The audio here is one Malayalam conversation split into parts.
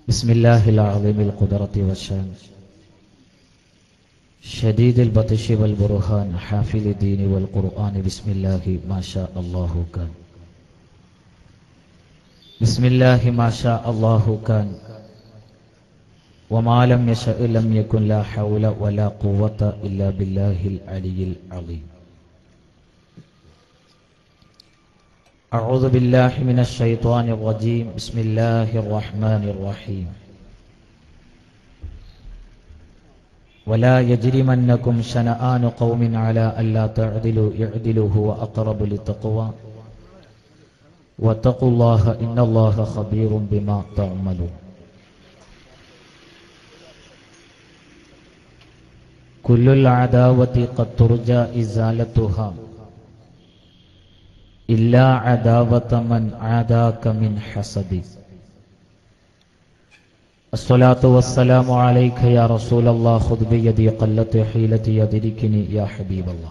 بسم الله العظيم القدرة والشان شديد البطش والبرهان حافل الدين والقرآن بسم الله ما شاء الله كان بسم الله ما شاء الله كان وما لم يشأ لم يكن لا حول ولا قوة إلا بالله العلي العظيم أعوذ بالله من الشيطان الرجيم بسم الله الرحمن الرحيم ولا يجرمنكم شنآن قوم على ألا تعدلوا اعدلوا هو أقرب للتقوى واتقوا الله إن الله خبير بما تعملون كل العداوة قد ترجى إزالتها إلا عداوة من عاداك من حسد الصلاة والسلام عليك يا رسول الله خذ بيدي قلت حيلتي يدركني يا حبيب الله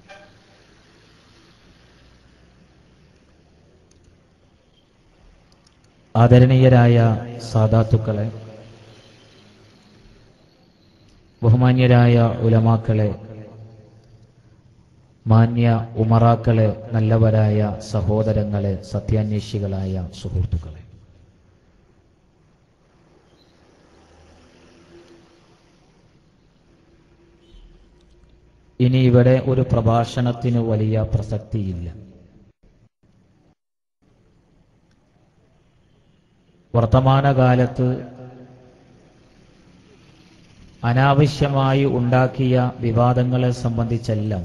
ആദരണീയരായ സാദാത്തുക്കളെ ബഹുമാന്യരായ ഉലമാക്കളെ മാന്യ ഉമറാക്കളെ നല്ലവരായ സഹോദരങ്ങളെ സത്യാന്വേഷികളായ സുഹൃത്തുക്കളെ ഇനി ഇവിടെ ഒരു പ്രഭാഷണത്തിന് വലിയ പ്രസക്തിയില്ല വർത്തമാനകാലത്ത് അനാവശ്യമായി ഉണ്ടാക്കിയ വിവാദങ്ങളെ സംബന്ധിച്ചെല്ലാം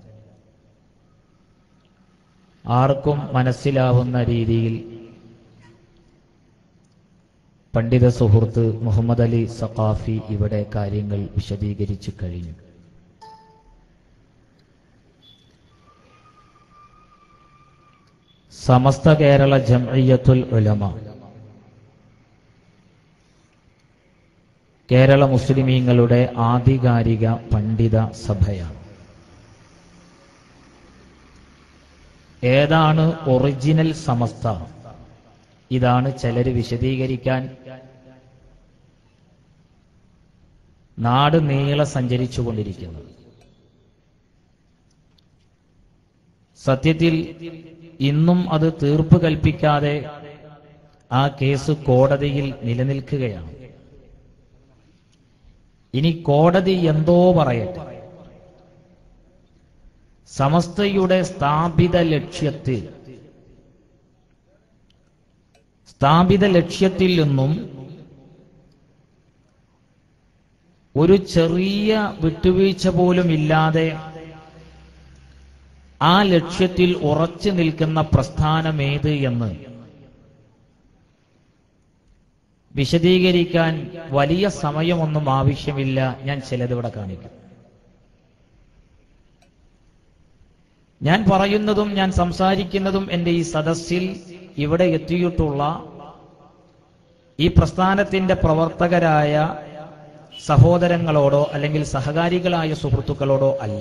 ആർക്കും മനസ്സിലാവുന്ന രീതിയിൽ പണ്ഡിത സുഹൃത്ത് മുഹമ്മദ് അലി സഖാഫി ഇവിടെ കാര്യങ്ങൾ വിശദീകരിച്ചു കഴിഞ്ഞു സമസ്ത കേരള ജംഇയ്യത്തുൽ ഉലമ കേരള മുസ്ലിമീങ്ങളുടെ ആധികാരിക പണ്ഡിത സഭയാണ് ഏതാണ് ഒറിജിനൽ സമസ്ത ഇതാണ് ചിലര് വിശദീകരിക്കാൻ നാട് നീളെ സഞ്ചരിച്ചുകൊണ്ടിരിക്കുന്നത് സത്യത്തിൽ ഇന്നും അത് തീർപ്പ് കൽപ്പിക്കാതെ ആ കേസ് കോടതിയിൽ നിലനിൽക്കുകയാണ് ഇനി കോടതി എന്തോ പറയട്ടെ സമസ്തയുടെ സ്ഥാപിത ലക്ഷ്യത്തിൽ സ്ഥാപിത ലക്ഷ്യത്തിൽ നിന്നും ഒരു ചെറിയ വിട്ടുവീഴ്ച പോലും ഇല്ലാതെ ആ ലക്ഷ്യത്തിൽ ഉറച്ചു നിൽക്കുന്ന പ്രസ്ഥാനമേത് എന്ന് വിശദീകരിക്കാൻ വലിയ സമയമൊന്നും ആവശ്യമില്ല ഞാൻ ചിലതിവിടെ കാണിക്കും ഞാൻ പറയുന്നതും ഞാൻ സംസാരിക്കുന്നതും എൻ്റെ ഈ സദസ്സിൽ ഇവിടെ എത്തിയിട്ടുള്ള ഈ പ്രസ്ഥാനത്തിന്റെ പ്രവർത്തകരായ സഹോദരങ്ങളോടോ അല്ലെങ്കിൽ സഹകാരികളായ സുഹൃത്തുക്കളോടോ അല്ല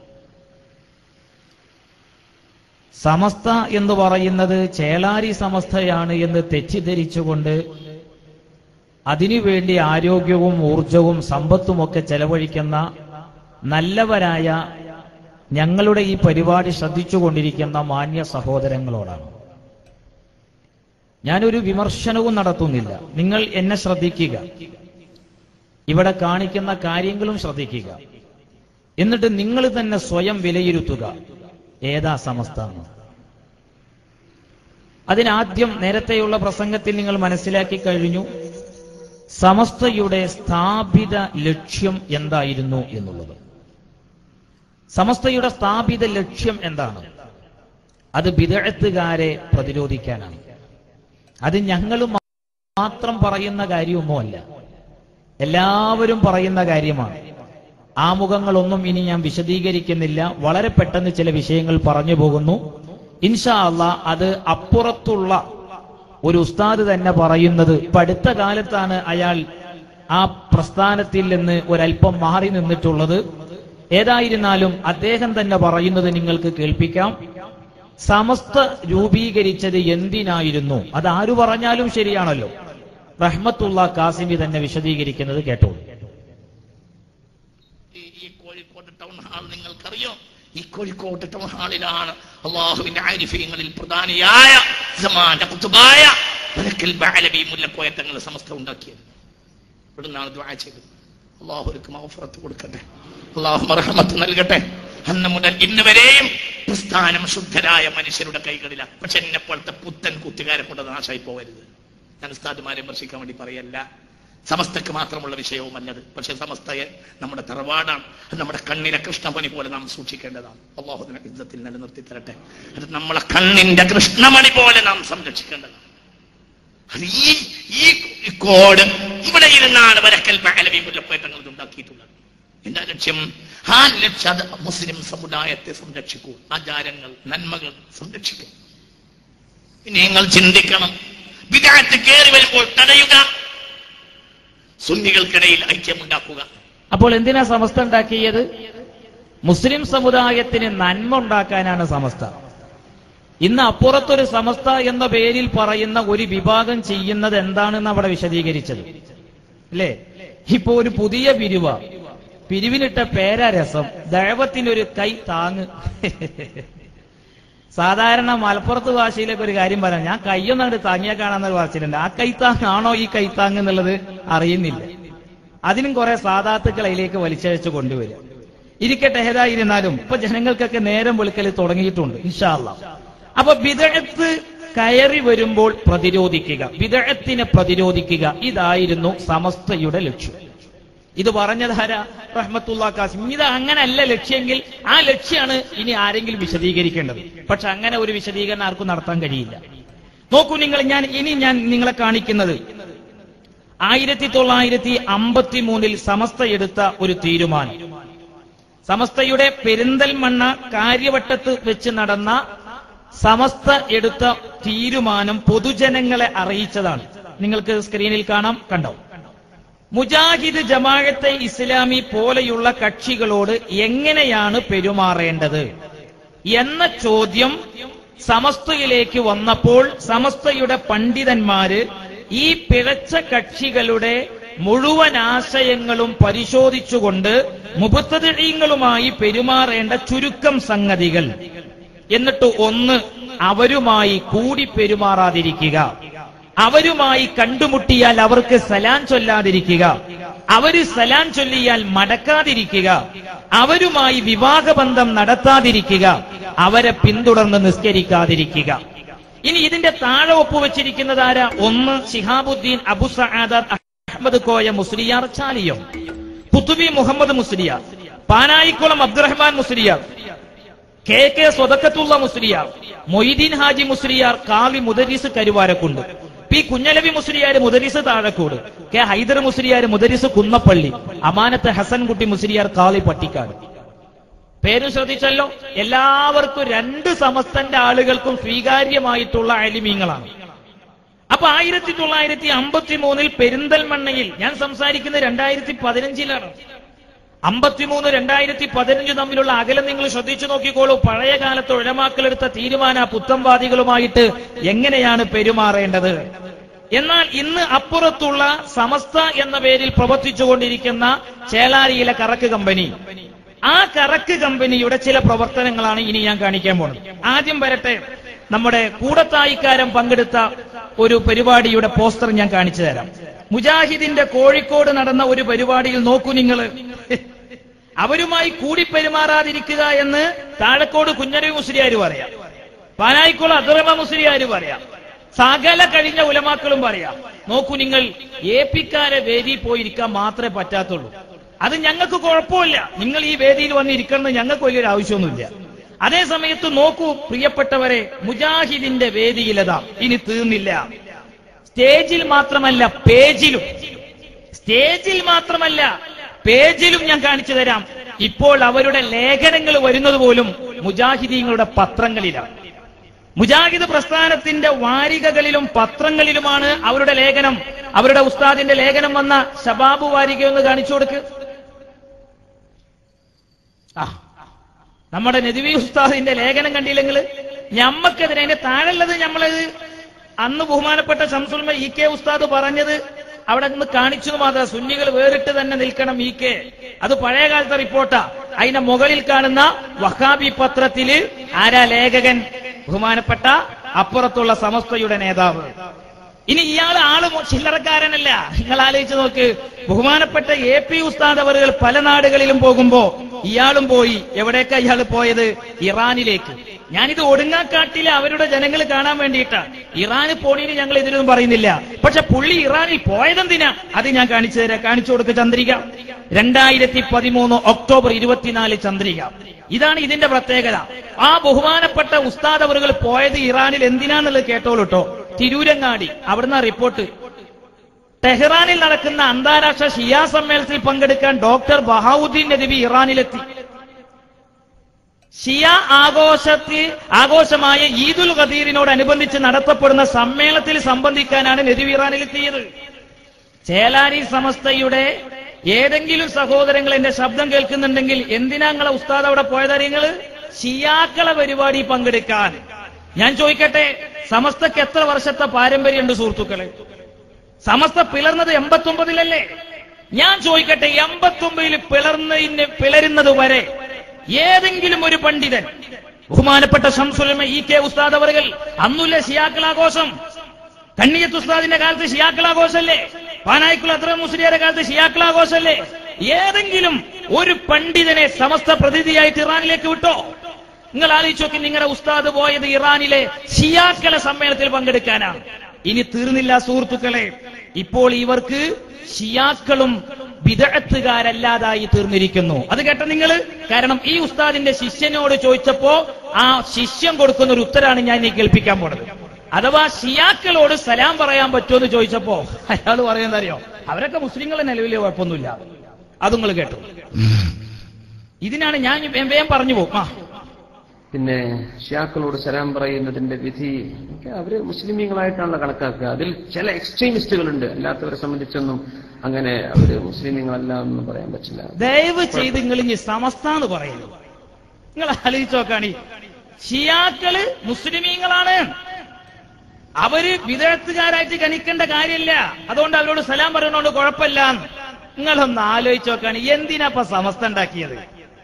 സമസ്ത എന്ന് പറയുന്നത് ചേളാരി സമസ്തയാണ് എന്ന് തെറ്റിദ്ധരിച്ചുകൊണ്ട് അതിനുവേണ്ടി ആരോഗ്യവും ഊർജവും സമ്പത്തുമൊക്കെ ചെലവഴിക്കുന്ന നല്ലവരായ ഞങ്ങളുടെ ഈ പരിപാടി ശ്രദ്ധിച്ചുകൊണ്ടിരിക്കുന്ന മാന്യ സഹോദരങ്ങളോടാണ് ഞാനൊരു വിമർശനവും നടത്തുന്നില്ല നിങ്ങൾ എന്നെ ശ്രദ്ധിക്കുക ഇവിടെ കാണിക്കുന്ന കാര്യങ്ങളും ശ്രദ്ധിക്കുക എന്നിട്ട് നിങ്ങൾ തന്നെ സ്വയം വിലയിരുത്തുക ഏതാ സമസ്ത അതിനാദ്യം നേരത്തെയുള്ള പ്രസംഗത്തിൽ നിങ്ങൾ മനസ്സിലാക്കി കഴിഞ്ഞു സമസ്തയുടെ സ്ഥാപിത ലക്ഷ്യം എന്തായിരുന്നു എന്നുള്ളത് സമസ്തയുടെ സ്ഥാപിത ലക്ഷ്യം എന്താണ് അത് വിദഗ്ധകാരെ പ്രതിരോധിക്കാനാണ് അത് ഞങ്ങൾ മാത്രം പറയുന്ന കാര്യമൊന്നുമല്ല എല്ലാവരും പറയുന്ന കാര്യമാണ് ആമുഖങ്ങളൊന്നും ഇനി ഞാൻ വിശദീകരിക്കുന്നില്ല വളരെ പെട്ടെന്ന് ചില വിഷയങ്ങൾ പറഞ്ഞു പോകുന്നു ഇൻഷാ അല്ല അത് അപ്പുറത്തുള്ള ഒരു ഉസ്താദ് തന്നെ പറയുന്നത് ഇപ്പൊ അടുത്ത കാലത്താണ് അയാൾ ആ പ്രസ്ഥാനത്തിൽ നിന്ന് ഒരല്പം മാറി നിന്നിട്ടുള്ളത് ഏതായിരുന്നാലും അദ്ദേഹം തന്നെ പറയുന്നത് നിങ്ങൾക്ക് കേൾപ്പിക്കാം സമസ്ത രൂപീകരിച്ചത് എന്തിനായിരുന്നു അത് ആരു പറഞ്ഞാലും ശരിയാണല്ലോ റഹ്മത്തുള്ള കാസിമി തന്നെ വിശദീകരിക്കുന്നത് കേട്ടോളൂ ഈ ഈ കോഴിക്കോട് ടൗൺ ഹാൾ നിങ്ങൾക്കറിയോ ഈ കോഴിക്കോട് ടൗൺ ഹാളിലാണ് അള്ളാഹുവിന്റെ ആരിഫ്യങ്ങളിൽ പ്രധാനിയായ സമാന കുത്തുബായ വലക്കൽ ബാലബി മുല്ലക്കോയ തങ്ങൾ സമസ്ത ഉണ്ടാക്കിയത് ഇവിടുന്നാണ് ദ്വാ ചെയ്തത് അള്ളാഹുർക്ക് മഹഫറത്ത് കൊടുക്കട്ടെ അള്ളാഹു മർഹമത്ത് നൽകട്ടെ അന്ന് മുതൽ ഇന്ന് വരെയും പ്രസ്ഥാനം ശുദ്ധരായ മനുഷ്യരുടെ കൈകളിലാണ് പക്ഷെ എന്നെ പോലത്തെ പുത്തൻ കുത്തുകാരെ കൊണ്ട് നാശമായി പോകരുത് ഞാൻ ഉസ്താദുമാരെ വിമർശിക്കാൻ വേണ്ടി പറയല്ല സമസ്തക്ക് മാത്രമുള്ള വിഷയവുമല്ലത് പക്ഷെ സമസ്തയെ നമ്മുടെ തറവാടാണ് അത് നമ്മുടെ കണ്ണിലെ കൃഷ്ണമണി പോലെ നാം സൂക്ഷിക്കേണ്ടതാണ് അള്ളാഹുദിനെ യുദ്ധത്തിൽ നിലനിർത്തി തരട്ടെ അത് നമ്മളെ കണ്ണിന്റെ കൃഷ്ണമണി പോലെ നാം സംരക്ഷിക്കേണ്ടതാണ് അത് ഈ ഈ കോഡ് ഇവിടെ ഇരുന്നാണ് വരക്കൽ ബാലവി മുല്ലപ്പേട്ടങ്ങൾ ഉണ്ടാക്കിയിട്ടുള്ളത് എന്റെ ലക്ഷ്യം ആ ലക്ഷ്യം അത് മുസ്ലിം സമുദായത്തെ സംരക്ഷിക്കൂ ആചാരങ്ങൾ നന്മകൾ സംരക്ഷിക്കും ഇനി നിങ്ങൾ ചിന്തിക്കണം വിദാറ്റ് കയറി വരുമ്പോൾ തടയുക സുന്നികൾക്കിടയിൽ ഐക്യമുണ്ടാക്കുക അപ്പോൾ എന്തിനാ സമസ്ത ഉണ്ടാക്കിയത് മുസ്ലിം സമുദായത്തിന് നന്മ ഉണ്ടാക്കാനാണ് സമസ്ത ഇന്ന് അപ്പുറത്തൊരു സമസ്ത എന്ന പേരിൽ പറയുന്ന ഒരു വിഭാഗം ചെയ്യുന്നത് എന്താണെന്ന് അവിടെ വിശദീകരിച്ചത് അല്ലേ ഇപ്പോ ഒരു പുതിയ പിരിവ പിരിവിനിട്ട പേരാ രസം ദൈവത്തിനൊരു കൈ താങ്ങ് സാധാരണ മലപ്പുറത്ത് ഭാഷയിലേക്ക് ഒരു കാര്യം പറയാം ഞാൻ കയ്യൊന്നങ്ങോട്ട് താങ്ങിയാ കാണാന്നൊരു പറച്ചിലുണ്ട് ആ കൈത്താങ്ങാണോ ഈ കൈത്താങ് എന്നുള്ളത് അറിയുന്നില്ല അതിനും കുറെ സാധാത്തുക്കൾ അതിലേക്ക് വലിച്ചഴച്ച് കൊണ്ടുവരിക ഇരിക്കട്ടെ ഏതായിരുന്നാലും ഇപ്പൊ ജനങ്ങൾക്കൊക്കെ നേരം വെളുക്കൽ തുടങ്ങിയിട്ടുണ്ട് ഇൻഷാല്ല അപ്പൊ വിദഗ്ധത്ത് കയറി വരുമ്പോൾ പ്രതിരോധിക്കുക വിദഗ്ധത്തിനെ പ്രതിരോധിക്കുക ഇതായിരുന്നു സമസ്തയുടെ ലക്ഷ്യം ഇത് പറഞ്ഞതാര റഹ്മത്തുള്ള കാസിം ഇത് അങ്ങനല്ല ലക്ഷ്യമെങ്കിൽ ആ ലക്ഷ്യമാണ് ഇനി ആരെങ്കിലും വിശദീകരിക്കേണ്ടത് പക്ഷെ അങ്ങനെ ഒരു വിശദീകരണം ആർക്കും നടത്താൻ കഴിയില്ല നോക്കൂ നിങ്ങൾ ഞാൻ ഇനി ഞാൻ നിങ്ങളെ കാണിക്കുന്നത് ആയിരത്തി തൊള്ളായിരത്തി അമ്പത്തി മൂന്നിൽ സമസ്ത എടുത്ത ഒരു തീരുമാനം സമസ്തയുടെ പെരിന്തൽമണ്ണ കാര്യവട്ടത്ത് വെച്ച് നടന്ന സമസ്ത എടുത്ത തീരുമാനം പൊതുജനങ്ങളെ അറിയിച്ചതാണ് നിങ്ങൾക്ക് സ്ക്രീനിൽ കാണാം കണ്ടോ മുജാഹിദ് ജമാഅത്തെ ഇസ്ലാമി പോലെയുള്ള കക്ഷികളോട് എങ്ങനെയാണ് പെരുമാറേണ്ടത് എന്ന ചോദ്യം സമസ്തയിലേക്ക് വന്നപ്പോൾ സമസ്തയുടെ പണ്ഡിതന്മാര് ഈ പിഴച്ച കക്ഷികളുടെ മുഴുവൻ ആശയങ്ങളും പരിശോധിച്ചുകൊണ്ട് മുബത്തതീങ്ങളുമായി പെരുമാറേണ്ട ചുരുക്കം സംഗതികൾ എന്നിട്ട് ഒന്ന് അവരുമായി കൂടി പെരുമാറാതിരിക്കുക അവരുമായി കണ്ടുമുട്ടിയാൽ അവർക്ക് സലാം ചൊല്ലാതിരിക്കുക അവര് സലാം ചൊല്ലിയാൽ മടക്കാതിരിക്കുക അവരുമായി വിവാഹബന്ധം നടത്താതിരിക്കുക അവരെ പിന്തുടർന്ന് നിസ്കരിക്കാതിരിക്കുക ഇനി ഇതിന്റെ താഴെ ഒപ്പുവെച്ചിരിക്കുന്നത് ആരാ ഒന്ന് ശിഹാബുദ്ദീൻ അബു സആദത്ത് അഹമ്മദ് കോയ മുസ്ലിയാർ ചാലിയം പുത്തുബി മുഹമ്മദ് മുസ്ലിയാർ പാനായിക്കുളം അബ്ദുറഹ്മാൻ മുസ്ലിയാർ കെ കെ സ്വതക്കത്തുള്ള മുസ്ലിയാർ മൊയ്തീൻ ഹാജി മുസ്ലിയാർ കാവി മുദരിസ് കരുവാരക്കുണ്ട് പി കുഞ്ഞലവി മുസ്ലിയാർ മുദരിസ് താഴക്കോട് കെ ഹൈദർ മുസ്ലിയാർ മുദരിസ് കുന്നപ്പള്ളി അമാനത്ത് ഹസൻകുട്ടി മുസ്ലിയാർ കാളി പട്ടിക്കാട് പേരും ശ്രദ്ധിച്ചല്ലോ എല്ലാവർക്കും രണ്ട് സമസ്തന്റെ ആളുകൾക്കും സ്വീകാര്യമായിട്ടുള്ള അലിമീങ്ങളാണ് അപ്പൊ ആയിരത്തി തൊള്ളായിരത്തി അമ്പത്തി മൂന്നിൽ പെരിന്തൽമണ്ണയിൽ ഞാൻ സംസാരിക്കുന്നത് രണ്ടായിരത്തി പതിനഞ്ചിലാണ് അമ്പത്തിമൂന്ന് രണ്ടായിരത്തി പതിനഞ്ച് തമ്മിലുള്ള അകലം നിങ്ങൾ ശ്രദ്ധിച്ചു നോക്കിക്കോളൂ പഴയ കാലത്ത് ഉഴമാക്കളെടുത്ത തീരുമാന പുത്തംവാദികളുമായിട്ട് എങ്ങനെയാണ് പെരുമാറേണ്ടത് എന്നാൽ ഇന്ന് അപ്പുറത്തുള്ള സമസ്ത എന്ന പേരിൽ പ്രവർത്തിച്ചുകൊണ്ടിരിക്കുന്ന ചേളാരിയിലെ കറക്ക് കമ്പനി ആ കറക്ക് കമ്പനിയുടെ ചില പ്രവർത്തനങ്ങളാണ് ഇനി ഞാൻ കാണിക്കാൻ പോകുന്നത് ആദ്യം വരട്ടെ നമ്മുടെ കൂടത്തായിക്കാരൻ പങ്കെടുത്ത ഒരു പരിപാടിയുടെ പോസ്റ്റർ ഞാൻ കാണിച്ചു തരാം മുജാഹിദിന്റെ കോഴിക്കോട് നടന്ന ഒരു പരിപാടിയിൽ നോക്കൂ നിങ്ങൾ അവരുമായി കൂടി പെരുമാറാതിരിക്കുക എന്ന് താഴക്കോട് കുഞ്ഞനവി മുസ്ലിയാർ പറയാം പാനായിക്കോട് അദുറമ മുസ്ലിയാർ പറയാം സകല കഴിഞ്ഞ ഉലമാക്കളും പറയാം നോക്കൂ നിങ്ങൾ എ പിക്കാരെ വേദിയിൽ പോയിരിക്കാൻ മാത്രമേ പറ്റാത്തുള്ളൂ അത് ഞങ്ങൾക്ക് കുഴപ്പമില്ല നിങ്ങൾ ഈ വേദിയിൽ വന്നിരിക്കണം ഞങ്ങൾക്ക് വലിയൊരു ആവശ്യമൊന്നുമില്ല അതേ സമയത്ത് നോക്കൂ പ്രിയപ്പെട്ടവരെ മുജാഹിദിന്റെ വേദിയിലതാ ഇനി തീർന്നില്ല സ്റ്റേജിൽ മാത്രമല്ല പേജിലും സ്റ്റേജിൽ മാത്രമല്ല പേജിലും ഞാൻ കാണിച്ചു തരാം ഇപ്പോൾ അവരുടെ ലേഖനങ്ങൾ വരുന്നത് പോലും മുജാഹിദീങ്ങളുടെ പത്രങ്ങളിലാണ് മുജാഹിദ് പ്രസ്ഥാനത്തിന്റെ വാരികകളിലും പത്രങ്ങളിലുമാണ് അവരുടെ ലേഖനം അവരുടെ ഉസ്താദിന്റെ ലേഖനം വന്ന ശബാബു വാരിക ഒന്ന് കാണിച്ചു കൊടുക്ക് ആ നമ്മുടെ നദിവി ഉസ്താദിന്റെ ലേഖനം കണ്ടില്ലെങ്കിൽ ഞമ്മക്കെതിരെ അതിന്റെ താഴെയുള്ളത് നമ്മളത് അന്ന് ബഹുമാനപ്പെട്ട ശംസുൽമ ഇ കെ ഉസ്താദ് പറഞ്ഞത് അവിടെ നിന്ന് കാണിച്ചു എന്ന് മാത്രം സുന്നികൾ വേറിട്ട് തന്നെ നിൽക്കണം ഇ കെ അത് പഴയ കാലത്തെ റിപ്പോർട്ടാ അതിന്റെ മുകളിൽ കാണുന്ന വഹാബി പത്രത്തില് ആരാ ലേഖകൻ ബഹുമാനപ്പെട്ട അപ്പുറത്തുള്ള സമസ്തയുടെ നേതാവ് ഇനി ഇയാൾ ആള് മോ- ചില്ലറക്കാരനല്ല നിങ്ങൾ ആലോചിച്ച് നോക്ക് ബഹുമാനപ്പെട്ട എ പി ഉസ്താദ് അവറുകൾ പല നാടുകളിലും പോകുമ്പോ ഇയാളും പോയി എവിടേക്കാ ഇയാൾ പോയത് ഇറാനിലേക്ക് ഞാനിത് ഒടുങ്ങാക്കാട്ടിലെ അവരുടെ ജനങ്ങൾ കാണാൻ വേണ്ടിയിട്ടാണ് ഇറാന് പോണീന് ഞങ്ങൾ ഇതിനൊന്നും പറയുന്നില്ല പക്ഷെ പുള്ളി ഇറാനിൽ പോയതെന്തിനാ അത് ഞാൻ കാണിച്ചു തരാം കാണിച്ചു കൊടുക്ക ചന്ദ്രിക രണ്ടായിരത്തി പതിമൂന്ന് ഒക്ടോബർ ഇരുപത്തിനാല് ചന്ദ്രിക ഇതാണ് ഇതിന്റെ പ്രത്യേകത ആ ബഹുമാനപ്പെട്ട ഉസ്താദ് അവറുകൾ പോയത് ഇറാനിൽ എന്തിനാന്നുള്ളത് കേട്ടോളൂ കേട്ടോ തിരൂരങ്ങാടി അവിടുന്ന് റിപ്പോർട്ട് ടെഹ്റാനിൽ നടക്കുന്ന അന്താരാഷ്ട്ര ഷിയാ സമ്മേളനത്തിൽ പങ്കെടുക്കാൻ ഡോക്ടർ ബഹാവുദ്ദീൻ നദവി ഇറാനിലെത്തി ഷിയ ആഘോഷത്തിൽ ആഘോഷമായ ഈദുൽ ഖദീറിനോടനുബന്ധിച്ച് നടത്തപ്പെടുന്ന സമ്മേളനത്തിൽ സംബന്ധിക്കാനാണ് നദവി ഇറാനിലെത്തിയത് ചേലാരി സമസ്തയുടെ ഏതെങ്കിലും സഹോദരങ്ങൾ എന്റെ ശബ്ദം കേൾക്കുന്നുണ്ടെങ്കിൽ എന്തിനാ നിങ്ങളെ ഉസ്താദ് അവിടെ പോയതറിയങ്ങള് ഷിയാക്കളെ പരിപാടി പങ്കെടുക്കാൻ ഞാൻ ചോദിക്കട്ടെ സമസ്തക്ക് എത്ര വർഷത്തെ പാരമ്പര്യമുണ്ട് സുഹൃത്തുക്കളെ സമസ്ത പിളർന്നത് എൺപത്തൊമ്പതിലല്ലേ ഞാൻ ചോദിക്കട്ടെ എൺപത്തൊമ്പതിൽ പിളർന്നതിന് പിളരുന്നത് വരെ ഏതെങ്കിലും ഒരു പണ്ഡിതൻ ബഹുമാനപ്പെട്ട ശംസുലമ ഇ കെ ഉസ്താദ് അവറുകൾ അന്നുല്ല ഷിയാക്കളാഘോഷം കണ്ണിയത്ത് ഉസ്താദിന്റെ കാലത്ത് ഷിയാക്കളാഘോഷല്ലേ പാനായിക്കുള്ള അത്ര മുസ്ലിയാരുടെ കാലത്ത് ഷിയാക്കളാഘോഷല്ലേ ഏതെങ്കിലും ഒരു പണ്ഡിതനെ സമസ്ത പ്രതിനിധിയായിട്ട് ഇറാനിലേക്ക് വിട്ടോ നിങ്ങൾ ആലോചിച്ച് നോക്കി നിങ്ങളുടെ ഉസ്താദ് പോയത് ഇറാനിലെ ഷിയാക്കളെ സമ്മേളനത്തിൽ പങ്കെടുക്കാനാണ് ഇനി തീർന്നില്ല സുഹൃത്തുക്കളെ ഇപ്പോൾ ഇവർക്ക് ഷിയാക്കളും വിദഗ്ധകാരല്ലാതായി തീർന്നിരിക്കുന്നു അത് കേട്ട നിങ്ങൾ കാരണം ഈ ഉസ്താദിന്റെ ശിഷ്യനോട് ചോദിച്ചപ്പോ ആ ശിഷ്യൻ കൊടുക്കുന്ന ഒരു ഉത്തരാണ് ഞാൻ ഈ കേൾപ്പിക്കാൻ പോണത് അഥവാ ഷിയാക്കളോട് സലാം പറയാൻ പറ്റുമോ എന്ന് ചോദിച്ചപ്പോ അയാൾ പറയുന്നത് അറിയോ അവരൊക്കെ മുസ്ലിങ്ങളെ നിലവിൽ കുഴപ്പമൊന്നുമില്ല അത് നിങ്ങൾ കേട്ടു ഇതിനാണ് ഞാൻ വേഗം പറഞ്ഞു പോകും ആ പിന്നെ ഷിയാക്കളോട് സലാം പറയുന്നതിന്റെ വിധി ഒക്കെ അവര് മുസ്ലിമീങ്ങളായിട്ടാണല്ലോ കണക്കാക്കുക അതിൽ ചില എക്സ്ട്രീമിസ്റ്റുകളുണ്ട് അല്ലാത്തവരെ സംബന്ധിച്ചൊന്നും അങ്ങനെ അവര് മുസ്ലിമീങ്ങളല്ല എന്ന് പറയാൻ പറ്റില്ല ദയവ് ചെയ്ത് നിങ്ങൾ ഇനി സമസ്ത എന്ന് പറയുന്നു നിങ്ങൾ ആലോചിച്ച് നോക്കാണി ഷിയാക്കള് മുസ്ലിമീങ്ങളാണ് അവര് വിദഗ്ധകാരായിട്ട് ഗണിക്കേണ്ട കാര്യമില്ല അതുകൊണ്ട് അവരോട് സലാം പറയുന്നതുകൊണ്ട് കുഴപ്പമില്ല നിങ്ങളൊന്ന് ആലോചിച്ച് നോക്കാണ് എന്തിനാ സമസ്ത ഉണ്ടാക്കിയത്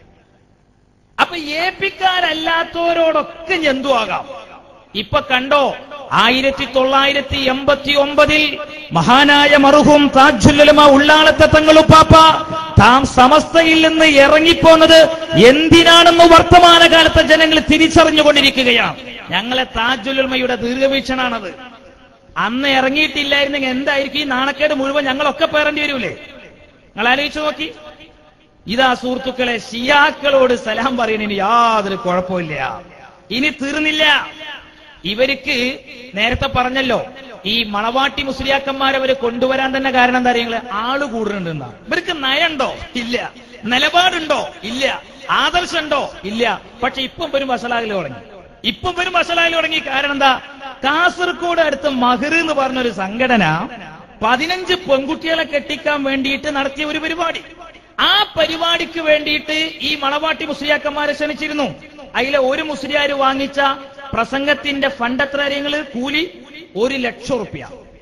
അപ്പൊ എ പിക്കാരല്ലാത്തവരോടൊക്കെ ജന്തുവാകാം ഇപ്പൊ കണ്ടോ ആയിരത്തി തൊള്ളായിരത്തി എൺപത്തി ഒമ്പതിൽ മഹാനായ മറുഹും താജുല്ലമ ഉള്ളാളത്തെ തങ്ങളുപ്പാപ്പ താം സമസ്തയിൽ നിന്ന് ഇറങ്ങിപ്പോന്നത് എന്തിനാണെന്ന് വർത്തമാനകാലത്തെ ജനങ്ങൾ തിരിച്ചറിഞ്ഞുകൊണ്ടിരിക്കുകയാണ് ഞങ്ങളെ താജുലുമയുടെ ദീർഘവീക്ഷണാണത് അന്ന് ഇറങ്ങിയിട്ടില്ലായിരുന്നെങ്കിൽ എന്തായിരിക്കും ഈ നാണക്കേട് മുഴുവൻ ഞങ്ങളൊക്കെ പേറേണ്ടി വരൂലേ നിങ്ങൾ ആലോചിച്ചു നോക്കി ഇതാ സുഹൃത്തുക്കളെ ഷിയാക്കളോട് സലാം പറയുന്നതിന് യാതൊരു കുഴപ്പമില്ല ഇനി തീർന്നില്ല ഇവർക്ക് നേരത്തെ പറഞ്ഞല്ലോ ഈ മണവാട്ടി മുസ്ലിയാക്കന്മാരെ അവര് കൊണ്ടുവരാൻ തന്നെ കാരണം എന്താ അറിയങ്ങള് ആള് കൂടുന്നുണ്ടെന്നാ ഇവർക്ക് നയണ്ടോ ഇല്ല നിലപാടുണ്ടോ ഇല്ല ആദർശമുണ്ടോ ഇല്ല പക്ഷെ ഇപ്പം വരും വഷളാകൽ തുടങ്ങി ഇപ്പം വരും വഷളാകൽ തുടങ്ങി കാരണം എന്താ കാസർഗോഡ് അടുത്ത് മഹർ എന്ന് പറഞ്ഞൊരു സംഘടന പതിനഞ്ച് പെൺകുട്ടികളെ കെട്ടിക്കാൻ വേണ്ടിയിട്ട് നടത്തിയ ഒരു പരിപാടി ആ പരിപാടിക്ക് വേണ്ടിയിട്ട് ഈ മണവാട്ടി മുസ്ലിയാക്കന്മാരെ ക്ഷണിച്ചിരുന്നു അതിലെ ഒരു മുസ്ലിയാർ വാങ്ങിച്ച പ്രസംഗത്തിന്റെ ഫണ്ട് എത്ര കാര്യങ്ങള് കൂലി ഒരു ലക്ഷം റുപ്യ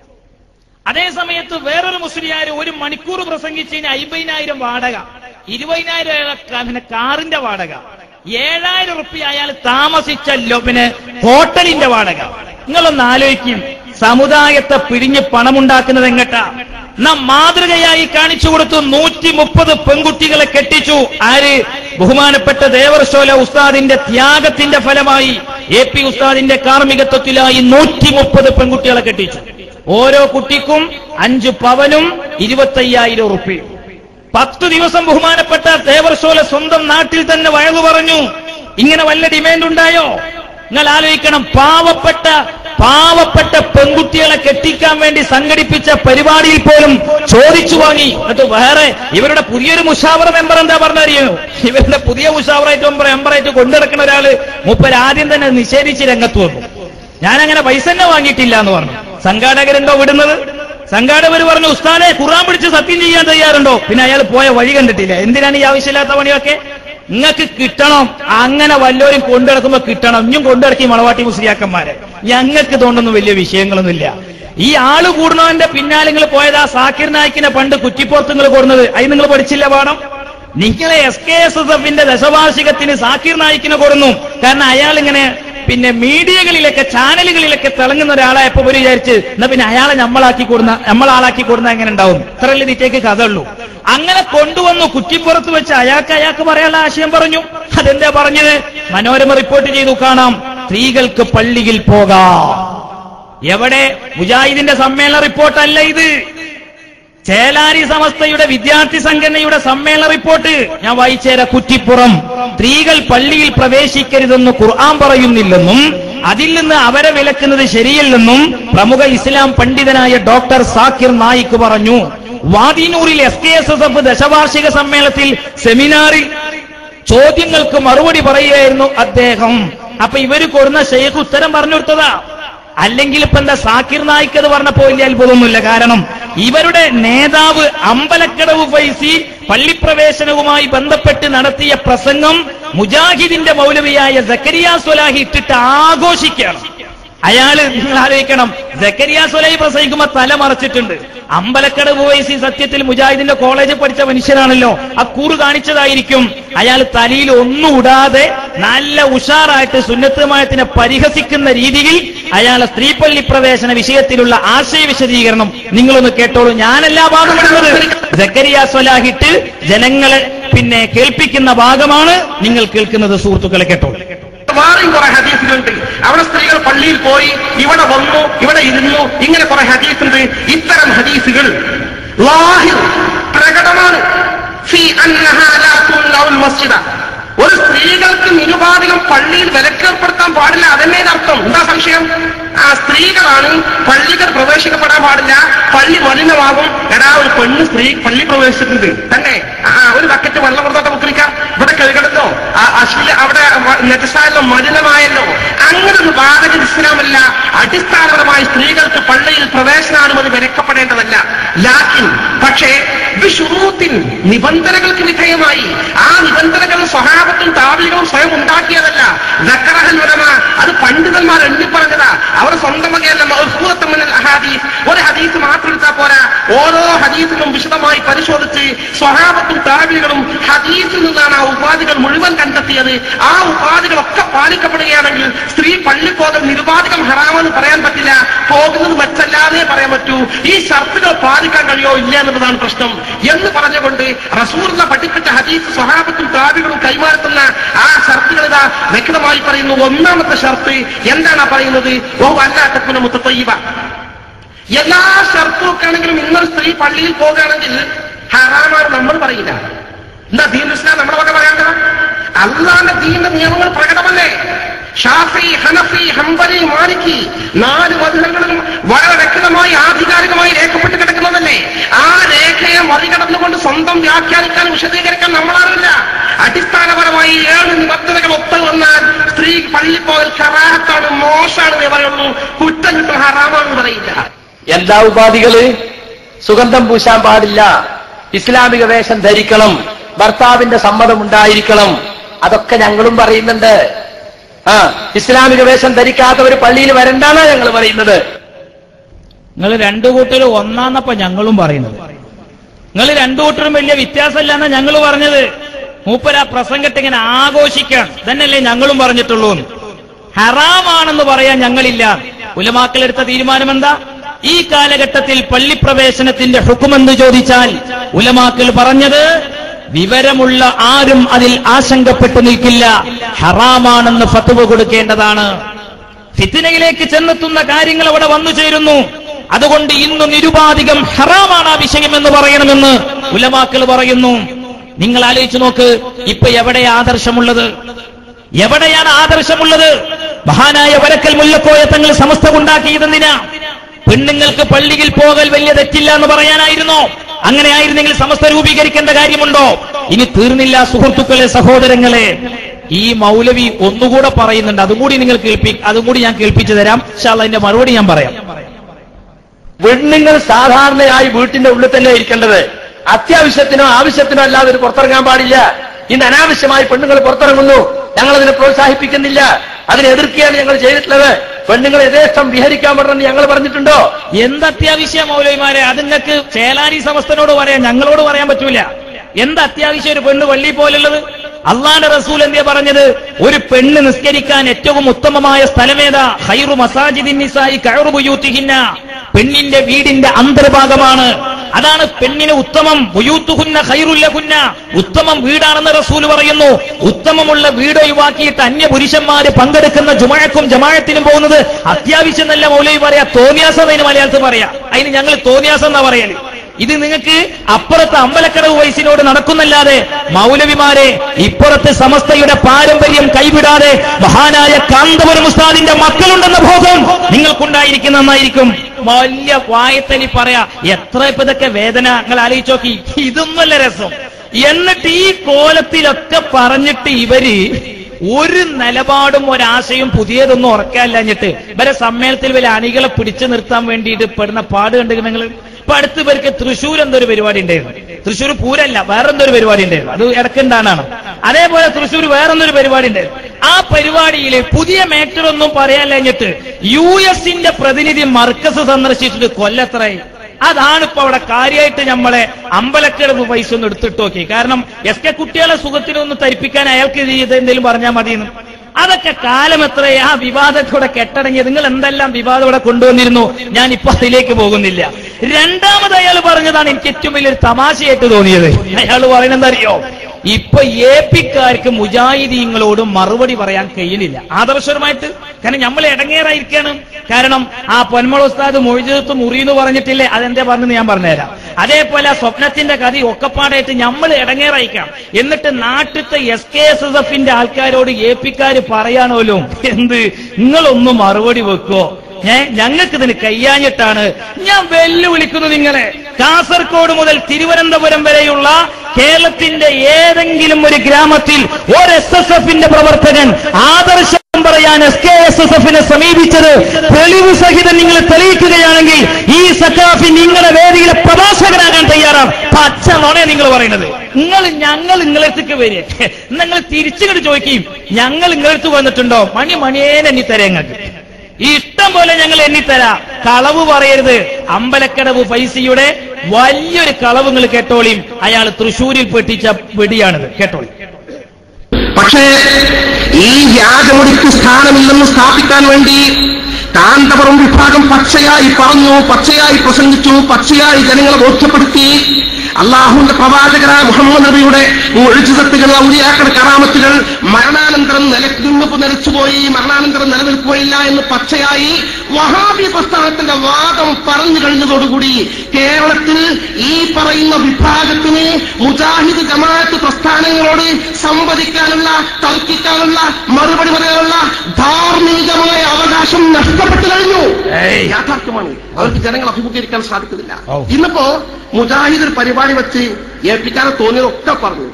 അതേ സമയത്ത് വേറൊരു മുസ്ലിയാർ ഒരു മണിക്കൂർ പ്രസംഗിച്ചതിന് അയ്പതിനായിരം വാടക ഇരുപതിനായിരം അയാളെ പിന്നെ കാറിന്റെ വാടക ഏഴായിരം റുപ്യ അയാൾ താമസിച്ച ലോ- പിന്നെ ഹോട്ടലിന്റെ വാടക നിങ്ങളൊന്ന് ആലോചിക്കും സമുദായത്തെ പിരിഞ്ഞ് പണമുണ്ടാക്കുന്നത് എങ്ങട്ടാ നാം മാതൃകയായി കാണിച്ചു കൊടുത്തു നൂറ്റി മുപ്പത് പെൺകുട്ടികളെ കെട്ടിച്ചു ആര് ബഹുമാനപ്പെട്ട ദേവർശോല ഉസ്താദിന്റെ ത്യാഗത്തിന്റെ ഫലമായി എ പി ഉസ്താദിന്റെ കാർമ്മികത്വത്തിലായി നൂറ്റി മുപ്പത് പെൺകുട്ടികളെ കെട്ടിച്ചു ഓരോ കുട്ടിക്കും അഞ്ച് പവനും ഇരുപത്തയ്യായിരം ഉറുപ്പിയും പത്തു ദിവസം ബഹുമാനപ്പെട്ട ദേവർശോല സ്വന്തം നാട്ടിൽ തന്നെ വയലു പറഞ്ഞു ഇങ്ങനെ വല്ല ഡിമാൻഡ് ഉണ്ടായോ നിങ്ങൾ ആലോചിക്കണം പാവപ്പെട്ട പാവപ്പെട്ട പെൺകുട്ടികളെ കെട്ടിക്കാൻ വേണ്ടി സംഘടിപ്പിച്ച പരിപാടിയിൽ പോലും ചോദിച്ചു വാങ്ങി എന്നിട്ട് വേറെ ഇവരുടെ പുതിയൊരു മുഷാവറ മെമ്പർ എന്താ പറഞ്ഞറിയോ ഇവരുടെ പുതിയ മുഷാവറായിട്ട് മെമ്പർ മെമ്പറായിട്ട് കൊണ്ടുനടക്കുന്ന ഒരാള് മൂപ്പർ ആദ്യം തന്നെ നിഷേധിച്ച് രംഗത്ത് വന്നു ഞാനങ്ങനെ പൈസ തന്നെ വാങ്ങിയിട്ടില്ല എന്ന് പറഞ്ഞു സംഘാടകരുണ്ടോ വിടുന്നത് സംഘാടകർ പറഞ്ഞു ഉസ്താദെ ഖുറാൻ പിടിച്ച് സത്യം ചെയ്യാൻ തയ്യാറുണ്ടോ പിന്നെ അയാൾ പോയ വഴി കണ്ടിട്ടില്ല എന്തിനാണ് ഈ ആവശ്യമില്ലാത്ത പണിയൊക്കെ നിങ്ങൾക്ക് കിട്ടണം അങ്ങനെ വല്ലോരും കൊണ്ടുനടക്കുമ്പോ കിട്ടണം ഇഞ്ഞും കൊണ്ടുനടക്കി മണവാട്ടി മുസ്ലിയാക്കന്മാരെ ഞങ്ങൾക്ക് തോന്നുന്നു വലിയ വിഷയങ്ങളൊന്നുമില്ല ഈ ആള് കൂടുന്നവന്റെ പിന്നാലെ നിങ്ങൾ പോയതാ സാക്കിർ നായിക്കിനെ പണ്ട് കുറ്റിപ്പുറത്ത് നിങ്ങൾ കൂടുന്നത് അത് നിങ്ങൾ പഠിച്ചില്ല പാഠം നിങ്ങളെ എസ് കെ എസ് എസ് എഫിന്റെ ദശവാർഷികത്തിന് സാക്കിർ നായിക്കിനെ കൊടുന്നു കാരണം അയാൾ ഇങ്ങനെ പിന്നെ മീഡിയകളിലൊക്കെ ചാനലുകളിലൊക്കെ തിളങ്ങുന്ന ഒരാളായപ്പോ ഒരു വിചാരിച്ച് എന്നാ പിന്നെ അയാളെ നമ്മളാക്കി കൊടുന്ന നമ്മളാളാക്കി കൊടുന്ന എങ്ങനെ ഉണ്ടാവും ഇത്രയല്ലേ നീറ്റേക്ക് കഥ ഉള്ളൂ അങ്ങനെ കൊണ്ടുവന്നു കുറ്റിപ്പുറത്ത് വെച്ച് അയാൾക്ക് അയാൾക്ക് പറയാനുള്ള ആശയം പറഞ്ഞു അതെന്താ പറഞ്ഞത് മനോരമ റിപ്പോർട്ട് ചെയ്തു കാണാം സ്ത്രീകൾക്ക് പള്ളിയിൽ പോകാം എവിടെ മുജാഹിദിന്റെ സമ്മേളന റിപ്പോർട്ടല്ല ഇത് ചേലാരി സമസ്തയുടെ വിദ്യാർത്ഥി സംഘടനയുടെ സമ്മേളന റിപ്പോർട്ട് ഞാൻ വായിച്ചേര കുറ്റിപ്പുറം സ്ത്രീകൾ പള്ളിയിൽ പ്രവേശിക്കരുതെന്ന് ഖുർആൻ പറയുന്നില്ലെന്നും അതിൽ നിന്ന് അവരെ വിലക്കുന്നത് ശരിയല്ലെന്നും പ്രമുഖ ഇസ്ലാം പണ്ഡിതനായ ഡോക്ടർ സാക്കിർ നായിക് പറഞ്ഞു വാദിനൂരിൽ S K S S F ദശവാർഷിക സമ്മേളനത്തിൽ സെമിനാറിൽ ചോദ്യങ്ങൾക്ക് മറുപടി പറയുകയായിരുന്നു അദ്ദേഹം അപ്പൊ ഇവര് കൊടുന്ന ഷെയ്ഖ് ഉത്തരം പറഞ്ഞു കൊടുത്തതാ അല്ലെങ്കിൽ ഇപ്പൊ എന്താ സാക്കിർ നായിക്ക് അത് പറഞ്ഞപ്പോ വലിയ അത്ഭുതമൊന്നുമില്ല കാരണം ഇവരുടെ നേതാവ് അമ്പലക്കടവ് ഫൈസി പള്ളിപ്രവേശനവുമായി ബന്ധപ്പെട്ട് നടത്തിയ പ്രസംഗം മുജാഹിദിന്റെ മൗലവിയായ സക്കരിയ സ്വലാഹി ഇട്ടിട്ട് ആഘോഷിക്കുകയാണ് അയാള് നിങ്ങൾ ആലോചിക്കണം സക്കരിയ സ്വലാഹി പ്രസംഗിക്കുമ്പോ തല മറച്ചിട്ടുണ്ട് അമ്പലക്കടവ് വയസ്സി സത്യത്തിൽ മുജാഹിദിന്റെ കോളേജിൽ പഠിച്ച മനുഷ്യനാണല്ലോ ആ കൂറ് കാണിച്ചതായിരിക്കും അയാൾ തലയിൽ ഒന്നും ഇടാതെ നല്ല ഉഷാറായിട്ട് സുന്നത്തുമായത്തിനെ പരിഹസിക്കുന്ന രീതിയിൽ അയാളെ സ്ത്രീപള്ളി പ്രവേശന വിഷയത്തിലുള്ള ആശയ വിശദീകരണം നിങ്ങളൊന്ന് കേട്ടോളൂ ഞാനല്ല ഭാഗപ്പെടുന്നത് സക്കരിയ സ്വലാഹിട്ട് ജനങ്ങളെ പിന്നെ കേൾപ്പിക്കുന്ന ഭാഗമാണ് നിങ്ങൾ കേൾക്കുന്നത് സുഹൃത്തുക്കളെ കേട്ടോളൂ വേറെയും കുറെ ഹദീസുകളുണ്ട് അവിടെ സ്ത്രീകൾ പള്ളിയിൽ പോയി ഇവിടെ വന്നു ഇവിടെ ഇരുന്നു ഇങ്ങനെ കുറെ ഹദീസുണ്ട് ഇത്തരം ഹദീസുകൾ ലാഹിർ പ്രകടമാണ് ഫീ അന്നഹാ ലാ തുംനഉൽ മസ്ജിദ. ഒരു സ്ത്രീകൾക്ക് നിരുപാധികം പള്ളിയിൽ വിലക്കേർപ്പെടുത്താൻ പാടില്ല അതന്നെ അർത്ഥം എന്താ സംശയം ആ സ്ത്രീകളാണ് പള്ളികൾ പ്രവേശിക്കപ്പെടാൻ പാടില്ല പള്ളി മലിനമാകും എടാ ഒരു പെണ്ണ് സ്ത്രീ പള്ളി പ്രവേശിച്ചിട്ടുണ്ട് തന്നെ ആ ഒരു ബക്കറ്റ് വെള്ളം കൊടുത്തോട്ടെ മുക്കരിക്കാം ഇവിടെ കഴുകടത്തോ അശ്ലീല അവിടെ നെറ്റസായല്ലോ മലിനമായല്ലോ അങ്ങനെ ഒരു ബാധക ഇസ്ലാമല്ല അടിസ്ഥാനപരമായി സ്ത്രീകൾക്ക് പള്ളിയിൽ പ്രവേശനാനുമതി വിലക്കപ്പെടേണ്ടതല്ല ലാക്കിൻ പക്ഷേ വിഷുറൂത്തിൻ നിബന്ധനകൾക്ക് വിധേയമായി ആ നിബന്ധനകൾ സ്വഹാബത്തും താപികളും സ്വയം ഉണ്ടാക്കിയതല്ല ദക്കറഹൽ ഉലമ അത് പണ്ഡിതന്മാർ എണ്ണിപ്പറഞ്ഞതാ അവർ സ്വന്തം വകയല്ല മഹ്ഫൂറത്തുമിനൽ അഹാദീസ് ഒരു ഹദീസ് മാത്രം എടുത്താൽ പോരാ ഓരോ ഹദീസിലും വിശദമായി പരിശോധിച്ച് സ്വഹാബത്തും താപികളും ഹദീസിൽ നിന്നാണ് ആ ഉപാധികൾ മുഴുവൻ കണ്ടെത്തിയത് ആ ഉപാധികളൊക്കെ പാലിക്കപ്പെടുകയാണെങ്കിൽ സ്ത്രീ പള്ളി പോകൽ നിരുപാധികം ഹറാമെന്ന് പറയാൻ പറ്റില്ല പോകുന്നത് മറ്റല്ലാതെ പറയാൻ പറ്റൂ ഈ ഷർത്തുകൾ പാലിക്കാൻ കഴിയോ ഇല്ല എന്നുള്ളതാണ് പ്രശ്നം എന്ന് പറഞ്ഞുകൊണ്ട് റസൂർല പഠിപ്പിച്ച ഹദീസ് സ്വഹാബത്തും താപികളും കൈമാറുന്ന ആ ഷർത്തുകൾ ഇതാ വ്യക്തമായി പറയുന്നു ഒന്നാമത്തെ ഷർത്ത് എന്താണ് ആ പറയുന്നത് ഓ അല്ലാത്തപ്പന മുത്തയ്യവ എല്ലാ ഷർത്തും ഒക്കെ ആണെങ്കിലും ഇന്നൊരു സ്ത്രീ പള്ളിയിൽ പോകുകയാണെങ്കിൽ ഹറാമാണ് നമ്മൾ പറയില്ല എന്താ ദീൻ ഇസ്ലാം നമ്മളെ വക പറയണ്ട അള്ളാന്റെ ദീന്റെ നിയമങ്ങൾ പ്രകടമല്ലേ ഷാഫി ഹനഫി ഹംബലി മാലിക്കി നാല് മധുരങ്ങളിലും വളരെ വ്യക്തമായി ആധികാരികമായി രേഖപ്പെട്ട് കിടക്കുന്നതല്ലേ ആ രേഖയെ മറികടന്നുകൊണ്ട് സ്വന്തം വ്യാഖ്യാനിക്കാൻ വിശദീകരിക്കാൻ നമ്മളാറില്ല അടിസ്ഥാനപരമായി ഏഴ് നിബന്ധനകൾ ഒത്തു വന്നാൽ സ്ത്രീ പള്ളി പോകൽ കറാഹത്താണ് മോശാണെന്നേ പറയുള്ളൂ കുറ്റം കിട്ടും ഹറാമാണെന്ന് പറയില്ല എന്താ ഉപാധികള് സുഗന്ധം പൂശാൻ പാടില്ല ഇസ്ലാമിക വേഷം ധരിക്കണം ഭർത്താവിന്റെ സമ്മതം ഉണ്ടായിരിക്കണം അതൊക്കെ ഞങ്ങളും പറയുന്നുണ്ട് ആ ഇസ്ലാമിക വേഷം ധരിക്കാത്തവർ പള്ളിയിൽ വരണ്ടാണ് ഞങ്ങൾ പറയുന്നത് നിങ്ങൾ രണ്ടു കൂട്ടരും ഒന്നാന്നപ്പോ ഞങ്ങളും പറയുന്നത് നിങ്ങൾ രണ്ടു കൂട്ടരും വലിയ വ്യത്യാസമില്ല എന്നാ ഞങ്ങൾ പറഞ്ഞത് മൂപ്പര പ്രസംഗത്തെ ഇങ്ങനെ ആഘോഷിക്കാൻ തന്നെയല്ലേ ഞങ്ങളും പറഞ്ഞിട്ടുള്ളൂ ഹറാമാണെന്ന് പറയാൻ ഞങ്ങളില്ല ഉലമാക്കളെടുത്ത തീരുമാനം എന്താ ഈ കാലഘട്ടത്തിൽ പള്ളിപ്രവേശനത്തിന്റെ ഹുക്കുമെന്ന് ചോദിച്ചാൽ ഉലമാക്കൾ പറഞ്ഞത് വിവരമുള്ള ആരും അതിൽ ആശങ്കപ്പെട്ടു നിൽക്കില്ല ഹറാമാണെന്ന് ഫത്തുവ കൊടുക്കേണ്ടതാണ് ഫിത്തിനയിലേക്ക് ചെന്നെത്തുന്ന കാര്യങ്ങൾ അവിടെ വന്നു ചേരുന്നു അതുകൊണ്ട് ഇന്ന് നിരുപാധികം ഹറാമാണ് ആ വിഷയം എന്ന് പറയണമെന്ന് ഉലമാക്കൾ പറയുന്നു നിങ്ങൾ ആലോചിച്ചു നോക്ക് ഇപ്പൊ എവിടെ ആദർശമുള്ളത് എവിടെയാണ് ആദർശമുള്ളത് മഹാനായ വരക്കൽ മുല്ലക്കോയ തങ്ങൾ സമസ്ത ഉണ്ടാക്കിയതെന്തിനാ പെണ്ണുങ്ങൾക്ക് പള്ളിയിൽ പോകൽ വലിയ തെറ്റില്ല എന്ന് പറയാനായിരുന്നോ അങ്ങനെ ആയിരുന്നെങ്കിൽ സമസ്ത രൂപീകരിക്കേണ്ട കാര്യമുണ്ടോ ഇനി തീർന്നില്ല സുഹൃത്തുക്കളെ സഹോദരങ്ങളെ ഈ മൗലവി ഒന്നുകൂടെ പറയുന്നുണ്ട് അതും കൂടി നിങ്ങൾ കേൾപ്പി അതും കൂടി ഞാൻ കേൾപ്പിച്ചു തരാം പക്ഷെ അതിന്റെ മറുപടി ഞാൻ പറയാം പെണ്ണുങ്ങൾ സാധാരണയായി വീട്ടിന്റെ ഉള്ളിൽ തന്നെ ഇരിക്കേണ്ടത് അത്യാവശ്യത്തിനോ ആവശ്യത്തിനോ അല്ലാതെ ഒരു പുറത്തിറങ്ങാൻ പാടില്ല ഇന്ന് അനാവശ്യമായി പെണ്ണുങ്ങൾ പുറത്തിറങ്ങുന്നു ഞങ്ങൾ അതിനെ പ്രോത്സാഹിപ്പിക്കുന്നില്ല അതിനെ എതിർക്കുകയാണ് ഞങ്ങൾ ചെയ്തിട്ടുള്ളത് പെണ്ണുങ്ങൾ യഥേഷ്ടം വിഹരിക്കാൻ പറ്റണമെന്ന് ഞങ്ങൾ പറഞ്ഞിട്ടുണ്ടോ എന്ത് അത്യാവശ്യം മൗലവിമാരെ അത് നിങ്ങൾക്ക് ചേലാരി സമസ്തനോട് പറയാം ഞങ്ങളോട് പറയാൻ പറ്റൂല എന്ത് അത്യാവശ്യം ഒരു പെണ്ണ് പള്ളി പോലുള്ളത് അള്ളാന്റെ റസൂൽ എന്തിയാ പറഞ്ഞത് ഒരു പെണ്ണ് നിസ്കരിക്കാൻ ഏറ്റവും ഉത്തമമായ സ്ഥലമേതാ ഹൈറു മസാജിദിൻ നിസായി കയറു ബുയൂത്തിഹിന്ന പെണ്ണിന്റെ വീടിന്റെ അന്തർഭാഗമാണ് അതാണ് പെണ്ണിന് ഉത്തമം ബുയൂത്തുഹുന്ന ഹൈറുല്ലഹുന്ന ഉത്തമം വീടാണെന്ന് റസൂൽ പറയുന്നു ഉത്തമമുള്ള വീട് ഒഴിവാക്കിയിട്ട് അന്യ പുരുഷന്മാര് പങ്കെടുക്കുന്ന ജുമാഴക്കും ജമാഴത്തിനും പോകുന്നത് അത്യാവശ്യം നല്ല മൗലവി പറയാ തോന്നിയാസം അതിന് മലയാളത്തിൽ പറയാ അതിന് ഞങ്ങൾ തോന്നിയാസം എന്നാ പറയല് ഇത് നിങ്ങൾക്ക് അപ്പുറത്ത് അമ്പലക്കടവ് വയസ്സിനോട് നടക്കുന്നല്ലാതെ മൗലവിമാരെ ഇപ്പുറത്ത് സമസ്തയുടെ പാരമ്പര്യം കൈവിടാതെ മഹാനായ കാന്തപുരം ഉസ്താദിന്റെ മക്കളുണ്ടെന്ന ബോധം നിങ്ങൾക്കുണ്ടായിരിക്കുന്ന നന്നായിരിക്കും വലിയ വായത്തനി പറയാ എത്ര ഇപ്പൊ ഇതൊക്കെ വേദന നിങ്ങൾ ആലോചിച്ച് നോക്കി ഇതൊന്നുമല്ല രസം എന്നിട്ട് ഈ കോലത്തിലൊക്കെ പറഞ്ഞിട്ട് ഇവര് ഒരു നിലപാടും ഒരാശയും പുതിയതൊന്നും ഉറക്കാനില്ലഞ്ഞിട്ട് ഇവരെ സമ്മേളനത്തിൽ വലിയ അണികളെ പിടിച്ചു നിർത്താൻ വേണ്ടിയിട്ട് പെടുന്ന പാട് കണ്ടിട്ട് നിങ്ങൾ ഇപ്പൊ അടുത്ത് പേർക്ക് തൃശ്ശൂർ എന്തൊരു പരിപാടി ഉണ്ടായിരുന്നു തൃശ്ശൂർ പൂരല്ല വേറെന്തൊരു പരിപാടി ഉണ്ടായിരുന്നു അത് ഇടക്കുണ്ടാണ് അതേപോലെ തൃശ്ശൂർ വേറൊന്നൊരു പരിപാടി ഉണ്ടായിരുന്നു ആ പരിപാടിയിൽ പുതിയ മേറ്റർ ഒന്നും പറയാനില്ലഞ്ഞിട്ട് യു എസിന്റെ പ്രതിനിധി മർക്കസ് സന്ദർശിച്ചിട്ട് കൊല്ലത്രയായി അതാണ് ഇപ്പൊ അവിടെ കാര്യമായിട്ട് നമ്മളെ അമ്പലക്കിടവ് പൈസ ഒന്ന് എടുത്തിട്ട് നോക്കി കാരണം എസ് കെ കുട്ടികളെ സുഖത്തിനൊന്ന് തരിപ്പിക്കാൻ അയാൾക്ക് ഇത് ചെയ്ത് എന്തെങ്കിലും പറഞ്ഞാൽ മതിയെന്ന് അതൊക്കെ കാലം എത്രയെ ആ വിവാദത്തോടെ കെട്ടടങ്ങി നിങ്ങൾ എന്തെല്ലാം വിവാദം ഇവിടെ കൊണ്ടുവന്നിരുന്നു ഞാൻ ഇപ്പൊ അതിലേക്ക് പോകുന്നില്ല രണ്ടാമത് അയാൾ പറഞ്ഞതാണ് എനിക്ക് ഏറ്റവും വലിയൊരു തമാശയായിട്ട് തോന്നിയത് അയാൾ പറയുന്നത് അറിയോ ഇപ്പൊ എ പിക്കാർക്ക് മുജാഹിദീങ്ങളോട് മറുപടി പറയാൻ കഴിയുന്നില്ല ആദർശപരമായിട്ട് കാരണം നമ്മൾ ഇടങ്ങേറായിരിക്കാണ് കാരണം ആ പൊന്മള ഉസ്താദ് മൊഴിജത്ത് മുറി എന്ന് പറഞ്ഞിട്ടില്ലേ അതെന്താ പറഞ്ഞെന്ന് ഞാൻ പറഞ്ഞുതരാം അതേപോലെ ആ സ്വപ്നത്തിന്റെ കഥ ഒക്കെപ്പാടായിട്ട് നമ്മൾ ഇടങ്ങേറായിക്കാം എന്നിട്ട് നാട്ടിലത്തെ എസ് കെ എസ് എസ് എഫിന്റെ ആൾക്കാരോട് എ പിക്കാര് പറയാണോലും എന്ത് നിങ്ങളൊന്ന് മറുപടി വെക്കോ ഏ ഞങ്ങൾക്ക് ഇതിന് കയ്യാഞ്ഞിട്ടാണ് ഞാൻ വെല്ലുവിളിക്കുന്നു നിങ്ങളെ കാസർഗോഡ് മുതൽ തിരുവനന്തപുരം വരെയുള്ള കേരളത്തിന്റെ ഏതെങ്കിലും ഒരു ഗ്രാമത്തിൽ ഒരു എസ് എസ് എഫിന്റെ പ്രവർത്തകൻ ആദർശം പറയാൻ എസ് കെ എസ് എസ് എഫിനെ സമീപിച്ചത് തെളിവ് സഹിതം നിങ്ങൾ തെളിയിക്കുകയാണെങ്കിൽ ഈ സഖാഫി നിങ്ങളുടെ വേദിയിലെ പ്രഭാഷകനാകാൻ തയ്യാറാണ് പച്ച നുണേ നിങ്ങൾ പറയുന്നത് നിങ്ങൾ ഞങ്ങൾ നിങ്ങളെടുത്തേക്ക് വരിക നിങ്ങൾ തിരിച്ചുകൊണ്ട് ചോദിക്കുകയും ഞങ്ങൾ നിങ്ങളെടുത്ത് വന്നിട്ടുണ്ടോ മണി മണിയേനെ എണ്ണി തരാം ഞങ്ങൾക്ക് ഇഷ്ടം പോലെ ഞങ്ങൾ എണ്ണിത്തരാം കളവ് പറയരുത് അമ്പലക്കടവ് പൈസയുടെ വലിയൊരു കളവ് നിങ്ങൾ കേട്ടോളിയും അയാൾ തൃശൂരിൽ പെട്ടിച്ച വെടിയാണിത് കേട്ടോളി പക്ഷേ ഈ വ്യാജമൊടിക്ക് സ്ഥാനമില്ലെന്ന് സ്ഥാപിക്കാൻ വേണ്ടി കാന്തപുരം വിഭാഗം പച്ചയായി പറഞ്ഞു പച്ചയായി പ്രസംഗിച്ചു പച്ചയായി ജനങ്ങളെ ബോധ്യപ്പെടുത്തി അള്ളാഹുവിന്റെ പ്രവാചകരായ മുഹമ്മദ് നബിയുടെ ഒഴിച്ചുതത്തുകൾ ഔലിയാക്കളുടെ കറാമത്തുകൾ മരണാനന്തരം നിലനിന്ന് നിലച്ചുപോയി മരണാനന്തരം നിലനിൽക്കുകയില്ല എന്ന് പച്ചയായി വഹാബി പ്രസ്ഥാനത്തിന്റെ വാദം പറഞ്ഞു കഴിഞ്ഞതോടുകൂടി കേരളത്തിൽ ഈ പറയുന്ന വിഭാഗത്തിന് മുജാഹിദ് ജമാഅത്ത് പ്രസ്ഥാനങ്ങളോട് സംവദിക്കാനുള്ള തർക്കിക്കാനുള്ള മറുപടി പറയാനുള്ള ധാർമ്മികമായ അവകാശം നഷ്ടപ്പെട്ടു കഴിഞ്ഞു യാഥാർത്ഥ്യമാണ് അവർക്ക് ജനങ്ങൾ അഭിമുഖീകരിക്കാൻ സാധിക്കുന്നില്ല ഇന്നിപ്പോ മുജാഹിദ് ഒരു പരിപാടി വെച്ച് ഏൽപ്പിക്കാതെ തോന്നിയതൊക്കെ പറഞ്ഞു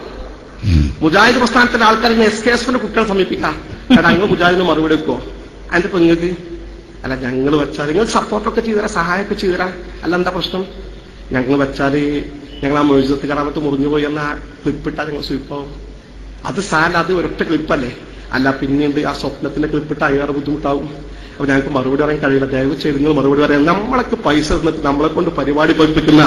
മുജാഹിദ് പ്രസ്ഥാനത്തിന്റെ ആൾക്കാർ എസ് കെ എസിന്റെ കുട്ടികളെ സമീപിക്കാം എടാ അങ്ങ് മുജാഹിദിന് മറുപടി വെക്കോ അതിന്റെ ഇപ്പൊ നിങ്ങൾക്ക് അല്ല ഞങ്ങൾ വെച്ചാൽ നിങ്ങൾ സപ്പോർട്ടൊക്കെ ചെയ്തുതരാം സഹായമൊക്കെ ചെയ്തുതരാം അല്ല എന്താ പ്രശ്നം ഞങ്ങൾ വെച്ചാല് ഞങ്ങൾ ആ മൊഴിജത്ത് കറാമത്ത് മുറിഞ്ഞുപോയി എന്ന ക്ലിപ്പിട്ടാ ഞങ്ങൾ സ്വീപ്പാവും അത് സാല അത് ഒരൊറ്റ ക്ലിപ്പല്ലേ അല്ല പിന്നീട് ആ സ്വപ്നത്തിന്റെ ക്ലിപ്പിട്ട് അയ്യാറ് ബുദ്ധിമുട്ടാവും അപ്പൊ ഞങ്ങൾക്ക് മറുപടി പറയാൻ കഴിയില്ല ദയവ് ചെയ്ത് നിങ്ങൾ മറുപടി പറയാം നമ്മളൊക്കെ പൈസ തന്നിട്ട് നമ്മളെ കൊണ്ട് പരിപാടി പഠിപ്പിക്കുന്ന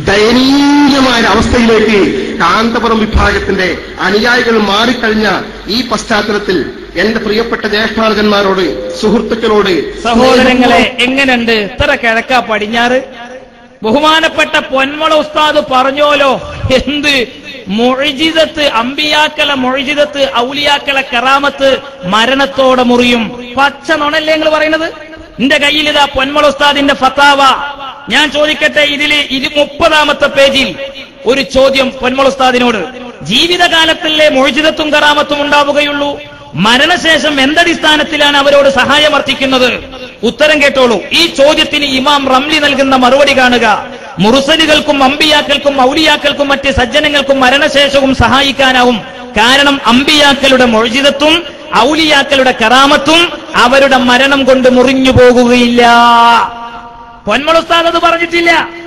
ദയനീയമായ ഒരു അവസ്ഥയിലേക്ക് കാന്തപുരം വിഭാഗത്തിന്റെ അനുയായികൾ മാറിക്കഴിഞ്ഞ ഈ പശ്ചാത്തലത്തിൽ എന്റെ പ്രിയപ്പെട്ട ജ്യേഷ്ഠാർജന്മാരോട് സുഹൃത്തുക്കളോട് സഹോദരങ്ങളെ എങ്ങനെയുണ്ട് ഇത്ര കിഴക്ക പടിഞ്ഞാറ് ബഹുമാനപ്പെട്ട പൊന്മള ഉസ്താദ് പറഞ്ഞോലോ എന്ത് മൊഴിജിതത്ത് അമ്പിയാക്കളെ മൊഴിജിതത്ത് ഔലിയാക്കളെ കറാമത്ത് മരണത്തോടെ മുറിയും പച്ച നുണല്ലേ നിങ്ങൾ പറയുന്നത് എന്റെ കയ്യിൽ ഇതാ പൊന്മള ഉസ്താദിന്റെ ഫത്താവ ഞാൻ ചോദിക്കട്ടെ ഇതിൽ ഇത് മുപ്പതാമത്തെ പേജിൽ ഒരു ചോദ്യം പൊന്മള ഉസ്താദിനോട് ജീവിതകാലത്തിലെ മൊഴിജിതത്തും കറാമത്തും ഉണ്ടാവുകയുള്ളൂ മരണശേഷം എന്തടിസ്ഥാനത്തിലാണ് അവരോട് സഹായമർത്ഥിക്കുന്നത് ഉത്തരം കേട്ടോളൂ ഈ ചോദ്യത്തിന് ഇമാം റംലി നൽകുന്ന മറുപടി കാണുക മുറുസലുകൾക്കും അമ്പിയാക്കൾക്കും ഔലിയാക്കൾക്കും മറ്റ് സജ്ജനങ്ങൾക്കും മരണശേഷവും സഹായിക്കാനാവും കാരണം അമ്പിയാക്കളുടെ മൊഴിജിതത്വം ഔലിയാക്കളുടെ കറാമത്തും അവരുടെ മരണം കൊണ്ട് മുറിഞ്ഞു പോകുകയില്ല പൊന്മളുസ്താദ് അത് പറഞ്ഞിട്ടില്ല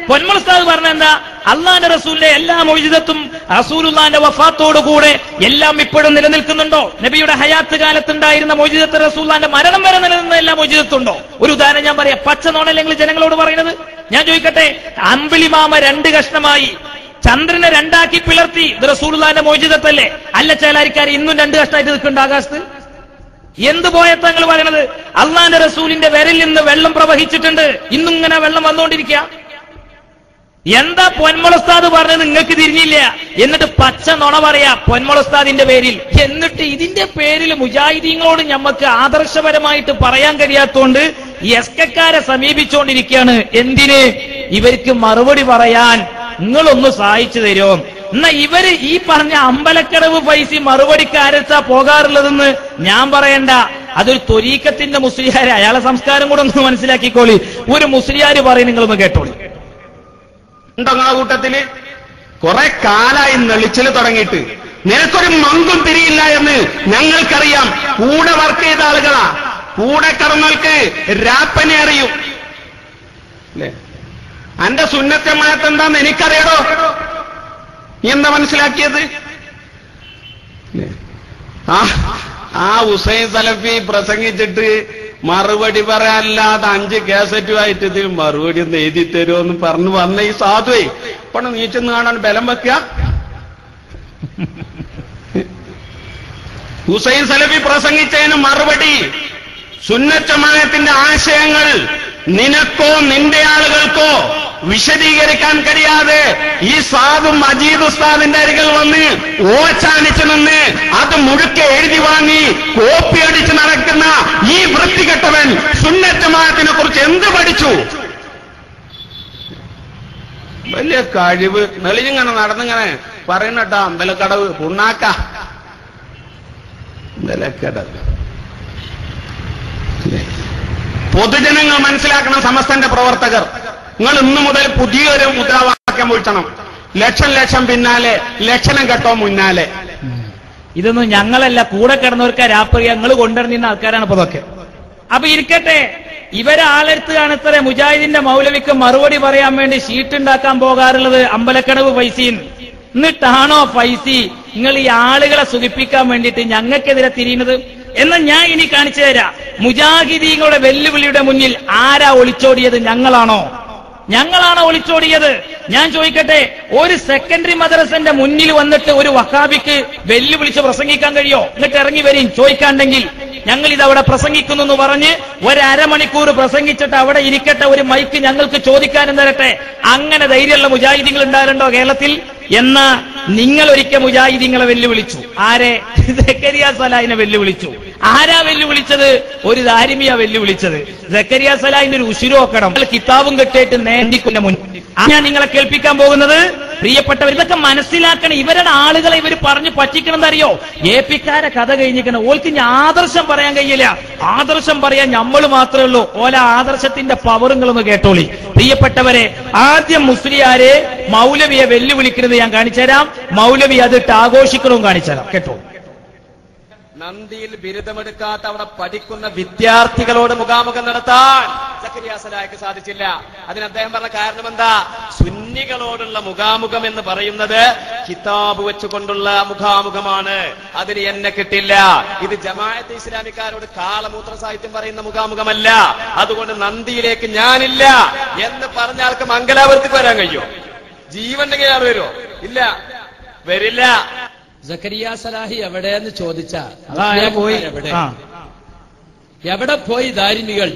പൊന്മളസ്ഥാദ് പറഞ്ഞ എന്താ അള്ളാന്റെ റസൂലിന്റെ എല്ലാ മൊഴിതത്തും റസൂലുള്ളാന്റെ വഫാത്തോടു കൂടെ എല്ലാം ഇപ്പോഴും നിലനിൽക്കുന്നുണ്ടോ നബിയുടെ ഹയാത്ത് കാലത്തുണ്ടായിരുന്ന മൊഴിതത്ത് റസൂല്ലാന്റെ മരണം വരെ നിലനിന്ന എല്ലാ മൊഴിതത്തുണ്ടോ ഒരു ഉദാഹരണം ഞാൻ പറയാം പച്ച നോണല്ലെങ്കിൽ ജനങ്ങളോട് പറയുന്നത് ഞാൻ ചോദിക്കട്ടെ അമ്പിളിമാമ രണ്ട് കഷ്ണമായി ചന്ദ്രനെ രണ്ടാക്കി പിളർത്തി ഇത് റസൂലുള്ളാന്റെ മോചിതത്തല്ലേ അല്ല ചേലാരിക്കാർ ഇന്നും രണ്ട് കഷ്ണമായിട്ട് നിൽക്കുന്നുണ്ട് ആകാശത്ത് എന്ത് പോയത്തങ്ങൾ പറയണത് അള്ളാന്റെ റസൂലിന്റെ വിരലിൽ നിന്ന് വെള്ളം പ്രവഹിച്ചിട്ടുണ്ട് ഇന്നും ഇങ്ങനെ വെള്ളം വന്നുകൊണ്ടിരിക്കുക എന്താ പൊന്മുളസ്താദ് പറഞ്ഞത് നിങ്ങൾക്ക് തിരിഞ്ഞില്ല എന്നിട്ട് പച്ച നുണ പറയാ പൊന്മുളസ്താദിന്റെ പേരിൽ എന്നിട്ട് ഇതിന്റെ പേരിൽ മുജാഹിദീങ്ങളോട് ഞമ്മക്ക് ആദർശപരമായിട്ട് പറയാൻ കഴിയാത്തോണ്ട് എസ് കെക്കാരെ സമീപിച്ചുകൊണ്ടിരിക്കുകയാണ് എന്തിന് ഇവർക്ക് മറുപടി പറയാൻ നിങ്ങളൊന്ന് സഹായിച്ചു തരുമോ എന്നാ ഇവര് ഈ പറഞ്ഞ അമ്പലക്കടവ് പൈസ മറുപടിക്ക് ആരച്ചാ പോകാറുള്ളതെന്ന് ഞാൻ പറയണ്ട അതൊരു തൊരീക്കത്തിന്റെ മുസ്ലിയാര് അയാളെ സംസ്കാരം കൂടെ ഒന്ന് മനസ്സിലാക്കിക്കോളി ഒരു മുസ്ലിയാര് പറയും നിങ്ങളൊന്ന് കേട്ടോളി ഉണ്ടോ നിങ്ങളെ കൂട്ടത്തില് കുറെ കാലായി നെളിച്ചില് തുടങ്ങിയിട്ട് നിനക്കൊരു മങ്കും തിരിയില്ല എന്ന് ഞങ്ങൾക്കറിയാം കൂടെ വർക്ക് ചെയ്ത ആളുകളാ കൂടെ കടന്നവർക്ക് രാപ്പനെ അറിയും അല്ലേ അന്റെ സുന്നത്തമായത്ത് എന്താന്ന് എനിക്കറിയടോ നീ എന്താ മനസ്സിലാക്കിയത് അല്ലേ? ആ ആ ഹുസൈൻ സലഫി പ്രസംഗിച്ചിട്ട് മറുപടി പറയാനില്ലാതെ അഞ്ച് കേസറ്റുമായിട്ട് ഇത് മറുപടി ഒന്ന് എഴുതി തരുമോ എന്ന് പറഞ്ഞു വന്ന ഈ സാധുവേ പണം നീച്ചെന്ന് കാണാൻ ബലം വെക്കുക ഹുസൈൻ സലഫി പ്രസംഗിച്ചതിന് മറുപടി സുന്നച്ചമാനത്തിന്റെ ആശയങ്ങൾ നിനക്കോ നിന്റെ ആളുകൾക്കോ വിശദീകരിക്കാൻ കഴിയാതെ ഈ സാധു മജീദ് ഉസ്താദിന്റെ അരികിൽ വന്ന് ഓച്ചാനിച്ച് നിന്ന് അത് മുഴുക്കെ എഴുതി വാങ്ങി കോപ്പി അടിച്ച് നടക്കുന്ന ഈ വൃത്തികെട്ടവൻ സുന്നച്ചമാനത്തിനെ കുറിച്ച് എന്ത് പഠിച്ചു വലിയ കഴിവ് നെളിഞ്ഞിങ്ങനെ നടന്നിങ്ങനെ പറയുന്നട്ടാ അമ്പലക്കടവ് പുണ്ണാക്ക അമ്പലക്കടവ് പൊതുജനങ്ങൾ മനസ്സിലാക്കണം സമസ്തന്റെ പ്രവർത്തകർ നിങ്ങൾ ഇന്നു മുതൽ പുതിയൊരു മുദ്രാവാക്യം വിളിച്ചണം ലക്ഷം ലക്ഷം പിന്നാലെ ലക്ഷണം കെട്ടോ മുന്നാലെ ഇതൊന്നും ഞങ്ങളല്ല കൂടെ കിടന്നവർക്ക് രാത്രി ഞങ്ങൾ കൊണ്ടുവരുന്ന ആൾക്കാരാണ് ഇപ്പൊ ഇതൊക്കെ അപ്പൊ ഇരിക്കട്ടെ ഇവരെ ആളെടുത്ത് കാണത്തറെ മുജാഹിദിന്റെ മൗലവിക്ക് മറുപടി പറയാൻ വേണ്ടി ഷീറ്റ് ഉണ്ടാക്കാൻ പോകാറുള്ളത് അമ്പലക്കടവ് പൈസയും എന്നിട്ടാണോ പൈസി നിങ്ങൾ ഈ ആളുകളെ സുഖിപ്പിക്കാൻ വേണ്ടിയിട്ട് ഞങ്ങൾക്കെതിരെ തിരിയുന്നത് എന്നാൽ ഞാൻ ഇനി കാണിച്ചു തരാം മുജാഹിദീങ്ങളുടെ വെല്ലുവിളിയുടെ മുന്നിൽ ആരാ ഒളിച്ചോടിയത് ഞങ്ങളാണോ ഞങ്ങളാണോ ഒളിച്ചോടിയത് ഞാൻ ചോദിക്കട്ടെ ഒരു സെക്കൻഡറി മദ്രസന്റെ മുന്നിൽ വന്നിട്ട് ഒരു വഹാബിക്ക് വെല്ലുവിളിച്ച് പ്രസംഗിക്കാൻ കഴിയോ എന്നിട്ട് ഇറങ്ങി വരും ചോദിക്കാണ്ടെങ്കിൽ ഞങ്ങൾ ഇത് അവിടെ പ്രസംഗിക്കുന്നു എന്ന് പറഞ്ഞ് ഒരു അരമണിക്കൂർ പ്രസംഗിച്ചിട്ട് അവിടെ ഇരിക്കട്ടെ ഒരു മൈക്ക് ഞങ്ങൾക്ക് ചോദിക്കാനും തരട്ടെ അങ്ങനെ ധൈര്യമുള്ള മുജാഹിദികൾ ഉണ്ടായിരുണ്ടോ കേരളത്തിൽ എന്നാ നിങ്ങൾ ഒരിക്കൽ മുജാഹിദിങ്ങളെ വെല്ലുവിളിച്ചു ആരെ സക്കരിയ സലാഹിനെ വെല്ലുവിളിച്ചു ആരാ വെല്ലുവിളിച്ചത് ഒരു ദാരിമിയ വെല്ലുവിളിച്ചത് സക്കരിയ സലാഹിന്റെ ഒരു ഉശിരോക്കണം കിതാബും കെട്ടിയിട്ട് നേന്തിക്കുന്ന മുൻ ആ ഞാൻ നിങ്ങളെ കേൾപ്പിക്കാൻ പോകുന്നത് പ്രിയപ്പെട്ടവർ ഇതൊക്കെ മനസ്സിലാക്കണം ഇവരുടെ ആളുകളെ ഇവർ പറഞ്ഞു പറ്റിക്കണം എന്നറിയോ എ പിക്കാരെ കഥ കഴിഞ്ഞിരിക്കണം ഓൾക്ക് ഇനി ആദർശം പറയാൻ കഴിയില്ല ആദർശം പറയാൻ നമ്മൾ മാത്രമേ ഉള്ളൂ ഓല ആദർശത്തിന്റെ പവറുകളൊന്ന് കേട്ടോളി പ്രിയപ്പെട്ടവരെ ആദ്യം മുസ്ലിയാരെ മൗലവിയെ വെല്ലുവിളിക്കുന്നത് ഞാൻ കാണിച്ചുതരാം മൗലവി അതിട്ട് ആഘോഷിക്കണവും കാണിച്ചുതരാം കേട്ടോ നന്ദിയിൽ ബിരുദമെടുക്കാത്ത അവിടെ പഠിക്കുന്ന വിദ്യാർത്ഥികളോട് മുഖാമുഖം നടത്താൻ സക്കരിയ സലാഹിക്ക് സാധിച്ചില്ല അതിന് അദ്ദേഹം പറഞ്ഞ കാരണം എന്താ സുന്നികളോടുള്ള മുഖാമുഖം എന്ന് പറയുന്നത് കിതാബ് വെച്ചുകൊണ്ടുള്ള മുഖാമുഖമാണ് അതിന് എന്നെ കിട്ടില്ല ഇത് ജമാഅത്ത് ഇസ്ലാമിക്കാരോട് കാളമൂത്ര സാഹിത്യം പറയുന്ന മുഖാമുഖമല്ല അതുകൊണ്ട് നന്ദിയിലേക്ക് ഞാനില്ല എന്ന് പറഞ്ഞ ആൾക്ക് മംഗലാപുരത്തേക്ക് വരാൻ കഴിയോ ജീവന്റെ ആൾ വരുമോ ഇല്ല വരില്ല സക്കരിയ സലാഹി എവിടെയെന്ന് ചോദിച്ച അതാ ആരാ പോയി എവിടെ ആ എവിടെ പോയി ദാരിമികൾ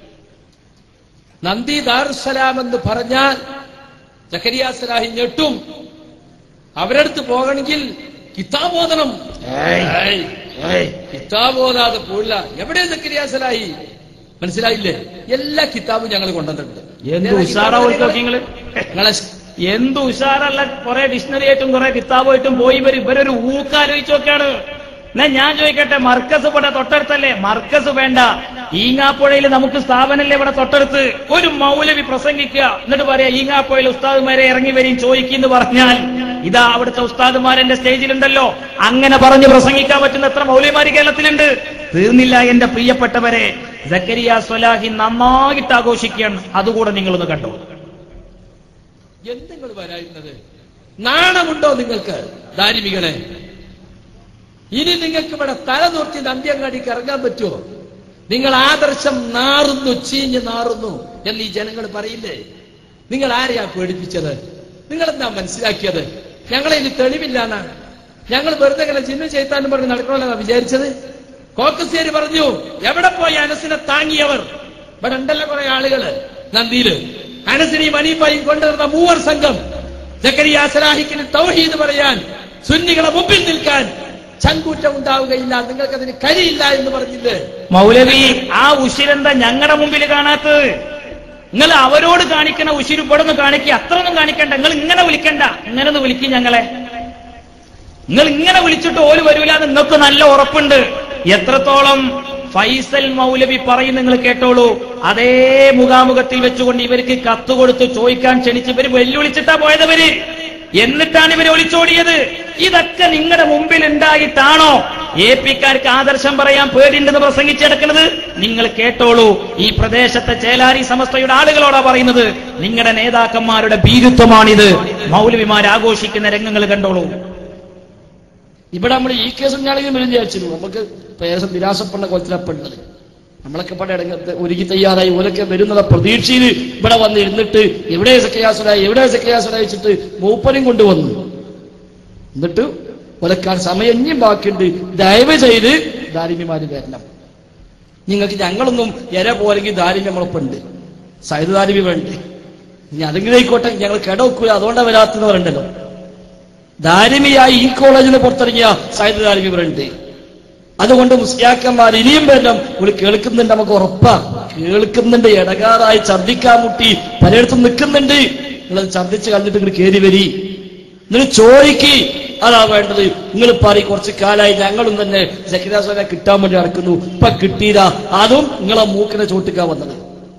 നന്ദി ദാറുസലാം എന്ന് പറഞ്ഞാൽ സക്കരിയ സലാഹി ഞെട്ടും അവരടുത്ത് പോകണമെങ്കിൽ കിതാബ് ഓതണം ഏയ്, കിതാബ് ഓതാതെ പോയില്ല എവിടെ സക്കരിയ സലാഹി മനസ്സിലായില്ലേ എല്ലാ കിതാബും ഞങ്ങൾ കൊണ്ടുവന്നിട്ടുണ്ട് എന്ത് ഉഷാറാ ഓൾക്ക് നിങ്ങള് നിങ്ങളെ എന്ത് ഉഷാറല്ല കുറെ ഡിക്ഷണറി ആയിട്ടും കുറെ കിതാബായിട്ടും പോയി ഇവർ ഇവരൊരു ഊക്കാലോചിച്ച് നോക്കാണ് എന്നാ ഞാൻ ചോദിക്കട്ടെ മർക്കസ് ഇവിടെ തൊട്ടടുത്തല്ലേ മർക്കസ് വേണ്ട ഈങ്ങാപ്പുഴയിൽ നമുക്ക് സ്ഥാപനല്ലേ ഇവിടെ തൊട്ടടുത്ത് ഒരു മൗലവി പ്രസംഗിക്കുക എന്നിട്ട് പറയാ ഈങ്ങാപ്പുഴയിൽ ഉസ്താദുമാരെ ഇറങ്ങി വരും ചോദിക്കുന്നു പറഞ്ഞാൽ ഇതാ അവിടുത്തെ ഉസ്താദുമാരെന്റെ സ്റ്റേജിലുണ്ടല്ലോ അങ്ങനെ പറഞ്ഞ് പ്രസംഗിക്കാൻ പറ്റുന്ന എത്ര മൗലവിമാര് കേരളത്തിലുണ്ട് തീർന്നില്ല എന്റെ പ്രിയപ്പെട്ടവരെ സക്കരിയ സ്വലാഹി നന്നായിട്ട് ആഘോഷിക്കുകയാണ് അതുകൂടെ നിങ്ങളൊന്ന് കണ്ടോ എന്തെങ്ങൾ വരായിരുന്നത് നാണമുണ്ടോ നിങ്ങൾക്ക് ദാരിമികളെ ഇനി നിങ്ങൾക്ക് ഇവിടെ തല നോർത്തി നന്ദിയങ്ങാടിക്ക് ഇറങ്ങാൻ പറ്റുമോ നിങ്ങൾ ആദർശം നാറുന്നു ചീഞ്ഞ് നാറുന്നു എന്ന് ഈ ജനങ്ങൾ പറയില്ലേ നിങ്ങൾ ആരെയാ പേടിപ്പിച്ചത് നിങ്ങൾ എന്താ മനസ്സിലാക്കിയത് ഞങ്ങളെ ഇനി തെളിവില്ല എന്നാണ് ഞങ്ങൾ വെറുതെ ഇങ്ങനെ ജിന്നു ചെയ്താനും പറഞ്ഞ് നടക്കണമെന്നാ വിചാരിച്ചത് കോക്കസേരി പറഞ്ഞു എവിടെ പോയി അനസിനെ താങ്ങിയവർ ഇവിടെ ഉണ്ടല്ലോ കുറെ ആളുകള് നന്ദിയില് അനസിനെയും അനീഫായും കൊണ്ടുവരുന്ന മൂവർ സംഘം ജക്കരിയ സലാഹിക്കിന് തൗഹീദ് പറയാൻ സുന്നികളെ മുമ്പിൽ നിൽക്കാൻ ചങ്കൂറ്റം ഉണ്ടാവുകയില്ല നിങ്ങൾക്ക് അതിന് കഴിയില്ല എന്ന് പറഞ്ഞില്ലേ മൗലവി ആ ഉശിരെന്താ ഞങ്ങളുടെ മുമ്പിൽ കാണാത്തത് നിങ്ങൾ അവരോട് കാണിക്കണ ഉശിര് ഇവിടെ ഒന്ന് കാണിക്കുക അത്രയൊന്നും കാണിക്കണ്ട നിങ്ങൾ ഇങ്ങനെ വിളിക്കണ്ട ഇങ്ങനെ ഒന്ന് വിളിക്കും ഞങ്ങളെ നിങ്ങൾ ഇങ്ങനെ വിളിച്ചിട്ട് ഓല് വരൂല എന്ന് നിങ്ങൾക്ക് നല്ല ഉറപ്പുണ്ട് എത്രത്തോളം ഫൈസൽ മൗലവി പറയും നിങ്ങൾ കേട്ടോളൂ അതേ മുഖാമുഖത്തിൽ വെച്ചുകൊണ്ട് ഇവർക്ക് കത്ത് കൊടുത്ത് ചോദിക്കാൻ ക്ഷണിച്ച് ഇവര് വെല്ലുവിളിച്ചിട്ടാ പോയതവര് എന്നിട്ടാണ് ഇവര് ഒളിച്ചോടിയത് ഇതൊക്കെ നിങ്ങളുടെ മുമ്പിൽ ഉണ്ടായിട്ടാണോ എ പിക്കാർക്ക് ആദർശം പറയാൻ പേടിണ്ടെന്ന് പ്രസംഗിച്ചെടുക്കുന്നത് നിങ്ങൾ കേട്ടോളൂ ഈ പ്രദേശത്തെ ചേലാരി സമസ്തയുടെ ആളുകളോടാ പറയുന്നത് നിങ്ങളുടെ നേതാക്കന്മാരുടെ ഭീരുത്വമാണിത് മൗലവിമാർ ആഘോഷിക്കുന്ന രംഗങ്ങൾ കണ്ടോളൂ ഇവിടെ നമ്മൾ ഈ കേസും ഞാനെങ്കിലും വരും വിചാരിച്ചിരുന്നു നമുക്ക് പേസം നിരാശപ്പെടുന്ന കൊലത്തിലപ്പെടുന്നത് നമ്മളൊക്കെ പല ഇടങ്ങത്ത് ഒരുങ്ങി തയ്യാറായി ഓലൊക്കെ വരുന്നത് പ്രതീക്ഷയിൽ ഇവിടെ വന്ന് ഇരുന്നിട്ട് എവിടെ സക്കയാസുരായി എവിടെ സക്കയാസുരായി വെച്ചിട്ട് മൂപ്പനും കൊണ്ടുവന്നു എന്നിട്ട് ഒലക്കാൻ സമയം ഇനിയും ബാക്കിയുണ്ട് ദയവ് ചെയ്ത് ദാരിമ്യമാര് വരണം നിങ്ങൾക്ക് ഞങ്ങളൊന്നും എര പോലെങ്കിൽ ദാരിമ്യം നമ്മളൊപ്പുണ്ട് സൈദ് ദാരിമ്യം വേണ്ടേ ഇനി അതെങ്കിലും ആയിക്കോട്ടെ ഞങ്ങൾ കിടവെക്കൂല അതുകൊണ്ടാ വരാത്തുന്നവരുണ്ടല്ലോ ദാരിമിയായി ഈ കോളേജിൽ നിന്ന് പുറത്തിറങ്ങിയ സൈദ് ദാരിമി ഇവരുണ്ട് അതുകൊണ്ട് മുസ്ലിയാക്കന്മാർ ഇനിയും വരണം ഒരു കേൾക്കുന്നുണ്ട് നമുക്ക് ഉറപ്പാ കേൾക്കുന്നുണ്ട് ഇടകാറായി ഛർദിക്കാൻ മുട്ടി പലയിടത്തും നിൽക്കുന്നുണ്ട് നിങ്ങൾ ഛർദിച്ച് കണ്ടിട്ട് ഇങ്ങോട്ട് കയറി വരി നിങ്ങൾ ചോദിക്ക് അതാ വേണ്ടത് നിങ്ങൾ പറയും കുറച്ച് കാലായി ഞങ്ങളും തന്നെ സക്കിരാസോനെ കിട്ടാൻ വേണ്ടി നടക്കുന്നു ഇപ്പൊ കിട്ടിയില്ല അതും നിങ്ങളെ മൂക്കിനെ ചോട്ടിക്കാ വന്നത്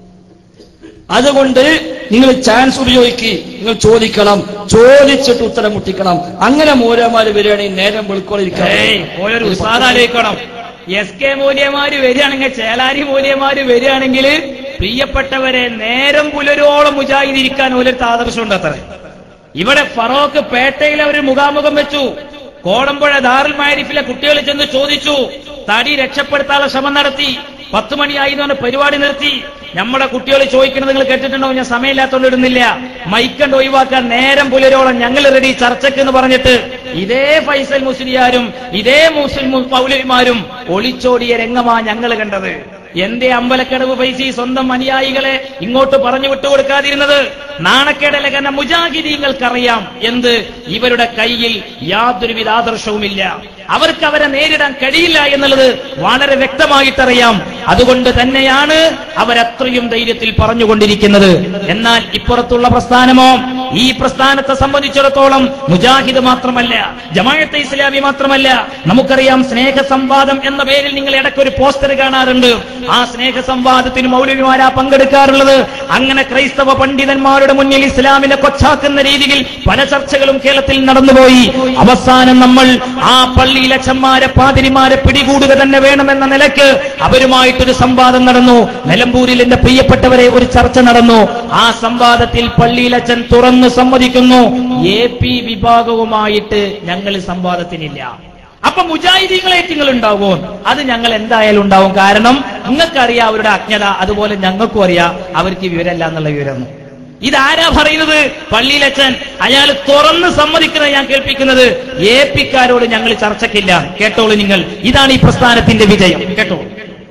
അതുകൊണ്ട് നിങ്ങൾ ചാൻസ് ഉപയോഗിക്ക് നിങ്ങൾ ചോദിക്കണം ചോദിച്ചിട്ട് ഉത്തരം മുട്ടിക്കണം അങ്ങനെ മൂലമാര് വരികയാണെങ്കിൽ നേരം വെളുക്കോളിരിക്കാം ഏയ് ഓരോ ഉസ്താദാലോചിക്കണം എസ് കെ മൂല്യമാര് വരികയാണെങ്കിൽ ചേലാരി മൂല്യമാര് വരികയാണെങ്കിൽ പ്രിയപ്പെട്ടവരെ നേരം പുലരോളം മുജാഹിദിരിക്കാൻ ഓരോരുത്തർ ആദർശമുണ്ട് അത്ര ഇവിടെ ഫറോക്ക് പേട്ടയിൽ അവർ മുഖാമുഖം വെച്ചു കോടമ്പുഴ ദാറുൽ മാരിഫിലെ കുട്ടികൾ ചെന്ന് ചോദിച്ചു തടി രക്ഷപ്പെടുത്താനുള്ള ശ്രമം നടത്തി പത്ത് മണിയായി എന്ന് പറഞ്ഞ പരിപാടി നിർത്തി നമ്മുടെ കുട്ടികൾ ചോദിക്കുന്നത് നിങ്ങൾ കേട്ടിട്ടുണ്ടോ ഞാൻ സമയമില്ലാത്തതുകൊണ്ട് ഇടുന്നില്ല മൈക്കണ്ട് ഒഴിവാക്കാൻ നേരം പുലരോളം ഞങ്ങൾ റെഡി ചർച്ചയ്ക്ക് എന്ന് പറഞ്ഞിട്ട് ഇതേ ഫൈസൽ മുസ്ലിയാരും ഇതേ മുസ്ലിം പൗലന്മാരും ഒളിച്ചോടിയ രംഗമാ ഞങ്ങൾ കണ്ടത് എന്റെ അമ്പലക്കടവ് പൈസ സ്വന്തം അനുയായികളെ ഇങ്ങോട്ട് പറഞ്ഞു വിട്ടുകൊടുക്കാതിരുന്നത് നാണക്കേടല്ല കാരണം മുജാഹിദീങ്ങൾക്കറിയാം എന്ത് ഇവരുടെ കയ്യിൽ യാതൊരുവിധ ആദർശവുമില്ല അവർക്ക് അവരെ നേരിടാൻ കഴിയില്ല എന്നുള്ളത് വളരെ വ്യക്തമായിട്ടറിയാം അതുകൊണ്ട് തന്നെയാണ് അവരത്രയും ധൈര്യത്തിൽ പറഞ്ഞുകൊണ്ടിരിക്കുന്നത് എന്നാൽ ഇപ്പുറത്തുള്ള പ്രസ്ഥാനമോ ഈ പ്രസ്ഥാനത്തെ സംബന്ധിച്ചിടത്തോളം മുജാഹിദ് മാത്രമല്ല ജമാഅത്തെ ഇസ്ലാമി മാത്രമല്ല നമുക്കറിയാം സ്നേഹ സംവാദം എന്ന പേരിൽ നിങ്ങൾ ഇടയ്ക്കൊരു പോസ്റ്റർ കാണാറുണ്ട് ആ സ്നേഹ സംവാദത്തിന് മൗലവിമാരാ പങ്കെടുക്കാറുള്ളത് അങ്ങനെ ക്രൈസ്തവ പണ്ഡിതന്മാരുടെ മുന്നിൽ ഇസ്ലാമിനെ കൊച്ചാക്കുന്ന രീതിയിൽ പല ചർച്ചകളും കേരളത്തിൽ നടന്നുപോയി അവസാനം നമ്മൾ ആ പള്ളിയിലെ ചമ്മാരെ പാതിരിമാരെ പിടികൂടുക തന്നെ വേണമെന്ന നിലയ്ക്ക് അവരുമായിട്ടൊരു സംവാദം നടന്നു നിലമ്പൂരിൽ എന്റെ പ്രിയപ്പെട്ടവരെ ഒരു ചർച്ച നടന്നു ആ സംവാദത്തിൽ പള്ളിയിലച്ചൻ തുറന്ന് സമ്മതിക്കുന്നു എ പി വിഭാഗവുമായിട്ട് ഞങ്ങൾ സംവാദത്തിനില്ല അപ്പൊ മുജാഹിദീങ്ങളായിട്ട് നിങ്ങൾ ഉണ്ടാവുമോ അത് ഞങ്ങൾ എന്തായാലും ഉണ്ടാവും കാരണം നിങ്ങൾക്കറിയാം അവരുടെ അജ്ഞത അതുപോലെ ഞങ്ങൾക്കും അറിയാം അവർക്ക് വിവരമല്ല എന്നുള്ള വിവരം ഇതാരാ പറയുന്നത് പള്ളിയിലച്ചൻ അയാൾ തുറന്ന് സമ്മതിക്കുന്നത് ഞാൻ കേൾപ്പിക്കുന്നത് എ പിക്കാരോട് ഞങ്ങൾ ചർച്ചയ്ക്കില്ല കേട്ടോളൂ നിങ്ങൾ ഇതാണ് ഈ പ്രസ്ഥാനത്തിന്റെ വിജയം കേട്ടോ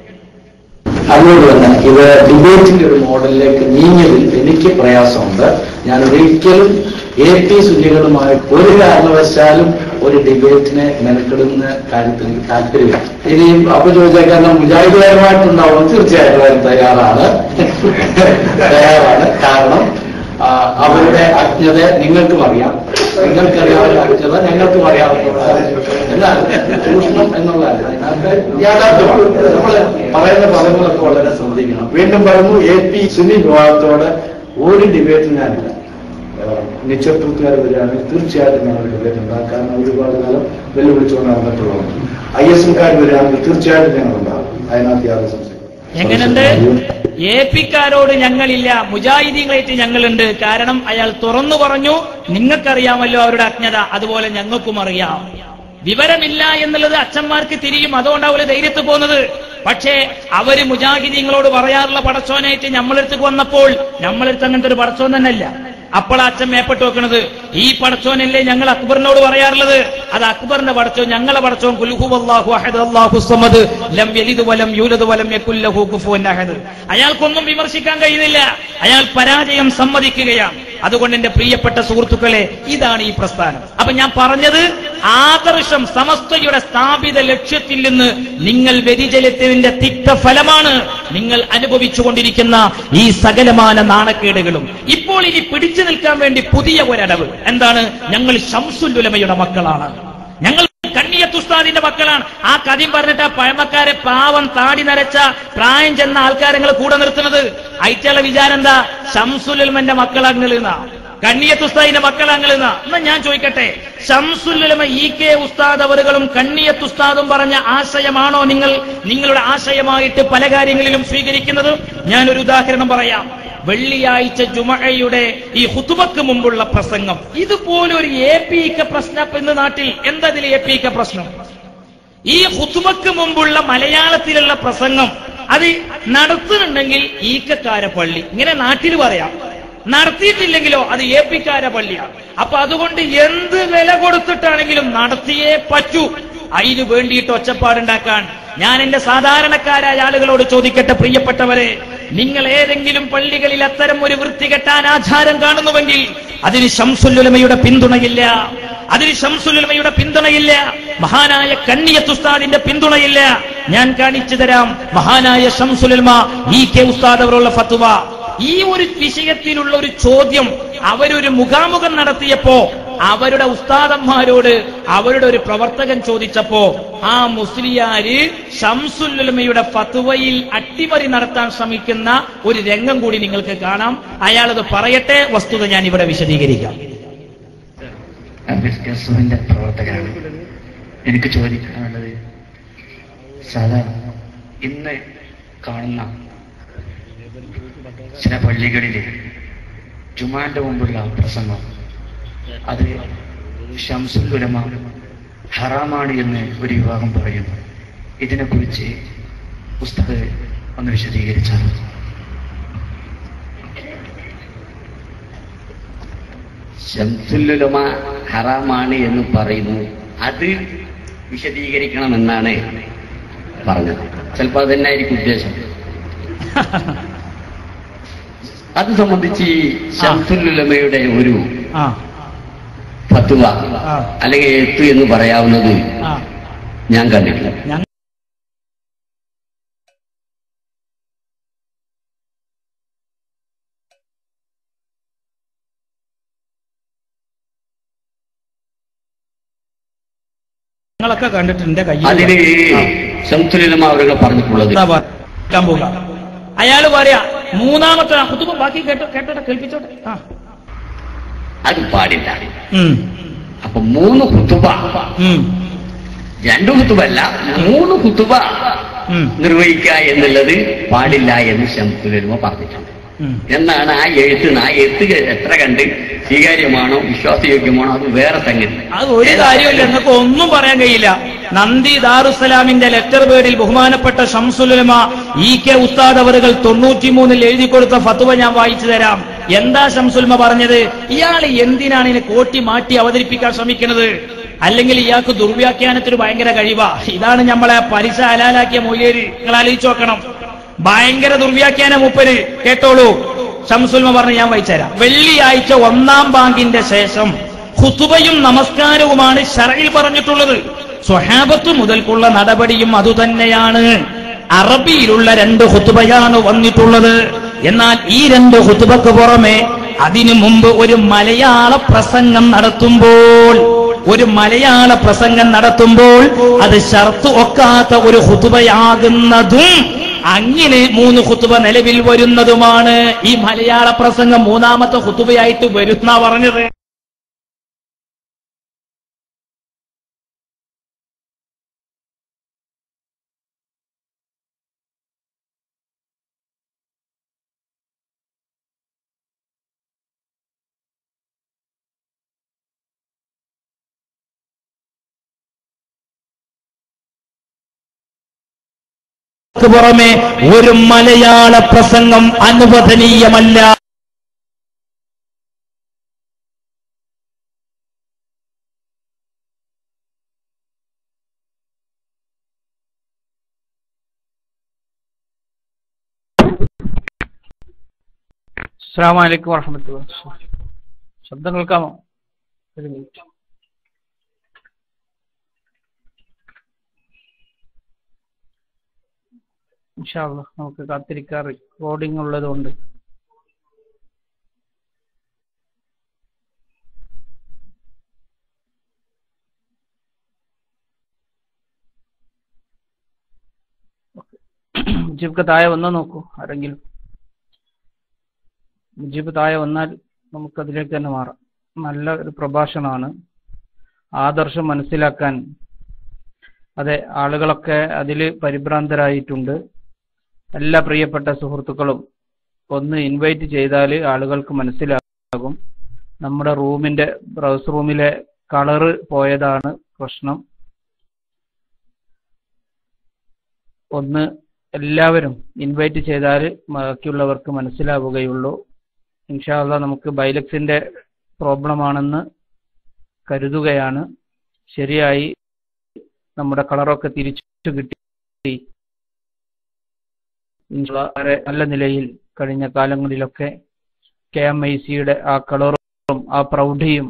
അതുകൊണ്ട് തന്നെ ഇത് ഡിബേറ്റിന്റെ ഒരു മോഡലിലേക്ക് നീങ്ങിയതിൽ എനിക്ക് പ്രയാസമുണ്ട് ഞാൻ ഒരിക്കലും എ പി സുന്നികളുമായി ഒരു കാരണവശാലും ഒരു ഡിബേറ്റിനെ മെനക്കെടുന്ന കാര്യത്തിൽ എനിക്ക് താല്പര്യമില്ല ഇനിയും അപ്പൊ ചോദിച്ചേക്കാൻ മുജാഹിദുകാരുമായിട്ടുണ്ടാവും തീർച്ചയായിട്ടും വരാൻ തയ്യാറാണ് തയ്യാറാണ് കാരണം ആ, അവരുടെ അജ്ഞത നിങ്ങൾക്കും അറിയാം നിങ്ങൾക്കറിയാവുന്ന അജ്ഞത ഞങ്ങൾക്കും അറിയാവുന്നതാണ് എന്നാൽ ചൂഷണം എന്നുള്ളതല്ല അതിനകത്ത് യാഥാർത്ഥ്യമാണ് നമ്മൾ പറയുന്ന പദങ്ങളൊക്കെ വളരെ ശ്രദ്ധിക്കണം വീണ്ടും പറഞ്ഞു എ പി സുന്നി വിഭാഗത്തോട് ഒരു ഡിബേറ്റും ഞാനില്ല നിശ്ചയത്വത്തുകാർ വരികയാണെങ്കിൽ തീർച്ചയായിട്ടും ഞങ്ങൾ ഡിബേറ്റ് ഉണ്ടാകും കാരണം ഒരുപാട് കാലം വെല്ലുവിളിച്ചുകൊണ്ട് നടന്നിട്ടുള്ളതാണ് ഐ എസ് എംകാർ വരികയാണെങ്കിൽ തീർച്ചയായിട്ടും ഞങ്ങൾ ഉണ്ടാകും അതിനകത്ത് യാതൊരു സംശയം എങ്ങനെയുണ്ട് എ പിക്കാരോട് ഞങ്ങളില്ല മുജാഹിദീങ്ങളായിട്ട് ഞങ്ങളുണ്ട് കാരണം അയാൾ തുറന്നു പറഞ്ഞു നിങ്ങൾക്കറിയാമല്ലോ അവരുടെ അജ്ഞത അതുപോലെ ഞങ്ങൾക്കും അറിയാം വിവരമില്ല എന്നുള്ളത് അച്ഛന്മാർക്ക് തിരിയും അതുകൊണ്ടാവില്ല ധൈര്യത്ത് പോകുന്നത് പക്ഷേ അവര് മുജാഹിദീങ്ങളോട് പറയാറുള്ള പടച്ചോനായിട്ട് നമ്മളെടുത്ത് വന്നപ്പോൾ നമ്മളെടുത്ത് അങ്ങനത്തെ ഒരു പടച്ചോൻ തന്നെ അല്ല അപ്പോൾ അച്ഛൻ മേപ്പെട്ട് വെക്കണത് ഈ പടച്ചോനല്ലേ ഞങ്ങൾ അക്ബറിനോട് പറയാറുള്ളത് അത് അക്ബറിന്റെ പടച്ചോൻ ഞങ്ങളെ പടച്ചോൻ കുൽഹു അല്ലാഹു അഹദ് അല്ലാഹു സമദ് ലം യലിദ് വലം യൂലദ് വലം യകുൽ ലഹു കുഫുവൻ അഹദ് അയാൾക്കൊന്നും വിമർശിക്കാൻ കഴിയുന്നില്ല അയാൾ പരാജയം സമ്മതിക്കുകയാണ് അതുകൊണ്ട് എന്റെ പ്രിയപ്പെട്ട സുഹൃത്തുക്കളെ ഇതാണ് ഈ പ്രസ്ഥാനം അപ്പൊ ഞാൻ പറഞ്ഞത് ആദർശം സമസ്തയുടെ സ്ഥാപിത ലക്ഷ്യത്തിൽ നിന്ന് നിങ്ങൾ വ്യതിചലിത്തതിന്റെ തിക്ത ഫലമാണ് നിങ്ങൾ അനുഭവിച്ചുകൊണ്ടിരിക്കുന്ന ഈ സകലമാന നാണക്കേടുകളും ഇപ്പോൾ ഇനി പിടിച്ചു നിൽക്കാൻ വേണ്ടി പുതിയ ഒരടവ് എന്താണ് ഞങ്ങൾ ശംസുല്ലുലമയുടെ മക്കളാണ് ഞങ്ങൾ കണ്ണിയത്തുസ്താദിന്റെ മക്കളാണ് ആ കഥയും പറഞ്ഞിട്ട് ആ പഴമക്കാരെ പാവം താടി നരച്ച പ്രായം ചെന്ന ആൾക്കാരെ നിങ്ങൾ കൂടെ നിർത്തുന്നത് അയച്ചുള്ള വിചാരം എന്താ ഷംസുലുൽമന്റെ മക്കളാങ്ങളെന്നാ കണ്ണിയത്തുസ്താദിന്റെ മക്കളാങ്ങളെന്നാ എന്നാ ഞാൻ ചോദിക്കട്ടെ ഷംസുലുലമ ഇ കെ ഉസ്താദ് അവറുകളും കണ്ണിയത്തുസ്താദും പറഞ്ഞ ആശയമാണോ നിങ്ങൾ നിങ്ങളുടെ ആശയമായിട്ട് പല കാര്യങ്ങളിലും സ്വീകരിക്കുന്നത് ഞാനൊരു ഉദാഹരണം പറയാം വെള്ളിയാഴ്ച ജുമഴയുടെ ഈ ഹുതുബക്ക് മുമ്പുള്ള പ്രസംഗം ഇതുപോലൊരു എ പി ഇക്ക പ്രശ്നം ഇന്ന് നാട്ടിൽ എന്തതിൽ എ പി ഇക്ക പ്രശ്നം ഈ ഹുതുബക്ക് മുമ്പുള്ള മലയാളത്തിലുള്ള പ്രസംഗം അത് നടത്തുന്നുണ്ടെങ്കിൽ ഈക്കക്കാര പള്ളി ഇങ്ങനെ നാട്ടിൽ പറയാം നടത്തിയിട്ടില്ലെങ്കിലോ അത് എ പിക്കാര പള്ളിയാണ് അപ്പൊ അതുകൊണ്ട് എന്ത് വില കൊടുത്തിട്ടാണെങ്കിലും നടത്തിയേ പറ്റൂ അതിന് വേണ്ടിയിട്ട് ഒച്ചപ്പാടുണ്ടാക്കാൻ ഞാൻ എന്റെ സാധാരണക്കാരായ ആളുകളോട് ചോദിക്കട്ടെ പ്രിയപ്പെട്ടവരെ നിങ്ങൾ ഏതെങ്കിലും പള്ളികളിൽ അത്തരം ഒരു വൃത്തികെട്ട അനാചാരം കാണുന്നുവെങ്കിൽ അതിന് ശംസുല്ലുലമയുടെ പിന്തുണയില്ല അതിന് ശംസുലുലമയുടെ പിന്തുണയില്ല മഹാനായ കണ്ണിയത്തുസ്താദിന്റെ പിന്തുണയില്ല ഞാൻ കാണിച്ചു തരാം മഹാനായ ശംസുലുൽമ ഈ കെ ഉസ്താദ് അവരുള്ള ഫത്തുവ ഈ ഒരു വിഷയത്തിലുള്ള ഒരു ചോദ്യം അവരൊരു മുഖാമുഖം നടത്തിയപ്പോ അവരുടെ ഉസ്താദന്മാരോട് അവരുടെ ഒരു പ്രവർത്തകൻ ചോദിച്ചപ്പോ ആ മുസ്ലിയാര് ഷംസുല്ലുലമയുടെ ഫത്തുവയിൽ അട്ടിമറി നടത്താൻ ശ്രമിക്കുന്ന ഒരു രംഗം കൂടി നിങ്ങൾക്ക് കാണാം അയാളത് പറയട്ടെ വസ്തുത ഞാൻ ഇവിടെ വിശദീകരിക്കാം അംബേദ്കർസുവിന്റെ പ്രവർത്തകനാണ് എനിക്ക് ചോദിക്കാനുള്ളത് സാധാരണ ഇന്ന് കാണുന്ന ചില പള്ളികളില് ജുമാന്റെ മുമ്പുള്ള പ്രസംഗം അത് ഷംസുൽ ഉലമ ഹറാമാണ് എന്ന് ഒരു വിഭാഗം പറയുന്നു ഇതിനെക്കുറിച്ച് ഉസ്താദ് ഒന്ന് വിശദീകരിച്ചാൽ ശംസുല്ലുലമ ഹറാമാണ് എന്ന് പറയുന്നു അത് വിശദീകരിക്കണമെന്നാണ് പറഞ്ഞത് ചിലപ്പോൾ അത് തന്നെയായിരിക്കും ഉദ്ദേശം അത് സംബന്ധിച്ച് ഈ ശംസുല്ലുലമയുടെ ഒരു ആ ഫത്വ ആ. അല്ലെങ്കിൽ എഴുത്ത് എന്ന് പറയാവുന്നത് ആ ഞാൻ കണ്ടിട്ടില്ല ഞങ്ങൾ ഞങ്ങളൊക്കെ കണ്ടിട്ടുണ്ട് എന്റെ കയ്യിൽ അതിന് ശംസുല്ലുലമ അവരുകൾ പറഞ്ഞിട്ടുള്ളത് എന്താ പറയാൻ പോക അയാള് പറയാ മൂന്നാമത്തെ ആ കുത്തുമ്പോ ബാക്കി കേട്ടോ കേട്ടോട്ടെ കേൾപ്പിച്ചോട്ടെ ആ അത് പാടില്ല ഉം, അപ്പൊ മൂന്ന് കുത്തുബ ഉം, രണ്ടു കുത്തുബല്ല മൂന്ന് കുത്തുബ ഉം, നിർവഹിക്കുക എന്നുള്ളത് പാടില്ല എന്ന് ശംസുലമ പറഞ്ഞിട്ടുണ്ട് ഉം. എന്നാണ് ആ എഴുത്ത് ആ എഴുത്ത് എത്ര കണ്ട് സ്വീകാര്യമാണോ വിശ്വാസയോഗ്യമാണോ അത് വേറെ സംഗതി അത് ഒരു കാര്യമില്ല നിങ്ങൾക്ക് ഒന്നും പറയാൻ കഴിയില്ല നന്ദി ദാറുസലാമിന്റെ ലെറ്റർ പേരിൽ ബഹുമാനപ്പെട്ട ഷംസുലമ ഇ കെ ഉസ്താദ് അവറുകൾ തൊണ്ണൂറ്റിമൂന്നിൽ എഴുതി കൊടുത്ത ഫത്തുവ ഞാൻ വായിച്ചു തരാം എന്താ ഷംസുൽമ പറഞ്ഞത് ഇയാൾ എന്തിനാണ് ഇതിനെ കോട്ടി മാറ്റി അവതരിപ്പിക്കാൻ ശ്രമിക്കുന്നത് അല്ലെങ്കിൽ ഇയാൾക്ക് ദുർവ്യാഖ്യാനത്തിന് ഭയങ്കര കഴിവാ ഇതാണ് നമ്മളെ പലിശ ഹലാലാക്കിയ മൊയ്യേര് നിങ്ങൾ ആലോചിച്ച് നോക്കണം ഭയങ്കര ദുർവ്യാഖ്യാന മൂപ്പര് കേട്ടോളൂ ഷംസുൽമ പറഞ്ഞ് ഞാൻ വായിച്ചുതരാം വെള്ളിയാഴ്ച ഒന്നാം ബാങ്കിന്റെ ശേഷം ഖുതുബയും നമസ്കാരവുമാണ് ഷറയിൽ പറഞ്ഞിട്ടുള്ളത് സ്വഹാബത്ത് മുതൽക്കുള്ള നടപടിയും അതുതന്നെയാണ് അറബിയിലുള്ള രണ്ട് ഹുത്തുബയാണ് വന്നിട്ടുള്ളത് എന്നാൽ ഈ രണ്ട് ഹുത്തുബക്ക് പുറമെ അതിനു മുമ്പ് ഒരു മലയാള പ്രസംഗം നടത്തുമ്പോൾ ഒരു മലയാള പ്രസംഗം നടത്തുമ്പോൾ അത് ഷർത്ത് ഒക്കാത്ത ഒരു ഹുതുബയാകുന്നതും അങ്ങനെ മൂന്ന് ഹുത്തുബ നിലവിൽ വരുന്നതുമാണ് ഈ മലയാള പ്രസംഗം മൂന്നാമത്തെ ഹുത്തുബയായിട്ട് വരുന്ന പറഞ്ഞത് പുറമെ ഒരു മലയാള പ്രസംഗം അനുവദനീയമല്ല അസ്സാം വലൈക്കും വർഹമത്തുള്ള ശബ്ദം കേൾക്കാമോ ഒരു മിനിറ്റ് ഇൻഷാ അള്ളാ നമുക്ക് കാത്തിരിക്കാൻ റെക്കോർഡിംഗ് ഉള്ളതുകൊണ്ട് മുജീബ് താഴെ വന്നോ നോക്കൂ ആരെങ്കിലും മുജീബ് താഴെ വന്നാൽ നമുക്കതിലേക്ക് തന്നെ മാറാം നല്ല ഒരു പ്രഭാഷണമാണ് ആദർശം മനസ്സിലാക്കാൻ അതെ ആളുകളൊക്കെ അതിൽ പരിഭ്രാന്തരായിട്ടുണ്ട് എല്ലാ പ്രിയപ്പെട്ട സുഹൃത്തുക്കളും ഒന്ന് ഇൻവൈറ്റ് ചെയ്താൽ ആളുകൾക്ക് മനസ്സിലാകും നമ്മുടെ റൂമിന്റെ ബ്രൗസ് റൂമിലെ കളറ് പോയതാണ് പ്രശ്നം ഒന്ന് എല്ലാവരും ഇൻവൈറ്റ് ചെയ്താൽ ബാക്കിയുള്ളവർക്ക് മനസ്സിലാവുകയുള്ളൂ ഇൻഷാല്ല നമുക്ക് ബൈലക്സിന്റെ പ്രോബ്ലം ആണെന്ന് കരുതുകയാണ് ശരിയായി നമ്മുടെ കളറൊക്കെ തിരിച്ചു കിട്ടി ഇൻഷാ വളരെ നല്ല നിലയിൽ കഴിഞ്ഞ കാലങ്ങളിലൊക്കെ കെ എം ഐ സിയുടെ ആ കളറും ആ പ്രൗഢിയും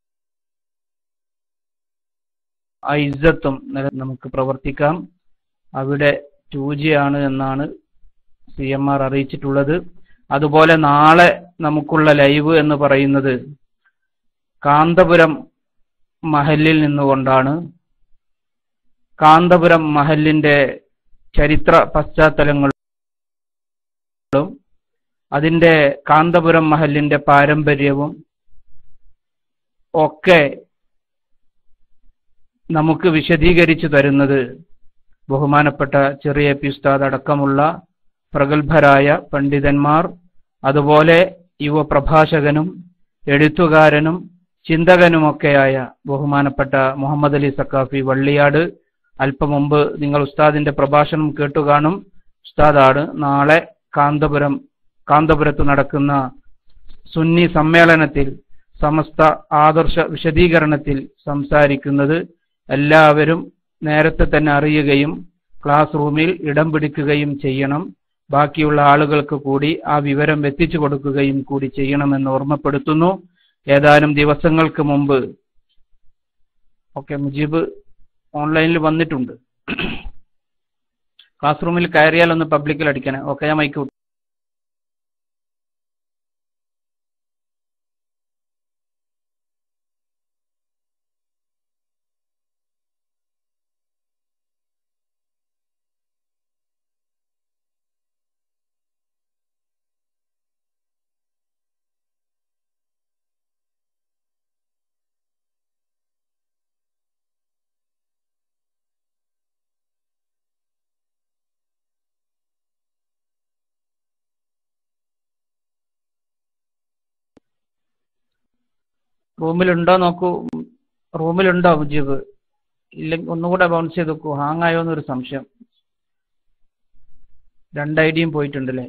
ആ ഇജ്ജത്തും നില നമുക്ക് പ്രവർത്തിക്കാം അവിടെ ടു ജി ആണ് എന്നാണ് സി എം ആർ അറിയിച്ചിട്ടുള്ളത് അതുപോലെ നാളെ നമുക്കുള്ള ലൈവ് എന്ന് പറയുന്നത് കാന്തപുരം മഹലിൽ നിന്നുകൊണ്ടാണ് കാന്തപുരം മഹലിന്റെ ചരിത്ര പശ്ചാത്തലങ്ങളും അതിന്റെ കാന്തപുരം മഹലിന്റെ പാരമ്പര്യവും ഒക്കെ നമുക്ക് വിശദീകരിച്ചു തരുന്നത് ബഹുമാനപ്പെട്ട ചെറിയ പി ഉസ്താദ് അടക്കമുള്ള പ്രഗത്ഭരായ പണ്ഡിതന്മാർ അതുപോലെ യുവ പ്രഭാഷകനും എഴുത്തുകാരനും ചിന്തകനുമൊക്കെയായ ബഹുമാനപ്പെട്ട മുഹമ്മദ് അലി സക്കാഫി വള്ളിയാട് അല്പം മുമ്പ് നിങ്ങൾ ഉസ്താദിന്റെ പ്രഭാഷണം കേട്ടുകാണും ഉസ്താദാണ് നാളെ കാന്തപുരം കാന്തപുരത്ത് നടക്കുന്ന സുന്നി സമ്മേളനത്തിൽ സമസ്ത ആദർശ വിശദീകരണത്തിൽ സംസാരിക്കുന്നത് എല്ലാവരും നേരത്തെ തന്നെ അറിയുകയും ക്ലാസ് റൂമിൽ ഇടം പിടിക്കുകയും ചെയ്യണം ബാക്കിയുള്ള ആളുകൾക്ക് കൂടി ആ വിവരം എത്തിച്ചു കൊടുക്കുകയും കൂടി ചെയ്യണമെന്ന് ഓർമ്മപ്പെടുത്തുന്നു ഏതാനും ദിവസങ്ങൾക്ക് മുമ്പ് ഓക്കെ മുജീബ് ഓൺലൈനിൽ വന്നിട്ടുണ്ട് ക്ലാസ് റൂമിൽ കയറിയാൽ ഒന്ന് പബ്ലിക്കിൽ അടിക്കണേ ഓക്കെ ഞാൻ മൈക്ക് വിട്ടു. റൂമിലുണ്ടോ നോക്കൂ റൂമിലുണ്ടോ മുജീബ് ഇല്ലെങ്കിൽ ഒന്നുകൂടെ ബൗൺസ് ചെയ്ത് നോക്കൂ ഹാങ് ആയോ എന്നൊരു സംശയം രണ്ട് ഐഡിയും പോയിട്ടുണ്ടല്ലേ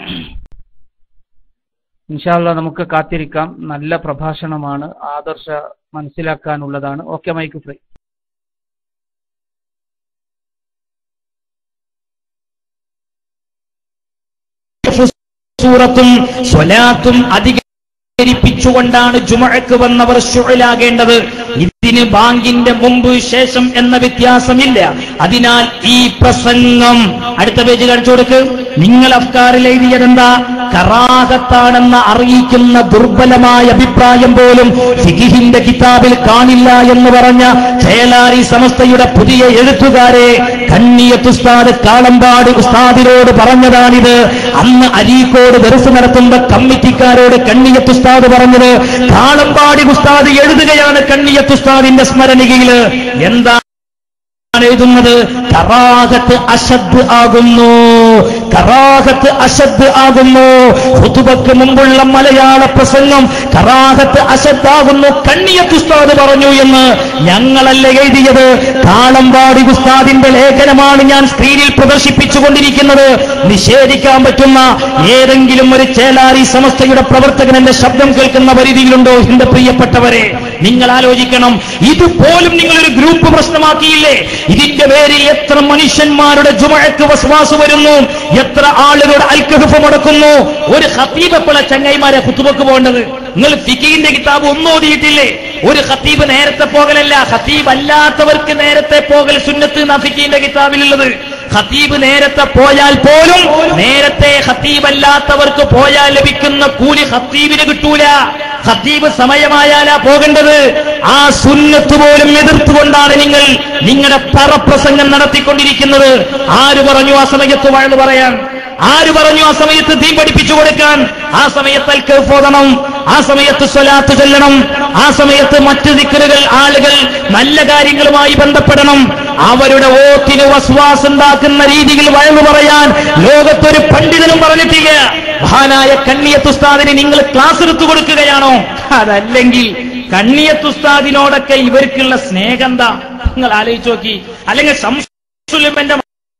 ഇൻഷാല്ല നമുക്ക് കാത്തിരിക്കാം നല്ല പ്രഭാഷണമാണ് ആദർശ മനസ്സിലാക്കാനുള്ളതാണ് ഓക്കെ മൈക്ക് ഫ്രീ സൂറത്തും സ്വലാത്തും അധികരിപ്പിച്ചുകൊണ്ടാണ് ജുമഴക്ക് വന്നവർ ശുഴലാകേണ്ടത് ഇതിന് ബാങ്കിന്റെ മുമ്പ് ശേഷം എന്ന വ്യത്യാസമില്ല അതിനാൽ ഈ പ്രസംഗം അടുത്ത പേജ് കാണിച്ചു കൊടുക്ക് നിങ്ങൾ അഫ്കാറിൽ എഴുതിയതെന്താ കറാഹത്താണെന്ന് അറിയിക്കുന്ന ദുർബലമായ അഭിപ്രായം പോലും ഫിഖിഹിന്റെ കിതാബിൽ കാണില്ല എന്ന് പറഞ്ഞ ചേലാരി സമസ്തയുടെ പുതിയ എഴുത്തുകാരെ കണ്ണിയത്ത് ഉസ്താദ് കാളമ്പാട് ഉസ്താദിനോട് പറഞ്ഞതാണിത് അന്ന് അരീക്കോട് ദർസ് നടത്തുന്ന കമ്മിറ്റിക്കാരോട് കണ്ണിയത്ത് ഉസ്താദ് പറഞ്ഞത് കാളമ്പാടി ഉസ്താദ് എഴുതുകയാണ് കണ്ണിയത്ത് ഉസ്താദിന്റെ സ്മരണികയില് എന്താ എഴുതുന്നത് കറാഹത്ത് അശദ് ആകുന്നു കറാഹത്ത് അശദ് ആകുന്നു ഹുതുബക്ക് മുമ്പുള്ള മലയാള പ്രസംഗം കറാഹത്ത് അശദ് ആകുന്നു കണ്ണിയത്ത് ഉസ്താദ് പറഞ്ഞു എന്ന് ഞങ്ങളല്ല എഴുതിയത് കാളമ്പാടി ഉസ്താദിന്റെ ലേഖനമാണ് ഞാൻ സ്ക്രീനിൽ പ്രദർശിപ്പിച്ചുകൊണ്ടിരിക്കുന്നത് നിഷേധിക്കാൻ പറ്റുന്ന ഏതെങ്കിലും ഒരു ചേലാരി സമസ്തയുടെ പ്രവർത്തകൻ എന്റെ ശബ്ദം കേൾക്കുന്ന പരിധിയിലുണ്ടോ എന്റെ പ്രിയപ്പെട്ടവരെ നിങ്ങൾ ആലോചിക്കണം ഇതുപോലും നിങ്ങളൊരു ഗ്രൂപ്പ് പ്രശ്നമാക്കിയില്ലേ ഇതിന്റെ പേരിൽ എത്ര മനുഷ്യന്മാരുടെ ജുമഴക്ക് വസ്വാസ് വരുന്നു എത്ര ആളുകളുടെ അൽക്കഹഫ് മുടക്കുന്നു ഒരു ഖത്തീബ് എപ്പോഴാ ചങ്ങായിമാരെ കുത്തുബക്ക് പോകേണ്ടത് നിങ്ങൾ ഫിക്കിന്റെ കിതാബ് ഒന്നും ഓതിയിട്ടില്ലേ ഒരു ഖത്തീബ് നേരത്തെ പോകലല്ല ഖത്തീബ് അല്ലാത്തവർക്ക് നേരത്തെ പോകൽ സുന്നത്ത് എന്ന ഫിക്കിന്റെ കിതാബിലുള്ളത് ഖത്തീബ് നേരത്തെ പോയാൽ പോലും നേരത്തെ ഖത്തീബ് അല്ലാത്തവർക്ക് പോയാൽ ലഭിക്കുന്ന കൂലി ഖത്തീബിന് കിട്ടൂല ഖത്തീബ് സമയമായാലാ പോകേണ്ടത് ആ സുന്നത്ത് പോലും എതിർത്തുകൊണ്ടാണ് നിങ്ങൾ നിങ്ങളുടെ പറപ്രസംഗം നടത്തിക്കൊണ്ടിരിക്കുന്നത് ആര് പറഞ്ഞു ആ സമയത്ത് വഴന്ന് പറയാൻ ആര് പറഞ്ഞു ആ സമയത്ത് തീ പഠിപ്പിച്ചു കൊടുക്കാൻ ആ സമയത്ത് അൽക്കഫ് ഓതണം ആ സമയത്ത് സ്വലാത്ത് ചൊല്ലണം ആ സമയത്ത് മറ്റ് ദിക്കറുകൾ ആളുകൾ നല്ല കാര്യങ്ങളുമായി ബന്ധപ്പെടണം അവരുടെ ഓത്തിന് വസ്വാസ് ഉണ്ടാക്കുന്ന രീതിയിൽ വഴന്നു പറയാൻ ലോകത്തൊരു പണ്ഡിതനും പറഞ്ഞിട്ടില്ല മഹാനായ കണ്ണിയത്തുസ്താദിന് നിങ്ങൾ ക്ലാസ് എടുത്തു കൊടുക്കുകയാണോ അതല്ലെങ്കിൽ കണ്ണിയത്തുസ്താദിനോടൊക്കെ ഇവർക്കുള്ള സ്നേഹം എന്താ നിങ്ങൾ ആലോചിച്ച് നോക്കി അല്ലെങ്കിൽ സംസുലിമന്റെ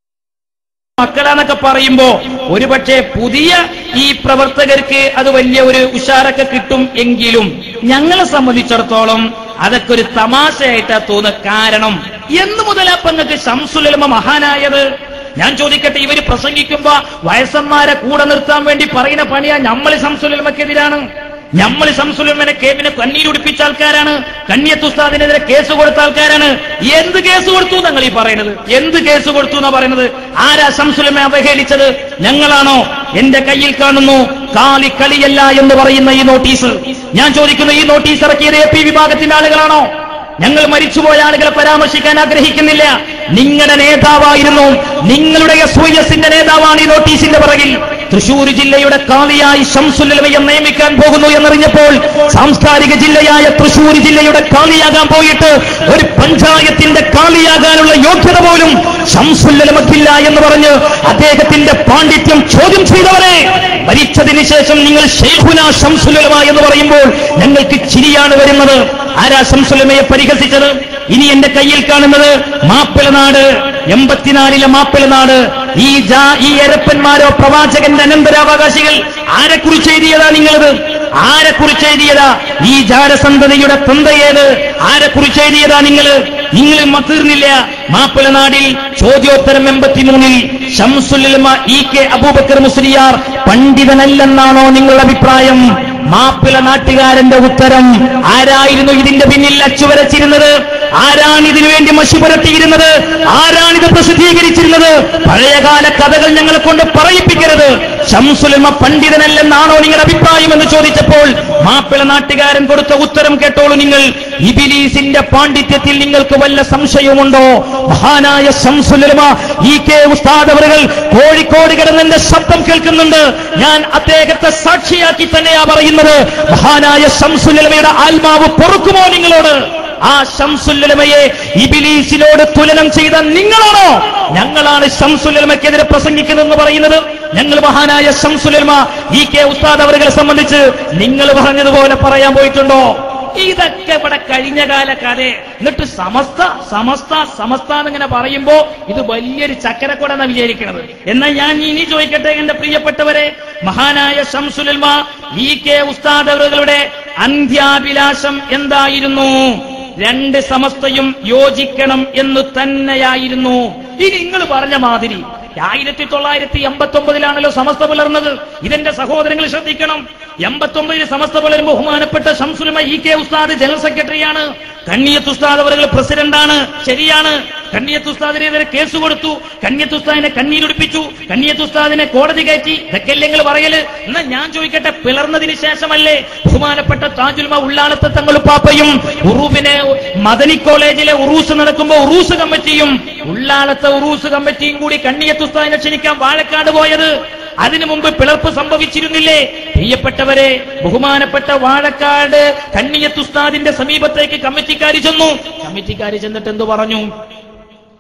മക്കളാന്നൊക്കെ പറയുമ്പോ ഒരുപക്ഷെ പുതിയ ഈ പ്രവർത്തകർക്ക് അത് വലിയ ഒരു ഉഷാറൊക്കെ കിട്ടും എങ്കിലും ഞങ്ങളെ സംബന്ധിച്ചിടത്തോളം അതൊക്കെ ഒരു തമാശയായിട്ടാ തോന്നുക കാരണം എന്ന് മുതലാ നിങ്ങൾക്ക് ശംസുലമ മഹാനായത് ഞാൻ ചോദിക്കട്ടെ ഇവര് പ്രസംഗിക്കുമ്പോ വയസ്സന്മാരെ കൂടെ നിർത്താൻ വേണ്ടി പറയുന്ന പണിയാ നമ്മൾ ശംസുലമക്കെതിരാണ് നമ്മൾ ശംസുലമനെ കേമിനെ കണ്ണീരുടിപ്പിച്ച ആൾക്കാരാണ് കണ്ണിയത്തുസ്താദിനെതിരെ കേസ് കൊടുത്ത ആൾക്കാരാണ് എന്ത് കേസ് കൊടുത്തു നിങ്ങൾ ഈ പറയുന്നത് എന്ത് കേസ് കൊടുത്തു എന്നാ പറയുന്നത് ആരാ ശംസുലമെ അവഹേളിച്ചത് ഞങ്ങളാണോ എന്റെ കയ്യിൽ കാണുന്നു കാലി കളിയല്ല എന്ന് പറയുന്ന ഈ നോട്ടീസ് ഞാൻ ചോദിക്കുന്നു ഈ നോട്ടീസ് ഇറക്കിയത് എ പി വിഭാഗത്തിന്റെ ആളുകളാണോ ഞങ്ങൾ മരിച്ചുപോയ ആളുകളെ പരാമർശിക്കാൻ ആഗ്രഹിക്കുന്നില്ല നിങ്ങളുടെ നേതാവായിരുന്നു നിങ്ങളുടെ എസ് വൈ എസിന്റെ നേതാവാണ് ഈ നോട്ടീസിന്റെ പിറകിൽ തൃശൂർ ജില്ലയുടെ കാളിയായി ശംസുല്ലമയെ നിയമിക്കാൻ പോകുന്നു എന്നറിഞ്ഞപ്പോൾ സാംസ്കാരിക ജില്ലയായ തൃശൂർ ജില്ലയുടെ കാളിയാകാൻ പോയിട്ട് ഒരു പഞ്ചായത്തിന്റെ കാളിയാകാനുള്ള യോഗ്യത പോലും ശംസുല്ലമക്കില്ല എന്ന് പറഞ്ഞ് അദ്ദേഹത്തിന്റെ പാണ്ഡിത്യം ചോദ്യം ചെയ്തവരെ മരിച്ചതിന് ശേഷം നിങ്ങൾ ഷെയ്ഖുന ശംസുലമ എന്ന് പറയുമ്പോൾ ഞങ്ങൾക്ക് ചിരിയാണ് വരുന്നത് ആരാ ശംസുലമയെ പരിഹസിച്ചത് ഇനി എന്റെ കയ്യിൽ കാണുന്നത് മാപ്പിളനാട് എൺപത്തിനാലിലെ മാപ്പിളനാട് ഈ ജാ ഈ എരപ്പന്മാരോ പ്രവാചകന്റെ അനന്തരാവകാശികൾ ആരെക്കുറിച്ച് എഴുതിയതാ നിങ്ങളത് ആരെക്കുറിച്ച് എഴുതിയതാ ഈ ജാരസന്തതിയുടെ തന്തയേത് ആരെക്കുറിച്ച് എഴുതിയതാ നിങ്ങൾ നിങ്ങൾ തീർന്നില്ല മാപ്പിളനാടിൽ ചോദ്യോത്തരം എൺപത്തിമൂന്നിൽ ഷംസുല്ലുലമ ഇ കെ അബൂബക്കർ മുസ്ലിയാർ പണ്ഡിതനല്ലെന്നാണോ നിങ്ങളുടെ അഭിപ്രായം മാപ്പിള നാട്ടുകാരന്റെ ഉത്തരം ആരായിരുന്നു ഇതിന്റെ പിന്നിൽ അച്ചുവരച്ചിരുന്നത് ആരാണ് ഇതിനു വേണ്ടി മഷി പുരട്ടിയിരുന്നത് ആരാണിത് പ്രസിദ്ധീകരിച്ചിരുന്നത് പഴയകാല കഥകൾ ഞങ്ങളെ കൊണ്ട് പറയിപ്പിക്കരുത് ഷംസുലമ പണ്ഡിതനല്ലെന്നാണോ നിങ്ങളുടെ അഭിപ്രായം എന്ന് ചോദിച്ചപ്പോൾ മാപ്പിള നാട്ടുകാരൻ കൊടുത്ത ഉത്തരം കേട്ടോളൂ നിങ്ങൾ ഇബിലീസിന്റെ പാണ്ഡിത്യത്തിൽ നിങ്ങൾക്ക് വല്ല സംശയവുമുണ്ടോ മഹാനായ ശംസുലമ ഇ കെ ഉസ്താദ് അവറുകൾ കോഴിക്കോട് കിടന്നെന്റെ ശബ്ദം കേൾക്കുന്നുണ്ട് ഞാൻ അദ്ദേഹത്തെ സാക്ഷിയാക്കി തന്നെയാ പറയുന്നത് മഹാനായ ശംസുലമയുടെ ആത്മാവ് പൊറുക്കുമോ നിങ്ങളോട് ആ ശംസുല്ലമയെ ഇബിലീസിനോട് തുലനം ചെയ്ത നിങ്ങളാണോ ഞങ്ങളാണ് ശംസുല്ലമയ്ക്കെതിരെ പ്രസംഗിക്കുന്നതെന്ന് പറയുന്നത് ഞങ്ങൾ മഹാനായ ശംസുലമ ഇ കെ ഉസ്താദ് അവരുകളെ സംബന്ധിച്ച് നിങ്ങൾ പറഞ്ഞതുപോലെ പറയാൻ പോയിട്ടുണ്ടോ ഇതൊക്കെ ഇവിടെ കഴിഞ്ഞ കാല കഥ എന്നിട്ട് സമസ്ത സമസ്ത സമസ്ത എന്നിങ്ങനെ പറയുമ്പോ ഇത് വലിയൊരു ചക്കരക്കൊട എന്നാ വിചാരിക്കുന്നത് എന്നാൽ ഞാൻ ഇനി ചോദിക്കട്ടെ എന്റെ പ്രിയപ്പെട്ടവരെ മഹാനായ ശംസുലമ ഇ കെ ഉസ്താദ് അവരുകളുടെ അന്ത്യാഭിലാഷം എന്തായിരുന്നു രണ്ട് സമസ്തയും യോജിക്കണം എന്ന് തന്നെയായിരുന്നു ഇനി നിങ്ങൾ പറഞ്ഞ മാതിരി ആയിരത്തി തൊള്ളായിരത്തി എൺപത്തി ഒമ്പതിലാണല്ലോ സമസ്ത പുലർന്നത് ഇതെന്റെ സഹോദരങ്ങൾ ശ്രദ്ധിക്കണം എൺപത്തി ഒമ്പതിൽ സമസ്ത പുലരും ബഹുമാനപ്പെട്ട ശംസുലമ ഇ കെ ഉസ്താദ് ജനറൽ സെക്രട്ടറിയാണ് കണ്ണിയത്ത് ഉസ്താദ് അവർ പ്രസിഡന്റാണ് ശരിയാണ് കണ്ണിയത്ത് ഉസ്താദിനെതിരെ കേസ് കൊടുത്തു കണ്ണിയത്ത് ഉസ്താദിനെ കണ്ണീരൊടിപ്പിച്ചു കണ്ണിയത്ത് ഉസ്താദിനെ കോടതി കയറ്റി ഇതൊക്കെ നിങ്ങൾ പറയല് എന്നാ ഞാൻ ചോദിക്കട്ടെ പിളർന്നതിന് ശേഷമല്ലേ ബഹുമാനപ്പെട്ട താജുൽമ ഉള്ളാളത്തെ തങ്ങൾ പാപ്പയും ഉറൂബിനെ മദനി കോളേജിലെ ഉറൂസ് നടക്കുമ്പോ ഉറൂസ് കമ്മിറ്റിയും ഉള്ളാളത്തെ ഉറൂസ് കമ്മിറ്റിയും കൂടി കണ്ണിയത്ത് ഉസ്താദിനെ ക്ഷണിക്കാൻ വാഴക്കാട് പോയത് അതിനു മുമ്പ് പിളർപ്പ് സംഭവിച്ചിരുന്നില്ലേ പ്രിയപ്പെട്ടവരെ ബഹുമാനപ്പെട്ട വാഴക്കാട് കണ്ണിയത്ത് ഉസ്താദിന്റെ സമീപത്തേക്ക് കമ്മിറ്റിക്കാർ ചെന്നു കമ്മിറ്റിക്കാർ ചെന്നിട്ട് എന്തു പറഞ്ഞു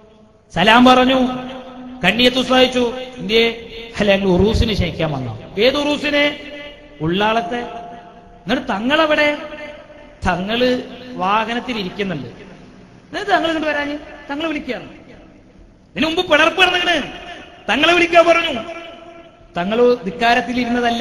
സലാം പറഞ്ഞു കണ്ണിയത്ത് ഉസ്താദിച്ചു ഇന്ത്യ അല്ല ഞങ്ങൾ ഉറൂസിന് ക്ഷയിക്കാൻ വന്നു ഏത് ഉറൂസിന് ഉള്ളാളത്തെ എന്നിട്ട് തങ്ങളെവിടെ തങ്ങള് വാഹനത്തിൽ ഇരിക്കുന്നുണ്ട് എന്നിട്ട് തങ്ങൾ ഇങ്ങോട്ട് വരാഞ്ഞ് തങ്ങളെ വിളിക്കുകയാണ് ഇതിനു മുമ്പ് പിളർപ്പ് നടന്നിട്ട് തങ്ങളെ വിളിക്കാൻ പറഞ്ഞു തങ്ങൾ ധിക്കാരത്തിൽ ഇരുന്നതല്ല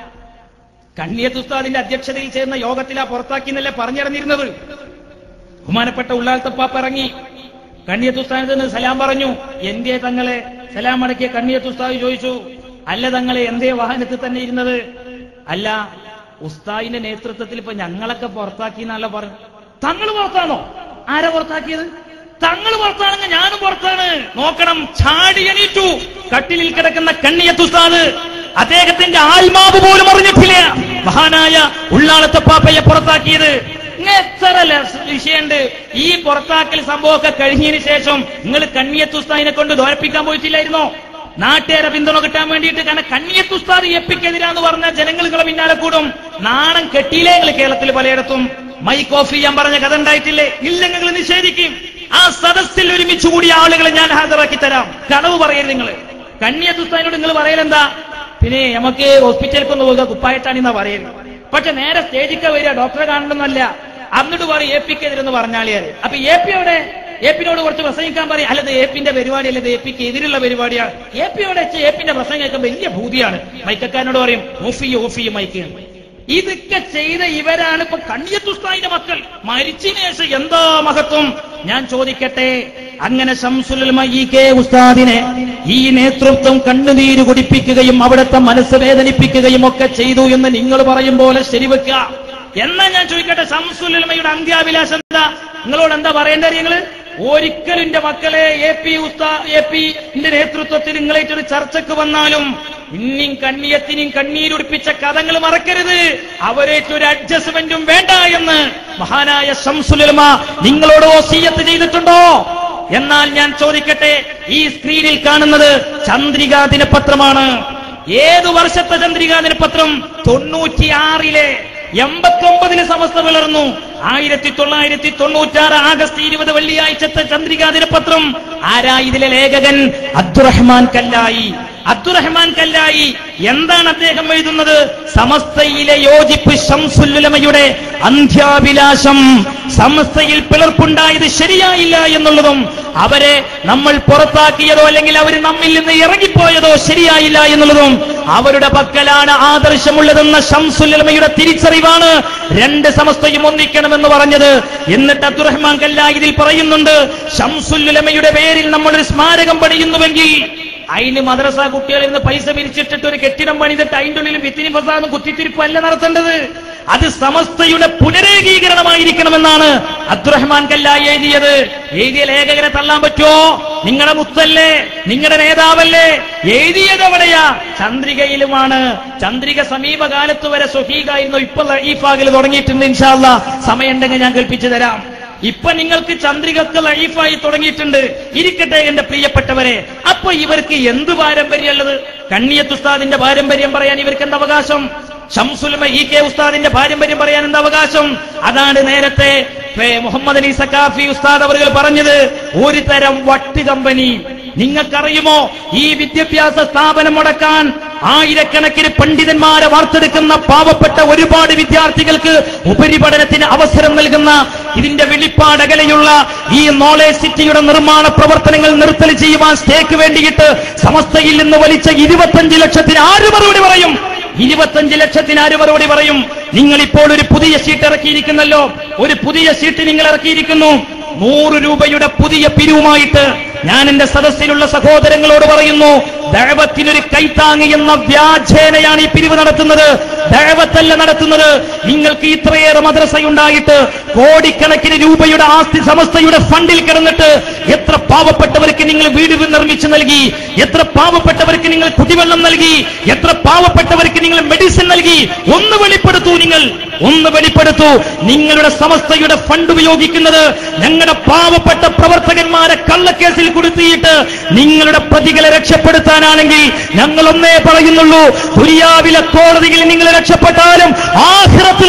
കണ്ണിയത്ത് ഉസ്താദിന്റെ അധ്യക്ഷതയിൽ ചേർന്ന യോഗത്തിലാ പുറത്താക്കിന്നല്ലേ പറഞ്ഞിറങ്ങിയിരുന്നത് ബഹുമാനപ്പെട്ട ഉള്ളാൾത്തപ്പാപ്പ ഇറങ്ങി കണ്ണിയത്ത് ഉസ്താദിൽ നിന്ന് സലാം പറഞ്ഞു എന്തേ തങ്ങളെ സലാം മടക്കിയ കണ്ണിയത്ത് ഉസ്താദ് ചോദിച്ചു അല്ല തങ്ങളെ എന്തേ വാഹനത്തിൽ തന്നെ ഇരുന്നത് അല്ല ഉസ്താദിന്റെ നേതൃത്വത്തിൽ ഇപ്പൊ ഞങ്ങളൊക്കെ പുറത്താക്കി എന്നല്ല പറഞ്ഞു തങ്ങൾ പുറത്താണോ ആരാ പുറത്താക്കിയത് തങ്ങൾ പുറത്താണെങ്കിൽ ഞാനും പുറത്താണ് നോക്കണം ചാടി എണീറ്റു കട്ടിലിൽ കിടക്കുന്ന കണ്ണിയത്ത് ഉസ്താദ് അദ്ദേഹത്തിന്റെ ആത്മാവ് പോലും അറിഞ്ഞിട്ടില്ല മഹാനായ ഉള്ളാളത്തെ പാപ്പയെ പുറത്താക്കിയത് ഇങ്ങ് എത്ര ല- വിഷയമുണ്ട് ഈ പുറത്താക്കൽ സംഭവമൊക്കെ കഴിഞ്ഞതിന് ശേഷം നിങ്ങൾ കണ്ണിയത്ത് ഉസ്താദിനെ കൊണ്ട് ധോരപ്പിക്കാൻ പോയിട്ടില്ലായിരുന്നോ നാട്ടുകാരെ പിന്തുണ കിട്ടാൻ വേണ്ടിയിട്ട് കാരണം കണ്ണിയത്ത് ഉസ്താദ് എപ്പിക്കെതിരാന്ന് പറഞ്ഞാൽ ജനങ്ങൾ നിങ്ങളെ പിന്നാലെ കൂടും നാണം കെട്ടിയില്ലേ നിങ്ങൾ കേരളത്തിൽ പലയിടത്തും മൈക്ക് ഓഫ് ചെയ്യാൻ പറഞ്ഞ കഥ ഉണ്ടായിട്ടില്ലേ ഇല്ല നിങ്ങൾ നിഷേധിക്കും ആ സദസ്സിൽ ഒരുമിച്ച് കൂടിയ ആളുകളെ ഞാൻ ഹാജരാക്കി തരാം കളവ് പറയരുത് നിങ്ങൾ കണ്ണിയത്ത് ഉസ്താദിനോട് നിങ്ങൾ പറയലെന്താ പിന്നെ നമുക്ക് ഹോസ്പിറ്റലിലേക്ക് ഒന്ന് പോകുക കുപ്പായിട്ടാണെന്നാ പറയുന്നത് പക്ഷെ നേരെ സ്റ്റേജിക്ക് വരിക ഡോക്ടറെ കാണണമെന്നല്ല അന്നിട്ട് പറയും എ പിക്ക് എതിരെന്ന് പറഞ്ഞാളിയാൽ അപ്പൊ എ പി അവിടെ എ പിന്നോട് കുറച്ച് പ്രസംഗിക്കാൻ പറയും അല്ലത് എ പിന്റെ പരിപാടി അല്ലത് എ പിക്ക് എതിരുള്ള പരിപാടിയാണ് എ പി അവിടെ വെച്ച് എ പിന്റെ പ്രസംഗം കേൾക്കാൻ വലിയ ഭൂതിയാണ് മൈക്കക്കാരനോട് പറയും ഓഫ് ചെയ്യും ഓഫ് ചെയ്യും മൈക്ക് ഇതൊക്കെ ചെയ്ത ഇവരാണ് ഇപ്പൊ കണ്ണിയത്തുസ്തായിന്റെ മക്കൾ മരിച്ചതിന് ശേഷം എന്താ മഹത്വം ഞാൻ ചോദിക്കട്ടെ അങ്ങനെ ശംസുലുൽമ ഈ കെ ഉസ്താദിനെ ഈ നേതൃത്വം കണ്ണുനീര് കുടിപ്പിക്കുകയും അവിടുത്തെ മനസ്സ് വേദനിപ്പിക്കുകയും ഒക്കെ ചെയ്തു എന്ന് നിങ്ങൾ പറയും പോലെ ശരിവെക്കുക എന്നാ ഞാൻ ചോദിക്കട്ടെ ശംസുലുൽമയുടെ അന്ത്യാഭിലാഷം എന്താ നിങ്ങളോട് എന്താ പറയേണ്ടത് നിങ്ങള് ഒരിക്കലും എന്റെ മക്കളെ എ പി ഉസ്താ എ പിന്റെ നേതൃത്വത്തിൽ നിങ്ങളായിട്ടൊരു ചർച്ചക്ക് വന്നാലും ഇനിയും കണ്ണിയത്തിനും കണ്ണീരുടിപ്പിച്ച കഥകൾ മറക്കരുത് അവരേറ്റൊരു അഡ്ജസ്റ്റ്മെന്റും വേണ്ട എന്ന് മഹാനായ ശംസുലമ നിങ്ങളോട് വസീയത്ത് ചെയ്തിട്ടുണ്ടോ എന്നാൽ ഞാൻ ചോദിക്കട്ടെ ഈ സ്ക്രീനിൽ കാണുന്നത് ചന്ദ്രികാ ദിനപത്രമാണ് ഏതു വർഷത്തെ ചന്ദ്രികാ ദിനപത്രം തൊണ്ണൂറ്റിയാറിലെ എൺപത്തി ഒമ്പതിന് സമസ്ത പിളർന്നു ആയിരത്തി തൊള്ളായിരത്തി തൊണ്ണൂറ്റാറ് ആഗസ്റ്റ് ഇരുപത് വെള്ളിയാഴ്ചത്തെ ചന്ദ്രികാ ദിനപത്രം ആരാ ഇതിലെ ലേഖകൻ അബ്ദുറഹ്മാൻ കല്ലായി അബ്ദുറഹ്മാൻ കല്ലായി എന്താണ് അദ്ദേഹം എഴുതുന്നത് സമസ്തയിലെ യോജിപ്പ് ശംസുല്ലുലമയുടെ അന്ത്യാഭിലാഷം സമസ്തയിൽ പിളർപ്പുണ്ടായത് ശരിയായില്ല എന്നുള്ളതും അവരെ നമ്മൾ പുറത്താക്കിയതോ അല്ലെങ്കിൽ അവർ നമ്മിൽ നിന്ന് ഇറങ്ങിപ്പോയതോ ശരിയായില്ല എന്നുള്ളതും അവരുടെ പക്കലാണ് ആദർശമുള്ളതെന്ന ശംസുല്ലമയുടെ തിരിച്ചറിവാണ് രണ്ട് സമസ്തയും ഒന്നിക്കണമെന്ന് പറഞ്ഞത് എന്നിട്ട് അബ്ദുറഹ്മാൻ കല്ല ഇതിൽ പറയുന്നുണ്ട് ശംസുല്ലുലമയുടെ പേരിൽ നമ്മളൊരു സ്മാരകം പണിയുന്നുവെങ്കിൽ അതിന് മദ്രസ കുട്ടികളിൽ നിന്ന് പൈസ പിരിച്ചിട്ടിട്ട് ഒരു കെട്ടിടം പണിതിട്ട് അതിന്റെ ഉള്ളിൽ വിത്തിനി ഫസാദും കുത്തിത്തിരിപ്പല്ല നടത്തേണ്ടത് അത് സമസ്തയുടെ പുനരേകീകരണമായിരിക്കണമെന്നാണ് അബ്ദുറഹ്മാൻ കല്ലായി എഴുതിയത് എഴുതിയ ലേഖകരെ തള്ളാൻ പറ്റുമോ നിങ്ങളുടെ മുത്തല്ലേ നിങ്ങളുടെ നേതാവല്ലേ എഴുതിയത് എവിടെയാ ചന്ദ്രികയിലുമാണ് ചന്ദ്രിക സമീപകാലത്ത് വരെ സ്വഹീകായിരുന്നു ഇപ്പൊ ഈ ഫാഗിൽ തുടങ്ങിയിട്ടുണ്ട് ഇൻഷാല്ല സമയമുണ്ടെങ്കിൽ ഞാൻ കേൾപ്പിച്ചു തരാം ഇപ്പൊ നിങ്ങൾക്ക് ചന്ദ്രികക്ക് ലൈഫായി തുടങ്ങിയിട്ടുണ്ട് ഇരിക്കട്ടെ എന്റെ പ്രിയപ്പെട്ടവരെ അപ്പൊ ഇവർക്ക് എന്ത് പാരമ്പര്യമുള്ളത് കണ്ണിയത്ത് ഉസ്താദിന്റെ പാരമ്പര്യം പറയാൻ ഇവർക്ക് എന്ത് അവകാശം ഷംസുൽമ ഇ കെ ഉസ്താദിന്റെ പാരമ്പര്യം പറയാൻ എന്ത് അവകാശം അതാണ് നേരത്തെ ഫേ മുഹമ്മദ് അലി സക്കാഫി ഉസ്താദ് അവർ പറഞ്ഞത് ഒരു തരം വട്ട് കമ്പനി നിങ്ങൾക്കറിയുമോ ഈ വിദ്യാഭ്യാസ സ്ഥാപനം മുടക്കാൻ ആയിരക്കണക്കിന് പണ്ഡിതന്മാരെ വാർത്തെടുക്കുന്ന പാവപ്പെട്ട ഒരുപാട് വിദ്യാർത്ഥികൾക്ക് ഉപരിപഠനത്തിന് അവസരം നൽകുന്ന ഇതിന്റെ വെളിപ്പാടകലെയുള്ള ഈ നോളേജ് സിറ്റിയുടെ നിർമ്മാണ പ്രവർത്തനങ്ങൾ നിർത്തൽ ചെയ്യുവാൻ സ്റ്റേക്ക് വേണ്ടിയിട്ട് സമസ്തയിൽ നിന്ന് വലിച്ച ഇരുപത്തഞ്ച് ലക്ഷത്തിന് ആര് മറുപടി പറയും ഇരുപത്തഞ്ച് ലക്ഷത്തിന് ആര് മറുപടി പറയും നിങ്ങൾ ഇപ്പോൾ ഒരു പുതിയ സീറ്റ് ഇറക്കിയിരിക്കുന്നല്ലോ ഒരു പുതിയ സീറ്റ് നിങ്ങൾ ഇറക്കിയിരിക്കുന്നു നൂറ് രൂപയുടെ പുതിയ പിരിവുമായിട്ട് ഞാൻ എന്റെ സദസ്സിലുള്ള സഹോദരങ്ങളോട് പറയുന്നു ദഴവത്തിനൊരു കൈത്താങ്ങി എന്ന വ്യാജേനയാണ് ഈ പിരിവ് നടത്തുന്നത് ദഴവത്തല്ല നടത്തുന്നത് നിങ്ങൾക്ക് ഇത്രയേറെ മദ്രസയുണ്ടായിട്ട് കോടിക്കണക്കിന് രൂപയുടെ ആസ്തി സമസ്തയുടെ ഫണ്ടിൽ കിടന്നിട്ട് എത്ര പാവപ്പെട്ടവർക്ക് നിങ്ങൾ വീട് നിർമ്മിച്ചു നൽകി എത്ര പാവപ്പെട്ടവർക്ക് നിങ്ങൾ കുടിവെള്ളം നൽകി എത്ര പാവപ്പെട്ടവർക്ക് നിങ്ങൾ മെഡിസിൻ നൽകി ഒന്ന് വെളിപ്പെടുത്തൂ നിങ്ങൾ ഒന്ന് വെളിപ്പെടുത്തൂ നിങ്ങളുടെ സമസ്തയുടെ ഫണ്ട് ഉപയോഗിക്കുന്നത് ഞങ്ങളുടെ പാവപ്പെട്ട പ്രവർത്തകന്മാരെ കള്ളക്കേസിൽ കൊടുത്തിയിട്ട് നിങ്ങളുടെ പ്രതികളെ രക്ഷപ്പെടുത്താനാണെങ്കിൽ ഞങ്ങൾ ഒന്നേ പറയുന്നുള്ളൂ ദുരിയാവിലെ കോടതിയിൽ നിങ്ങൾ രക്ഷപ്പെട്ടാലും ആഹ്റത്തിലെ കോടതി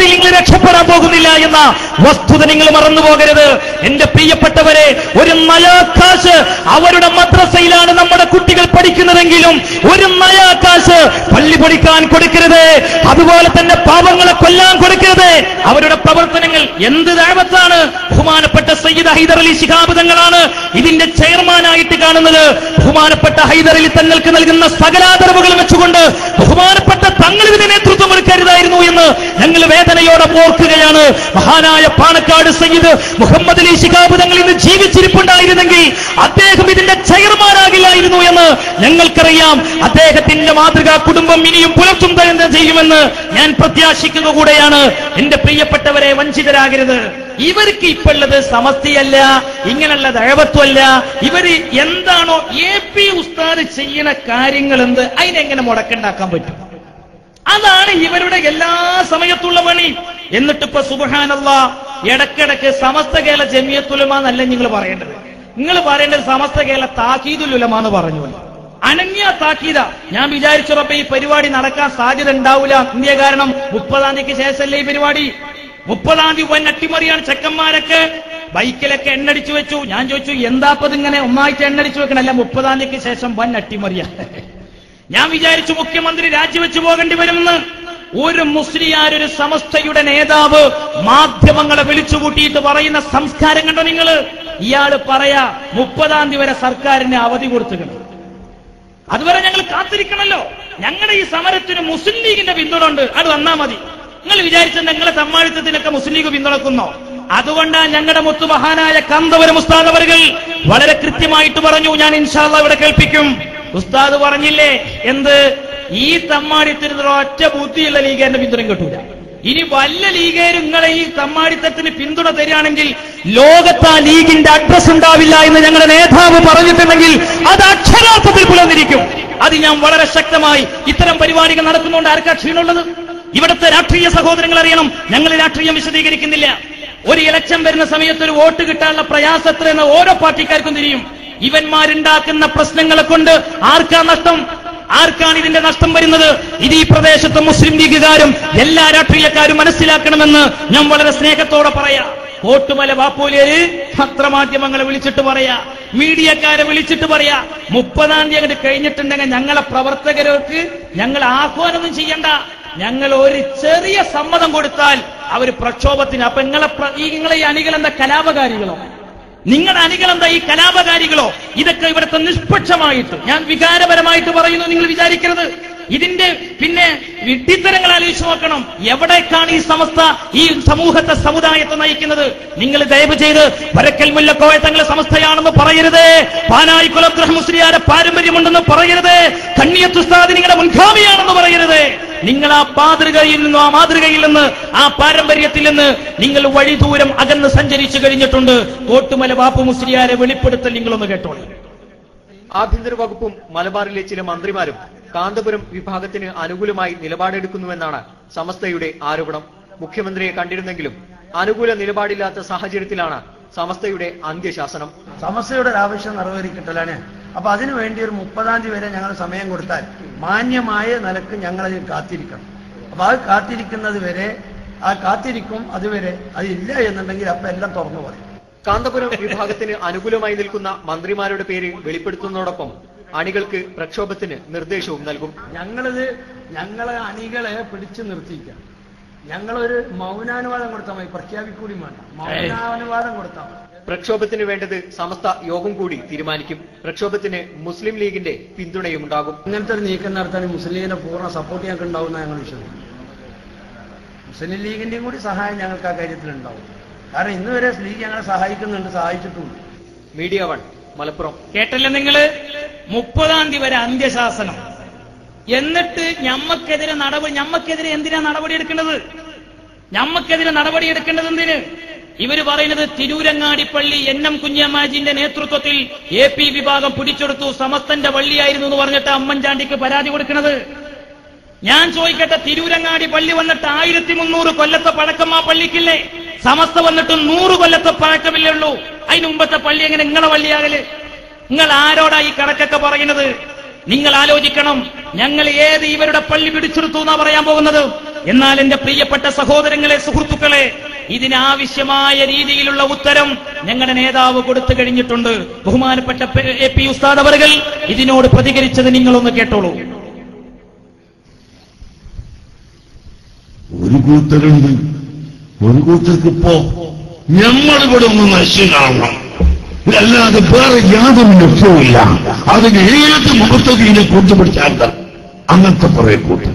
പദവിയിൽ നിങ്ങൾ രക്ഷപ്പെടാൻ പോകുന്നില്ല എന്ന വസ്തുത നിങ്ങൾ മറന്നു പോകരുത് എന്റെ പ്രിയപ്പെട്ടവരെ ഒരു നയാക്കാശ് അവരുടെ മദ്രസയിലാണ് നമ്മുടെ കുട്ടികൾ പഠിക്കുന്നതെങ്കിലും ഒരു നയാക്കാശ് പള്ളി പഠിക്കാൻ കൊടുക്കരുത് അതുപോലെ തന്നെ പാവങ്ങളെ കൊല്ലാൻ കൊടുക്കരുത് അവരുടെ പ്രവർത്തനങ്ങൾ എന്ത് ദാപത്താണ് ബഹുമാനപ്പെട്ട സയ്യിദ് ഹൈദർ അലി ശിഹാബ് തങ്ങളാണ് ഇതിന്റെ ചെയർമാനായിട്ട് കാണുന്നത് ബഹുമാനപ്പെട്ട ഹൈദർ അലി തങ്ങൾക്ക് നൽകുന്ന സകലാദരവുകളും വെച്ചുകൊണ്ട് ബഹുമാനപ്പെട്ട തങ്ങൾ ഇതിന് നേതൃത്വം എടുക്കരുതായിരുന്നു എന്ന് ഞങ്ങൾ വേദനയോടെ ഓർക്കുകയാണ് മഹാനായ പാണക്കാട് സയ്യിദ് മുഹമ്മദ് അലി ശിഹാബ് തങ്ങൾ ഇന്ന് ജീവിച്ചിരിപ്പുണ്ടായിരുന്നെങ്കിൽ അദ്ദേഹം ഇതിന്റെ ചെയർമാനാകില്ലായിരുന്നു എന്ന് ഞങ്ങൾക്കറിയാം അദ്ദേഹത്തിന്റെ മാതൃകാ കുടുംബം ഇനിയും പുലർത്തും തന്നെ ചെയ്യുമെന്ന് ഞാൻ പ്രത്യാശിക്കുക കൂടെയാണ് എന്റെ പ്രിയപ്പെട്ടവരെ വഞ്ചിതരാകരുത് ഇവർക്ക് ഇപ്പൊ ഉള്ളത് സമസ്തയല്ല ഇങ്ങനെയുള്ള ദഴവത്വമല്ല ഇവര് എന്താണോ എ പി ഉസ്താദ് ചെയ്യുന്ന കാര്യങ്ങൾ എന്ത് അതിനെങ്ങനെ മുടക്കുണ്ടാക്കാൻ പറ്റും അതാണ് ഇവരുടെ എല്ലാ സമയത്തുള്ള പണി എന്നിട്ട് ഇപ്പൊ സുബഹാനല്ല ഇടക്കിടക്ക് സമസ്ത കേരള ജമിയത്തുലമ എന്നല്ല നിങ്ങൾ പറയേണ്ടത് നിങ്ങൾ പറയേണ്ടത് സമസ്ത കേരള താക്കീതുലുലമ എന്ന് പറഞ്ഞു അനന്യ താക്കീത ഞാൻ വിചാരിച്ചപ്പോ ഈ പരിപാടി നടക്കാൻ സാധ്യത ഉണ്ടാവില്ല ഇന്ത്യ കാരണം മുപ്പതാം തീയതിക്ക് ശേഷമല്ലേ ഈ പരിപാടി മുപ്പതാം തീയതി വൻ അട്ടിമറിയാണ് ചെക്കന്മാരൊക്കെ ബൈക്കിലൊക്കെ എണ്ണടിച്ചു വെച്ചു ഞാൻ ചോദിച്ചു എന്താപ്പത് ഇങ്ങനെ ഒന്നായിട്ട് എണ്ണടിച്ചു വെക്കണല്ല മുപ്പതാം തീയതിക്ക് ശേഷം വൻ അട്ടിമറിയാ ഞാൻ വിചാരിച്ചു മുഖ്യമന്ത്രി രാജിവെച്ചു പോകേണ്ടി വരുമെന്ന് ഒരു മുസ്ലിയാർ ഒരു സമസ്തയുടെ നേതാവ് മാധ്യമങ്ങളെ വിളിച്ചുകൂട്ടിയിട്ട് പറയുന്ന സംസ്കാരം കണ്ടോ നിങ്ങൾ ഇയാള് പറയാ മുപ്പതാം തീയതി വരെ സർക്കാരിന് അവധി കൊടുത്തുകണം അതുവരെ ഞങ്ങൾ കാത്തിരിക്കണല്ലോ ഞങ്ങളുടെ ഈ സമരത്തിന് മുസ്ലിം ലീഗിന്റെ പിന്തുണ ഉണ്ട് അത് വന്നാ മതി നിങ്ങൾ വിചാരിച്ചത് നിങ്ങളെ തമ്മാഴിത്തത്തിനൊക്കെ മുസ്ലിം ലീഗ് പിന്തുണക്കുന്നോ അതുകൊണ്ടാണ് ഞങ്ങളുടെ മുത്തു മഹാനായ കാന്തപുരം ഉസ്താദ് അവരുകൾ വളരെ കൃത്യമായിട്ട് പറഞ്ഞു ഞാൻ ഇൻഷാല്ല ഇവിടെ കേൾപ്പിക്കും ഉസ്താദ് പറഞ്ഞില്ലേ എന്ത് ഈ തമ്മാടിത്തരത്തിൽ ഒറ്റ ബുദ്ധിയുള്ള ലീഗേറിന്റെ പിന്തുണ കിട്ടൂല ഇനി വല്ല ലീഗേരും നിങ്ങളെ ഈ തമ്മാടിത്തത്തിന് പിന്തുണ തരികയാണെങ്കിൽ ലോകത്ത് ആ ലീഗിന്റെ അഡ്രസ് ഉണ്ടാവില്ല എന്ന് ഞങ്ങളുടെ നേതാവ് പറഞ്ഞിട്ടുണ്ടെങ്കിൽ അത് അക്ഷരാർത്ഥത്തിൽ പുലർന്നിരിക്കും അത് ഞാൻ വളരെ ശക്തമായി ഇത്തരം പരിപാടികൾ നടക്കുന്നുണ്ട് ആർക്കാ ക്ഷീണമുള്ളത് ഇവിടുത്തെ രാഷ്ട്രീയ സഹോദരങ്ങൾ അറിയണം ഞങ്ങൾ രാഷ്ട്രീയം വിശദീകരിക്കുന്നില്ല ഒരു ഇലക്ഷൻ വരുന്ന സമയത്ത് ഒരു വോട്ട് കിട്ടാനുള്ള പ്രയാസത്തിൽ എന്ന് ഓരോ പാർട്ടിക്കാർക്കും തിരിയും ഇവന്മാരുണ്ടാക്കുന്ന പ്രശ്നങ്ങളെ കൊണ്ട് ആർക്കാ നഷ്ടം ആർക്കാണ് ഇതിന്റെ നഷ്ടം വരുന്നത് ഇത് ഈ പ്രദേശത്തെ മുസ്ലിം ലീഗുകാരും എല്ലാ രാഷ്ട്രീയക്കാരും മനസ്സിലാക്കണമെന്ന് ഞാൻ വളരെ സ്നേഹത്തോടെ പറയാം കോട്ടുമല ബാപ്പൂലേര് പത്രമാധ്യമങ്ങളെ വിളിച്ചിട്ട് പറയാ മീഡിയക്കാരെ വിളിച്ചിട്ട് പറയാ മുപ്പതാം തീയതി അങ്ങോട്ട് കഴിഞ്ഞിട്ടുണ്ടെങ്കിൽ ഞങ്ങളെ പ്രവർത്തകർക്ക് ഞങ്ങൾ ആഹ്വാനമൊന്നും ചെയ്യണ്ട ഞങ്ങൾ ഒരു ചെറിയ സമ്മതം കൊടുത്താൽ അവർ പ്രക്ഷോഭത്തിന് അപ്പൊ നിങ്ങളെ പ്ര- ഈ നിങ്ങളെ ഈ അണികൾ എന്താ കലാപകാരികളോ നിങ്ങളുടെ അണികൾ എന്താ ഈ കലാപകാരികളോ ഇതൊക്കെ ഇവിടുത്തെ നിഷ്പക്ഷമായിട്ട് ഞാൻ വികാരപരമായിട്ട് പറയുന്നു നിങ്ങൾ വിചാരിക്കരുത് ഇതിന്റെ പിന്നെ വിഡ്ഢിത്തരങ്ങൾ ആലോചിച്ച് നോക്കണം എവിടേക്കാണ് ഈ സമസ്ത ഈ സമൂഹത്തെ സമുദായത്തെ നയിക്കുന്നത് നിങ്ങൾ ദയവ് ചെയ്ത് വരക്കൽ മുല്ലക്കോയ തങ്ങളെ സമസ്തയാണെന്ന് പറയരുത് പാനായി കുലഗ്രഹ മുസ്ലിയാരെ പാരമ്പര്യമുണ്ടെന്ന് പറയരുത് കണ്ണിയത്തുസ്താദ് നിങ്ങളുടെ മുൻഗാമിയാണെന്ന് പറയരുത് നിങ്ങൾ ആ മാതൃകയിൽ നിന്നും ആ മാതൃകയിൽ നിന്ന് ആ പാരമ്പര്യത്തിൽ നിന്ന് നിങ്ങൾ വഴി ദൂരം അകന്ന് സഞ്ചരിച്ചു കഴിഞ്ഞിട്ടുണ്ട് കോട്ടുമല ബാപ്പു മുസ്ലിയാരെ വെളിപ്പെടുത്തൽ നിങ്ങളൊന്ന് കേട്ടോളൂ ആഭ്യന്തര വകുപ്പും മലബാറിലെ ചില മന്ത്രിമാരും കാന്തപുരം വിഭാഗത്തിന് അനുകൂലമായി നിലപാടെടുക്കുന്നുവെന്നാണ് സമസ്തയുടെ ആരോപണം മുഖ്യമന്ത്രിയെ കണ്ടിരുന്നെങ്കിലും അനുകൂല നിലപാടില്ലാത്ത സാഹചര്യത്തിലാണ് സമസ്തയുടെ അന്ത്യശാസനം സമസ്യയുടെ ഒരു ആവശ്യം നിറവേറിക്കിട്ടലാണ് അപ്പൊ അതിനു വേണ്ടി ഒരു മുപ്പതാം തീയതി വരെ ഞങ്ങൾ സമയം കൊടുത്താൽ മാന്യമായ നിലക്ക് ഞങ്ങൾ അതിൽ കാത്തിരിക്കണം അപ്പൊ അത് കാത്തിരിക്കുന്നത് വരെ ആ കാത്തിരിക്കും അതുവരെ അതില്ല എന്നുണ്ടെങ്കിൽ അപ്പൊ എല്ലാം തുറന്നു പറയും കാന്തപുരം വിഭാഗത്തിന് അനുകൂലമായി നിൽക്കുന്ന മന്ത്രിമാരുടെ പേര് വെളിപ്പെടുത്തുന്നതോടൊപ്പം അണികൾക്ക് പ്രക്ഷോഭത്തിന് നിർദ്ദേശവും നൽകും ഞങ്ങളിത് ഞങ്ങളെ അണികളെ പിടിച്ചു നിർത്തിയിക്കാം ഞങ്ങളൊരു മൗനാനുവാദം കൊടുത്താൽ മതി പ്രഖ്യാപിക്കൂടി വേണ്ട മൗനാനുവാദം കൊടുത്താൽ മതി പ്രക്ഷോഭത്തിന് വേണ്ടത് സമസ്ത യോഗം കൂടി തീരുമാനിക്കും പ്രക്ഷോഭത്തിന് മുസ്ലിം ലീഗിന്റെ പിന്തുണയും ഉണ്ടാകും ഇങ്ങനത്തെ ഒരു നീക്കം നടത്താൻ മുസ്ലിം ലീഗിനെ പൂർണ്ണ സപ്പോർട്ട് ഞങ്ങൾക്ക് ഉണ്ടാവുന്ന ഞങ്ങൾ വിശ്വസിക്കുന്നു മുസ്ലിം ലീഗിന്റെയും കൂടി സഹായം ഞങ്ങൾക്ക് ആ കാര്യത്തിൽ ഉണ്ടാവും കാരണം ഇന്ന് വരെ ലീഗ് ഞങ്ങളെ സഹായിക്കുന്നുണ്ട് സഹായിച്ചിട്ടുണ്ട് മീഡിയ വൺ മലപ്പുറം കേട്ടല്ലോ നിങ്ങള് മുപ്പതാം തീയതി വരെ അന്ത്യശാസനം എന്നിട്ട് ഞമ്മക്കെതിരെ നടപടി ഞമ്മക്കെതിരെ എന്തിനാ നടപടി എടുക്കേണ്ടത് ഞമ്മക്കെതിരെ നടപടി എടുക്കേണ്ടത് എന്തിന് ഇവര് പറയുന്നത് തിരൂരങ്ങാടി പള്ളി എൻ എം കുഞ്ഞമ്മാജിന്റെ നേതൃത്വത്തിൽ എ പി വിഭാഗം പിടിച്ചെടുത്തു സമസ്തന്റെ പള്ളിയായിരുന്നു എന്ന് പറഞ്ഞിട്ട് അമ്മൻചാണ്ടിക്ക് പരാതി കൊടുക്കുന്നത് ഞാൻ ചോദിക്കട്ടെ തിരൂരങ്ങാടി പള്ളി വന്നിട്ട് ആയിരത്തി മുന്നൂറ് കൊല്ലത്തെ പഴക്കം ആ പള്ളിക്കില്ലേ സമസ്ത വന്നിട്ട് നൂറ് കൊല്ലത്തെ പഴക്കമില്ലേ ഉള്ളൂ അതിന് മുമ്പത്തെ പള്ളി എങ്ങനെ നിങ്ങളെ പള്ളിയാകല് നിങ്ങൾ ആരോടാ ഈ കണക്കൊക്കെ പറയുന്നത് നിങ്ങൾ ആലോചിക്കണം ഞങ്ങൾ ഏത് ഇവരുടെ പള്ളി പിടിച്ചെടുത്തു എന്നാ പറയാൻ പോകുന്നത് എന്നാൽ എന്റെ പ്രിയപ്പെട്ട സഹോദരങ്ങളെ സുഹൃത്തുക്കളെ ഇതിനാവശ്യമായ രീതിയിലുള്ള ഉത്തരം ഞങ്ങളുടെ നേതാവ് കൊടുത്തു കഴിഞ്ഞിട്ടുണ്ട് ബഹുമാനപ്പെട്ട പെ- എ പി ഉസ്താദ് അവറുകൾ ഇതിനോട് പ്രതികരിച്ചത് നിങ്ങളൊന്ന് കേട്ടോളൂ ഒരു കൂട്ടരുണ്ട് ഒരു കൂട്ടർക്ക് ഇപ്പോ ഞമ്മളിവിടെ ഒന്ന് നശിച്ചു കാണണം അല്ലാതെ വേറെ യാതൊരു ലക്ഷ്യവുമില്ല അതിന് ഏത് മുഖത്തതിനെ കൂട്ടുപിടിച്ചാൽ എന്താ? അങ്ങനത്തെ കുറെ കൂട്ടം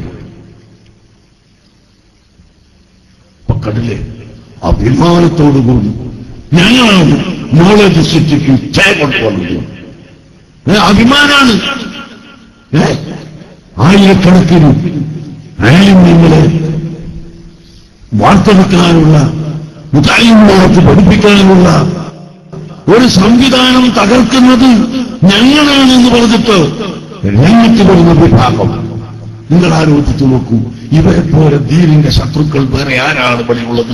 ഇപ്പൊ കണ്ടില്ലേ അഭിമാനത്തോടു കൂടി ഞങ്ങളാണ് നോളജ് സിറ്റിക്ക് ചായ കൊണ്ടുപോകുന്നത് ഏ, അഭിമാനാണ് ഏ, ആയിരക്കണക്കിന് ആലിമ്യങ്ങളെ വാർത്തെടുക്കാനുള്ള മുതാലിമുള്ളവർക്ക് പഠിപ്പിക്കാനുള്ള ഒരു സംവിധാനം തകർക്കുന്നത് ഞങ്ങളാണെന്ന് പറഞ്ഞിട്ട് രംഗത്ത് വരുന്ന വിഭാഗം നിങ്ങൾ ആലോചിച്ചു നോക്കൂ ഇവരെ പോലെ ധീരിന്റെ ശത്രുക്കൾ വേറെ ആരാണ് ഇവിടെയുള്ളത്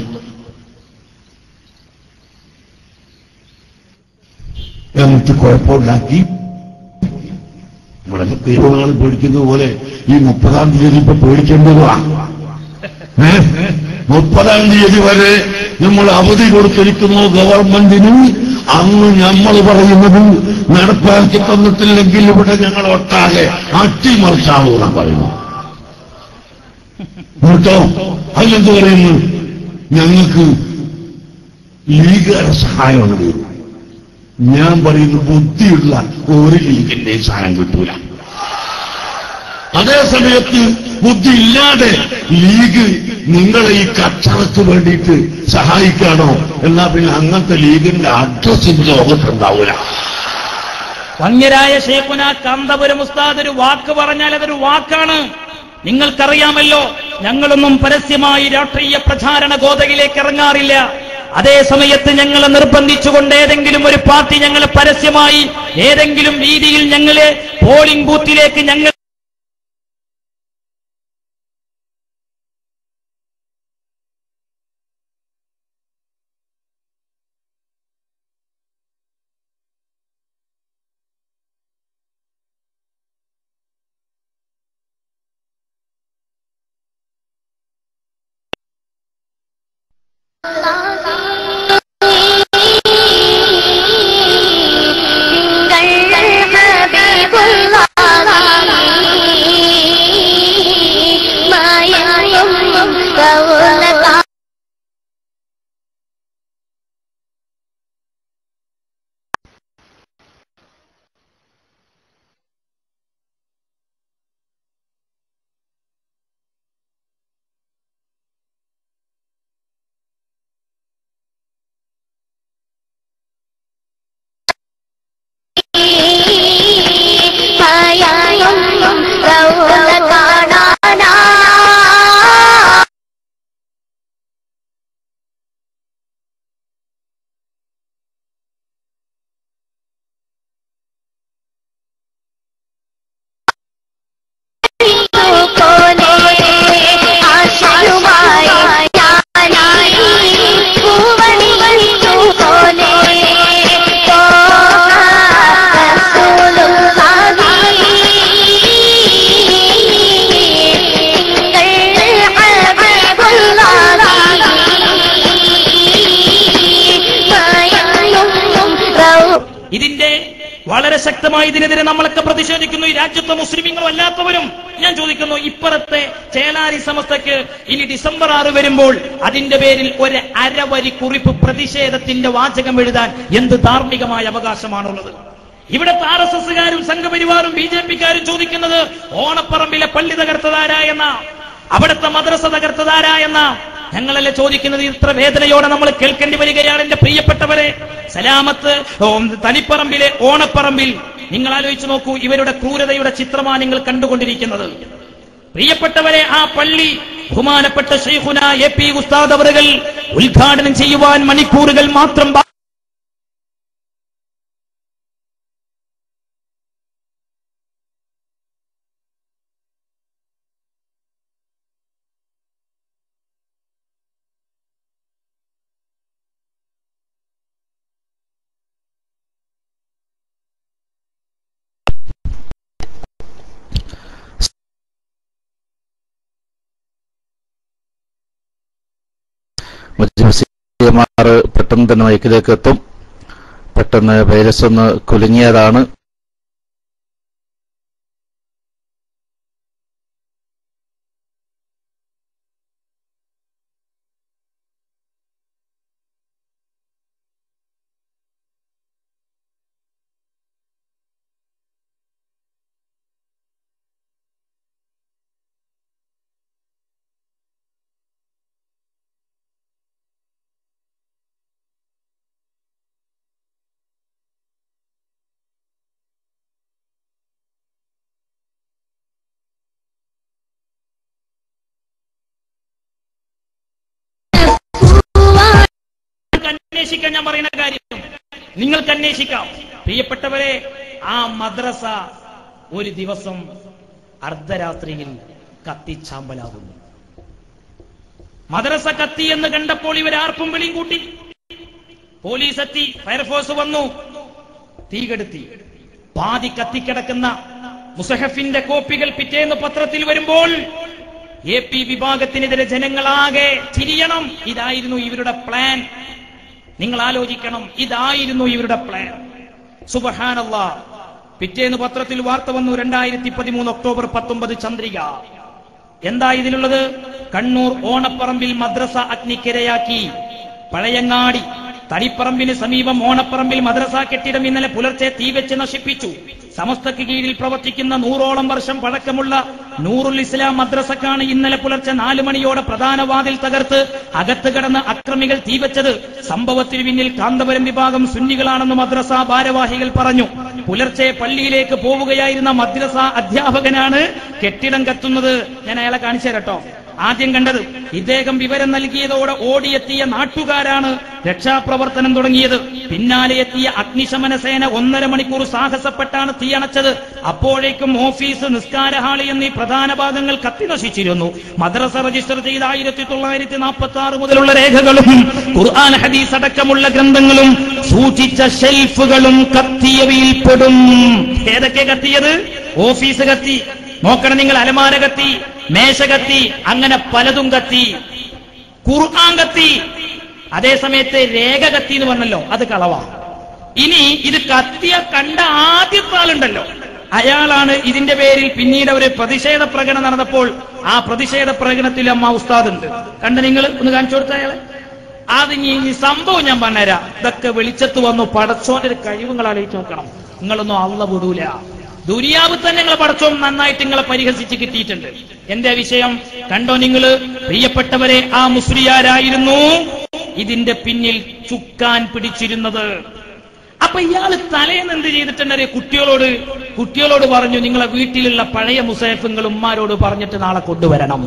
എന്നിട്ട് കുഴപ്പമുണ്ടാക്കി ഇവിടെ ദൈവനാൾ പേടിക്കുന്നത് പോലെ ഈ മുപ്പതാം തീയതി ഇപ്പൊ പേടിക്കേണ്ടതാ ഏ? മുപ്പതാം തീയതി വരെ നമ്മൾ അവധി കൊടുത്തിരിക്കുന്നു ഗവൺമെന്റിന് അന്ന് നമ്മൾ പറയുന്നത് നടപ്പാക്കി തന്നിട്ടില്ലെങ്കിൽ ഇവിടെ ഞങ്ങൾ ഒട്ടാകെ അട്ടിമറിച്ചാവൂന്നാ പറയുന്നു എന്നിട്ടോ അതിലെന്ത് പറയുന്നു ഞങ്ങൾക്ക് ലീഗുകാരുടെ സഹായമാണ് വരും ഞാൻ പറയുന്നു ബുദ്ധിയുള്ള ഒരു ലീഗിന്റെയും സഹായം കിട്ടൂല അതേ സമയത്ത് ബുദ്ധി ഇല്ലാതെ ലീഗ് നിങ്ങളെ ഈ കച്ചറക്ക് വേണ്ടിയിട്ട് സഹായിക്കാണോ എന്നാ പിന്നെ അങ്ങനത്തെ ലീഗിന്റെ അഡ്രസ് ലോകത്തുണ്ടാവൂല വന്യരായ ഷേഖുന കാന്തപുരം ഉസ്താദ് ഒരു വാക്ക് പറഞ്ഞാൽ അതൊരു വാക്കാണ് നിങ്ങൾക്കറിയാമല്ലോ ഞങ്ങളൊന്നും പരസ്യമായി രാഷ്ട്രീയ പ്രചാരണ ഗോതയിലേക്ക് ഇറങ്ങാറില്ല അതേ സമയത്ത് ഞങ്ങളെ നിർബന്ധിച്ചുകൊണ്ട് ഏതെങ്കിലും ഒരു പാർട്ടി ഞങ്ങളെ പരസ്യമായി ഏതെങ്കിലും രീതിയിൽ ഞങ്ങളെ പോളിംഗ് ബൂത്തിലേക്ക് ഞങ്ങൾ ഇതിന്റെ വളരെ ശക്തമായി ഇതിനെതിരെ നമ്മളൊക്കെ പ്രതിഷേധിക്കുന്നു ഈ രാജ്യത്തെ മുസ്ലിമീങ്ങളും അല്ലാത്തവരും ഞാൻ ചോദിക്കുന്നു ഇപ്പുറത്തെ ചേലാരി സമസ്തക്ക് ഇനി ഡിസംബർ ആറ് വരുമ്പോൾ അതിന്റെ പേരിൽ ഒരു അരവരി കുറിപ്പ് പ്രതിഷേധത്തിന്റെ വാചകം എഴുതാൻ എന്ത് ധാർമ്മികമായ അവകാശമാണുള്ളത് ഇവിടുത്തെ ആർ എസ് എസുകാരും സംഘപരിവാറും ബി ജെ പിക്കാരും ചോദിക്കുന്നത് ഓണപ്പറമ്പിലെ പള്ളി തകർത്തതാരായെന്ന അവിടുത്തെ മദ്രസ തകർത്തതാരായെന്ന ഞങ്ങളല്ലേ ചോദിക്കുന്നത് ഇത്ര വേദനയോടെ നമ്മൾ കേൾക്കേണ്ടി വരികയാണ് എന്റെ പ്രിയപ്പെട്ടവരെ സലാമത്ത് ഓ, തനിപ്പറമ്പിലെ ഓണപ്പറമ്പിൽ നിങ്ങൾ ആലോചിച്ചു നോക്കൂ ഇവരുടെ ക്രൂരതയുടെ ചിത്രമാണ് നിങ്ങൾ കണ്ടുകൊണ്ടിരിക്കുന്നത് പ്രിയപ്പെട്ടവരെ ആ പള്ളി ബഹുമാനപ്പെട്ട ഷെയ്ഖുന എ പി ഉസ്താദ് അവറുകൾ ഉദ്ഘാടനം ചെയ്യുവാൻ മണിക്കൂറുകൾ മാത്രം ബാ- മുജീബ് പെട്ടെന്ന് തന്നെ മൈക്കിലേക്ക് എത്തും പെട്ടെന്ന് വൈറസ് ഒന്ന് കുലുങ്ങിയതാണ് നിങ്ങൾക്ക് അന്വേഷിക്കാൻ ഞാൻ പറയുന്ന കാര്യം നിങ്ങൾക്ക് അന്വേഷിക്കാം പ്രിയപ്പെട്ടവരെ ആ മദ്രസ ഒരു ദിവസം അർദ്ധരാത്രിയിൽ കത്തിച്ചാമ്പലാകുന്നു മദ്രസ കത്തി എന്ന് കണ്ടപ്പോൾ ഇവർ ആർപ്പും വിളിയും കൂട്ടി പോലീസ് എത്തി ഫയർഫോഴ്സ് വന്നു തീ കെടുത്തി പാതി കത്തിക്കിടക്കുന്ന മുസഹഫിന്റെ കോപ്പികൾ പിറ്റേന്ന് പത്രത്തിൽ വരുമ്പോൾ എ പി വിഭാഗത്തിനെതിരെ ജനങ്ങളാകെ തിരിയണം ഇതായിരുന്നു ഇവരുടെ പ്ലാൻ നിങ്ങൾ ആലോചിക്കണം ഇതായിരുന്നു ഇവരുടെ പ്ലാൻ സുബഹാനല്ല പിറ്റേന്ന് പത്രത്തിൽ വാർത്ത വന്നു രണ്ടായിരത്തി പതിമൂന്ന് ഒക്ടോബർ പത്തൊമ്പത് ചന്ദ്രിക എന്താ ഇതിലുള്ളത് കണ്ണൂർ ഓണപ്പറമ്പിൽ മദ്രസ അഗ്നിക്കിരയാക്കി പഴയങ്ങാടി തളിപ്പറമ്പിന് സമീപം ഓണപ്പറമ്പിൽ മദ്രസ കെട്ടിടം ഇന്നലെ പുലർച്ചെ തീവെച്ച് നശിപ്പിച്ചു സമസ്തക്ക് കീഴിൽ പ്രവർത്തിക്കുന്ന നൂറോളം വർഷം പഴക്കമുള്ള നൂറുൽ ഇസ്ലാം മദ്രസക്കാണ് ഇന്നലെ പുലർച്ചെ നാലു മണിയോടെ പ്രധാന വാതിൽ തകർത്ത് അകത്ത് കിടന്ന് അക്രമികൾ തീവച്ചത് സംഭവത്തിന് പിന്നിൽ കാന്തപുരം വിഭാഗം സുന്നികളാണെന്ന് മദ്രസ ഭാരവാഹികൾ പറഞ്ഞു പുലർച്ചെ പള്ളിയിലേക്ക് പോവുകയായിരുന്ന മദ്രസ അധ്യാപകനാണ് കെട്ടിടം കത്തുന്നത് ഞാൻ അയാളെ കാണിച്ചു തരട്ടോ ആദ്യം കണ്ടത് ഇദ്ദേഹം വിവരം നൽകിയതോടെ ഓടിയെത്തിയ നാട്ടുകാരാണ് രക്ഷാപ്രവർത്തനം തുടങ്ങിയത് പിന്നാലെ എത്തിയ അഗ്നിശമന സേന ഒന്നര മണിക്കൂർ സാഹസപ്പെട്ടാണ് തീയണച്ചത് അപ്പോഴേക്കും ഓഫീസ് നിസ്കാര ഹാളി എന്നീ പ്രധാന ഭാഗങ്ങൾ കത്തിനശിച്ചിരുന്നു മദ്രസ രജിസ്റ്റർ ചെയ്ത ആയിരത്തി തൊള്ളായിരത്തി നാൽപ്പത്തി ആറ് മുതലുള്ള രേഖകളും ഖുർആൻ ഹദീസ് അടക്കമുള്ള ഗ്രന്ഥങ്ങളും സൂക്ഷിച്ച ഷെൽഫുകളും കത്തിയവയിൽ പെടും ഏതൊക്കെ കത്തിയത് ഓഫീസ് കത്തി നോക്കണം നിങ്ങൾ അലമാര കത്തി മേശ കത്തി അങ്ങനെ പലതും കത്തി ഖുർആൻ കത്തി അതേ സമയത്ത് രേഖ കത്തി എന്ന് പറഞ്ഞല്ലോ അത് കളവാ ഇനി ഇത് കത്തിയ കണ്ട ആദ്യത്തെ ആളുണ്ടല്ലോ അയാളാണ് ഇതിന്റെ പേരിൽ പിന്നീട് ഒരു പ്രതിഷേധ പ്രകടനം നടന്നപ്പോൾ ആ പ്രതിഷേധ പ്രകടനത്തിൽ അമ്മ ഉസ്താദ് ഉണ്ട് കണ്ട് നിങ്ങൾ ഒന്ന് കാണിച്ചു കൊടുത്ത അയാളെ അത് ഇനി ഈ സംഭവം ഞാൻ പറഞ്ഞുതരാം ഇതൊക്കെ വെളിച്ചത്ത് വന്നു പടച്ചോന്റെ ഒരു കഴിവുകൾ ആലോചിച്ച് നോക്കണം നിങ്ങളൊന്നും അള്ള വിടൂല ദുരിയാവ് തന്നെ നിങ്ങളെ പടച്ചോം നന്നായിട്ട് നിങ്ങളെ പരിഹസിച്ച് കിട്ടിയിട്ടുണ്ട് എന്റെ വിഷയം കണ്ടോ നിങ്ങള് പ്രിയപ്പെട്ടവരെ ആ മുസ്ലിയാരായിരുന്നു ഇതിന്റെ പിന്നിൽ ചുക്കാൻ പിടിച്ചിരുന്നത് അപ്പൊ ഇയാള് തലേന്ന് എന്ത് ചെയ്തിട്ടുണ്ട് കുട്ടികളോട് കുട്ടികളോട് പറഞ്ഞു നിങ്ങളെ വീട്ടിലുള്ള പഴയ മുസേഫുകൾ ഉമ്മാരോട് പറഞ്ഞിട്ട് നാളെ കൊണ്ടുവരണം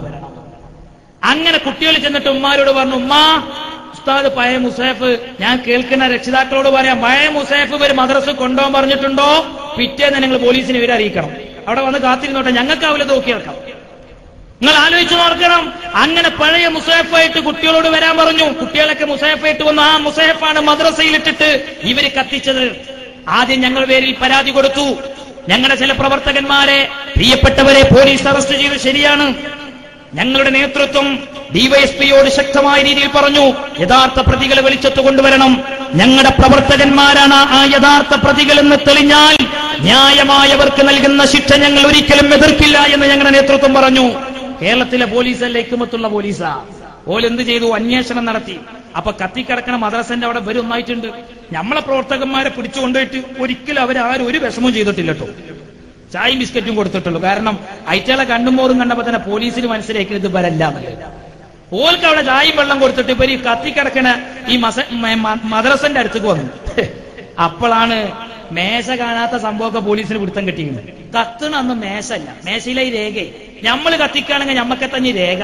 അങ്ങനെ കുട്ടികൾ ചെന്നിട്ട് ഉമ്മാരോട് പറഞ്ഞു ഉമ്മാ ഉസ്താദ് പഴയ മുസേഫ് ഞാൻ കേൾക്കുന്ന രക്ഷിതാക്കളോട് പറയാം പഴയ മുസേഫ് ഇവർ മദ്രസ് കൊണ്ടുപോകാൻ പറഞ്ഞിട്ടുണ്ടോ പിറ്റേന്ന് നിങ്ങൾ പോലീസിനെ ഇവരെ അറിയിക്കണം അവിടെ വന്ന് കാത്തിരുന്നോട്ടെ ഞങ്ങൾക്ക് അവലെ നോക്കിയേക്കാം നിങ്ങൾ ആലോചിച്ചു നോക്കണം അങ്ങനെ പഴയ മുസേഫായിട്ട് കുട്ടികളോട് വരാൻ പറഞ്ഞു കുട്ടികളൊക്കെ മുസേഫായിട്ട് വന്നു ആ മുസേഫാണ് മദ്രസയിലിട്ടിട്ട് ഇവര് കത്തിച്ചത് ആദ്യം ഞങ്ങൾ പേരിൽ പരാതി കൊടുത്തു ഞങ്ങളുടെ ചില പ്രവർത്തകന്മാരെ പ്രിയപ്പെട്ടവരെ പോലീസ് അറസ്റ്റ് ചെയ്ത് ശരിയാണ് ഞങ്ങളുടെ നേതൃത്വം ഡിവൈഎസ്പിയോട് ശക്തമായ രീതിയിൽ പറഞ്ഞു യഥാർത്ഥ പ്രതികളെ വെളിച്ചത്ത് കൊണ്ടുവരണം ഞങ്ങളുടെ പ്രവർത്തകന്മാരാണ് ആ യഥാർത്ഥ പ്രതികൾ എന്ന് തെളിഞ്ഞാൽ ന്യായമായവർക്ക് നൽകുന്ന ശിക്ഷ ഞങ്ങൾ ഒരിക്കലും എതിർക്കില്ല എന്ന് ഞങ്ങളുടെ നേതൃത്വം പറഞ്ഞു കേരളത്തിലെ പോലീസല്ല ഇക്കുമത്തുള്ള പോലീസാ ഓലെന്ത് ചെയ്തു അന്വേഷണം നടത്തി അപ്പൊ കത്തിക്കിടക്കണ മദ്രസന്റെ അവിടെ വരും ഒന്നായിട്ടുണ്ട് നമ്മളെ പ്രവർത്തകന്മാരെ പിടിച്ചുകൊണ്ടുപോയിട്ട് ഒരിക്കലും അവരാരും ഒരു വിഷമവും ചെയ്തിട്ടില്ല കേട്ടോ ചായയും ബിസ്ക്കറ്റും കൊടുത്തിട്ടുള്ളൂ കാരണം അയറ്റകളെ കണ്ടും മോറും കണ്ടപ്പോ തന്നെ പോലീസിന് മനസ്സിലാക്കി ഇത് വരല്ല ഓൾക്ക് അവിടെ ചായയും വെള്ളം കൊടുത്തിട്ട് ഇവര് ഈ കത്തിക്കിടക്കണ ഈ മസ മ- മ- മദ്രസന്റെ അടുത്തേക്ക് വന്നു അപ്പോഴാണ് മേശ കാണാത്ത സംഭവമൊക്കെ പോലീസിന് പിടുത്തം കിട്ടിയത് കത്തണ അന്ന് മേശല്ല മേശയിലെ ഈ രേഖ നമ്മൾ കത്തിക്കുകയാണെങ്കിൽ ഞമ്മക്കെ തന്നെ ഈ രേഖ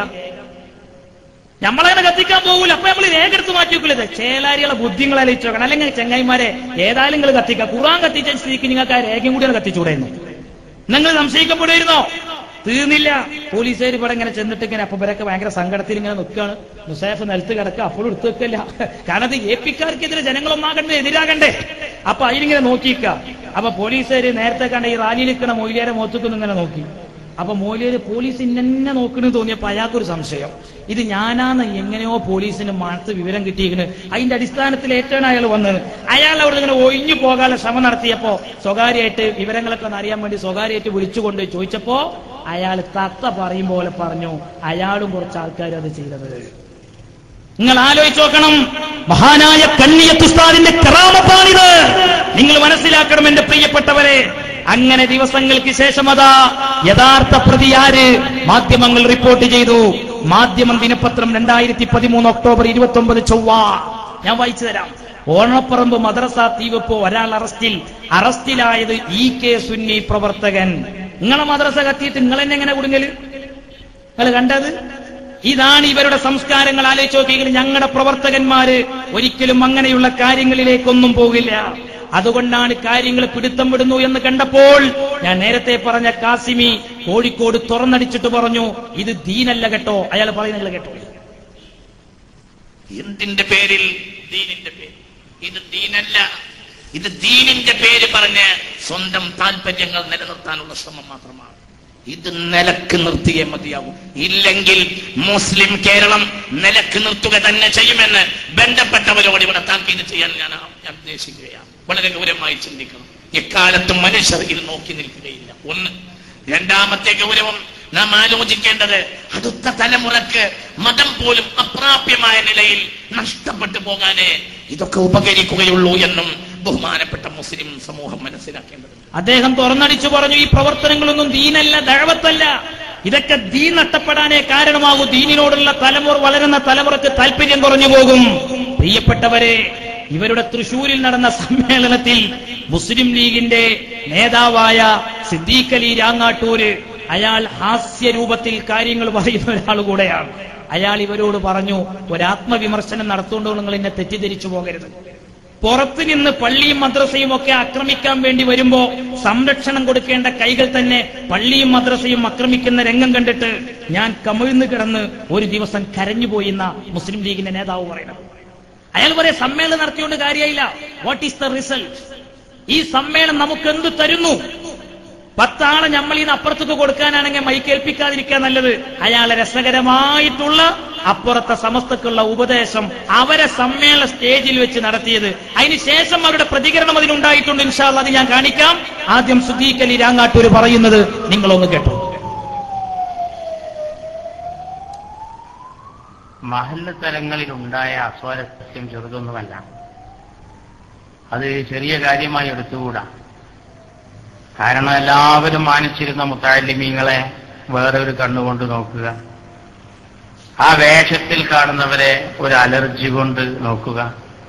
നമ്മളങ്ങനെ കത്തിക്കാൻ പോകൂല അപ്പൊ നമ്മൾ രേഖ എടുത്ത് മാറ്റി വെക്കില്ലത് ചേലാരികളെ ബുദ്ധിങ്ങളെ അലിച്ചു നോക്കണം അല്ലെങ്കിൽ ചെങ്ങായിമാരെ ഏതായാലും നിങ്ങൾ കത്തിക്കുക ഖുറാൻ കത്തിച്ച സ്ഥിതിക്ക് നിങ്ങൾക്ക് ആ രേഖയും കൂടി കത്തിച്ചുകൂടായിരുന്നു നിങ്ങൾ സംശയിക്കപ്പെടുമായിരുന്നോ തീർന്നില്ല പോലീസുകാർ ഇവിടെ ഇങ്ങനെ ചെന്നിട്ട് ഇങ്ങനെ അപ്പൊ ഇവരൊക്കെ ഭയങ്കര സങ്കടത്തിൽ ഇങ്ങനെ നിൽക്കുകയാണ് മുസാഫ് നിലത്ത് കിടക്കുക അപ്പോഴും എടുത്തു വെക്കില്ല കാരണം അത് എ പിക്കാർക്കെതിരെ ജനങ്ങളൊന്നാകണ്ടേ എതിരാകണ്ടേ അപ്പൊ അതിലിങ്ങനെ നോക്കിക്ക അപ്പൊ പോലീസുകാർ നേരത്തെ കണ്ട ഈ റാലിയിൽ നിൽക്കണ മൊയിലിയാരെ മുഖത്തേക്കൊന്നും ഇങ്ങനെ നോക്കി അപ്പൊ മോലിയൊരു പോലീസ് ഇന്നെ നോക്കണെന്ന് തോന്നിയപ്പോ അയാൾക്കൊരു സംശയം ഇത് ഞാനാന്ന് എങ്ങനെയോ പോലീസിന് മനത്ത് വിവരം കിട്ടിയിരിക്കുന്നത് അതിന്റെ അടിസ്ഥാനത്തിൽ ഏറ്റവും അയാൾ വന്നത് അയാൾ അവിടെ ഇങ്ങനെ ഒഴിഞ്ഞു പോകാനുള്ള ശ്രമം നടത്തിയപ്പോ സ്വകാര്യമായിട്ട് വിവരങ്ങളൊക്കെ ഒന്ന് അറിയാൻ വേണ്ടി സ്വകാര്യമായിട്ട് വിളിച്ചുകൊണ്ട് ചോദിച്ചപ്പോ അയാൾ തത്ത പറയും പോലെ പറഞ്ഞു അയാളും കുറച്ച് ആൾക്കാർ അത് ചെയ്തത് നിങ്ങൾ ആലോചിച്ച് നോക്കണം മഹാനായ കണ്ണിയത്തുസ്താദിന്റെ കറാമത്താണിത് നിങ്ങൾ മനസ്സിലാക്കണം എന്റെ പ്രിയപ്പെട്ടവരെ അങ്ങനെ ദിവസങ്ങൾക്ക് ശേഷം അതാ യഥാർത്ഥ പ്രതി ആര് മാധ്യമങ്ങൾ റിപ്പോർട്ട് ചെയ്തു മാധ്യമം ദിനപത്രം രണ്ടായിരത്തി പതിമൂന്ന് ഒക്ടോബർ ഇരുപത്തി ഒമ്പത് ചൊവ്വ ഞാൻ വായിച്ചു തരാം ഓണപ്പറമ്പ് മദ്രസ തീവപ്പോ ഒരാൾ അറസ്റ്റിൽ അറസ്റ്റിലായത് ഇ കെ സുന്നി പ്രവർത്തകൻ നിങ്ങളെ മദ്രസ കത്തിയിട്ട് നിങ്ങൾ എന്നെ എങ്ങനെ കുടുങ്ങല് നിങ്ങൾ കണ്ടത് ഇതാണ് ഇവരുടെ സംസ്കാരങ്ങൾ ആലോചിച്ച് നോക്കിയെങ്കിൽ ഞങ്ങളുടെ പ്രവർത്തകന്മാര് ഒരിക്കലും അങ്ങനെയുള്ള കാര്യങ്ങളിലേക്കൊന്നും പോകില്ല അതുകൊണ്ടാണ് കാര്യങ്ങൾ പിടുത്തം വിടുന്നു എന്ന് കണ്ടപ്പോൾ ഞാൻ നേരത്തെ പറഞ്ഞ കാസിമി കോഴിക്കോട് തുറന്നടിച്ചിട്ട് പറഞ്ഞു ഇത് ദീനല്ല കേട്ടോ അയാൾ പറയുന്നത് കേട്ടോ എന്തിന്റെ പേരിൽ ദീനിന്റെ പേര് ഇത് ദീനല്ല ഇത് ദീനിന്റെ പേര് പറഞ്ഞ് സ്വന്തം താല്പര്യങ്ങൾ നിലനിർത്താനുള്ള ശ്രമം മാത്രമാണ് ഇത് നിലക്ക് നിർത്തിയേ മതിയാകും ഇല്ലെങ്കിൽ മുസ്ലിം കേരളം നിലക്ക് നിർത്തുക തന്നെ ചെയ്യുമെന്ന് ബന്ധപ്പെട്ടവരോട് ഇവിടെ താക്കീത് ചെയ്യാൻ ഞാൻ ഞാൻ ഉദ്ദേശിക്കുകയാണ് വളരെ ഗൗരവമായി ചിന്തിക്കണം എക്കാലത്തും മനുഷ്യർ ഇത് നോക്കി നിൽക്കുകയില്ല ഒന്ന് രണ്ടാമത്തെ ഗൗരവം നാം ആലോചിക്കേണ്ടത് അടുത്ത തലമുറക്ക് മതം പോലും അപ്രാപ്യമായ നിലയിൽ നഷ്ടപ്പെട്ടു പോകാനേ ഇതൊക്കെ ഉപകരിക്കുകയുള്ളൂ എന്നും ബഹുമാനപ്പെട്ട മുസ്ലിം സമൂഹം മനസ്സിലാക്കേണ്ടത് അദ്ദേഹം തുറന്നടിച്ചു പറഞ്ഞു ഈ പ്രവർത്തനങ്ങളൊന്നും ദീനല്ല ദഴവത്തല്ല ഇതൊക്കെ ദീൻ നഷ്ടപ്പെടാനേ കാരണമാകൂ ദീനിനോടുള്ള തലമുറ വളരുന്ന തലമുറക്ക് താല്പര്യം കുറഞ്ഞു പോകും പ്രിയപ്പെട്ടവരെ ഇവരുടെ തൃശൂരിൽ നടന്ന സമ്മേളനത്തിൽ മുസ്ലിം ലീഗിന്റെ നേതാവായ സിദ്ദീഖ് അലി രാങ്ങാട്ടൂര് അയാൾ ഹാസ്യരൂപത്തിൽ കാര്യങ്ങൾ പറയുന്ന ഒരാൾ കൂടെയാണ് അയാൾ ഇവരോട് പറഞ്ഞു ഒരാത്മവിമർശനം നടത്തുകൊണ്ട് നിങ്ങൾ എന്നെ തെറ്റിദ്ധരിച്ചു പോകരുത് പുറത്തു നിന്ന് പള്ളിയും മദ്രസയും ഒക്കെ ആക്രമിക്കാൻ വേണ്ടി വരുമ്പോ സംരക്ഷണം കൊടുക്കേണ്ട കൈകൾ തന്നെ പള്ളിയും മദ്രസയും ആക്രമിക്കുന്ന രംഗം കണ്ടിട്ട് ഞാൻ കമിഴ്ന്നു കിടന്ന് ഒരു ദിവസം കരഞ്ഞുപോയി എന്ന മുസ്ലിം ലീഗിന്റെ നേതാവ് പറയുന്നത് അയാൾ പറയാം സമ്മേളനം നടത്തിയോണ്ട് കാര്യമായില്ല വാട്ട് ഈസ് ദ റിസൾട്ട് ഈ സമ്മേളനം നമുക്ക് എന്ത് തരുന്നു പത്താളെ നമ്മൾ ഇന്ന് അപ്പുറത്തേക്ക് കൊടുക്കാനാണെങ്കിൽ മൈക്കേൽപ്പിക്കാതിരിക്കാൻ നല്ലത് അയാളെ രസകരമായിട്ടുള്ള അപ്പുറത്തെ സമസ്തക്കുള്ള ഉപദേശം അവരെ സമ്മേളന സ്റ്റേജിൽ വെച്ച് നടത്തിയത് അതിനുശേഷം അവരുടെ പ്രതികരണം അതിനുണ്ടായിട്ടുണ്ട് ഇൻഷാല്ല അത് ഞാൻ കാണിക്കാം ആദ്യം സുദീഖ് അലി രാങ്ങാട്ടൂര് പറയുന്നത് നിങ്ങളൊന്ന് കേട്ടോ മഹല്ല് തലങ്ങളിൽ ഉണ്ടായ അസ്വാരസ്യം ചെറുതൊന്നുമല്ല അത് ചെറിയ കാര്യമായി എടുത്തുകൂടാ കാരണം എല്ലാവരും മാനിച്ചിരുന്ന മുത്താലിമീങ്ങളെ വേറെ ഒരു കണ്ണുകൊണ്ട് നോക്കുക ആ വേഷത്തിൽ കാണുന്നവരെ ഒരു അലർജി കൊണ്ട് നോക്കുക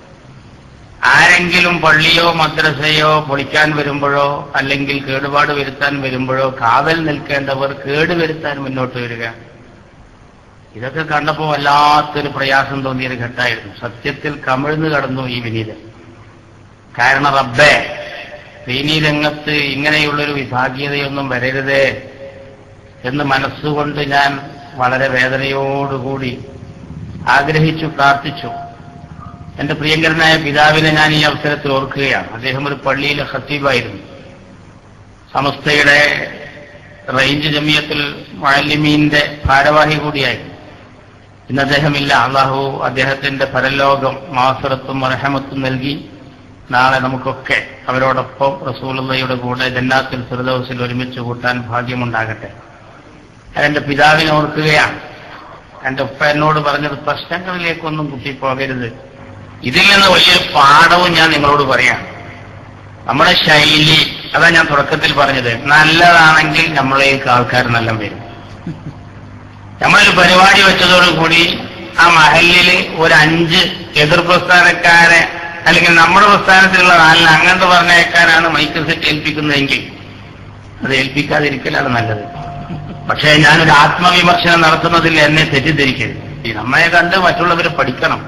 ആരെങ്കിലും പള്ളിയോ മദ്രസയോ പൊളിക്കാൻ വരുമ്പോഴോ അല്ലെങ്കിൽ കേടുപാട് വരുത്താൻ വരുമ്പോഴോ കാവൽ നിൽക്കേണ്ടവർ കേടുവരുത്താൻ മുന്നോട്ട് വരിക ഇതൊക്കെ കണ്ടപ്പോ വല്ലാത്തൊരു പ്രയാസം തോന്നിയൊരു ഘട്ടമായിരുന്നു സത്യത്തിൽ കമിഴ്ന്നു കടന്നു ഈ വിനീതൻ കാരണം റബ്ബേ ദീനീ രംഗത്ത് ഇങ്ങനെയുള്ളൊരു വിഭാഗീയതയൊന്നും വരരുതേ എന്ന് മനസ്സുകൊണ്ട് ഞാൻ വളരെ വേദനയോടുകൂടി ആഗ്രഹിച്ചു പ്രാർത്ഥിച്ചു എന്റെ പ്രിയങ്കരനായ പിതാവിനെ ഞാൻ ഈ അവസരത്തിൽ ഓർക്കുകയാണ് അദ്ദേഹം ഒരു പള്ളിയിലെ ഖത്തീബായിരുന്നു സമസ്തയുടെ റേഞ്ച് ജമിയത്തിൽ മാലിമീന്റെ ഭാരവാഹി കൂടിയായിരുന്നു ഇന്ന് അദ്ദേഹമില്ല അള്ളാഹു അദ്ദേഹത്തിന്റെ പരലോകം മാസറത്തും അർഹമത്തും നൽകി നാളെ നമുക്കൊക്കെ അവരോടൊപ്പം റസൂലുള്ളയുടെ കൂടെ ജന്നാത്തിൽ ഫിർദൗസിൽ ഒരുമിച്ച് കൂട്ടാൻ ഭാഗ്യമുണ്ടാകട്ടെ ഞാൻ എന്റെ പിതാവിനെ ഓർക്കുകയാണ് എന്റെ ഉപ്പ എന്നോട് പറഞ്ഞത് പ്രശ്നങ്ങളിലേക്കൊന്നും കുട്ടി പോകരുത് ഇതിൽ നിന്ന് വലിയൊരു പാഠവും ഞാൻ നിങ്ങളോട് പറയാം നമ്മുടെ ശൈലി അതാ ഞാൻ തുടക്കത്തിൽ പറഞ്ഞത് നല്ലതാണെങ്കിൽ നമ്മളേക്ക് ആൾക്കാർ നല്ല വരും നമ്മളൊരു പരിപാടി വെച്ചതോടുകൂടി ആ മഹലിൽ ഒരു അഞ്ച് എതിർ പ്രസ്ഥാനക്കാരെ അല്ലെങ്കിൽ നമ്മുടെ പ്രസ്ഥാനത്തിലുള്ള നാലിന് അങ്ങോട്ട് പറഞ്ഞേക്കാനാണ് മൈക്ക് സെറ്റ് ഏൽപ്പിക്കുന്നതെങ്കിൽ അത് ഏൽപ്പിക്കാതിരിക്കലാണ് നല്ലത് പക്ഷേ ഞാനൊരു ആത്മവിമർശനം നടത്തുന്നതിൽ എന്നെ തെറ്റിദ്ധരിക്കരുത് ഈ നമ്മെ കണ്ട് മറ്റുള്ളവർ പഠിക്കണം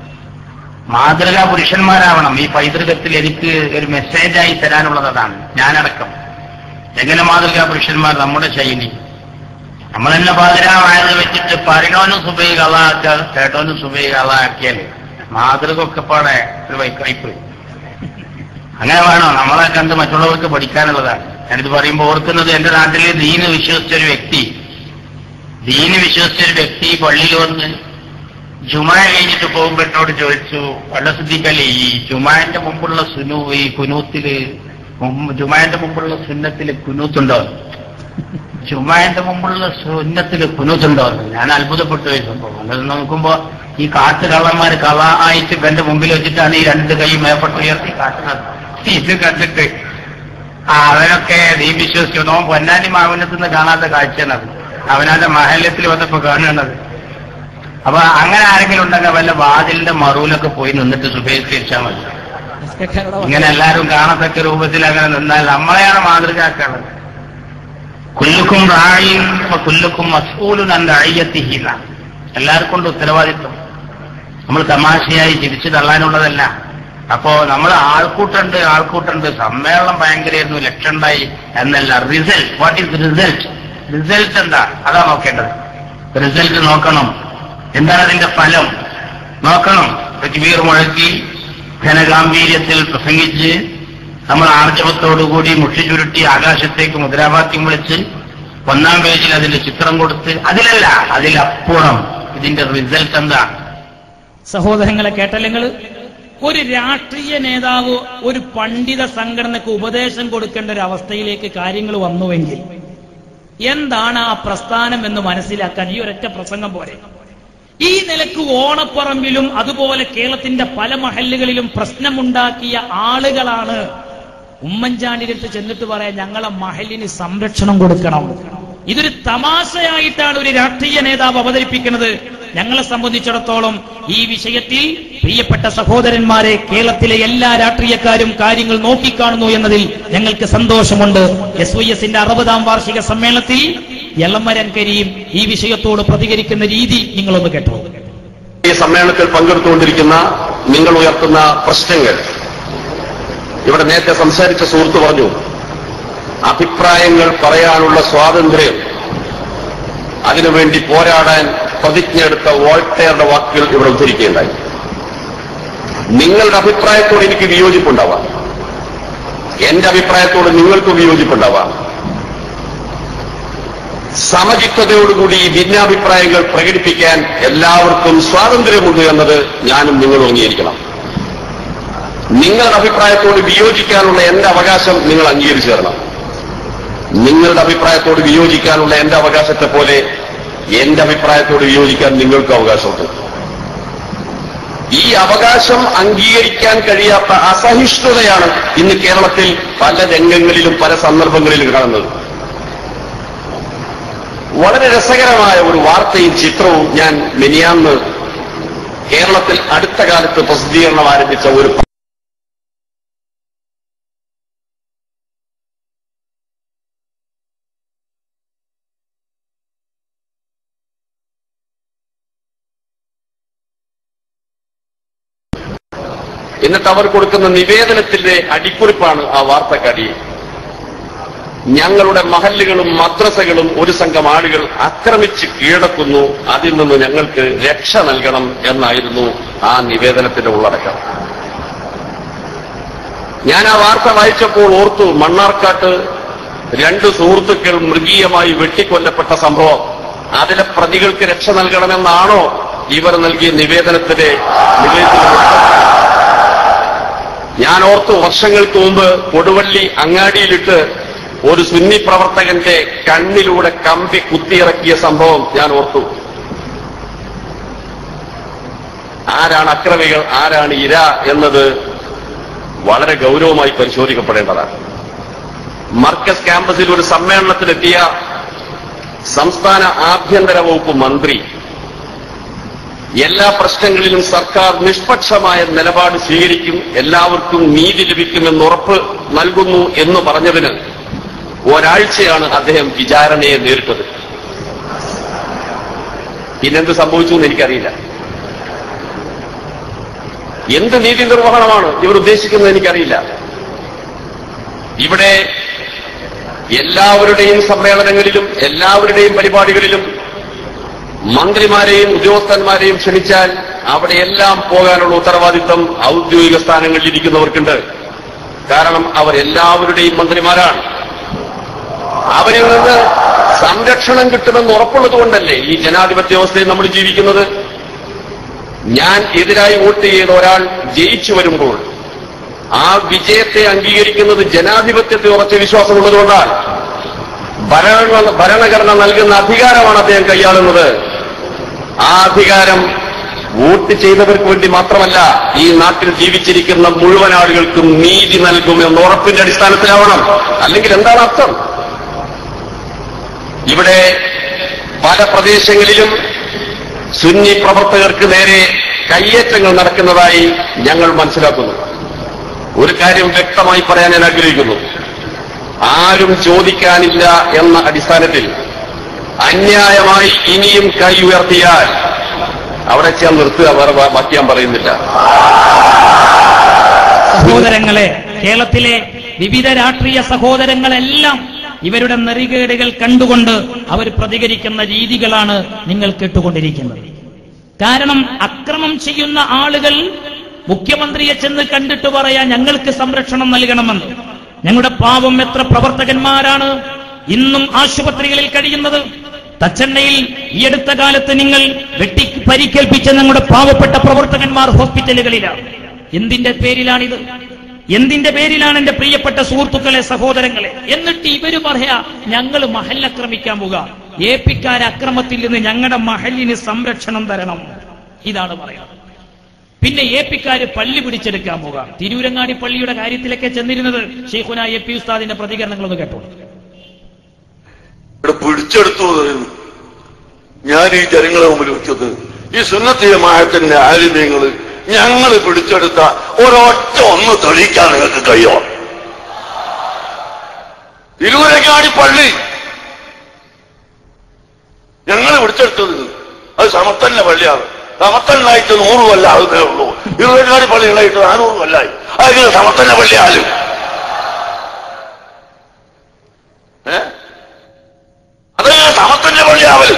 മാതൃകാ പുരുഷന്മാരാവണം ഈ പൈതൃകത്തിൽ എനിക്ക് ഒരു മെസ്സേജായി തരാനുള്ളത് അതാണ് ഞാനടക്കം എങ്ങനെ മാതൃകാ പുരുഷന്മാർ നമ്മുടെ ശൈലി നമ്മൾ തന്നെ പാതിരാമായത് വെച്ചിട്ട് പറയണോനും സുബൈ കളാക്കുക കേട്ടോനും സുബൈ കളാക്കിയാൽ മാതൃക ഒക്കെ പാടെ ഒരു വൈക്കായിപ്പോയി അങ്ങനെ വേണോ നമ്മളെ കണ്ട് മറ്റുള്ളവർക്ക് പഠിക്കാനുള്ളതാണ് ഞാനിത് പറയുമ്പോൾ ഓർക്കുന്നത് എന്റെ നാട്ടിൽ ദീന് വിശ്വസിച്ചൊരു വ്യക്തി ദീന് വിശ്വസിച്ചൊരു വ്യക്തി പള്ളിയിൽ വന്ന് ജുമാ കഴിഞ്ഞിട്ട് പോകുമ്പോ എന്നോട് ചോദിച്ചു വള്ളസിദ്ധിക്കല്ലേ ഈ ജുമാന്റെ മുമ്പുള്ള സുനു ഈ കുനൂത്തില് മുമ്പ് ജുമാന്റെ മുമ്പുള്ള സുന്നത്തില് കുനൂത്തുണ്ടോ ജുമാന്റെ മുമ്പുള്ള സുന്നത്തില് കുനൂത്തുണ്ടോ ഞാൻ അത്ഭുതപ്പെട്ടു പോയി സംഭവം അത് നോക്കുമ്പോ ഈ കാട്ടു കള്ളന്മാര് കഥ ആയിട്ട് എന്റെ മുമ്പിൽ വെച്ചിട്ടാണ് ഈ രണ്ട് കൈ മേപ്പെട്ട് ഉയർത്തി കാട്ടുന്നത് ഇത് കണ്ടിട്ട് ആ അവനൊക്കെ നീ വിശ്വസിച്ചു നോ പൊന്നാനി മാവിനത്തുനിന്ന് കാണാത്ത കാഴ്ചയാണത് അവനവന്റെ മഹല്യത്തിൽ വന്നപ്പോ കാണുന്നത് അപ്പൊ അങ്ങനെ ആരെങ്കിലും ഉണ്ടെങ്കിൽ വല്ല വാതിലിന്റെ മറുവിലൊക്കെ പോയി നിന്നിട്ട് സുബേസ്കരിച്ചാൽ മതി ഇങ്ങനെ എല്ലാവരും കാണത്തക്ക രൂപത്തിൽ അങ്ങനെ നിന്നാൽ നമ്മളെയാണ് മാതൃകയാക്കേണ്ടത് കുല്ലുക്കും റായും കുല്ലുക്കും മസ്കൂലും എന്റെ അയ്യത്തിഹില്ല എല്ലാവർക്കും കൊണ്ട് ഉത്തരവാദിത്വം നമ്മൾ തമാശയായി ചിരിച്ചു തള്ളാനുള്ളതല്ല അപ്പോ നമ്മൾ ആൾക്കൂട്ടുണ്ട് ആൾക്കൂട്ടുണ്ട് സമ്മേളനം ഭയങ്കരമായിരുന്നു ലക്ഷണ്ടായി എന്നല്ല result what is result result എന്താ അതാ നോക്കേണ്ടത് റിസൾട്ട് നോക്കണം എന്താണ് അതിന്റെ ഫലം നോക്കണം തക്ബീർ മുഴക്കി ഘനഗാംഭീര്യത്തിൽ പ്രസംഗിച്ച് നമ്മൾ ആർജവത്തോടുകൂടി മുഷി ചുരുട്ടി ആകാശത്തേക്ക് മുദ്രാവാക്യം വിളിച്ച് ഒന്നാം പേജിൽ അതിന്റെ ചിത്രം കൊടുത്ത് അതിലല്ല അതിലപ്പുറം ഇതിന്റെ റിസൾട്ട് എന്താ സഹോദരങ്ങളെ കേട്ടല്ലെങ്കിൽ ഒരു രാഷ്ട്രീയ നേതാവ് ഒരു പണ്ഡിത സംഘടനക്ക് ഉപദേശം കൊടുക്കേണ്ട ഒരു അവസ്ഥയിലേക്ക് കാര്യങ്ങൾ വന്നുവെങ്കിൽ എന്താണ് ആ പ്രസ്ഥാനം എന്ന് മനസ്സിലാക്കാൻ ഈ ഒരൊറ്റ പ്രസംഗം പോലെ ഈ നിലക്ക് ഓണപ്പറമ്പിലും അതുപോലെ കേരളത്തിന്റെ പല മഹല്ലുകളിലും പ്രശ്നമുണ്ടാക്കിയ ആളുകളാണ് ഉമ്മൻചാണ്ടിയുടെ അടുത്ത് ചെന്നിട്ട് പറയാൻ ഞങ്ങളെ മഹലിന് സംരക്ഷണം കൊടുക്കണം ഇതൊരു തമാശയായിട്ടാണ് ഒരു രാഷ്ട്രീയ നേതാവ് അവതരിപ്പിക്കുന്നത് ഞങ്ങളെ സംബന്ധിച്ചിടത്തോളം ഈ വിഷയത്തിൽ പ്രിയപ്പെട്ട സഹോദരന്മാരെ കേരളത്തിലെ എല്ലാ രാഷ്ട്രീയക്കാരും കാര്യങ്ങൾ നോക്കിക്കാണുന്നു എന്നതിൽ ഞങ്ങൾക്ക് സന്തോഷമുണ്ട് എസ് വൈ എസിന്റെ അറുപതാം വാർഷിക സമ്മേളനത്തിൽ എളമരൻ കരീം ഈ വിഷയത്തോട് പ്രതികരിക്കുന്ന രീതി നിങ്ങളൊന്ന് കേട്ടോ ഈ സമ്മേളനത്തിൽ പങ്കെടുത്തുകൊണ്ടിരിക്കുന്ന നിങ്ങൾ ഉയർത്തുന്ന പ്രശ്നങ്ങൾ ഇവിടെ നേരത്തെ സംസാരിച്ച സുഹൃത്ത് പറഞ്ഞു അഭിപ്രായങ്ങൾ പറയാനുള്ള സ്വാതന്ത്ര്യം അതിനുവേണ്ടി പോരാടാൻ പ്രതിജ്ഞ എടുത്ത വോൾട്ടയറുടെ വാക്കുകൾ ഇവിടെ ഉദ്ധരിക്കുകയുണ്ടായി നിങ്ങളുടെ അഭിപ്രായത്തോട് എനിക്ക് വിയോജിപ്പുണ്ടാവാം എന്റെ അഭിപ്രായത്തോട് നിങ്ങൾക്ക് വിയോജിപ്പുണ്ടാവാം സമചിത്തതയോടുകൂടി ഈ ഭിന്നാഭിപ്രായങ്ങൾ പ്രകടിപ്പിക്കാൻ എല്ലാവർക്കും സ്വാതന്ത്ര്യമുണ്ട് എന്നത് ഞാനും നിങ്ങളും അംഗീകരിക്കണം നിങ്ങളുടെ അഭിപ്രായത്തോട് വിയോജിക്കാനുള്ള എന്റെ അവകാശം നിങ്ങൾ അംഗീകരിച്ചു തരണം നിങ്ങളുടെ അഭിപ്രായത്തോട് വിയോജിക്കാനുള്ള എന്റെ അവകാശത്തെ പോലെ എന്റെ അഭിപ്രായത്തോട് വിയോജിക്കാൻ നിങ്ങൾക്ക് അവകാശമുണ്ട് ഈ അവകാശം അംഗീകരിക്കാൻ കഴിയാത്ത അസഹിഷ്ണുതയാണ് ഇന്ന് കേരളത്തിൽ പല രംഗങ്ങളിലും പല സന്ദർഭങ്ങളിലും കാണുന്നത് വളരെ രസകരമായ ഒരു വാർത്തയും ചിത്രവും ഞാൻ മിനിയാന്ന് കേരളത്തിൽ അടുത്ത കാലത്ത് പ്രസിദ്ധീകരണം ആരംഭിച്ച ഒരു എന്നിട്ട് അവർ കൊടുക്കുന്ന നിവേദനത്തിന്റെ അടിക്കുറിപ്പാണ് ആ വാർത്തക്കടി ഞങ്ങളുടെ മഹല്ലുകളും മദ്രസകളും ഒരു സംഘം ആളുകൾ ആക്രമിച്ച് കീഴടക്കുന്നു അതിൽ നിന്ന് ഞങ്ങൾക്ക് രക്ഷ നൽകണം എന്നായിരുന്നു ആ നിവേദനത്തിന്റെ ഉള്ളടക്കം ഞാൻ ആ വാർത്ത വായിച്ചപ്പോൾ ഓർത്തു മണ്ണാർക്കാട്ട് രണ്ട് സുഹൃത്തുക്കൾ മൃഗീയമായി വെട്ടിക്കൊല്ലപ്പെട്ട സംഭവം അതിലെ പ്രതികൾക്ക് രക്ഷ നൽകണമെന്നാണോ ഇവർ നൽകിയ നിവേദനത്തിന്റെ നിവേദനത്തിന്റെ ഞാൻ ഓർത്തു വർഷങ്ങൾക്ക് മുമ്പ് കൊടുവള്ളി അങ്ങാടിയിലിട്ട് ഒരു സുന്നി പ്രവർത്തകന്റെ കണ്ണിലൂടെ കമ്പി കുത്തിയിറക്കിയ സംഭവം ഞാൻ ഓർത്തു ആരാണ് അക്രമികൾ ആരാണ് ഇര എന്നത് വളരെ ഗൗരവമായി പരിശോധിക്കപ്പെടേണ്ടതാണ് മർക്കസ് ക്യാമ്പസിൽ ഒരു സമ്മേളനത്തിലെത്തിയ സംസ്ഥാന ആഭ്യന്തര വകുപ്പ് മന്ത്രി എല്ലാ പ്രശ്നങ്ങളിലും സർക്കാർ നിഷ്പക്ഷമായ നിലപാട് സ്വീകരിക്കും എല്ലാവർക്കും നീതി ലഭിക്കുമെന്ന് ഉറപ്പ് നൽകുന്നു എന്ന് പറഞ്ഞതിന് ഒരാഴ്ചയാണ് അദ്ദേഹം വിചാരണയെ നേരിട്ടത് പിന്നെന്ത് സംഭവിച്ചു എന്ന് എനിക്കറിയില്ല എന്ത് നീതി നിർവഹണമാണ് ഇവർ ഉദ്ദേശിക്കുന്നത് എനിക്കറിയില്ല ഇവിടെ എല്ലാവരുടെയും സമ്മേളനങ്ങളിലും എല്ലാവരുടെയും പരിപാടികളിലും മന്ത്രിമാരെയും ഉദ്യോഗസ്ഥന്മാരെയും ക്ഷണിച്ചാൽ അവിടെയെല്ലാം പോകാനുള്ള ഉത്തരവാദിത്തം ഔദ്യോഗിക സ്ഥാനങ്ങളിൽ ഇരിക്കുന്നവർക്കുണ്ട് കാരണം അവരെല്ലാവരുടെയും മന്ത്രിമാരാണ് അവരിൽ നിന്ന് സംരക്ഷണം കിട്ടുമെന്ന് ഉറപ്പുള്ളത് കൊണ്ടല്ലേ ഈ ജനാധിപത്യ വ്യവസ്ഥയിൽ നമ്മൾ ജീവിക്കുന്നത് ഞാൻ എതിരായി വോട്ട് ചെയ്ത ഒരാൾ ജയിച്ചു വരുമ്പോൾ ആ വിജയത്തെ അംഗീകരിക്കുന്നത് ജനാധിപത്യത്തിൽ ഉറച്ച വിശ്വാസമുള്ളതുകൊണ്ടാണ് ഭരണ ഭരണഘടന നൽകുന്ന അധികാരമാണ് അദ്ദേഹം കൈയാളുന്നത് ആ അധികാരം വോട്ട് ചെയ്തവർക്ക് വേണ്ടി മാത്രമല്ല ഈ നാട്ടിൽ ജീവിച്ചിരിക്കുന്ന മുഴുവൻ ആളുകൾക്കും നീതി നൽകും എന്ന ഉറപ്പിന്റെ അടിസ്ഥാനത്തിലാവണം അല്ലെങ്കിൽ എന്താണ് അർത്ഥം ഇവിടെ പല പ്രദേശങ്ങളിലും സുന്നി പ്രവർത്തകർക്ക് നേരെ കയ്യേറ്റങ്ങൾ നടക്കുന്നതായി ഞങ്ങൾ മനസ്സിലാക്കുന്നു ഒരു കാര്യം വ്യക്തമായി പറയാൻ ഞാൻ ആഗ്രഹിക്കുന്നു ആരും ചോദിക്കാനില്ല എന്ന അടിസ്ഥാനത്തിൽ അന്യായമായി ഇനിയും കൈ ഉയർത്തിയാൽ അവിടെ ഞാൻ നിർത്തുക വേറെ ബാ- ബാക്കി ഞാൻ പറയുന്നില്ല സഹോദരങ്ങളെ കേരളത്തിലെ വിവിധ രാഷ്ട്രീയ സഹോദരങ്ങളെല്ലാം ഇവരുടെ നെറികേടുകൾ കണ്ടുകൊണ്ട് അവർ പ്രതികരിക്കുന്ന രീതികളാണ് നിങ്ങൾ കേട്ടുകൊണ്ടിരിക്കുന്നത് കാരണം അക്രമം ചെയ്യുന്ന ആളുകൾ മുഖ്യമന്ത്രിയെ ചെന്ന് കണ്ടിട്ട് പറയാ ഞങ്ങൾക്ക് സംരക്ഷണം നൽകണമെന്ന് ഞങ്ങളുടെ പാവം എത്ര പ്രവർത്തകന്മാരാണ് ഇന്നും ആശുപത്രികളിൽ കഴിയുന്നത് തച്ചെണ്ണയിൽ ഈ അടുത്ത കാലത്ത് നിങ്ങൾ വെട്ടി പരിക്കേൽപ്പിച്ച ഞങ്ങളുടെ പാവപ്പെട്ട പ്രവർത്തകന്മാർ ഹോസ്പിറ്റലുകളിലാണ് എന്തിന്റെ പേരിലാണിത് എന്തിന്റെ പേരിലാണ് എന്റെ പ്രിയപ്പെട്ട സുഹൃത്തുക്കളെ സഹോദരങ്ങളെ എന്നിട്ട് ഇവര് പറയാ ഞങ്ങൾ മഹല്ലാക്രമിക്കാൻ പോകുക എ പിക്കാർ അക്രമത്തിൽ നിന്ന് ഞങ്ങളുടെ മഹലിന് സംരക്ഷണം തരണം ഇതാണ് പറയുന്നത് പിന്നെ എ പിക്കാര് പള്ളി പിടിച്ചെടുക്കാൻ പോകാം തിരൂരങ്ങാടി പള്ളിയുടെ കാര്യത്തിലൊക്കെ ചെന്നിരുന്നത് ഷെയ്ഖുന എ പി ഉസ്താദിന്റെ പ്രതികരണങ്ങളൊന്ന് കേട്ടോ ഇവിടെ പിടിച്ചെടുത്തു എന്ന് ഞാൻ ഈ ജനങ്ങളെ മുമ്പിൽ വെച്ചത് ഈ സുന്നത്തീയമായത്തിന്റെ ആലിമ്യങ്ങള് ഞങ്ങൾ പിടിച്ചെടുത്ത ഒരൊറ്റ ഒന്ന് തെളിയിക്കാൻ നിങ്ങൾക്ക് കഴിയോ തിരുവരങ്ങാടി പള്ളി ഞങ്ങൾ പിടിച്ചെടുത്തത് അത് സമത്തലിന്റെ പള്ളിയാണ് സമത്തലിനായിട്ട് നൂറ് കൊല്ലം ആകുന്നേ ഉള്ളൂ ഇരുപതിനാടി പള്ളികളായിട്ട് നാനൂറ് കൊല്ലായി അതിന് സമത്തലിന്റെ പള്ളിയാലും ഏ അത് സമത്തിന്റെ പള്ളിയാവൽ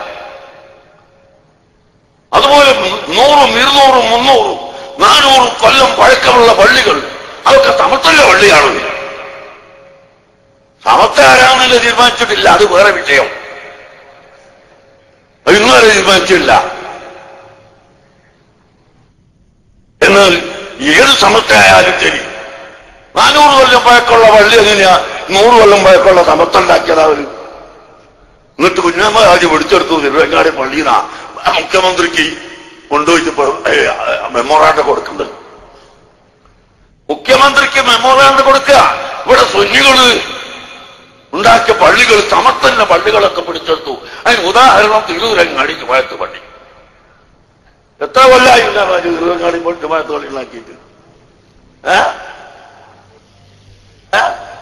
അതുപോലെ നൂറും ഇരുന്നൂറും മുന്നൂറും നാനൂറും കൊല്ലം പഴക്കമുള്ള പള്ളികൾ അതൊക്കെ സമത്തിന്റെ പള്ളിയാണ് സമത്ത ആരാണെന്ന് തീരുമാനിച്ചിട്ടില്ല അത് വേറെ വിഷയം അത് ഇന്നുവരെ തീരുമാനിച്ചില്ല എന്നാൽ ഏത് സമത്തയായാലും ശരി നാനൂറ് കൊല്ലം പഴക്കമുള്ള പള്ളി എങ്ങനെയാ നൂറ് കൊല്ലം പഴക്കമുള്ള സമത്തുണ്ടാക്കിയതാ അവര് എന്നിട്ട് കുഞ്ഞമ്മ രാജ് പിടിച്ചെടുത്തു തിരുവങ്ങാടി പള്ളിന്നാ മുഖ്യമന്ത്രിക്ക് കൊണ്ടുപോയിപ്പോ മെമ്മോറാണ്ട് കൊടുക്കുന്നത് മുഖ്യമന്ത്രിക്ക് മെമ്മോറാണ്ട് കൊടുക്കുക ഇവിടെ സുന്നികള് ഉണ്ടാക്കിയ പള്ളികൾ സമത്തല്ല പള്ളികളൊക്കെ പിടിച്ചെടുത്തു അതിന് ഉദാഹരണം തിരുവരങ്ങാടി ജുമായത്ത് പള്ളി എത്ര കൊല്ലായില്ല രാജു തിരുവരങ്ങാടി പോയി ജുമായത്ത് പള്ളി ഉണ്ടാക്കിയിട്ട് ഏ ഏ?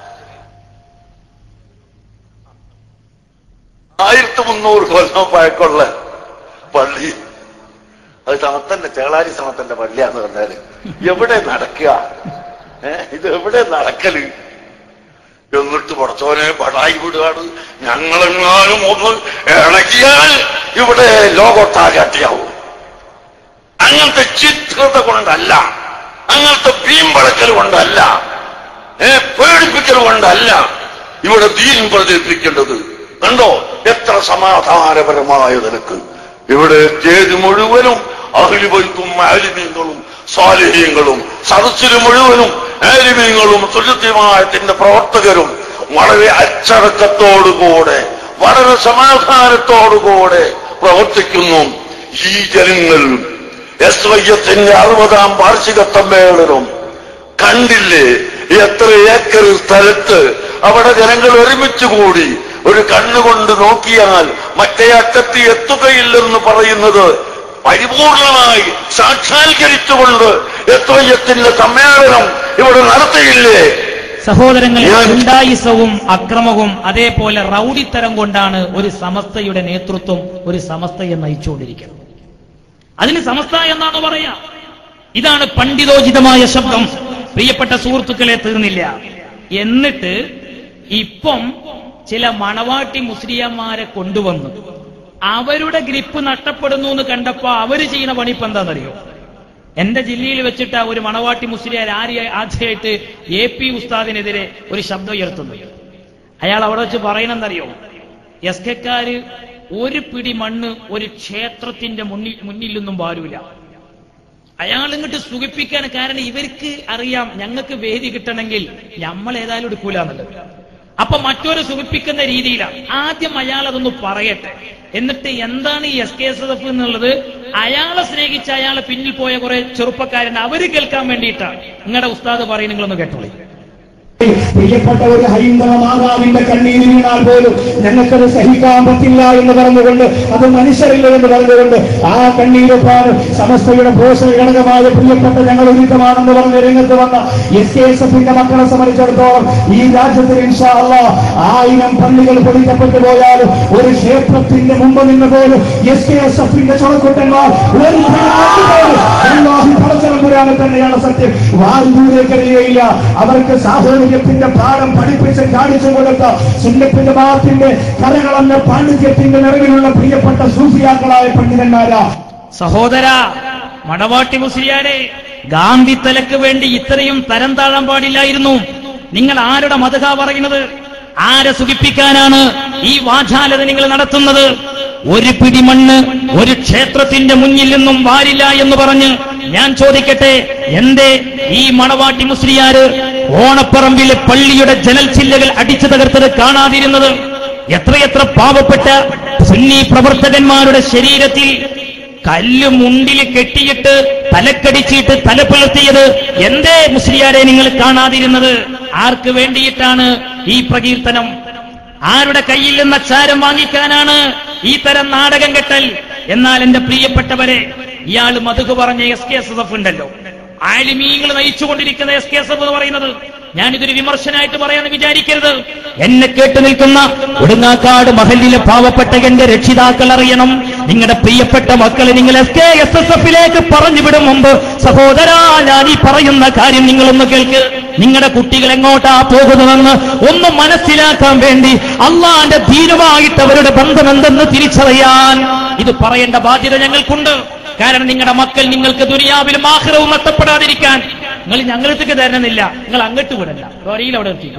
ആയിരത്തി മുന്നൂറ് കൊല്ലം പഴക്കമുള്ള പള്ളി അത് സമത്തന്റെ ചേളാരി സമത്തന്റെ പള്ളിയാന്ന് പറഞ്ഞാല് എവിടെ നടക്കുക ഏ ഇത് എവിടെ നടക്കല് എന്നിട്ട് പടച്ചോനെ പടായി വിടുകയാണ് ഞങ്ങളെങ്ങാനും ഒന്ന് ഇണക്കിയാൽ ഇവിടെ ലോകൊട്ടാകാട്ടിയാവും അങ്ങനത്തെ ചിത്രത കൊണ്ടല്ല അങ്ങനത്തെ വീമ്പളക്കൽ കൊണ്ടല്ല ഏ പേടിപ്പിക്കൽ കൊണ്ടല്ല ഇവിടെ ദീൻ പ്രചരിപ്പിക്കേണ്ടത് കണ്ടോ എത്ര സമാധാനപരമായ നിനക്ക് ഇവിടെ സ്റ്റേജ് മുഴുവനും അഹിലിബൈത്തും ആലിമീങ്ങളും സ്വാലിഹ്യങ്ങളും സദസ്സിന് മുഴുവനും ആലിമീങ്ങളും സുലഭ്യമായത്തിന്റെ പ്രവർത്തകരും വളരെ അച്ചടക്കത്തോടുകൂടെ വളരെ സമാധാനത്തോടുകൂടെ പ്രവർത്തിക്കുന്നു ഈ ജനങ്ങൾ എസ് വൈ എസിന്റെ അറുപതാം വാർഷിക സമ്മേളനം കണ്ടില്ലേ എത്ര ഏക്കർ സ്ഥലത്ത് അവിടെ ജനങ്ങൾ ഒരുമിച്ച് കൂടി ഒരു കണ്ണുകൊണ്ട് നോക്കിയാൽ മറ്റേ അറ്റത്ത് എത്തുകയില്ലെന്ന് പറയുന്നത് പരിപൂർണമായി സാക്ഷാത്കരിച്ചുകൊണ്ട് എത്രയത്തിന്റെ സമ്മേളനം ഇവിടെ നടത്തിയില്ലേ സഹോദരങ്ങളെ ഗുണ്ടായിസവും അക്രമവും അതേപോലെ റൗഡിത്തരം കൊണ്ടാണ് ഒരു സമസ്തയുടെ നേതൃത്വം ഒരു സമസ്തയെ നയിച്ചുകൊണ്ടിരിക്കുന്നത് അതിന് സമസ്ത എന്നാണ് പറയാ ഇതാണ് പണ്ഡിതോചിതമായ ശബ്ദം പ്രിയപ്പെട്ട സുഹൃത്തുക്കളെ തീർന്നില്ല എന്നിട്ട് ഇപ്പം ചില മണവാട്ടി മുസ്ലിയന്മാരെ കൊണ്ടുവന്നു അവരുടെ ഗ്രിപ്പ് നഷ്ടപ്പെടുന്നു എന്ന് കണ്ടപ്പോ അവര് ചെയ്യുന്ന പണി ഇപ്പൊ എന്താണെന്നറിയോ എന്റെ ജില്ലയിൽ വെച്ചിട്ട് ഒരു മണവാട്ടി മുസ്ലിയാർ ആര്യ ആദ്യമായിട്ട് എ പി ഉസ്താദിനെതിരെ ഒരു ശബ്ദം ഉയർത്തുന്നു അയാൾ അവിടെ വെച്ച് പറയണെന്നറിയോ എസ് കെക്കാര് ഒരു പിടി മണ്ണ് ഒരു ക്ഷേത്രത്തിന്റെ മുന്നിൽ മുന്നിൽ നിന്നും വാരൂല അയാൾ ഇങ്ങോട്ട് സുഖിപ്പിക്കാൻ കാരണം ഇവർക്ക് അറിയാം ഞങ്ങൾക്ക് വേദി കിട്ടണമെങ്കിൽ നമ്മൾ ഏതായാലും എടുക്കൂല എന്നുള്ളത് അപ്പൊ മറ്റൊരു സുഖിപ്പിക്കുന്ന രീതിയിലാണ് ആദ്യം അയാൾ അതൊന്ന് പറയട്ടെ എന്നിട്ട് എന്താണ് ഈ എസ് കെ എസ് എഫ് എന്നുള്ളത് അയാളെ സ്നേഹിച്ച് അയാളെ പിന്നിൽ പോയ കുറെ ചെറുപ്പക്കാരുണ്ട് അവര് കേൾക്കാൻ വേണ്ടിയിട്ടാണ് നിങ്ങളുടെ ഉസ്താദ് പറയും നിങ്ങളൊന്ന് കേട്ടോളി പ്രിയപ്പെട്ട ഒരു ഹൈന്ദവ മാതാവിന്റെ കണ്ണീര് വീണാൽ പോലും ഞങ്ങൾക്കത് സഹിക്കാൻ പറ്റില്ല എന്ന് പറഞ്ഞുകൊണ്ട് അത് മനുഷ്യരില്ല എന്ന് പറഞ്ഞുകൊണ്ട് ആ കണ്ണീരൊപ്പാണ് സമസ്തയുടെ പോഷക ഘടകമായ പ്രിയപ്പെട്ട ഞങ്ങൾ ഒരുക്കമാണെന്ന് പറഞ്ഞ് രംഗത്ത് വന്ന എസ് കെ എസ് എഫിന്റെ മക്കളെ സംബന്ധിച്ചിടത്തോളം ഈ രാജ്യത്തിൽ ഇൻഷാ അള്ളാ ആയിരം പള്ളികൾ പൊളിക്കപ്പെട്ടു പോയാലും ഒരു ക്ഷേത്രത്തിന്റെ മുമ്പ് നിന്ന് പോലും എസ് കെ എസ് എഫിന്റെ ചുണക്കുട്ടന്മാർ ഒരു പടച്ചറമ്പുരാണ് തന്നെയാണ് സത്യം വായുദൂരേക്ക് അറിയുകയില്ല അവർക്ക് സാഹോദര്യത്തിന്റെ പാഠം പഠിപ്പിച്ച് കാണിച്ചു കൊടുത്ത സുന്നത്തിന്റെ ഭാഗത്തിന്റെ കരകളന്ന പാണ്ഡിത്യത്തിന്റെ നിറവിലുള്ള പ്രിയപ്പെട്ട സൂഫിയാക്കളായ പണ്ഡിതന്മാരാ സഹോദര മണവാട്ടി മുസ്ലിയാരെ ഗാന്ധി തലക്ക് വേണ്ടി ഇത്രയും തരം താഴാൻ പാടില്ലായിരുന്നു നിങ്ങൾ ആരുടെ മതക പറയുന്നത് ആരെ സുഖിപ്പിക്കാനാണ് ഈ വാചാലത നിങ്ങൾ നടത്തുന്നത് ഒരു പിടി മണ്ണ് ഒരു ക്ഷേത്രത്തിന്റെ മുന്നിൽ നിന്നും വാരില്ല എന്ന് പറഞ്ഞ് ഞാൻ ചോദിക്കട്ടെ എന്തേ ഈ മണവാട്ടി മുസ്ലിയാര് ഓണപ്പറമ്പിലെ പള്ളിയുടെ ജനൽ ചില്ലകൾ അടിച്ചു തകർത്തത് കാണാതിരുന്നത് എത്രയെത്ര പാവപ്പെട്ട സുന്നി പ്രവർത്തകന്മാരുടെ ശരീരത്തിൽ കല്ല് മുണ്ടിൽ കെട്ടിയിട്ട് തലക്കടിച്ചിട്ട് തല പിളർത്തിയത് എന്തേ മുസ്ലിയാരെ നിങ്ങൾ കാണാതിരുന്നത് ആർക്ക് വേണ്ടിയിട്ടാണ് ഈ പ്രകീർത്തനം ആരുടെ കയ്യിൽ നിന്ന് അച്ചാരം വാങ്ങിക്കാനാണ് ഈ തരം നാടകം കെട്ടൽ എന്നാൽ എന്റെ പ്രിയപ്പെട്ടവരെ ഇയാൾ മധുക്ക് പറഞ്ഞ എസ് കെ എസ് എഫ് ഉണ്ടല്ലോ ആലിമീങ്ങൾ നയിച്ചുകൊണ്ടിരിക്കുന്ന എസ് കെ എസ് എഫ് എന്ന് പറയുന്നത് ഞാനിതൊരു വിമർശനമായിട്ട് പറയാന്ന് വിചാരിക്കരുത് എന്നെ കേട്ടു നിൽക്കുന്ന ഒടുങ്ങാക്കാട് മഹലിലെ പാവപ്പെട്ട എന്റെ രക്ഷിതാക്കൾ അറിയണം നിങ്ങളുടെ പ്രിയപ്പെട്ട മക്കളെ നിങ്ങൾ എസ് കെ എസ് എസ് എഫിലേക്ക് പറഞ്ഞു വിടും മുമ്പ് സഹോദരാ ഞാൻ ഈ പറയുന്ന കാര്യം നിങ്ങളൊന്ന് കേൾക്ക് നിങ്ങളുടെ കുട്ടികൾ എങ്ങോട്ടാ പോകുന്നതെന്ന് ഒന്ന് മനസ്സിലാക്കാൻ വേണ്ടി അള്ളാന്റെ ധീരമായിട്ട് അവരുടെ ബന്ധം എന്തെന്ന് തിരിച്ചറിയാൻ ഇത് പറയേണ്ട ബാധ്യത ഞങ്ങൾക്കുണ്ട് കാരണം നിങ്ങളുടെ മക്കൾ നിങ്ങൾക്ക് ദുനിയാവിലും ആഹ്റവും നഷ്ടപ്പെടാതിരിക്കാൻ നിങ്ങൾ ഞങ്ങൾക്ക് തരണമെന്നില്ല നിങ്ങൾ അങ്ങോട്ട് വിടണ്ട റോറിയിൽ അവിടെ എത്തിക്കോ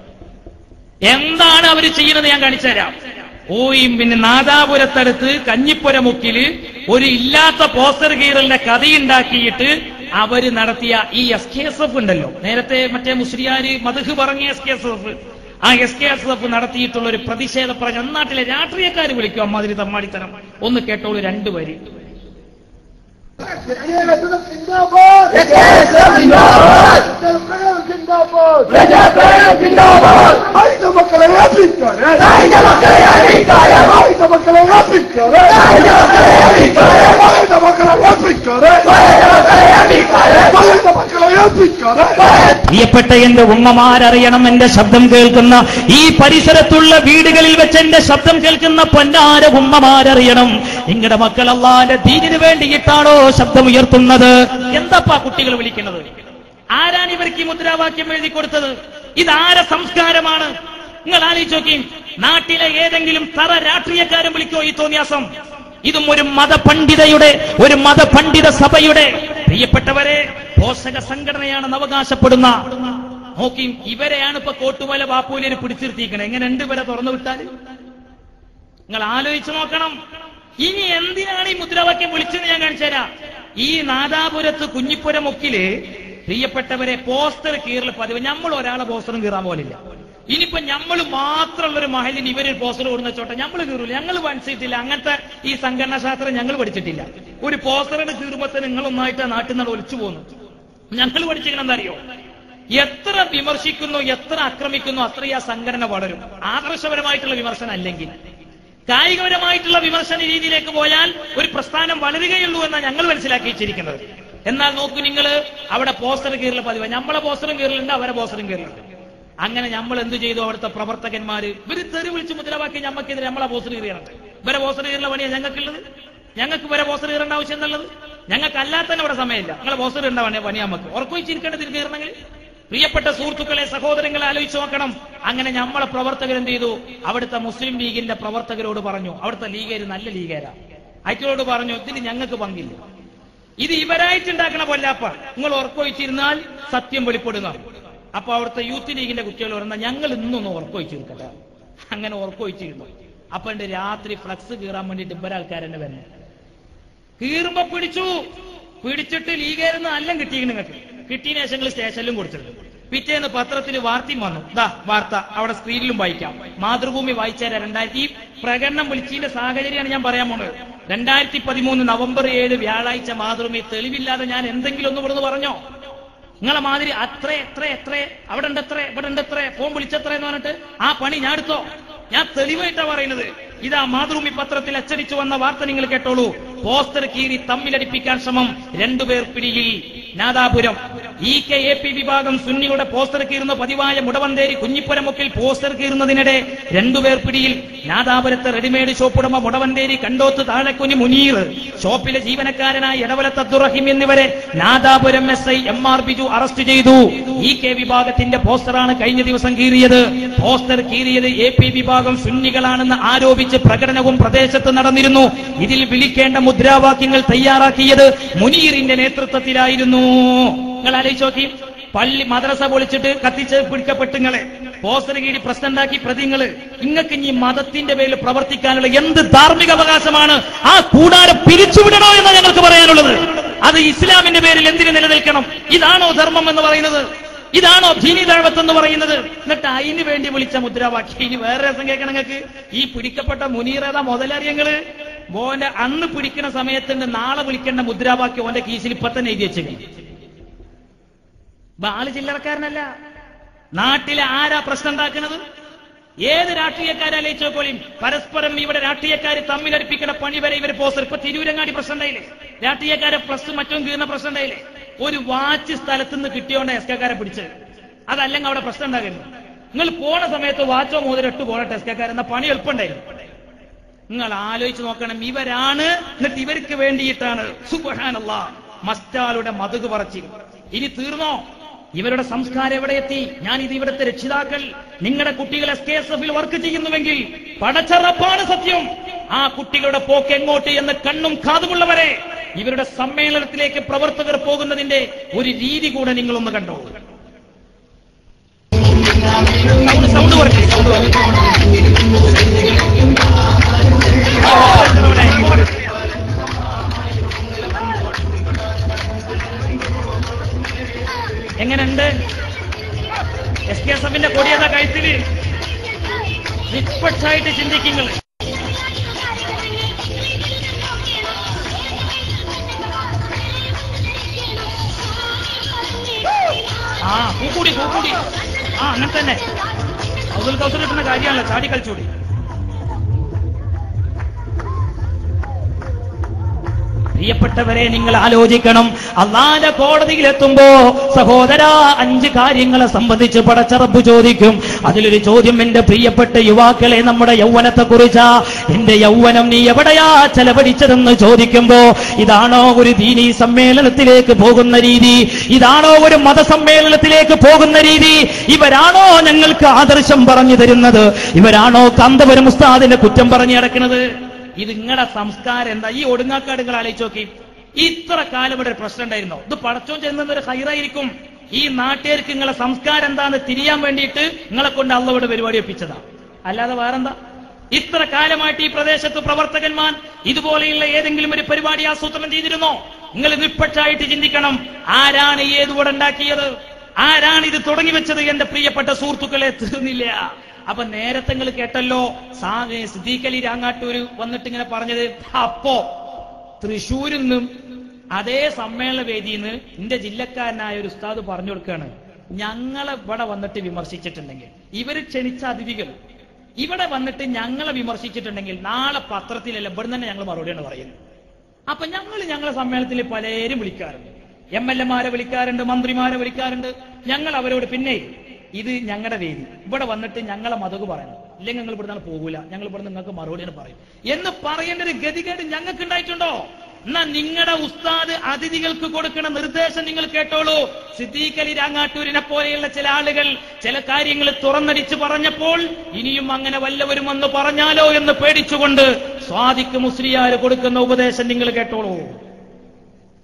എന്താണ് അവർ ചെയ്യുന്നത് ഞാൻ കാണിച്ചു തരാം ഓയും പിന്നെ നാദാപുരത്തടുത്ത് കഞ്ഞിപ്പുര മുക്കില് ഒരു ഇല്ലാത്ത പോസ്റ്റർ കീറലിന്റെ കഥയുണ്ടാക്കിയിട്ട് അവര് നടത്തിയ ഈ എസ് കെ എസ് എഫ് ഉണ്ടല്ലോ നേരത്തെ മറ്റേ മുസ്ലിയാര് മധുഹ് പറഞ്ഞ എസ് കെ എസ് എഫ് ആ എസ് കെ എസ് എഫ് നടത്തിയിട്ടുള്ള ഒരു പ്രതിഷേധ പ്രചരണം നാട്ടിലെ രാഷ്ട്രീയക്കാർ വിളിക്കും അമ്മാതിരി തമ്മാടിത്തരം ഒന്ന് കേട്ടോളൂ രണ്ടുപേര് പ്രിയപ്പെട്ട എന്റെ ഉമ്മമാരറിയണം എന്റെ ശബ്ദം കേൾക്കുന്ന ഈ പരിസരത്തുള്ള വീടുകളിൽ വെച്ച് എന്റെ ശബ്ദം കേൾക്കുന്ന പൊന്നാര ഉമ്മമാരറിയണം നിങ്ങളുടെ മക്കൾ അള്ളാന്റെ ദീനിന് വേണ്ടിയിട്ടാണോ ശബ്ദം ഉയർത്തുന്നത് എന്താപ്പാ കുട്ടികൾ വിളിക്കുന്നത് ആരാണ് ഇവർക്ക് ഈ മുദ്രാവാക്യം എഴുതി കൊടുത്തത് ഇതാര സംസ്കാരമാണ് നിങ്ങൾ ആലോചിച്ച് നോക്കി നാട്ടിലെ ഏതെങ്കിലും തറ രാഷ്ട്രീയക്കാരും വിളിക്കോ ഈ തോന്നിയാസം ഇതും ഒരു മതപണ്ഡിതയുടെ ഒരു മതപണ്ഡിത സഭയുടെ പ്രിയപ്പെട്ടവരെ പോഷക സംഘടനയാണെന്ന് അവകാശപ്പെടുന്ന നോക്കി ഇവരെയാണ് ഇപ്പൊ കോട്ടുമല ബാപ്പൂലിനെ പിടിച്ചിരുത്തിയിരിക്കുന്നത് എങ്ങനെ രണ്ടുപേരെ തുറന്നു വിട്ടാൽ നിങ്ങൾ ആലോചിച്ചു നോക്കണം ഇനി എന്തിനാണ് ഈ മുദ്രാവാക്യം വിളിച്ചത് ഞാൻ കാണിച്ചു തരാം ഈ നാദാപുരത്ത് കുഞ്ഞിപ്പുര മുക്കില് പ്രിയപ്പെട്ടവരെ പോസ്റ്റർ കീറൽ പതിവ് നമ്മൾ ഒരാളെ പോസ്റ്ററും കീറാൻ പോലില്ല ഇനിയിപ്പോ നമ്മൾ മാത്രമുള്ള ഒരു മഹലിന് ഇവര് പോസ്റ്റർ കൊടുന്ന ചോട്ടെ നമ്മൾ കീറൂല ഞങ്ങൾ മനസ്സിട്ടില്ല അങ്ങനത്തെ ഈ സംഘടനാ ശാസ്ത്രം ഞങ്ങൾ പഠിച്ചിട്ടില്ല ഒരു പോസ്റ്ററിന് കീറുമ്പോ നിങ്ങൾ ഒന്നായിട്ട് നാട്ടിൽ നിന്ന് ഒലിച്ചു പോകുന്നു ഞങ്ങൾ പഠിച്ചിരിക്കണം എന്താ അറിയോ എത്ര വിമർശിക്കുന്നു എത്ര ആക്രമിക്കുന്നു അത്രയും ആ സംഘടന വളരും ആദർശപരമായിട്ടുള്ള വിമർശനം അല്ലെങ്കിൽ കായികപരമായിട്ടുള്ള വിമർശന രീതിയിലേക്ക് പോയാൽ ഒരു പ്രസ്ഥാനം വളരുകയുള്ളൂ എന്നാണ് ഞങ്ങൾ മനസ്സിലാക്കി വെച്ചിരിക്കുന്നത് എന്നാൽ നോക്കൂ നിങ്ങൾ അവിടെ പോസ്റ്റർ കീറൽ പതിവ് നമ്മളെ പോസ്റ്ററും കീറലുണ്ട് അവരെ പോസ്റ്ററും കീറലുണ്ട് അങ്ങനെ നമ്മൾ എന്ത് ചെയ്തു അവിടുത്തെ പ്രവർത്തകന്മാര് ഇവര് തെറി വിളിച്ച് മുദ്രാവാക്കി ഞമ്മക്കെതിരെ നമ്മളെ പോസ്റ്റർ കീറിയാണ് ഇവരെ പോസ്റ്റർ കീറുന്ന പണിയാണ് ഞങ്ങൾക്കുള്ളത് ഞങ്ങൾക്ക് ഇവരെ പോസ്റ്റർ കീറേണ്ട ആവശ്യം എന്നുള്ളത് ഞങ്ങൾക്ക് അല്ലാതെ തന്നെ ഇവിടെ സമയമില്ല നിങ്ങളെ പോസ്റ്റർ കീറേണ്ട പണി പണി നമുക്ക് ഉറക്കൊഴിച്ചിരിക്കേണ്ടത് കീറണമെങ്കിൽ പ്രിയപ്പെട്ട സുഹൃത്തുക്കളെ സഹോദരങ്ങളെ ആലോചിച്ച് നോക്കണം അങ്ങനെ നമ്മളെ പ്രവർത്തകർ എന്ത് ചെയ്തു അവിടുത്തെ മുസ്ലിം ലീഗിന്റെ പ്രവർത്തകരോട് പറഞ്ഞു അവിടുത്തെ ലീഗേര് നല്ല ലീഗേരാ അയറ്റോട് പറഞ്ഞു ഇതിന് ഞങ്ങൾക്ക് പങ്കില്ല ഇത് ഇവരായിട്ട് ഉണ്ടാക്കണ പൊല്ലാപ്പ നിങ്ങൾ ഉറക്കൊഴിച്ചിരുന്നാൽ സത്യം വെളിപ്പെടുന്ന അപ്പൊ അവിടുത്തെ യൂത്ത് ലീഗിന്റെ കുട്ടികൾ പറഞ്ഞാൽ ഞങ്ങൾ ഇന്നൊന്ന് ഉറക്കൊഴിച്ചിരിക്കട്ടെ അങ്ങനെ ഉറക്കൊഴിച്ചിരുന്നു അപ്പൊ എന്റെ രാത്രി ഫ്ലക്സ് കീറാൻ വേണ്ടിട്ട് ഇവരാൾക്കാരെന്നെ വന്നു കീറുമ്പോ പിടിച്ചു പിടിച്ചിട്ട് ലീഗേരുന്ന് അല്ലം കിട്ടിയിരുന്നു നിങ്ങൾക്ക് കിട്ടിയതിനു ശേഷം നിങ്ങൾ സ്റ്റേഷനിലും കൊടുത്തത് പിറ്റേന്ന് പത്രത്തിൽ വാർത്തയും വന്നു ദാ വാർത്ത അവിടെ സ്ക്രീനിലും വായിക്കാം മാതൃഭൂമി വായിച്ചാൽ രണ്ടായിരത്തി ഈ പ്രകടനം വിളിച്ചതിന്റെ സാഹചര്യമാണ് ഞാൻ പറയാൻ പോണത് രണ്ടായിരത്തി പതിമൂന്ന് നവംബർ ഏഴ് വ്യാഴാഴ്ച മാതൃഭൂമി തെളിവില്ലാതെ ഞാൻ എന്തെങ്കിലും ഒന്ന് ഇവിടുന്ന് പറഞ്ഞോ നിങ്ങളെ മാതിരി അത്ര എത്ര എത്ര അവിടെ ഉണ്ട് എത്ര ഇവിടെ ഉണ്ട് എത്ര ഫോൺ വിളിച്ചെത്ര എന്ന് പറഞ്ഞിട്ട് ആ പണി ഞാൻ എടുത്തോ ഞാൻ തെളിവായിട്ടാ പറയുന്നത് ഇതാ മാതൃഭൂമി പത്രത്തിൽ അച്ചടിച്ചു വന്ന വാർത്ത നിങ്ങൾ കേട്ടോളൂ പോസ്റ്റർ കീറി തമ്മിലടിപ്പിക്കാൻ ശ്രമം രണ്ടുപേർ പിടിയിൽ Nadapuram E K A P വിഭാഗം സുന്നിയുടെ പോസ്റ്റർ കീറുന്ന പതിവായ മുടവന്തേരി കുഞ്ഞിപ്പുരമുക്കിൽ പോസ്റ്റർ കീറുന്നതിനിടെ രണ്ടുപേർ പിടിയിൽ നാദാപുരത്തെ റെഡിമെയ്ഡ് ഷോപ്പുടമ മുടവന്തേരി കണ്ടോത്ത് താഴക്കുനി മുനീർ ഷോപ്പിലെ ജീവനക്കാരനായ ഇടവലത്ത് അബ്ദുറഹിം എന്നിവരെ Nadapuram S I M R Biju arrest ചെയ്തു ഇ കെ വിഭാഗത്തിന്റെ പോസ്റ്ററാണ് കഴിഞ്ഞ ദിവസം കീറിയത് പോസ്റ്റർ കീറിയത് എ പി വിഭാഗം സുന്നികളാണെന്ന് ആരോപിച്ച് പ്രകടനവും പ്രദേശത്ത് നടന്നിരുന്നു ഇതിൽ വിളിക്കേണ്ട മുദ്രാവാക്യങ്ങൾ തയ്യാറാക്കിയത് മുനീറിന്റെ നേതൃത്വത്തിലായിരുന്നു നിങ്ങൾ ആലോചിച്ച് നോക്കി പള്ളി മദ്രസ പൊളിച്ചിട്ട് കത്തിച്ച് പിടിക്കപ്പെട്ട് നിങ്ങളെ പോസ്റ്റർ കീഴി പ്രശ്നമുണ്ടാക്കി പ്രതിങ്ങള് ഇങ്ങക്ക് ഇനി മതത്തിന്റെ പേരിൽ പ്രവർത്തിക്കാനുള്ള എന്ത് ധാർമ്മിക അവകാശമാണ് ആ കൂടാരം പിരിച്ചുവിടണോ എന്ന് ഞങ്ങൾക്ക് പറയാനുള്ളത് അത് ഇസ്ലാമിന്റെ പേരിൽ എന്തിനു നിലനിൽക്കണം ഇതാണോ ധർമ്മം എന്ന് പറയുന്നത് ഇതാണോ ഭീനി ദഴവത്ത് എന്ന് പറയുന്നത് എന്നിട്ട് അതിന് വേണ്ടി വിളിച്ച മുദ്രാവാക്യം ഇനി വേറെ രസം കേൾക്കണം നിങ്ങൾക്ക് ഈ പിടിക്കപ്പെട്ട മുനീറേതാ മുതലറിയങ്ങള് മോന്റെ അന്ന് പിടിക്കുന്ന സമയത്തുണ്ട് നാളെ വിളിക്കേണ്ട മുദ്രാവാക്യം ഓന്റെ കീശിൽ ഇപ്പൊ തന്നെ എഴുതി വെച്ചേക്കും ബാല് ചില്ലറക്കാരനല്ല നാട്ടിലെ ആരാ പ്രശ്നം ഉണ്ടാക്കുന്നത് ഏത് രാഷ്ട്രീയക്കാരെ ആലോചിച്ചോക്കോളിയും പരസ്പരം ഇവിടെ രാഷ്ട്രീയക്കാർ തമ്മിലടിപ്പിക്കുന്ന പണി വരെ ഇവർ പോസ്റ്റർ ഇപ്പൊ തിരൂരങ്ങാടി പ്രശ്നം ഉണ്ടായില്ലേ രാഷ്ട്രീയക്കാരെ പ്ലസ് മറ്റും കീറുന്ന പ്രശ്നം ഉണ്ടായില്ലേ ഒരു വാച്ച് സ്ഥലത്ത് നിന്ന് കിട്ടിയോണ്ട് എസ് കെക്കാരെ പിടിച്ചത് അതല്ലെങ്കിൽ അവിടെ പ്രശ്നം ഉണ്ടാകരുത് നിങ്ങൾ പോണ സമയത്ത് വാച്ചോ മോതിരം ഇട്ട് പോണ ടെസ്കക്കാരെന്ന പണി എളുപ്പമുണ്ടായിരുന്നു നിങ്ങൾ ആലോചിച്ച് നോക്കണം ഇവരാണ് എന്നിട്ട് ഇവർക്ക് വേണ്ടിയിട്ടാണ് സുബഹാനല്ല മസ്റ്റാളുടെ മതുക് പറച്ചി ഇനി തീർന്നോ ഇവരുടെ സംസ്കാരം എവിടെ എത്തി ഞാൻ ഇത് ഇവിടുത്തെ രക്ഷിതാക്കൾ നിങ്ങളുടെ കുട്ടികൾ എസ് കെ എസ് എഫിൽ വർക്ക് ചെയ്യുന്നുവെങ്കിൽ പടച്ചറപ്പാണ് സത്യം ആ കുട്ടികളുടെ പോക്ക് എങ്ങോട്ട് എന്ന് കണ്ണും കാതുമുള്ളവരെ ഇവരുടെ സമ്മേളനത്തിലേക്ക് പ്രവർത്തകർ പോകുന്നതിന്റെ ഒരു രീതി കൂടെ നിങ്ങളൊന്ന് കണ്ടോ സൗണ്ട് സൗണ്ട് കുറയ്ക്ക്, സൗണ്ട് കുറയ്ക്ക്. എങ്ങനെയുണ്ട് എസ് കെ എസ് എഫിന്റെ കൊടിയത കഴുത്തില് നിഷ്പക്ഷായിട്ട് ചിന്തിക്കുന്നത് ആ പൂക്കൂടി പൂക്കൂടി ആ അങ്ങനെ തന്നെ അബ്ദുൽ കൗസർ കിട്ടുന്ന കാര്യമാണല്ലോ ചാടി കളിച്ചൂടി പ്രിയപ്പെട്ടവരെ നിങ്ങൾ ആലോചിക്കണം അള്ളാന്റെ കോടതിയിലെത്തുമ്പോ സഹോദര അഞ്ച് കാര്യങ്ങളെ സംബന്ധിച്ച് പടച്ചറപ്പ് ചോദിക്കും അതിലൊരു ചോദ്യം എന്റെ പ്രിയപ്പെട്ട യുവാക്കളെ നമ്മുടെ യൗവനത്തെ കുറിച്ചാ എന്റെ യൗവനം നീ എവിടെയാ ചെലവഴിച്ചതെന്ന് ചോദിക്കുമ്പോ ഇതാണോ ഒരു ദീനീ സമ്മേളനത്തിലേക്ക് പോകുന്ന രീതി ഇതാണോ ഒരു മതസമ്മേളനത്തിലേക്ക് പോകുന്ന രീതി ഇവരാണോ ഞങ്ങൾക്ക് ആദർശം പറഞ്ഞു തരുന്നത് ഇവരാണോ കന്തപുരം ഉസ്താദിന്റെ കുറ്റം പറഞ്ഞു നടക്കുന്നത് ഇത് നിങ്ങളുടെ സംസ്കാരം എന്താ ഈ ഒടുങ്ങാക്കാട് നിങ്ങൾ ആലോചിച്ച് നോക്കി ഇത്ര കാലം ഇവിടെ ഒരു പ്രശ്നം ഉണ്ടായിരുന്നോ ഇത് പടച്ചോൻ ചെന്നത് ഒരു ഹൈറായിരിക്കും ഈ നാട്ടുകാർക്ക് നിങ്ങളെ സംസ്കാരം എന്താന്ന് തിരിയാൻ വേണ്ടിയിട്ട് നിങ്ങളെ കൊണ്ട് അള്ള ഇവിടെ പരിപാടി ഒപ്പിച്ചതാ അല്ലാതെ വേറെന്താ ഇത്ര കാലമായിട്ട് ഈ പ്രദേശത്ത് പ്രവർത്തകന്മാർ ഇതുപോലെയുള്ള ഏതെങ്കിലും ഒരു പരിപാടി ആസൂത്രണം ചെയ്തിരുന്നോ നിങ്ങൾ നിഷ്പക്ഷമായിട്ട് ചിന്തിക്കണം ആരാണ് ഈ ഏതുകൂടെ ഉണ്ടാക്കിയത് ആരാണ് ഇത് തുടങ്ങി വെച്ചത് എന്റെ പ്രിയപ്പെട്ട സുഹൃത്തുക്കളെ തീർന്നില്ല അപ്പൊ നേരത്തെ നിങ്ങൾ കേട്ടല്ലോ സിദ്ദീഖലി രാങ്ങാട്ടൂര് വന്നിട്ട് ഇങ്ങനെ പറഞ്ഞത് അപ്പോ തൃശ്ശൂരിൽ നിന്നും അതേ സമ്മേളന വേദിയിൽ നിന്ന് എന്റെ ജില്ലക്കാരനായ ഒരു ഉസ്താദ് പറഞ്ഞു കൊടുക്കുകയാണ് ഞങ്ങളെ ഇവിടെ വന്നിട്ട് വിമർശിച്ചിട്ടുണ്ടെങ്കിൽ ഇവര് ക്ഷണിച്ച അതിഥികൾ ഇവിടെ വന്നിട്ട് ഞങ്ങളെ വിമർശിച്ചിട്ടുണ്ടെങ്കിൽ നാളെ പത്രത്തിലല്ല ഇവിടെ തന്നെ ഞങ്ങൾ മറുപടിയാണ് പറയുന്നത് അപ്പൊ ഞങ്ങൾ ഞങ്ങളെ സമ്മേളനത്തിൽ പലരും വിളിക്കാറുണ്ട് എം എൽ എമാരെ വിളിക്കാറുണ്ട് മന്ത്രിമാരെ വിളിക്കാറുണ്ട് ഞങ്ങൾ അവരോട് പിന്നെ ഇത് ഞങ്ങളുടെ വേദി ഇവിടെ വന്നിട്ട് ഞങ്ങളെ മതക് പറയണം ഇല്ലെങ്കിൽ ഞങ്ങൾ ഇവിടെ പോകൂല ഞങ്ങൾ ഇവിടെ നിങ്ങൾക്ക് മറുപടിയാണ് പറയും എന്ന് പറയേണ്ട ഒരു ഗതികേട് ഞങ്ങൾക്ക് ഉണ്ടായിട്ടുണ്ടോ എന്നാ നിങ്ങളുടെ ഉസ്താദ് അതിഥികൾക്ക് കൊടുക്കുന്ന നിർദ്ദേശം നിങ്ങൾ കേട്ടോളൂ സിദ്ദീഖ് അലി രാങ്ങാട്ടൂരിനെ പോലെയുള്ള ചില ആളുകൾ ചില കാര്യങ്ങൾ തുറന്നടിച്ച് പറഞ്ഞപ്പോൾ ഇനിയും അങ്ങനെ വല്ലവരും വന്ന് പറഞ്ഞാലോ എന്ന് പേടിച്ചുകൊണ്ട് സ്വാദിക്ക് മുസ്ലിയാര് കൊടുക്കുന്ന ഉപദേശം നിങ്ങൾ കേട്ടോളൂ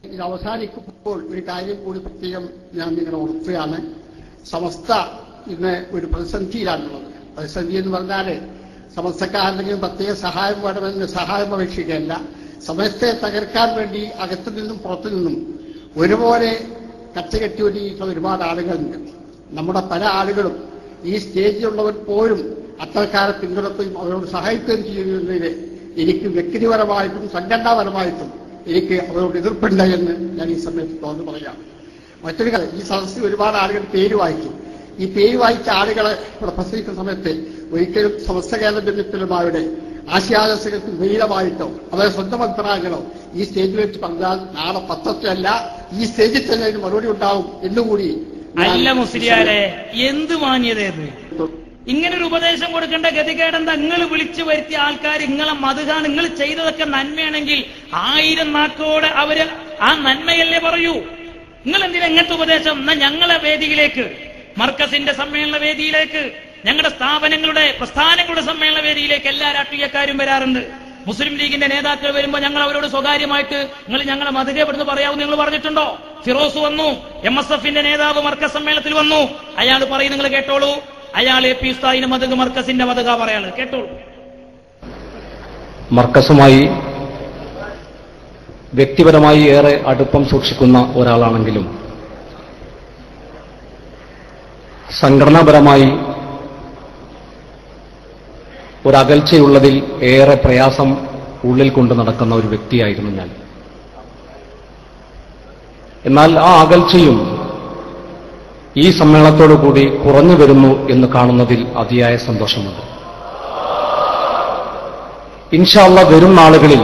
ഇത് അവസാനിക്കുമ്പോൾ ഒരു കാര്യം കൂടി പ്രത്യേകം ഞാൻ നിങ്ങളെ ഉറക്കുകയാണ് സമസ്ത ഇന്ന് ഒരു പ്രതിസന്ധിയിലാണുള്ളത് പ്രതിസന്ധി എന്ന് പറഞ്ഞാൽ സമസ്തക്കാരെന്തെങ്കിലും പ്രത്യേക സഹായം വേണമെന്ന് സഹായം അപേക്ഷിക്കുകയല്ല സമസ്തയെ തകർക്കാൻ വേണ്ടി അകത്തു നിന്നും പുറത്തു നിന്നും ഒരുപോലെ കച്ചകെട്ടി ഒരുങ്ങിയിട്ടുള്ള ഒരുപാട് ആളുകളുണ്ട് നമ്മുടെ പല ആളുകളും ഈ സ്റ്റേജിലുള്ളവർ പോലും അത്തരക്കാരെ പിന്തുണക്കുകയും അവരോട് സഹായിക്കുകയും ചെയ്യുന്നതിൽ എനിക്ക് വ്യക്തിപരമായിട്ടും സംഘടനാപരമായിട്ടും എനിക്ക് അവരോട് എതിർപ്പുണ്ട് എന്ന് ഞാൻ ഈ സമയത്ത് തുറന്നു പറയാം മറ്റൊരു കാര്യം ഈ സദസ്സിൽ ഒരുപാട് ആളുകൾ പേര് വായിച്ചു ഈ പേര് വായിച്ച ആളുകളെ ഇവിടെ പ്രസംഗിക്കുന്ന സമയത്ത് ഒരിക്കലും സമസ്ത കേരള ജനത്തിലുമാരുടെ ആശയാദർശങ്ങൾക്ക് വിപരീതമായിട്ടോ അവരെ സ്വന്തം അഭിപ്രായങ്ങളോ ഈ സ്റ്റേജിൽ വെച്ച് പറഞ്ഞാൽ നാളെ പത്രത്തിലല്ല ഈ സ്റ്റേജിൽ തന്നെ അതിന് മറുപടി ഉണ്ടാവും എന്നുകൂടി ഞാൻ അല്ല മുസ്ലിയാരെ എന്ത് മാന്യതയത് ഇങ്ങനെ ഒരു ഉപദേശം കൊടുക്കേണ്ട ഗതികേടെന്താ നിങ്ങൾ വിളിച്ചു വരുത്തിയ ആൾക്കാർ നിങ്ങളെ മതുകാണ് നിങ്ങൾ ചെയ്തതൊക്കെ നന്മയാണെങ്കിൽ ആയിരം നാക്കോടെ അവര് ആ നന്മയല്ലേ പറയൂ നിങ്ങൾ എന്തിനാ ഇങ്ങനത്തെ ഉപദേശം എന്നാ ഞങ്ങളെ വേദിയിലേക്ക് മർക്കസിന്റെ സമ്മേളന വേദിയിലേക്ക് ഞങ്ങളുടെ സ്ഥാപനങ്ങളുടെ പ്രസ്ഥാനങ്ങളുടെ സമ്മേളന വേദിയിലേക്ക് എല്ലാ രാഷ്ട്രീയക്കാരും വരാറുണ്ട് മുസ്ലിം ലീഗിന്റെ നേതാക്കൾ വരുമ്പോൾ ഞങ്ങൾ അവരോട് സ്വകാര്യമായിട്ട് നിങ്ങൾ ഞങ്ങളെ മധുര ഇവിടുന്ന് പറയാവും നിങ്ങൾ പറഞ്ഞിട്ടുണ്ടോ ഫിറോസ് വന്നു എം എസ് എഫിന്റെ നേതാവ് മർക്കസ് സമ്മേളനത്തിൽ വന്നു അയാൾ പറയും നിങ്ങൾ കേട്ടോളൂ അയാൾ എ പി ഉസ്താദിന് മതക് മർക്കസിന്റെ മതക പറയാള് കേട്ടോളൂ മർക്കസുമായി വ്യക്തിപരമായി ഏറെ അടുപ്പം സൂക്ഷിക്കുന്ന ഒരാളാണെങ്കിലും സംഘടനാപരമായി ഒരകൽച്ചയുള്ളതിൽ ഏറെ പ്രയാസം ഉള്ളിൽ കൊണ്ട് നടക്കുന്ന ഒരു വ്യക്തിയായിരുന്നു ഞാൻ എന്നാൽ ആ അകൽച്ചയും ഈ സമ്മേളനത്തോടുകൂടി കുറഞ്ഞു വരുന്നു എന്ന് കാണുന്നതിൽ അതിയായ സന്തോഷമുണ്ട് ഇൻഷാല്ല വരും നാളുകളിൽ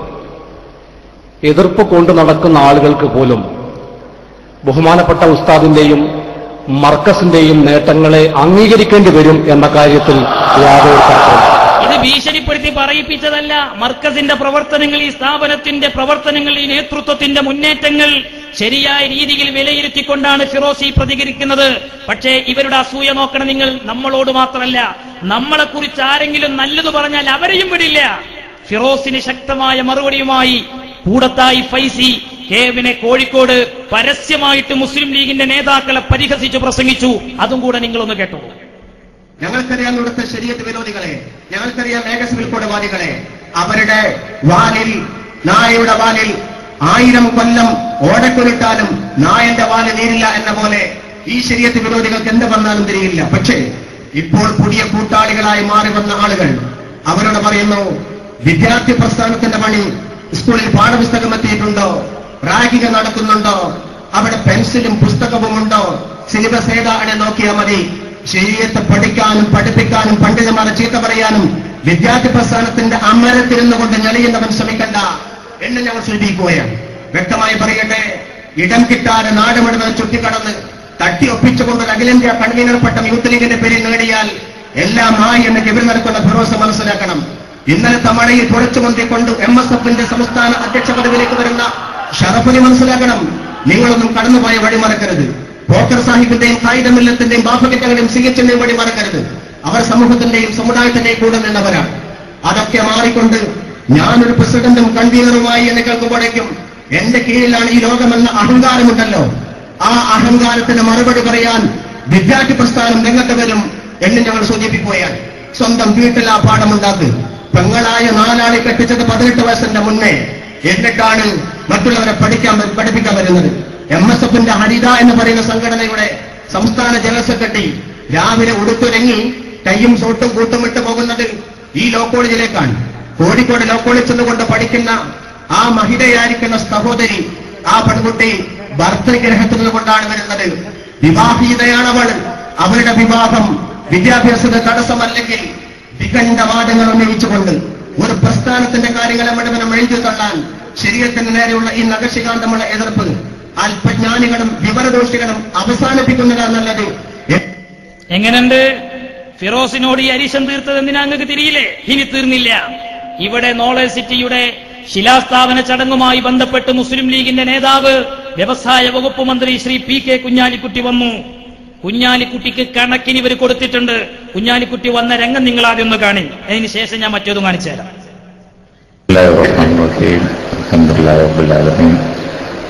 എതിർപ്പ് കൊണ്ട് നടക്കുന്ന ആളുകൾക്ക് പോലും ബഹുമാനപ്പെട്ട ഉസ്താദിന്റെയും മർക്കസിന്റെയും നേട്ടങ്ങളെ അംഗീകരിക്കേണ്ടി വരും എന്ന കാര്യത്തിൽ യാതൊരു തർക്കവും ഇത് ഭീഷണിപ്പെടുത്തി പറയിപ്പിച്ചതല്ല മർക്കസിന്റെ പ്രവർത്തനങ്ങൾ ഈ സ്ഥാപനത്തിന്റെ പ്രവർത്തനങ്ങൾ ഈ നേതൃത്വത്തിന്റെ മുന്നേറ്റങ്ങൾ ശരിയായ രീതിയിൽ വിലയിരുത്തിക്കൊണ്ടാണ് ഫിറോസി പ്രതികരിക്കുന്നത് പക്ഷേ ഇവരുടെ അസൂയ നോക്കണം നിങ്ങൾ നമ്മളോട് മാത്രമല്ല നമ്മളെ കുറിച്ച് ആരെങ്കിലും നല്ലത് പറഞ്ഞാൽ അവരെയും വിടില്ല ഫിറോസിന് ശക്തമായ മറുപടിയുമായി കൂടത്തായി ഫൈസി കേവിനെ കോഴിക്കോട് പരസ്യമായിട്ട് മുസ്ലിം ലീഗിന്റെ നേതാക്കളെ പരിഹസിച്ചു പ്രസംഗിച്ചു അതും കൂടെ നിങ്ങളൊന്ന് കേട്ടോ ഞങ്ങൾക്കറിയാം ഇവിടുത്തെ ശരീരത്ത് വിരോധികളെ ഞങ്ങൾക്കറിയാം ഏകസിവിൽക്കോടവാദികളെ അവരുടെ വാലിൽ നായയുടെ വാലിൽ ആയിരം കൊല്ലം ഓടക്കുരുട്ടാലും നായന്റെ വാല് നേരില്ല എന്ന പോലെ ഈ ശരീരത്ത് വിരോധികൾക്ക് എന്ത് വന്നാലും തിരിയില്ല പക്ഷേ ഇപ്പോൾ പുതിയ കൂട്ടാളികളായി മാറി വന്ന ആളുകൾ അവരോട് പറയുന്നു വിദ്യാർത്ഥി പ്രസ്ഥാനത്തിന്റെ പണി സ്കൂളിൽ പാഠപുസ്തകം എത്തിയിട്ടുണ്ടോ റാഗിങ് നടക്കുന്നുണ്ടോ അവിടെ പെൻസിലും പുസ്തകവും ഉണ്ടോ സിലബസ് ഏതാണ് നോക്കിയാൽ മതി ശരീരത്തെ പഠിക്കാനും പഠിപ്പിക്കാനും പണ്ഡിതന്മാരെ ചീത്ത പറയാനും വിദ്യാർത്ഥി പ്രസ്ഥാനത്തിന്റെ അമരത്തിരുന്നു കൊണ്ട് ഞെളിയുന്നവൻ ശ്രമിക്കണ്ട എന്ന് ഞങ്ങൾ സൂചിപ്പിക്കുകയാണ് വ്യക്തമായി പറയട്ടെ ഇടം കിട്ടാതെ നാട് മുഴുവൻ ചുറ്റിക്കടന്ന് തട്ടി ഒപ്പിച്ചുകൊണ്ട് ഒരു അഖിലേന്ത്യാ കൺവീനർ പട്ടം യൂത്ത് ലീഗിന്റെ പേരിൽ നേടിയാൽ എല്ലാം ആയി എന്ന് കിവിൽ നടക്കുന്ന ഫിറോസ് മനസ്സിലാക്കണം ഇന്നലത്തെ മഴയിൽ പുറച്ചു മുന്തിക്കൊണ്ട് എം എസ് എഫിന്റെ സംസ്ഥാന അധ്യക്ഷ പദവിയിലേക്ക് വരുന്ന ഷറഫലി മനസ്സിലാക്കണം നിങ്ങളൊന്നും കടന്നുപോയ വഴി മറക്കരുത് പോക്കർ സാഹിബിന്റെയും കായികമില്ലത്തിന്റെയും ബാഫകിറ്റകളുടെയും സി എച്ചിന്റെയും വഴി മറക്കരുത് അവർ സമൂഹത്തിന്റെയും സമുദായത്തിന്റെയും കൂടെ നിന്നവരാണ് അതൊക്കെ മാറിക്കൊണ്ട് ഞാനൊരു പ്രസിഡന്റും കൺവീനറുമായി എന്ന് കേൾക്കുമ്പോഴേക്കും എന്റെ കീഴിലാണ് ഈ ലോകമെന്ന അഹങ്കാരമുണ്ടല്ലോ ആ അഹങ്കാരത്തിന് മറുപടി പറയാൻ വിദ്യാർത്ഥി പ്രസ്ഥാനം രംഗത്ത് വരും എന്ന് ഞങ്ങൾ സൂചിപ്പിക്കുകയാണ് സ്വന്തം വീട്ടിൽ ആ പാഠമുണ്ടാക്ക് പെങ്ങളായ നാലാളി കെട്ടിച്ചത് പതിനെട്ട് വയസ്സിന്റെ മുന്നേ എന്നിട്ടാണ് മറ്റുള്ളവരെ പഠിക്കാൻ പഠിപ്പിക്കാൻ വരുന്നത് എം എസ് എഫിന്റെ ഹരിത എന്ന് പറയുന്ന സംഘടനയുടെ സംസ്ഥാന ജനറൽ സെക്രട്ടറി രാവിലെ ഉടുത്തുരങ്ങി കയ്യും സോട്ടും കൂട്ടുമിട്ട് പോകുന്നത് ഈ ലോ കോളേജിലേക്കാണ് കോഴിക്കോട് ലോ കോളേജ് ചെന്നുകൊണ്ട് പഠിക്കുന്ന ആ മഹിതയായിരിക്കുന്ന സഹോദരി ആ പെൺകുട്ടി ഭർത്തൃഗ്രഹത്തിൽ കൊണ്ടാണ് വരുന്നത് വിവാഹീതയാണവൾ അവരുടെ വിവാഹം വിദ്യാഭ്യാസത്തിന് തടസ്സമല്ലെങ്കിൽ വിഖണ്ഡവാദങ്ങൾ ഉന്നയിച്ചുകൊണ്ട് ഒരു പ്രസ്ഥാനത്തിന്റെ കാര്യങ്ങളെ മുഴുവനും എഴുതി തള്ളാൻ ശരീരത്തിന് നേരെയുള്ള ഈ നഖശികാന്തമുള്ള എതിർപ്പ് അല്പജ്ഞാനികളും വിവരദോഷികളും അവസാനിപ്പിക്കുന്നതാണ് നല്ലത് എങ്ങനെയുണ്ട് ഫിറോസിനോട് ഈ അരിശം തീർത്തത് എന്തിനാ നിങ്ങൾക്ക് തിരിയില്ലേ ഇനി തീർന്നില്ല ഇവിടെ നോളജ് സിറ്റിയുടെ ശിലാസ്ഥാപന ചടങ്ങുമായി ബന്ധപ്പെട്ട് മുസ്ലിം ലീഗിന്റെ നേതാവ് വ്യവസായ വകുപ്പ് മന്ത്രി ശ്രീ പി കെ കുഞ്ഞാലിക്കുട്ടി വന്നു കുഞ്ഞാലിക്കുട്ടിക്ക് കണക്കിന് ഇവർ കൊടുത്തിട്ടുണ്ട് കുഞ്ഞാലിക്കുട്ടി വന്ന രംഗം നിങ്ങൾ ആദ്യം ഒന്ന് കാണി അതിന് ശേഷം ഞാൻ മറ്റേതും കാണിച്ചു തരാം الله الرحمن الرحيم الحمد لله رب العالمين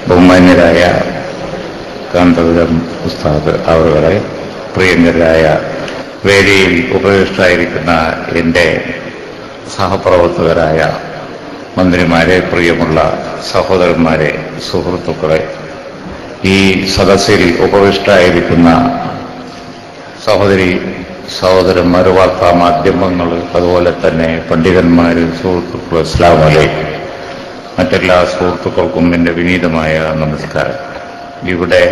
ബഹുമാന്യരായ കാന്തപുരം ഉസ്താദ് അവരുടെ പ്രിയങ്കരായ വേദിയിൽ ഉപവിഷ്ടായിരിക്കുന്ന എൻ്റെ സഹപ്രവർത്തകരായ മന്ത്രിമാരെ പ്രിയമുള്ള സഹോദരന്മാരെ സുഹൃത്തുക്കളെ ഈ സദസ്സിൽ ഉപവിഷ്ടായിരിക്കുന്ന സഹോദരി സഹോദരന്മാർ വാർത്താ മാധ്യമങ്ങൾ അതുപോലെ തന്നെ പണ്ഡിതന്മാർ സുഹൃത്തുക്കൾ അസ്ലാം വലൈക്കും മറ്റെല്ലാ സുഹൃത്തുക്കൾക്കും എൻ്റെ വിനീതമായ നമസ്കാരം ഇവിടെ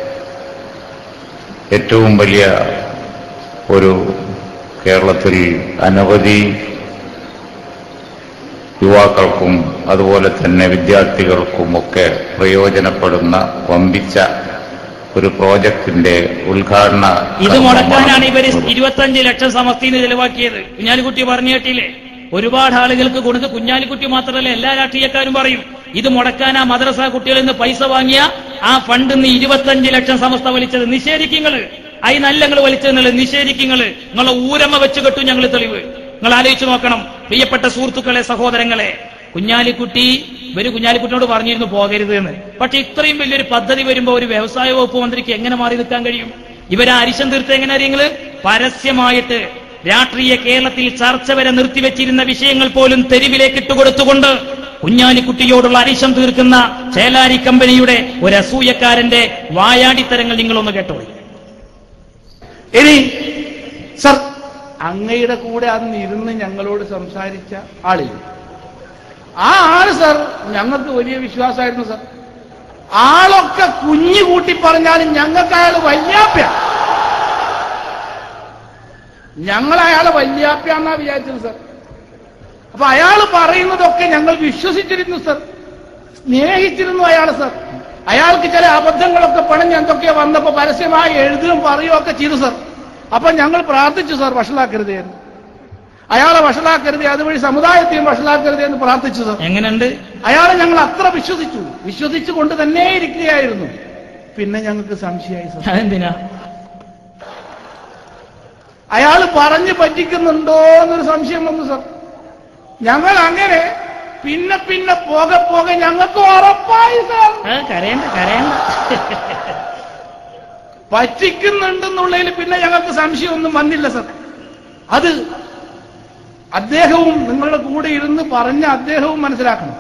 ഏറ്റവും വലിയ ഒരു കേരളത്തിൽ അനവധി യുവാക്കൾക്കും അതുപോലെ തന്നെ വിദ്യാർത്ഥികൾക്കുമൊക്കെ പ്രയോജനപ്പെടുന്ന വമ്പിച്ച ഒരു പ്രോജക്റ്റിന്റെ ഉദ്ഘാടന ഇത് മുടക്കാനാണ് ഇവര് ഇരുപത്തഞ്ച് ലക്ഷം സമസ്തിന്ന് ചെലവാക്കിയത് കുഞ്ഞാലിക്കുട്ടി പറഞ്ഞു കേട്ടില്ലേ ഒരുപാട് ആളുകൾക്ക് കൊടുത്ത് കുഞ്ഞാലിക്കുട്ടി മാത്രമല്ല എല്ലാ രാഷ്ട്രീയക്കാരും പറയും ഇത് മുടക്കാൻ ആ മദ്രസ കുട്ടികളിൽ നിന്ന് പൈസ വാങ്ങിയ ആ ഫണ്ടിൽ നിന്ന് ഇരുപത്തഞ്ച് ലക്ഷം സമസ്ത വലിച്ചത് നിഷേധിക്കുങ്ങള് അയി നല്ല നിങ്ങൾ വലിച്ചതെന്നുള്ളത് നിഷേധിക്കുങ്ങള് നിങ്ങളെ ഊരമ്മ വെച്ച് കെട്ടു ഞങ്ങൾ തെളിവ് നിങ്ങൾ ആലോചിച്ച് നോക്കണം പ്രിയപ്പെട്ട സുഹൃത്തുക്കളെ സഹോദരങ്ങളെ കുഞ്ഞാലിക്കുട്ടി ഇവര് കുഞ്ഞാലിക്കുട്ടിനോട് പറഞ്ഞിരുന്നു പോകരുത് എന്ന് പക്ഷെ ഇത്രയും വലിയൊരു പദ്ധതി വരുമ്പോ ഒരു വ്യവസായ വകുപ്പ് മന്ത്രിക്ക് എങ്ങനെ മാറി നിൽക്കാൻ കഴിയും ഇവരെ അരിശം തീർത്ത എങ്ങനെ അറിയങ്ങള് പരസ്യമായിട്ട് രാഷ്ട്രീയ കേരളത്തിൽ ചർച്ച വരെ നിർത്തിവെച്ചിരുന്ന വിഷയങ്ങൾ പോലും തെരുവിലേക്ക് ഇട്ടുകൊടുത്തുകൊണ്ട് കുഞ്ഞാലിക്കുട്ടിയോടുള്ള അരിശം തീർക്കുന്ന ചേലാരി കമ്പനിയുടെ ഒരു അസൂയക്കാരന്റെ വായാടിത്തരങ്ങൾ നിങ്ങളൊന്ന് കേട്ടോളൂ ഇനി സർ അങ്ങയുടെ കൂടെ അന്ന് ഇരുന്ന് ഞങ്ങളോട് സംസാരിച്ച ആളില്ല ആ ആള് സർ ഞങ്ങൾക്ക് വലിയ വിശ്വാസമായിരുന്നു സർ ആളൊക്കെ കുഞ്ഞു കൂട്ടി പറഞ്ഞാലും ഞങ്ങൾക്ക് അയാൾ വല്യാപ്യ ഞങ്ങൾ അയാളെ വല്യാപ്യാന്നാ വിചാരിച്ചത് സർ അപ്പൊ അയാൾ പറയുന്നതൊക്കെ ഞങ്ങൾ വിശ്വസിച്ചിരുന്നു സർ സ്നേഹിച്ചിരുന്നു അയാൾ സർ അയാൾക്ക് ചില അബദ്ധങ്ങളൊക്കെ പണിഞ്ഞ് എന്തൊക്കെയോ വന്നപ്പോ പരസ്യമായി എഴുതുകയും പറയുകയും ഒക്കെ ചെയ്തു സർ അപ്പൊ ഞങ്ങൾ പ്രാർത്ഥിച്ചു സർ വഷളാക്കരുത് എന്ന് അയാളെ വഷളാക്കരുത് അതുവഴി സമുദായത്തെയും വഷളാക്കരുത് എന്ന് പ്രാർത്ഥിച്ചു സർ എങ്ങനെയുണ്ട് അയാളെ ഞങ്ങൾ അത്ര വിശ്വസിച്ചു വിശ്വസിച്ചുകൊണ്ട് തന്നെ ഇരിക്കുകയായിരുന്നു പിന്നെ ഞങ്ങൾക്ക് സംശയമായി സർ അതെന്തിനാ അയാൾ പറഞ്ഞു പറ്റിക്കുന്നുണ്ടോ എന്നൊരു സംശയം വന്നു സർ ഞങ്ങൾ അങ്ങനെ പിന്നെ പിന്നെ പോകെ പോകെ ഞങ്ങൾക്ക് ഉറപ്പായി സർ കരയണ്ട കരയണ്ട പറ്റിക്കുന്നുണ്ടെന്നുള്ളതിൽ പിന്നെ ഞങ്ങൾക്ക് സംശയമൊന്നും വന്നില്ല സർ അത് അദ്ദേഹവും നിങ്ങളുടെ കൂടെ ഇരുന്ന് പറഞ്ഞ അദ്ദേഹവും മനസ്സിലാക്കണം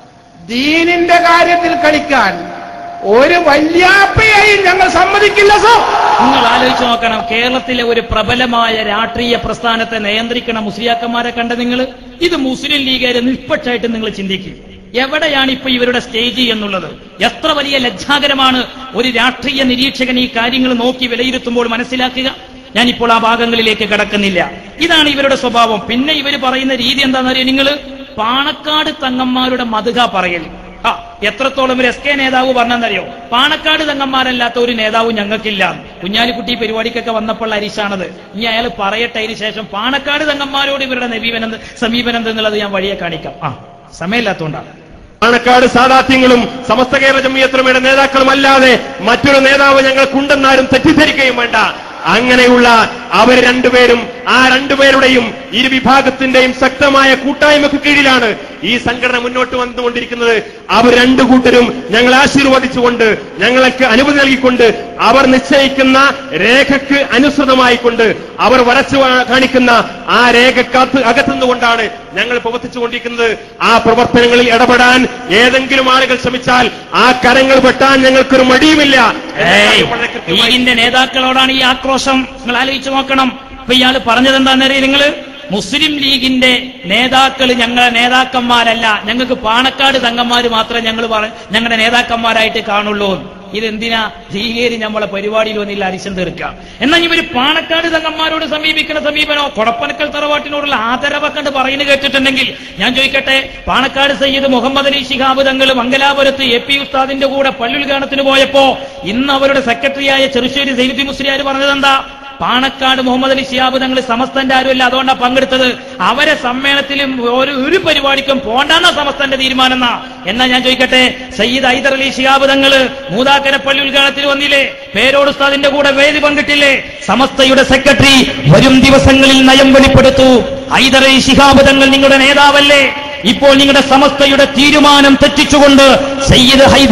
ദീനിന്റെ കാര്യത്തിൽ കളിക്കാൻ ഒരു വല്യാപ്പയെയും ഞങ്ങൾ സമ്മതിക്കില്ല സർ നിങ്ങൾ ആലോചിച്ച് നോക്കണം കേരളത്തിലെ ഒരു പ്രബലമായ രാഷ്ട്രീയ പ്രസ്ഥാനത്തെ നിയന്ത്രിക്കണ മുസ്ലിയാക്കന്മാരെ കണ്ട നിങ്ങൾ ഇത് മുസ്ലിം ലീഗുകാരെ നിഷ്പക്ഷമായിട്ട് നിങ്ങൾ ചിന്തിക്കും എവിടെയാണ് ഇപ്പൊ ഇവരുടെ സ്റ്റേജ് എന്നുള്ളത് എത്ര വലിയ ലജ്ജാകരമാണ് ഒരു രാഷ്ട്രീയ നിരീക്ഷകൻ ഈ കാര്യങ്ങൾ നോക്കി വിലയിരുത്തുമ്പോൾ മനസ്സിലാക്കുക ഞാനിപ്പോൾ ആ ഭാഗങ്ങളിലേക്ക് കടക്കുന്നില്ല ഇതാണ് ഇവരുടെ സ്വഭാവം പിന്നെ ഇവർ പറയുന്ന രീതി എന്താണെന്നറിയാം നിങ്ങൾ പാണക്കാട് തങ്ങന്മാരുടെ മതുക പറയൽ ആ എത്രത്തോളം ഒരു എസ് കെ നേതാവ് പറഞ്ഞെന്നറിയോ പാണക്കാട് തങ്ങന്മാരല്ലാത്ത ഒരു നേതാവ് ഞങ്ങൾക്കില്ല കുഞ്ഞാലിക്കുട്ടി പരിപാടിക്കൊക്കെ വന്നപ്പോൾ അരിശാണത് ഇനി അയാൾ പറയട്ടെ അതിന് ശേഷം പാണക്കാട് തങ്ങന്മാരോട് ഇവരുടെ നവീപനം സമീപനം എന്നുള്ളത് ഞാൻ വഴിയെ കാണിക്കാം ആ സമയമില്ലാത്തതുകൊണ്ടാണ് പാണക്കാട് സാദാത്യങ്ങളും സമസ്ത കേരള ജമിയത്രമയുടെ നേതാക്കളും അല്ലാതെ മറ്റൊരു നേതാവ് ഞങ്ങൾക്കുണ്ടെന്നാരും തെറ്റിദ്ധരിക്കുകയും വേണ്ട അങ്ങനെയുള്ള അവർ രണ്ടുപേരും ആ രണ്ടുപേരുടെയും ഇരു വിഭാഗത്തിന്റെയും ശക്തമായ കൂട്ടായ്മക്ക് കീഴിലാണ് ഈ സംഘടന മുന്നോട്ട് വന്നുകൊണ്ടിരിക്കുന്നത് അവർ രണ്ടു കൂട്ടരും ഞങ്ങളെ ആശീർവദിച്ചുകൊണ്ട് ഞങ്ങൾക്ക് അനുമതി നൽകിക്കൊണ്ട് അവർ നിശ്ചയിക്കുന്ന രേഖക്ക് അനുസൃതമായിക്കൊണ്ട് അവർ വരച്ചു കാണിക്കുന്ന ആ രേഖക്കകത്ത് അകത്തുനിന്നുകൊണ്ടാണ് ഞങ്ങൾ പ്രവർത്തിച്ചുകൊണ്ടിരിക്കുന്നത് ആ പ്രവർത്തനങ്ങളിൽ ഇടപെടാൻ ഏതെങ്കിലും ആളുകൾ ശ്രമിച്ചാൽ ആ കരങ്ങൾ വെട്ടാൻ ഞങ്ങൾക്കൊരു മടിയുമില്ല ഏയ്, ലീഗിന്റെ നേതാക്കളോടാണ് ഈ ആക്രോശം നിങ്ങൾ ആലോചിച്ച് നോക്കണം ഇപ്പൊ ഇയാൾ പറഞ്ഞത് എന്താണെന്നറിയ നിങ്ങള് മുസ്ലിം ലീഗിന്റെ നേതാക്കൾ ഞങ്ങളെ നേതാക്കന്മാരല്ല ഞങ്ങൾക്ക് പാണക്കാട് തങ്ങന്മാര് മാത്രമേ ഞങ്ങൾ ഞങ്ങളുടെ നേതാക്കന്മാരായിട്ട് കാണുള്ളൂ ഇതെന്തിനാ ലീഗേരി നമ്മളെ പരിപാടിയിൽ വന്നില്ല അരിശം തീർക്കാം എന്നാൽ ഇവര് പാണക്കാട് തങ്ങന്മാരോട് സമീപിക്കുന്ന സമീപനോ കൊടപ്പനക്കൽ തറവാട്ടിനോടുള്ള ആദരവൊക്കെ കണ്ട് പറയുന്നത് കേട്ടിട്ടുണ്ടെങ്കിൽ ഞാൻ ചോദിക്കട്ടെ പാണക്കാട് സയ്യിദ് മുഹമ്മദ് അലി ശിഹാബ് തങ്ങൾ മംഗലാപുരത്ത് എ പി ഉസ്താദിന്റെ കൂടെ പള്ളുൽഗാനത്തിന് പോയപ്പോ ഇന്ന് അവരുടെ സെക്രട്ടറിയായ ചെറുശ്ശേരി സൈനുദ്ദീൻ മുസ്ലിയാർ പറഞ്ഞതെന്താ പാണക്കാട് മുഹമ്മദ് അലി ശിഹാബ് തങ്ങൾ സമസ്തന്റെ ആരുമല്ല അതുകൊണ്ടാണ് പങ്കെടുത്തത് അവരെ സമ്മേളനത്തിലും ഒരു ഒരു പരിപാടിക്കും പോണ്ടാന്ന സമസ്തന്റെ തീരുമാനം എന്നാ എന്നാ ഞാൻ ചോദിക്കട്ടെ സയ്യിദ് ഹൈദർ അലി ശിഹാബ് തങ്ങൾ മൂതാക്കര പള്ളി ഉദ്ഘാടനത്തിൽ വന്നില്ലേ പേരോട് ഉസ്താദിന്റെ കൂടെ വേദി പങ്കിട്ടില്ലേ സമസ്തയുടെ സെക്രട്ടറി വരും ദിവസങ്ങളിൽ നയം വെളിപ്പെടുത്തു ഹൈദർ അലി ശിഹാബ് തങ്ങൾ നിങ്ങളുടെ നേതാവല്ലേ ഇപ്പോൾ നിങ്ങളുടെ സമസ്തയുടെ തീരുമാനം തെറ്റിച്ചുകൊണ്ട് സയ്യിദ് ഹൈദർ അലി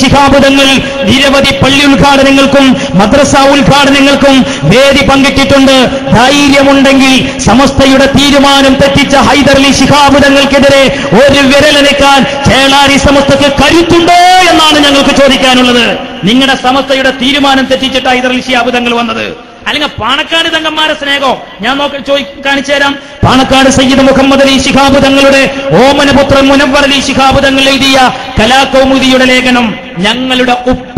ശിഹാബുദങ്ങൾ നിരവധി പള്ളി ഉദ്ഘാടനങ്ങൾക്കും മദ്രസ ഉദ്ഘാടനങ്ങൾക്കും വേദി പങ്കിട്ടിട്ടുണ്ട് ധൈര്യമുണ്ടെങ്കിൽ സമസ്തയുടെ തീരുമാനം തെറ്റിച്ച ഹൈദർലി ശിഹാബുദങ്ങൾക്കെതിരെ ഒരു വിരലനക്കാൻ ചേളാരി സമസ്തക്ക് കരുത്തുണ്ടോ എന്നാണ് ഞങ്ങൾക്ക് ചോദിക്കാനുള്ളത് നിങ്ങളുടെ സമസ്തയുടെ തീരുമാനം തെറ്റിച്ചിട്ട് ഹൈദർലി ശിഹാബുദങ്ങൾ വന്നത് അല്ലെങ്കിൽ പാണക്കാട് തങ്ങന്മാരെ സ്നേഹം ഞാൻ നോക്കി ചോദി കാണിച്ചു തരാം പാണക്കാട് സയ്യിദ് മുഹമ്മദ് അലി ശിഹാബ് തങ്ങളുടെ ഓമനപുത്രൻ മുനവർ അലി ശിഹാബ് തങ്ങൾ എഴുതിയ കലാകൗമുദിയുടെ ലേഖനം ഞങ്ങളുടെ ഉപ്പ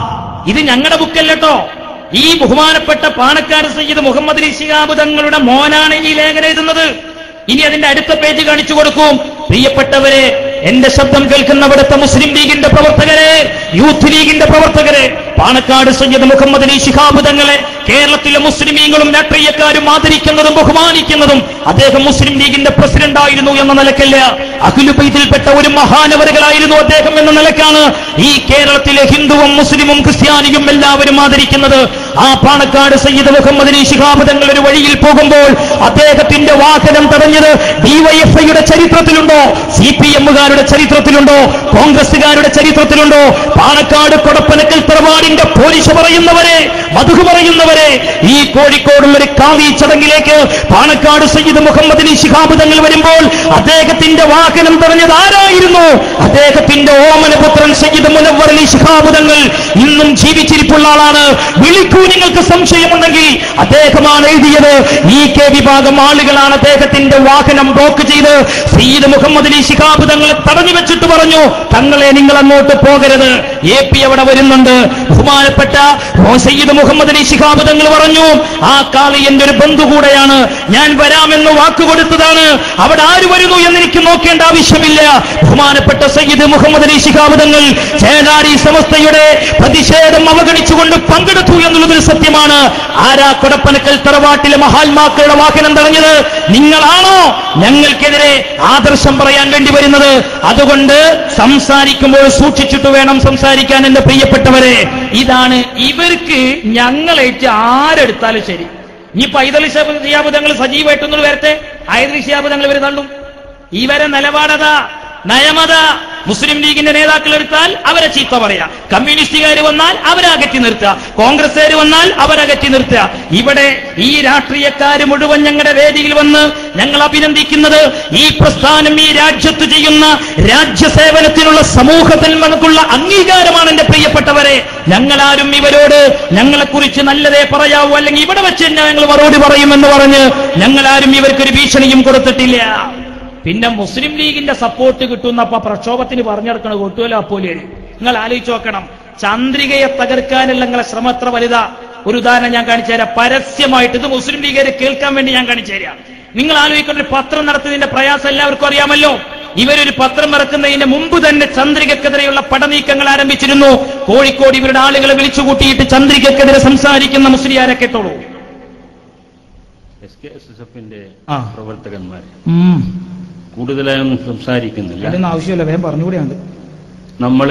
ഇത് ഞങ്ങളുടെ ബുക്കല്ലോ ഈ ബഹുമാനപ്പെട്ട പാണക്കാട് സയ്യിദ് മുഹമ്മദ് അലി ശിഹാബ് തങ്ങളുടെ മോനാണ് ഈ ലേഖനം എഴുതുന്നത് ഇനി അതിന്റെ അടുത്ത പേജ് കാണിച്ചു കൊടുക്കും പ്രിയപ്പെട്ടവരെ എന്റെ ശബ്ദം കേൾക്കുന്ന അവിടുത്തെ മുസ്ലിം ലീഗിന്റെ പ്രവർത്തകരെ യൂത്ത് ലീഗിന്റെ പ്രവർത്തകരെ പാണക്കാട് സയ്യദ് മുഹമ്മദ് അലി ശിഹാബ് തങ്ങളെ കേരളത്തിലെ മുസ്ലിമീങ്ങളും രാഷ്ട്രീയക്കാരും ആദരിക്കുന്നതും ബഹുമാനിക്കുന്നതും അദ്ദേഹം മുസ്ലിം ലീഗിന്റെ പ്രസിഡന്റ് ആയിരുന്നു എന്ന നിലക്കല്ല അഖിലുബൈത്തിൽപ്പെട്ട ഒരു മഹാനവറുകളായിരുന്നു അദ്ദേഹം എന്ന നിലക്കാണ് ഈ കേരളത്തിലെ ഹിന്ദുവും മുസ്ലിമും ക്രിസ്ത്യാനിയും എല്ലാവരും ആദരിക്കുന്നത് ആ പാണക്കാട് സയ്യിദ് മുഹമ്മദ് അലി ശിഹാബ് തങ്ങൾ ഒരു വഴിയിൽ പോകുമ്പോൾ അദ്ദേഹത്തിന്റെ വാഹനം തടഞ്ഞത് ഡിവൈഎഫ്ഐയുടെ ചരിത്രത്തിലുണ്ടോ സി പി എമ്മുകാരുടെ ചരിത്രത്തിലുണ്ടോ കോൺഗ്രസുകാരുടെ ചരിത്രത്തിലുണ്ടോ പാണക്കാട് കൊടപ്പനക്കൽ തറവാടിന്റെ പോലീസ് പറയുന്നവരെ മധു പറയുന്നവരെ ഈ കോഴിക്കോടുള്ള ഒരു കാവി ചടങ്ങിലേക്ക് പാണക്കാട് സയ്യിദ് മുഹമ്മദ് അലി ശിഹാബ് തങ്ങൾ വരുമ്പോൾ അദ്ദേഹത്തിന്റെ വാഹനം തടഞ്ഞത് ആരായിരുന്നു അദ്ദേഹത്തിന്റെ ഓമനപുത്രൻ സയ്യിദ് മുനവർ അലി ശിഹാബ് തങ്ങൾ ഇന്നും ജീവിച്ചിരിപ്പുള്ള ആളാണ് വിളിക്കൂ നിങ്ങൾക്ക് സംശയമുണ്ടെങ്കിൽ അദ്ദേഹമാണ് എഴുതിയത് ഈ കെ വിഭാഗം ആളുകളാണ് അദ്ദേഹത്തിന്റെ വാഹനം ബ്ലോക്ക് ചെയ്ത് സയ്യിദ് മുഹമ്മദ് അലി ശിഹാബ് തങ്ങളെ തടഞ്ഞു വെച്ചിട്ട് പറഞ്ഞു തങ്ങളെ നിങ്ങൾ അങ്ങോട്ട് പോകരുത് എ പി അവിടെ വരുന്നുണ്ട് ബഹുമാനപ്പെട്ട ഓ സയ്യിദ് മുഹമ്മദ് അലി ശിഹാബ് തങ്ങൾ പറഞ്ഞു ആ കാളി എന്റെ ഒരു ബന്ധു കൂടെയാണ് ഞാൻ വരാമെന്ന് വാക്കുകൊടുത്തതാണ് അവിടെ ആര് വരുന്നു എന്ന് എനിക്ക് നോക്കേണ്ട ആവശ്യമില്ല ബഹുമാനപ്പെട്ട സയ്യിദ് മുഹമ്മദ് അലി ശിഹാബ് തങ്ങൾ ചേനാരി സമസ്തയുടെ പ്രതിഷേധം അവഗണിച്ചുകൊണ്ട് പങ്കെടുത്തു എന്നുള്ളതൊരു സത്യമാണ് ആരാ കൊടപ്പനക്കൽ തറവാട്ടിലെ മഹാത്മാക്കളുടെ വാഹനം തടഞ്ഞത് നിങ്ങളാണോ ഞങ്ങൾക്കെതിരെ ആദർശം പറയാൻ വേണ്ടി വരുന്നത് അതുകൊണ്ട് സംസാരിക്കുമ്പോൾ സൂക്ഷിച്ചിട്ട് വേണം സംസാരിക്കാൻ എന്റെ പ്രിയപ്പെട്ടവരെ ഇതാണ് ഇവർക്ക് ഞങ്ങളേറ്റ് ആരെടുത്താലും ശരി ഇനി പൈതലി ശിയാബുധങ്ങൾ സജീവമായിട്ടൊന്നും വരട്ടെ ആയതിൽ ശിയാബുധങ്ങൾ ഇവർ തള്ളും ഇവരെ നിലപാടതാ നയമത മുസ്ലിം ലീഗിന്റെ നേതാക്കൾ എടുത്താൽ അവരെ ചീത്ത പറയാം കമ്മ്യൂണിസ്റ്റുകാർ വന്നാൽ അവരെ അകറ്റി നിർത്തുക കോൺഗ്രസ്സുകാർ വന്നാൽ അവരകറ്റി നിർത്തുക ഇവിടെ ഈ രാഷ്ട്രീയക്കാർ മുഴുവൻ ഞങ്ങളുടെ വേദിയിൽ വന്ന് ഞങ്ങൾ അഭിനന്ദിക്കുന്നത് ഈ പ്രസ്ഥാനം ഈ രാജ്യത്ത് ചെയ്യുന്ന രാജ്യസേവനത്തിനുള്ള സമൂഹത്തിൽ നമുക്കുള്ള അംഗീകാരമാണ് എന്റെ പ്രിയപ്പെട്ടവരെ ഞങ്ങളാരും ഇവരോട് ഞങ്ങളെക്കുറിച്ച് നല്ലതേ പറയാവൂ അല്ലെങ്കിൽ ഇവിടെ വെച്ച് തന്നെ ഞങ്ങൾ മറുപടി പറയുമെന്ന് പറഞ്ഞ് ഞങ്ങളാരും ഇവർക്കൊരു ഭീഷണിയും കൊടുത്തിട്ടില്ല പിന്നെ മുസ്ലിം ലീഗിന്റെ സപ്പോർട്ട് കിട്ടുന്നപ്പോ പ്രക്ഷോഭത്തിന് പറഞ്ഞെടുക്കണ കൊട്ടുവല്ലോ അപ്പോലേ നിങ്ങൾ ആലോചിച്ച് നോക്കണം ചന്ദ്രികയെ തകർക്കാനുള്ള നിങ്ങളെ ശ്രമം എത്ര വലുതാ ഒരു ഉദാഹരണം ഞാൻ കാണിച്ചു തരാം പരസ്യമായിട്ട് ഇത് മുസ്ലിം ലീഗരെ കേൾക്കാൻ വേണ്ടി ഞാൻ കാണിച്ചു തരാം നിങ്ങൾ ആലോചിക്കുന്ന ഒരു പത്രം നടത്തുന്നതിന്റെ പ്രയാസം എല്ലാവർക്കും അറിയാമല്ലോ ഇവരൊരു പത്രം ഇറക്കുന്നതിന് മുമ്പ് തന്നെ ചന്ദ്രികക്കെതിരെയുള്ള പടനീക്കങ്ങൾ ആരംഭിച്ചിരുന്നു കോഴിക്കോട് ഇവരുടെ ആളുകളെ വിളിച്ചുകൂട്ടിയിട്ട് ചന്ദ്രികക്കെതിരെ സംസാരിക്കുന്ന മുസ്ലിയാരെ കേട്ടോളൂ എസ് കെ എസ് എസ് എഫിന്റെ ആ. പ്രവർത്തകന്മാർ ഉം. കൂടുതലായൊന്നും സംസാരിക്കുന്നില്ല അതിനൊന്നും ആവശ്യമില്ല വേഗം പറഞ്ഞുകൂടിയാണ് നമ്മള്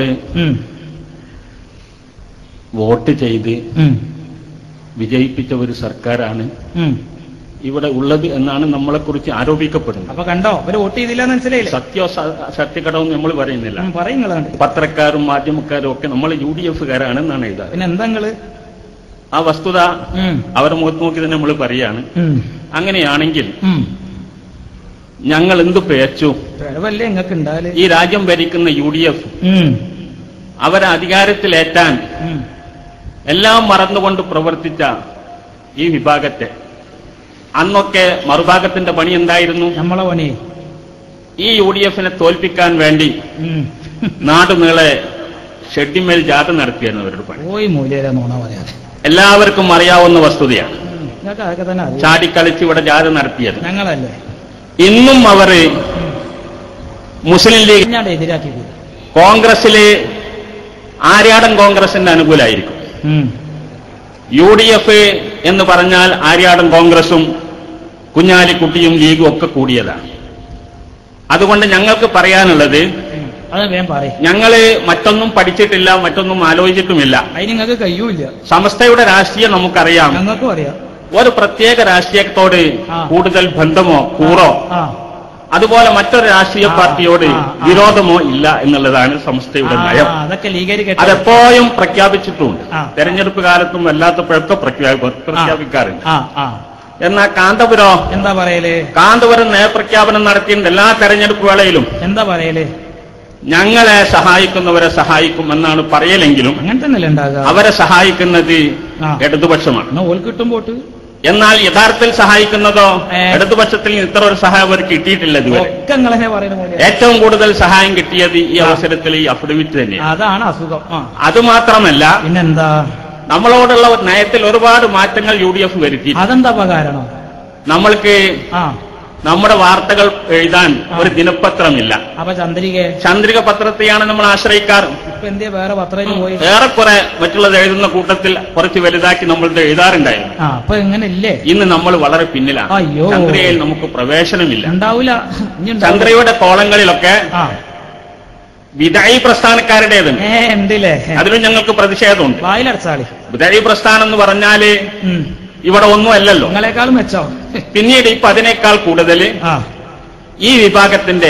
വോട്ട് ചെയ്ത് വിജയിപ്പിച്ച ഒരു സർക്കാരാണ് ഇവിടെ ഉള്ളത് എന്നാണ് നമ്മളെ കുറിച്ച് ആരോപിക്കപ്പെടുന്നത് അപ്പൊ കണ്ടോ അവര് വോട്ട് ചെയ്തില്ല എന്ന് മനസ്സിലായില്ലേ സത്യോ സ- സത്യക്കടവും നമ്മൾ പറയുന്നില്ല ഉം, പറയുങ്ങളാണ് പത്രക്കാരും മാധ്യമക്കാരും ഒക്കെ നമ്മൾ യു ഡി എഫുകാരാണെന്നാണ് എഴുതാറ് പിന്നെ എന്താ നിങ്ങള് ആ വസ്തുത അവരെ മുഖത്ത് നോക്കി തന്നെ നമ്മൾ പറയാണ് അങ്ങനെയാണെങ്കിൽ ഞങ്ങൾ എന്ത് പേച്ചു പിഴവല്ലേ നിങ്ങൾക്ക് ഉണ്ടാല് ഈ രാജ്യം ഭരിക്കുന്ന യു ഡി എഫ് ഉം. അവരെ അധികാരത്തിലേറ്റാൻ ഉം. എല്ലാം മറന്നുകൊണ്ട് പ്രവർത്തിച്ച ഈ വിഭാഗത്തെ അന്നൊക്കെ മറുഭാഗത്തിന്റെ പണി എന്തായിരുന്നു നമ്മളെ പണി ഈ യു ഡി എഫിനെ തോൽപ്പിക്കാൻ വേണ്ടി ഉം. നാടുനീളെ ഷെഡിമേൽ ജാഥ നടത്തിയായിരുന്നു അവരുടെ പണി പോയി മൂല്യര നോണ പറയാതെ എല്ലാവർക്കും അറിയാവുന്ന വസ്തുതയാണ് നിങ്ങൾക്ക് അതൊക്കെ തന്നെ അറിയാം ചാടിക്കളിച്ച് ഇവിടെ ജാഥ നടത്തിയത് ഞങ്ങളല്ലേ ഇന്നും അവർ മുസ്ലിം ലീഗ് ഞാൻ എതിരാക്കിയത് കോൺഗ്രസിലെ ആര്യാടൻ കോൺഗ്രസിന്റെ അനുകൂലമായിരിക്കും യു ഡി എഫ് എന്ന് പറഞ്ഞാൽ ആര്യാടൻ കോൺഗ്രസും കുഞ്ഞാലിക്കുട്ടിയും ലീഗും ഒക്കെ കൂടിയതാണ് അതുകൊണ്ട് ഞങ്ങൾക്ക് പറയാനുള്ളത് അത് വേഗം പറയും ഞങ്ങള് മറ്റൊന്നും പഠിച്ചിട്ടില്ല മറ്റൊന്നും ആലോചിച്ചിട്ടുമില്ല അതിന് നിങ്ങൾക്ക് കഴിയൂല സമസ്തയുടെ രാഷ്ട്രീയം നമുക്കറിയാം ഞങ്ങൾക്കും അറിയാം ഒരു പ്രത്യേക രാഷ്ട്രീയത്തോട് കൂടുതൽ ബന്ധമോ കൂറോ ആ അതുപോലെ മറ്റൊരു രാഷ്ട്രീയ പാർട്ടിയോട് വിരോധമോ ഇല്ല എന്നുള്ളതാണ് സംസ്ഥയുടെ നയം അതൊക്കെ ലീഗര് കേട്ടോ അതെപ്പോഴും പ്രഖ്യാപിച്ചിട്ടുണ്ട് തെരഞ്ഞെടുപ്പ് കാലത്തും അല്ലാത്തപ്പോഴൊക്കെ പ്രഖ്യാപി പ്രഖ്യാപിക്കാറുണ്ട് ആ ആ എന്നാ കാന്തപുരോ എന്താ പറയല് കാന്തപുരം നയപ്രഖ്യാപനം നടത്തിയിട്ടുണ്ട് എല്ലാ തെരഞ്ഞെടുപ്പ് വേളയിലും എന്താ പറയല് ഞങ്ങളെ സഹായിക്കുന്നവരെ സഹായിക്കും എന്നാണ് പറയലെങ്കിലും അങ്ങനെ തന്നെയല്ലേ ഉണ്ടാകുക അവരെ സഹായിക്കുന്നത് ഇടതുപക്ഷമാണ് എന്നാ ഓൽ കിട്ടും പോട്ട് എന്നാൽ യഥാർത്ഥത്തിൽ സഹായിക്കുന്നതോ ഇടതുപക്ഷത്തിൽ നിന്ന് ഇത്ര ഒരു സഹായം അവർക്ക് കിട്ടിയിട്ടില്ല ഇതുവരെ ഒക്കെ നിങ്ങളെന്നെ പറയുന്ന പോലെ ഏറ്റവും കൂടുതൽ സഹായം കിട്ടിയത് ഈ അവസരത്തിൽ ഈ അഫിഡവിറ്റ് തന്നെയാണ് അതാണ് അസുഖം ആ അത് മാത്രമല്ല പിന്നെന്താ നമ്മളോടുള്ള നയത്തിൽ ഒരുപാട് മാറ്റങ്ങൾ യു ഡി എഫ് വരുത്തി അതെന്താ കാരണം നമ്മൾക്ക് നമ്മുടെ വാർത്തകൾ എഴുതാൻ ഒരു ദിനപത്രമില്ല അപ്പൊ ചന്ദ്രിക ചന്ദ്രിക പത്രത്തെയാണ് നമ്മൾ ആശ്രയിക്കാറ് ഇപ്പൊ എന്തേ വേറെ പത്രം പോയി ഏറെക്കുറെ മറ്റുള്ളത് എഴുതുന്ന കൂട്ടത്തിൽ കുറച്ച് വലുതാക്കി നമ്മളിത് എഴുതാറുണ്ടായിരുന്നു ആ അപ്പൊ എങ്ങനെ ഇല്ലേ ഇന്ന് നമ്മൾ വളരെ പിന്നിലാണ് അയ്യോ. ചന്ദ്രയിൽ നമുക്ക് പ്രവേശനമില്ല ഉണ്ടാവൂല ഇനി ഉണ്ടാവൂല. ചന്ദ്രയുടെ കോളങ്ങളിലൊക്കെ വിദായി പ്രസ്ഥാനക്കാരുടേതുണ്ട് ഏ ഉണ്ടല്ലേ അതിലും ഞങ്ങൾക്ക് പ്രതിഷേധമുണ്ട് വായിലടച്ചാളി വിദായി പ്രസ്ഥാനം എന്ന് പറഞ്ഞാല് ഇവിടെ ഒന്നുമല്ലല്ലോ നിങ്ങളെക്കാളും മെച്ചോ പിന്നീട് ഇപ്പൊ അതിനേക്കാൾ കൂടുതൽ ഈ വിഭാഗത്തിന്റെ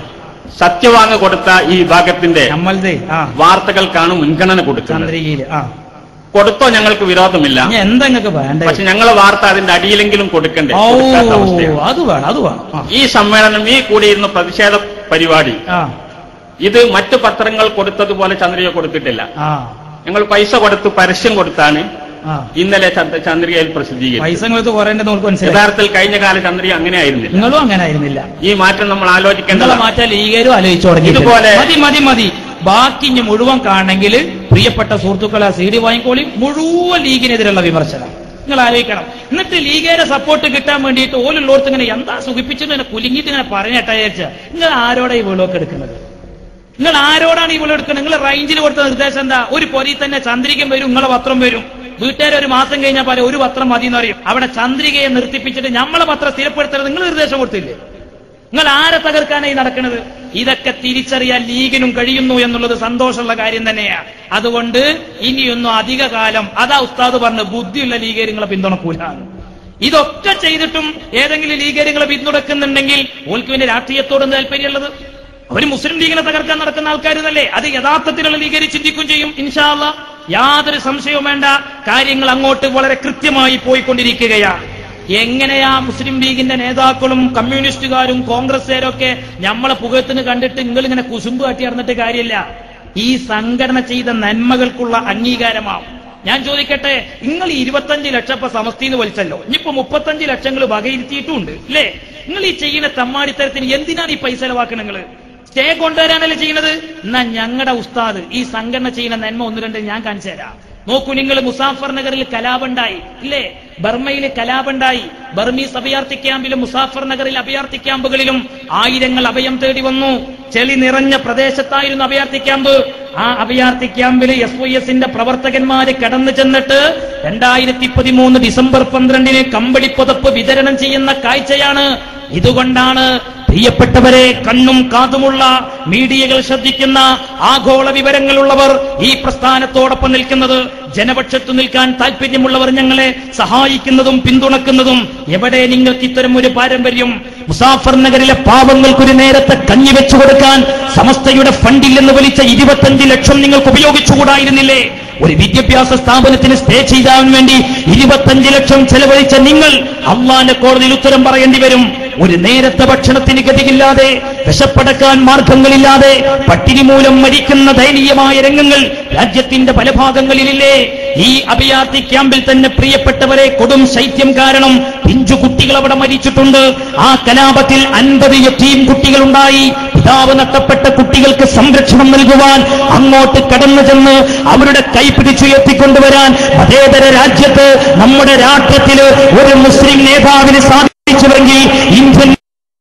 സത്യവാങ് കൊടുത്ത ഈ വിഭാഗത്തിന്റെ വാർത്തകൾക്കാണ് മുൻഗണന കൊടുക്കുന്നത് ചന്ദ്രികയില് ആ കൊടുത്തോ ഞങ്ങൾക്ക് വിരോധമില്ല ഇനി എന്താ നിങ്ങൾക്ക് വേണ്ടേ പക്ഷെ ഞങ്ങളെ വാർത്ത അതിന്റെ അടിയിലെങ്കിലും കൊടുക്കണ്ടേ ഓ കൊടുക്കാത്ത അവസ്ഥയാണ്. അത് വേണം അത് വേണം ആ. ഈ സമ്മേളനം ഈ കൂടിയിരുന്ന പ്രതിഷേധ പരിപാടി ആ ഇത് മറ്റു പത്രങ്ങൾ കൊടുത്തതുപോലെ ചന്ദ്രിക കൊടുത്തിട്ടില്ല ആ ഞങ്ങൾ പൈസ കൊടുത്ത് പരസ്യം കൊടുത്താണ് ആ ഇന്നലെ ചന്ദ്- ചന്ദ്രികയിൽ പ്രസിദ്ധീകരിച്ചത് പൈസ നിങ്ങൾക്ക് കുറേണ്ടത് നമുക്ക് മനസ്സിലായി യഥാർത്ഥത്തിൽ കഴിഞ്ഞ കാല ചന്ദ്രിക അങ്ങനെ ആയിരുന്നില്ല നിങ്ങളും അങ്ങനെ ആയിരുന്നില്ല ഈ മാറ്റം നമ്മൾ നിങ്ങളെ ആലോചിക്കേണ്ടതാണ് മാറ്റാൻ ലീഗരും ആലോചിച്ചു തുടങ്ങി ഇതുപോലെ- മതി മതി മതി ബാക്കി ഇനി മുഴുവൻ കാണണമെങ്കിൽ പ്രിയപ്പെട്ട സുഹൃത്തുക്കളെ സി ഡി വാങ്ങിക്കോളി മുഴുവൻ ലീഗിനെതിരുള്ള വിമർശനം നിങ്ങൾ ആലോചിക്കണം എന്നിട്ട് ലീഗേരെ സപ്പോർട്ട് കിട്ടാൻ വേണ്ടിയിട്ട് ഓലുള്ളോർത്ത് ഇങ്ങനെ എന്താ സുഖിപ്പിച്ചെന്ന് ഇങ്ങനെ കുലുങ്ങിയിട്ട് ഇങ്ങനെ പറഞ്ഞിട്ടാ വിചാരിച്ച നിങ്ങൾ ആരോടാ ഈ വിളവൊക്കെ എടുക്കുന്നത് നിങ്ങൾ ആരോടാണ് ഈ വിളവ് എടുക്കുന്നത് നിങ്ങൾ റേഞ്ചിൽ കൊടുത്ത നിർദ്ദേശം എന്താ ഒരു പൊരി തന്നെ ചന്ദ്രികം വരും നിങ്ങളെ പത്രം വരും വീട്ടുകാർ ഒരു മാസം കഴിഞ്ഞാൽ പോലെ ഒരു പത്രം മതി എന്ന് പറയും അവിടെ ചന്ദ്രികയെ നിർത്തിപ്പിച്ചിട്ട് നമ്മളെ പത്രം സ്ഥിരപ്പെടുത്തരുത് നിങ്ങൾ നിർദ്ദേശം കൊടുത്തില്ലേ നിങ്ങൾ ആരെ തകർക്കാനായി നടക്കുന്നത് ഇതൊക്കെ തിരിച്ചറിയാൻ ലീഗിനും കഴിയുന്നു എന്നുള്ളത് സന്തോഷമുള്ള കാര്യം തന്നെയാണ് അതുകൊണ്ട് ഇനിയൊന്നും അധിക കാലം അതാ ഉസ്താദ് പറഞ്ഞ് ബുദ്ധിയുള്ള ലീഗേര് നിങ്ങളെ പിന്തുണക്കൂലാണ് ഇതൊക്കെ ചെയ്തിട്ടും ഏതെങ്കിലും ലീഗേര് നിങ്ങളെ പിന്തുണക്കുന്നുണ്ടെങ്കിൽ ഓൾക്ക് പിന്നെ രാഷ്ട്രീയത്തോടും താല്പര്യമുള്ളത് അവർ മുസ്ലിം ലീഗിനെ തകർക്കാൻ നടക്കുന്ന ആൾക്കാരെന്നല്ലേ അത് യഥാർത്ഥത്തിലുള്ള ലീഗര് ചിന്തിക്കും ചെയ്യും ഇൻഷാല്ല യാതൊരു സംശയവും വേണ്ട കാര്യങ്ങൾ അങ്ങോട്ട് വളരെ കൃത്യമായി പോയിക്കൊണ്ടിരിക്കുകയാണ് എങ്ങനെയാ മുസ്ലിം ലീഗിന്റെ നേതാക്കളും കമ്മ്യൂണിസ്റ്റുകാരും കോൺഗ്രസ്സുകാരും ഒക്കെ നമ്മളെ പുകത്തിന് കണ്ടിട്ട് നിങ്ങൾ ഇങ്ങനെ കുസുമ്പ് കാട്ടി നടന്നിട്ട് കാര്യമില്ല ഈ സംഘടന ചെയ്ത നന്മകൾക്കുള്ള അംഗീകാരമാവും ഞാൻ ചോദിക്കട്ടെ നിങ്ങൾ ഈ ഇരുപത്തഞ്ച് ലക്ഷം ഇപ്പൊ സമസ്തിന്ന് വലിച്ചല്ലോ ഇനിയിപ്പോ മുപ്പത്തഞ്ച് ലക്ഷങ്ങൾ വകയിരുത്തിയിട്ടുമുണ്ട് അല്ലേ നിങ്ങൾ ഈ ചെയ്യുന്ന തമ്മാടിത്തരത്തിന് എന്തിനാണ് ഈ പൈസ ചെലവാക്കുന്നത് നിങ്ങൾ സ്റ്റേ കൊണ്ടുവരാനല്ലേ ചെയ്യുന്നത് എന്നാ ഞങ്ങളുടെ ഉസ്താദ് ഈ സംഘടന ചെയ്യുന്ന നന്മ ഒന്ന് രണ്ട് ഞാൻ കാണിച്ചു തരാം നോക്കൂ നിങ്ങൾ മുസാഫർ നഗറിൽ കലാപുണ്ടായി ഇല്ലേ ബർമയിൽ കലാപുണ്ടായി ബർമീസ് അഭയാർത്ഥി ക്യാമ്പിലും മുസാഫർ നഗറിൽ അഭയാർത്ഥി ക്യാമ്പുകളിലും ആയിരങ്ങൾ അഭയം തേടി വന്നു ചെളി നിറഞ്ഞ പ്രദേശത്തായിരുന്നു അഭയാർത്ഥി ക്യാമ്പ് ആ അഭയാർത്ഥി ക്യാമ്പിൽ എസ് വൈ എസിന്റെ പ്രവർത്തകന്മാര് കടന്നു ചെന്നിട്ട് രണ്ടായിരത്തി പതിമൂന്ന് ഡിസംബർ പന്ത്രണ്ടിന് കമ്പളി പുതപ്പ് വിതരണം ചെയ്യുന്ന കാഴ്ചയാണ് ഇതുകൊണ്ടാണ് പ്രിയപ്പെട്ടവരെ കണ്ണും കാതുമുള്ള മീഡിയകൾ ശ്രദ്ധിക്കുന്ന ആഗോള വിവരങ്ങളുള്ളവർ ഈ പ്രസ്ഥാനത്തോടൊപ്പം നിൽക്കുന്നത് ജനപക്ഷത്തു നിൽക്കാൻ താല്പര്യമുള്ളവർ ഞങ്ങളെ സഹായിക്കുന്നതും പിന്തുണക്കുന്നതും എവിടെ നിങ്ങൾക്ക് ഇത്തരം ഒരു പാരമ്പര്യം മുസാഫർ നഗറിലെ പാവങ്ങൾക്കൊരു നേരത്തെ കഞ്ഞി വെച്ചു കൊടുക്കാൻ സമസ്തയുടെ ഫണ്ടിൽ നിന്ന് വലിച്ച ഇരുപത്തഞ്ച് ലക്ഷം നിങ്ങൾക്ക് ഉപയോഗിച്ചുകൂടായിരുന്നില്ലേ ഒരു വിദ്യാഭ്യാസ സ്ഥാപനത്തിന് സ്റ്റേ ചെയ്യാൻ വേണ്ടി ഇരുപത്തഞ്ച് ലക്ഷം ചെലവഴിച്ച നിങ്ങൾ അള്ളാന്റെ കോടതിയിൽ ഉത്തരം പറയേണ്ടി വരും ഒരു നേരത്തെ ഭക്ഷണത്തിന് ഗതിയില്ലാതെ വിശപ്പടക്കാൻ മാർഗങ്ങളില്ലാതെ പട്ടിണി മൂലം മരിക്കുന്ന ദയനീയമായ രംഗങ്ങൾ രാജ്യത്തിന്റെ പല ഭാഗങ്ങളിലില്ലേ ഈ അഭയാർത്ഥി ക്യാമ്പിൽ തന്നെ പ്രിയപ്പെട്ടവരെ കൊടും ശൈത്യം കാരണം പിഞ്ചു കുട്ടികൾ അവിടെ മരിച്ചിട്ടുണ്ട് ആ കലാപത്തിൽ അൻപത് യത്തീം കുട്ടികളുണ്ടായി പിതാവ് നഷ്ടപ്പെട്ട കുട്ടികൾക്ക് സംരക്ഷണം നൽകുവാൻ അങ്ങോട്ട് കടന്നു ചെന്ന് അവരുടെ കൈ പിടിച്ചുയർത്തിക്കൊണ്ടുവരാൻ മതേതര രാജ്യത്ത് നമ്മുടെ രാഷ്ട്രത്തില് ഒരു മുസ്ലിം നേതാവിന് സാധിച്ചുവെങ്കിൽ ഇന്ത്യൻ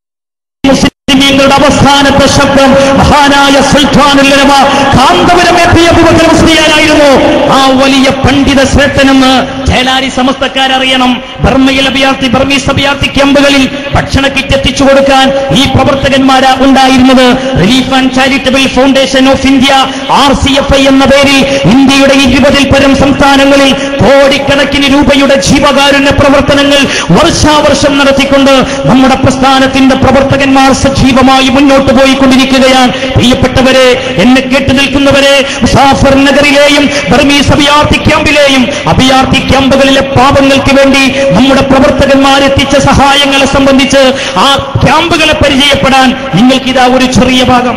മുസ്ലിമീങ്ങളുടെ അവസാനത്തെ ശബ്ദം മഹാനായ സുൽത്താനുല്ലമ കാന്തപുരം എത്തിയ മുസ്ലിയാനായിരുന്നു ആ വലിയ പണ്ഡിത ശ്രേഷ്ഠനെന്ന് ചേലാരി സമസ്തക്കാരറിയണം ബർമ്മയിൽ അഭയാർത്ഥി ബർമീസ് അഭയാർത്ഥി ക്യാമ്പുകളിൽ ഭക്ഷണ കിറ്റ് എത്തിച്ചു കൊടുക്കാൻ ഈ പ്രവർത്തകന്മാരാ ഉണ്ടായിരുന്നത് relief and charitable foundation of India R C F I എന്ന പേരിൽ ഇന്ത്യയുടെ ഇരുപതിൽ പരം സംസ്ഥാനങ്ങളിൽ കോടിക്കണക്കിന് രൂപയുടെ ജീവകാരുണ്യ പ്രവർത്തനങ്ങൾ വർഷാവർഷം നടത്തിക്കൊണ്ട് നമ്മുടെ പ്രസ്ഥാനത്തിന്റെ പ്രവർത്തകന്മാർ സജീവമായി മുന്നോട്ട് പോയിക്കൊണ്ടിരിക്കുകയാണ് പ്രിയപ്പെട്ടവരെ എന്നെ കേട്ടു നിൽക്കുന്നവരെ മുസാഫർ നഗറിലെയും ബർമീസ് അഭയാർത്ഥി ക്യാമ്പിലെയും അഭയാർത്ഥി ക്യാമ്പുകളിലെ പാപങ്ങൾക്ക് വേണ്ടി നമ്മുടെ പ്രവർത്തകന്മാർ എത്തിച്ച സഹായങ്ങളെ സംബന്ധിച്ച് ആ ക്യാമ്പുകളെ പരിചയപ്പെടാൻ നിങ്ങൾക്കിതാ ഒരു ചെറിയ ഭാഗം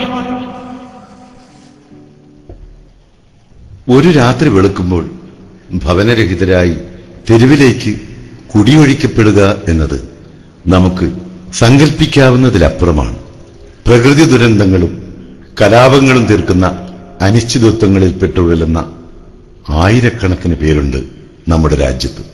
ഒരു രാത്രി വെളുക്കുമ്പോൾ ഭവനരഹിതരായി തെരുവിലേക്ക് കുടിയൊഴിക്കപ്പെടുക എന്നത് നമുക്ക് സങ്കല്പിക്കാവുന്നതിലപ്പുറമാണ് പ്രകൃതി ദുരന്തങ്ങളും കലാപങ്ങളും തീർക്കുന്ന അനിശ്ചിതത്വങ്ങളിൽ പെട്ടുഴലുന്ന ആയിരക്കണക്കിന് പേരുണ്ട് നമ്മുടെ രാജ്യത്ത്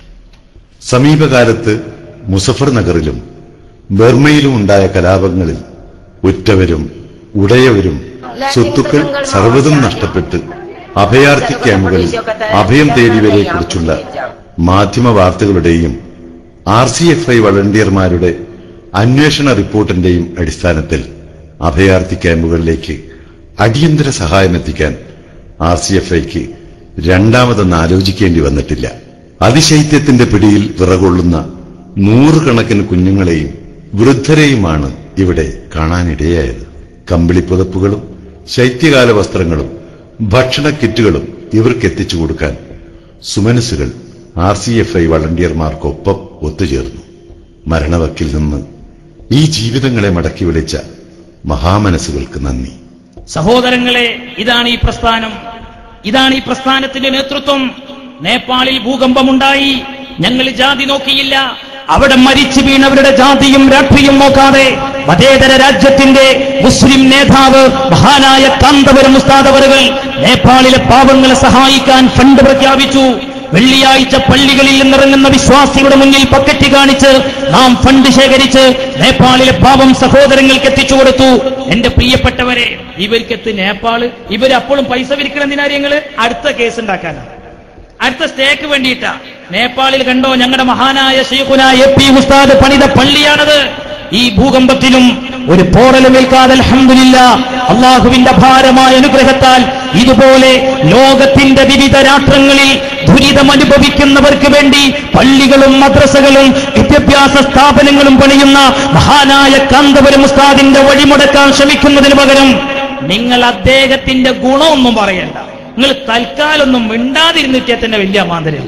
സമീപകാലത്ത് മുസഫർ നഗറിലും ബർമയിലും ഉണ്ടായ കലാപങ്ങളിൽ ഉറ്റവരും ഉടയവരും സ്വത്തുക്കൾ സർവ്വതും നഷ്ടപ്പെട്ട് അഭയാർത്ഥി ക്യാമ്പുകളിൽ അഭയം തേടിയവരെ കുറിച്ചുള്ള മാധ്യമ വാർത്തകളുടെയും ആർ സി എഫ് ഐ വളണ്ടിയർമാരുടെ അന്വേഷണ റിപ്പോർട്ടിന്റെയും അടിസ്ഥാനത്തിൽ അഭയാർത്ഥി ക്യാമ്പുകളിലേക്ക് അടിയന്തര സഹായം എത്തിക്കാൻ ആർ സി എഫ് ഐക്ക് രണ്ടാമതൊന്ന് ആലോചിക്കേണ്ടി വന്നിട്ടില്ല അതിശൈത്യത്തിന്റെ പിടിയിൽ വിറകൊള്ളുന്ന നൂറുകണക്കിന് കുഞ്ഞുങ്ങളെയും വൃദ്ധരെയുമാണ് ഇവിടെ കാണാനിടയായത് കമ്പിളിപ്പുതപ്പുകളും ശൈത്യകാല വസ്ത്രങ്ങളും ഭക്ഷണ കിറ്റുകളും ഇവർക്ക് എത്തിച്ചു കൊടുക്കാൻ സുമനസുകൾ ആർ സി എഫ് ഐ വളണ്ടിയർമാർക്കൊപ്പം ഒത്തുചേർന്നു മരണവക്കിൽ നിന്ന് ഈ ജീവിതങ്ങളെ മടക്കി വിളിച്ച മഹാമനസ്സുകൾക്ക് നന്ദി സഹോദരങ്ങളെ ഇതാണ് ഈ പ്രസ്ഥാനം ഇതാണ് ഈ പ്രസ്ഥാനത്തിന്റെ നേതൃത്വം നേപ്പാളിൽ ഭൂകമ്പമുണ്ടായി ഞങ്ങൾ ജാതി നോക്കിയില്ല അവിടെ മരിച്ചു വീണവരുടെ ജാതിയും രാഷ്ട്രീയം നോക്കാതെ മതേതര രാജ്യത്തിന്റെ മുസ്ലിം നേതാവ് മഹാനായ കാന്തപുരം ഉസ്താദവറുകൾ നേപ്പാളിലെ പാവങ്ങളെ സഹായിക്കാൻ ഫണ്ട് പ്രഖ്യാപിച്ചു വെള്ളിയാഴ്ച പള്ളികളിൽ നിന്നിറങ്ങുന്ന വിശ്വാസികളുടെ മുന്നിൽ പക്കറ്റ് കാണിച്ച് നാം ഫണ്ട് ശേഖരിച്ച് നേപ്പാളിലെ പാവം സഹോദരങ്ങൾക്ക് എത്തിച്ചു കൊടുത്തു എന്റെ പ്രിയപ്പെട്ടവരെ ഇവർക്കെത്ത് നേപ്പാള് ഇവരപ്പോഴും പൈസ വിരിക്കണം എന്തിനാ ഞങ്ങള് അടുത്ത കേസ് ഉണ്ടാക്കാനാണ് അടുത്ത സ്റ്റേക്ക് വേണ്ടിയിട്ടാ നേപ്പാളിൽ കണ്ടോ ഞങ്ങളുടെ മഹാനായ ഷെയ്ഖുന എ പി ഉസ്താദ് പണിത പള്ളിയാണത് ഈ ഭൂകമ്പത്തിലും ഒരു പോറലുമേൽക്കാതെ അൽഹംദുലില്ല അള്ളാഹുവിന്റെ ഭാരമായ അനുഗ്രഹത്താൽ ഇതുപോലെ ലോകത്തിന്റെ വിവിധ രാഷ്ട്രങ്ങളിൽ ദുരിതം അനുഭവിക്കുന്നവർക്ക് വേണ്ടി പള്ളികളും മദ്രസകളും വിദ്യാഭ്യാസ സ്ഥാപനങ്ങളും പണിയുന്ന മഹാനായ കാന്തപുരം ഉസ്താദിന്റെ വഴിമുടക്കാൻ ശ്രമിക്കുന്നതിന് പകരം നിങ്ങൾ അദ്ദേഹത്തിന്റെ ഗുണമൊന്നും പറയണ്ട നിങ്ങൾ തൽക്കാലൊന്നും മിണ്ടാതിരുന്നിട്ടേ തന്നെ വലിയ മാന്തരം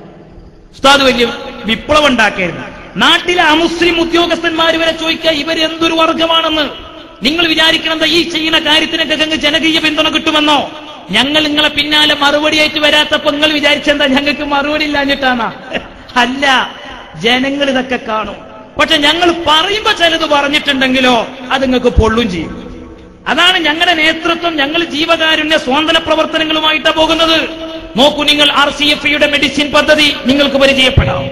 ഉസ്താദ് വലിയ വിപ്ലവം ഉണ്ടാക്കരുത് നാട്ടിലെ അമുസ്ലിം ഉദ്യോഗസ്ഥന്മാർ വരെ ചോദിക്കുക ഇവർ എന്തൊരു വർഗമാണെന്ന് നിങ്ങൾ വിചാരിക്കണത് ഈ ചെയ്യുന്ന കാര്യത്തിനൊക്കെ ഞങ്ങൾക്ക് ജനകീയ പിന്തുണ കിട്ടുമെന്നോ ഞങ്ങൾ നിങ്ങളെ പിന്നാലെ മറുപടിയായിട്ട് വരാത്തപ്പോ നിങ്ങൾ വിചാരിച്ചെന്താ ഞങ്ങൾക്ക് മറുപടി ഇല്ലാഞ്ഞിട്ടാണാ അല്ല ജനങ്ങൾ ഇതൊക്കെ കാണും പക്ഷെ ഞങ്ങൾ പറയുമ്പോ ചിലത് പറഞ്ഞിട്ടുണ്ടെങ്കിലോ അത് നിങ്ങൾക്ക് പൊള്ളും ചെയ്യും അതാണ് ഞങ്ങളുടെ നേതൃത്വം ഞങ്ങൾ ജീവകാരുണ്യ സ്വാതന്ത്ര്യ പ്രവർത്തനങ്ങളുമായിട്ടാണ് പോകുന്നത് നോക്കൂ നിങ്ങൾ ആർ സി എഫ് യുടെ മെഡിസിൻ പദ്ധതി നിങ്ങൾക്ക് പരിചയപ്പെടാം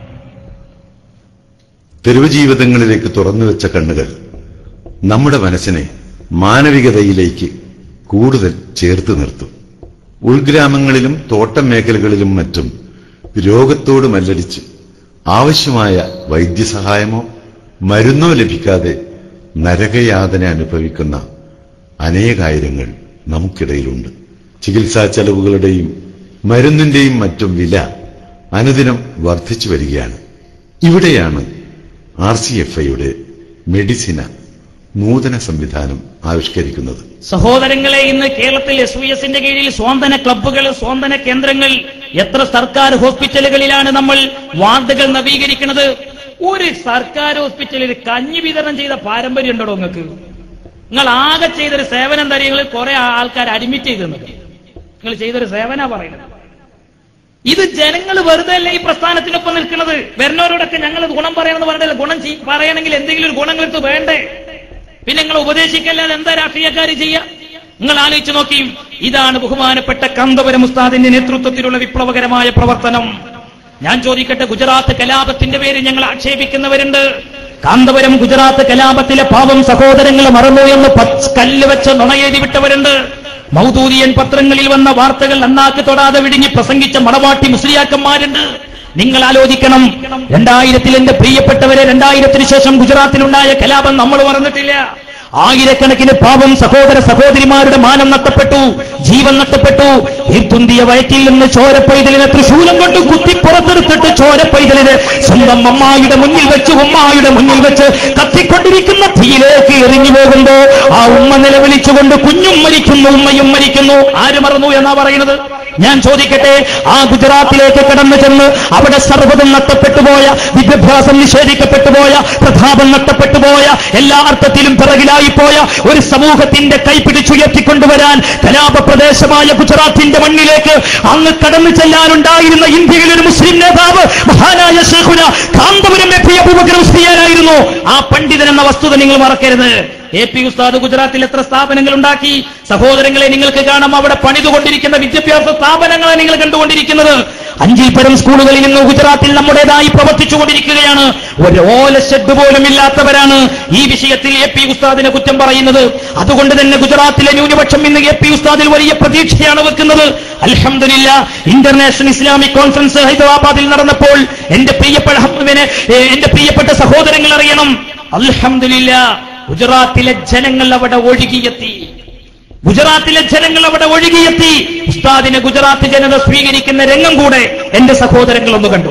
തെരുവ് ജീവിതങ്ങളിലേക്ക് തുറന്നുവെച്ച കണ്ണുകൾ നമ്മുടെ മനസ്സിനെ മാനവികതയിലേക്ക് കൂടുതൽ ചേർത്ത് നിർത്തും ഉൾഗ്രാമങ്ങളിലും തോട്ടം മേഖലകളിലും മറ്റും രോഗത്തോട് മല്ലടിച്ച് ആവശ്യമായ വൈദ്യസഹായമോ മരുന്നോ ലഭിക്കാതെ നരകയാതന അനുഭവിക്കുന്ന അനേകായിരങ്ങൾ നമുക്കിടയിലുണ്ട് ചികിത്സാ ചെലവുകളുടെയും മരുന്നിന്റെയും മറ്റും വില അനുദിനം വർദ്ധിച്ചു വരികയാണ് ഇവിടെയാണ് ആർ സി എഫ് ഐയുടെ മെഡിസിന നൂതന സംവിധാനം ആവിഷ്കരിക്കുന്നത് സഹോദരങ്ങളെ ഇന്ന് കേരളത്തിൽ എസ് വി എസിന്റെ കീഴിൽ സ്വാന്തന ക്ലബ്ബുകൾ സ്വാന്തന കേന്ദ്രങ്ങൾ എത്ര സർക്കാർ ഹോസ്പിറ്റലുകളിലാണ് നമ്മൾ വാർഡുകൾ നവീകരിക്കുന്നത് ഒരു സർക്കാർ ഹോസ്പിറ്റലിൽ കഞ്ഞി വിതരണം ചെയ്ത പാരമ്പര്യം ഉണ്ടോ നിങ്ങൾക്ക് നിങ്ങൾ ആകെ ചെയ്തൊരു സേവനം എന്താ നിങ്ങൾ കുറെ ആൾക്കാർ അഡ്മിറ്റ് ചെയ്ത് നിന്നത് നിങ്ങൾ ചെയ്തൊരു സേവന പറയുന്നത് ഇത് ജനങ്ങൾ വെറുതെ അല്ല ഈ പ്രസ്ഥാനത്തിനൊപ്പം നിൽക്കുന്നത് വരുന്നവരോടൊക്കെ ഞങ്ങൾ ഗുണം പറയണമെന്ന് പറഞ്ഞില്ല ഗുണം ചെയ്- പറയണമെങ്കിൽ എന്തെങ്കിലും ഒരു ഗുണങ്ങൾക്ക് വേണ്ടേ പിന്നെ നിങ്ങൾ ഉപദേശിക്കല്ലാതെ എന്താ രാഷ്ട്രീയക്കാർ ചെയ്യുക നിങ്ങൾ ആലോചിച്ച് നോക്കി ഇതാണ് ബഹുമാനപ്പെട്ട കന്തപുരം ഉസ്താദിന്റെ നേതൃത്വത്തിലുള്ള വിപ്ലവകരമായ പ്രവർത്തനം ഞാൻ ചോദിക്കട്ടെ ഗുജറാത്ത് കലാപത്തിന്റെ പേര് ഞങ്ങൾ ആക്ഷേപിക്കുന്നവരുണ്ട് കാന്തപുരം ഗുജറാത്ത് കലാപത്തിലെ പാവം സഹോദരങ്ങൾ മറന്നു എന്ന് പച്ച് കല്ല് വെച്ച് നുണയെഴുതി വിട്ടവരുണ്ട് മൗദൂദിയൻ പത്രങ്ങളിൽ വന്ന വാർത്തകൾ അന്നാക്ക് തൊടാതെ വിടിഞ്ഞ് പ്രസംഗിച്ച മണവാട്ടി മുസ്ലിയാക്കന്മാരുണ്ട് നിങ്ങൾ ആലോചിക്കണം രണ്ടായിരത്തിൽ എന്റെ പ്രിയപ്പെട്ടവരെ രണ്ടായിരത്തിന് ശേഷം ഗുജറാത്തിലുണ്ടായ കലാപം നമ്മൾ മറന്നിട്ടില്ല ആയിരക്കണക്കിന് പാവം സഹോദര സഹോദരിമാരുടെ മാനം നഷ്ടപ്പെട്ടു ജീവൻ നഷ്ടപ്പെട്ടു ഈർത്തുന്തിയ വയറ്റിൽ നിന്ന് ചോരപ്പൈതലിനെ തൃശൂലം കൊണ്ട് കുത്തി പുറത്തെടുത്തിട്ട് ചോരപ്പൈതലിന് സ്വന്തം അമ്മായിയുടെ മുന്നിൽ വെച്ച് ഉമ്മായുടെ മുന്നിൽ വെച്ച് കത്തിക്കൊണ്ടിരിക്കുന്ന തീയിലേക്ക് എറിഞ്ഞു പോകുമ്പോ ആ ഉമ്മ നിലവിളിച്ചുകൊണ്ട് കുഞ്ഞും മരിക്കുന്നു ഉമ്മയും മരിക്കുന്നു ആര് മറന്നു എന്നാ പറയുന്നത് ഞാൻ ചോദിക്കട്ടെ ആ ഗുജറാത്തിലേക്ക് കടന്നു ചെന്ന് അവിടെ സർവ്വതും നഷ്ടപ്പെട്ടു പോയ വിദ്യാഭ്യാസം നിഷേധിക്കപ്പെട്ടു പോയ പ്രതാപം നഷ്ടപ്പെട്ടു പോയ എല്ലാ അർത്ഥത്തിലും പിറകിലായി പോയ ഒരു സമൂഹത്തിന്റെ കൈപിടിച്ചുയർത്തിക്കൊണ്ടുവരാൻ കലാപപ്രദേശമായ ഗുജറാത്തിന്റെ മണ്ണിലേക്ക് അങ്ങ് കടന്നു ചെല്ലാനുണ്ടായിരുന്ന ഇന്ത്യയിലെ ഒരു മുസ്ലിം നേതാവ് മഹാനായ ഷെഹുന കാന്തപുരം എ പി അബൂബക്കർ മുസ്ലിയാനായിരുന്നു ആ പണ്ഡിതൻ എന്ന വസ്തുത നിങ്ങൾ മറക്കരുത് എ പി ഉസ്താദ് ഗുജറാത്തിൽ എത്ര സ്ഥാപനങ്ങൾ ഉണ്ടാക്കി സഹോദരങ്ങളെ നിങ്ങൾക്ക് കാണാം അവിടെ പണിതുകൊണ്ടിരിക്കുന്ന വിദ്യാഭ്യാസ സ്ഥാപനങ്ങളെ നിങ്ങൾ കണ്ടുകൊണ്ടിരിക്കുന്നത് അഞ്ചിൽ പരം സ്കൂളുകളിൽ ഇന്ന് ഗുജറാത്തിൽ നമ്മുടേതായി പ്രവർത്തിച്ചുകൊണ്ടിരിക്കുകയാണ് ഒരു ഓല ഷെഡ് പോലും ഇല്ലാത്തവരാണ് ഈ വിഷയത്തിൽ എ പി ഉസ്താദിനെ കുറ്റം പറയുന്നത് അതുകൊണ്ട് തന്നെ ഗുജറാത്തിലെ ന്യൂനപക്ഷം ഇന്ന് എ പി ഉസ്താദിൽ വലിയ പ്രതീക്ഷയാണ് വെക്കുന്നത് അൽഹംദുലില്ല ഇന്റർനാഷണൽ ഇസ്ലാമിക് കോൺഫറൻസ് ഹൈദരാബാദിൽ നടന്നപ്പോൾ എന്റെ പ്രിയപ്പെട്ട ഹമ്മിനെ, ഏ, എന്റെ പ്രിയപ്പെട്ട സഹോദരങ്ങൾ അറിയണം അൽഹംദുലില്ല ഗുജറാത്തിലെ ജനങ്ങൾ അവിടെ ഒഴുകിയെത്തി ഗുജറാത്തിലെ ജനങ്ങൾ അവിടെ ഒഴുകിയെത്തി ഉസ്താദിനെ ഗുജറാത്ത് ജനത സ്വീകരിക്കുന്ന രംഗം കൂടെ എന്റെ സഹോദരങ്ങൾ ഒന്ന് കണ്ടു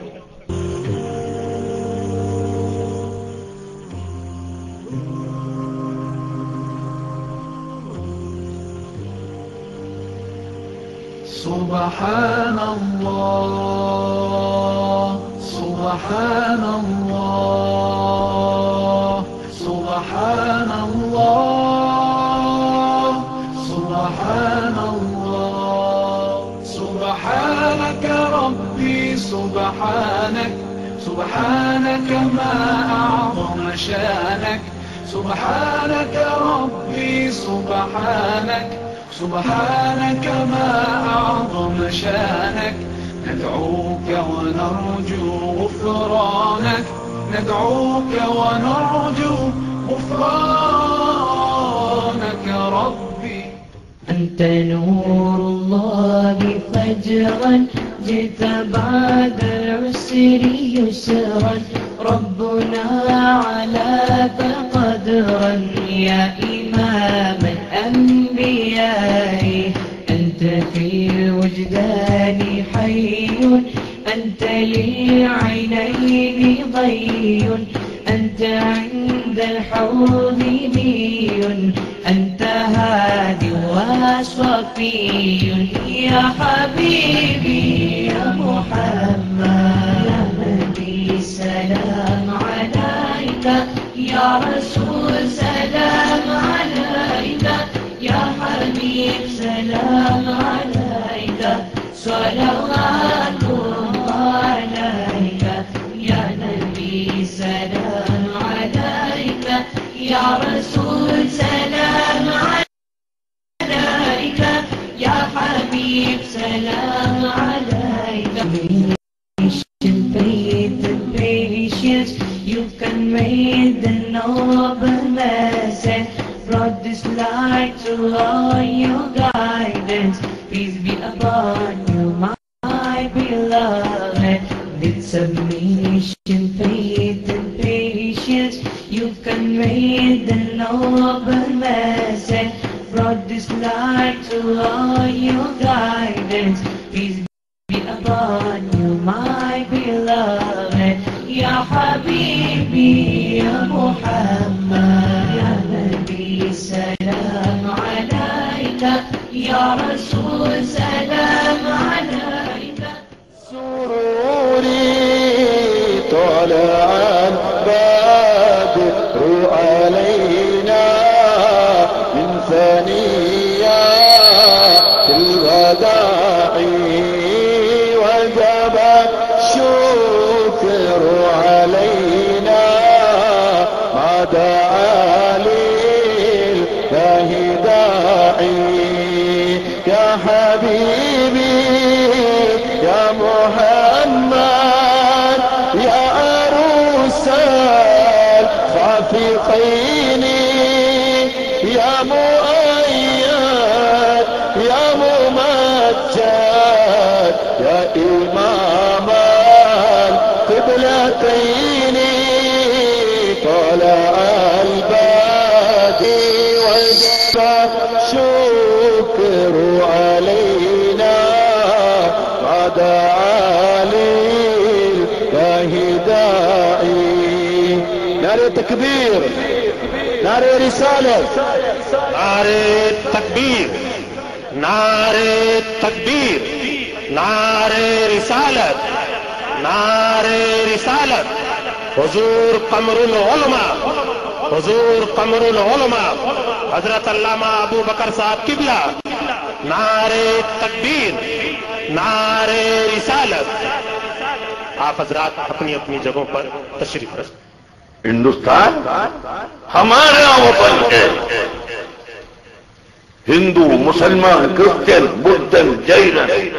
سبحان الله سبحان الله سبحان الله سبحان الله سبحانك ربي سبحانك سبحانك ما أعظم شانك سبحانك ربي سبحانك سبحانك ما أعظم شانك ندعوك ونرجو غفرانك ندعوك ونرجو غفرانك ربي أنت نور الله فجرا جئت بعد العسر يسرا ربنا علاك قدرا يا إمام الأنبياء أنت في الوجدان حي أنت للعينين ضي أنت عند الحوض بي أنت هادي وصفي يا حبيبي يا محمد يا نبي سلام عليك يا رسول سلام عليك يا حبيب سلام عليك صلوات الله عليك يا نبي سلام عليك يا رسول سلام عليك يا حبيب سلام عليك faith and patience you conveyed the noble message brought this light to all your guidance peace be upon you my beloved with submission faith and patience you conveyed the noble message brought this light to all your guidance peace be upon you, my beloved. Ya Habibi, Ya Muhammad, Ya Nabi, salam alayka. Ya Rasul, salam alayka. سروري طلع البدر علينا من ثنيات الوداع وجب الشكر علينا ما دعا لله داعي يا حبيبي يا محمد يا عروس الخافقين يا مؤيد إماما قبلتين طلع البادي وجب شكر علينا ما دعا لله داعي نار تكبير نار رسالة नारे तकबीर नारे तकबीर नारे रिसालत नारे रिसालत हुजूर कमरुल उलमा हुजूर कमरुल उलमा हजरत अल्लामा अबू बकर साहब किबला नारे तकबीर नारे रिसालत आप हजरात अपनी अपनी जगहों पर तशरीफ रख हिंदुस्तान हमारे यहाँ वतन है हिंदू मुसलमान क्रिश्चियन बुद्धन जैन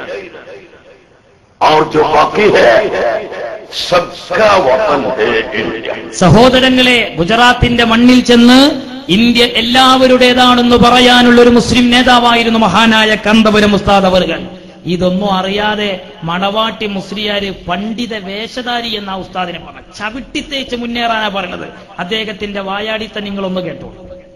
और जो बाकी है सबका वतन है इंडिया സഹോദരങ്ങളെ ഗുജറാത്തിന്റെ മണ്ണിൽ ചെന്ന് ഇന്ത്യ എല്ലാവരുടേതാണെന്ന് പറയാനുള്ള ഒരു മുസ്ലിം നേതാവായിരുന്നു മഹാനായ കന്തപുരം ഉസ്താദ് അവറുകൾ ഇതൊന്നും അറിയാതെ മണവാട്ടി മുസ്ലിയാര് പണ്ഡിത വേഷധാരി എന്ന ആ ഉസ്താദിനെ പറഞ്ഞു ചവിട്ടിത്തേച്ച് മുന്നേറാനാ പറഞ്ഞത് അദ്ദേഹത്തിന്റെ വായാടിത്തം നിങ്ങളൊന്ന് കേട്ടോ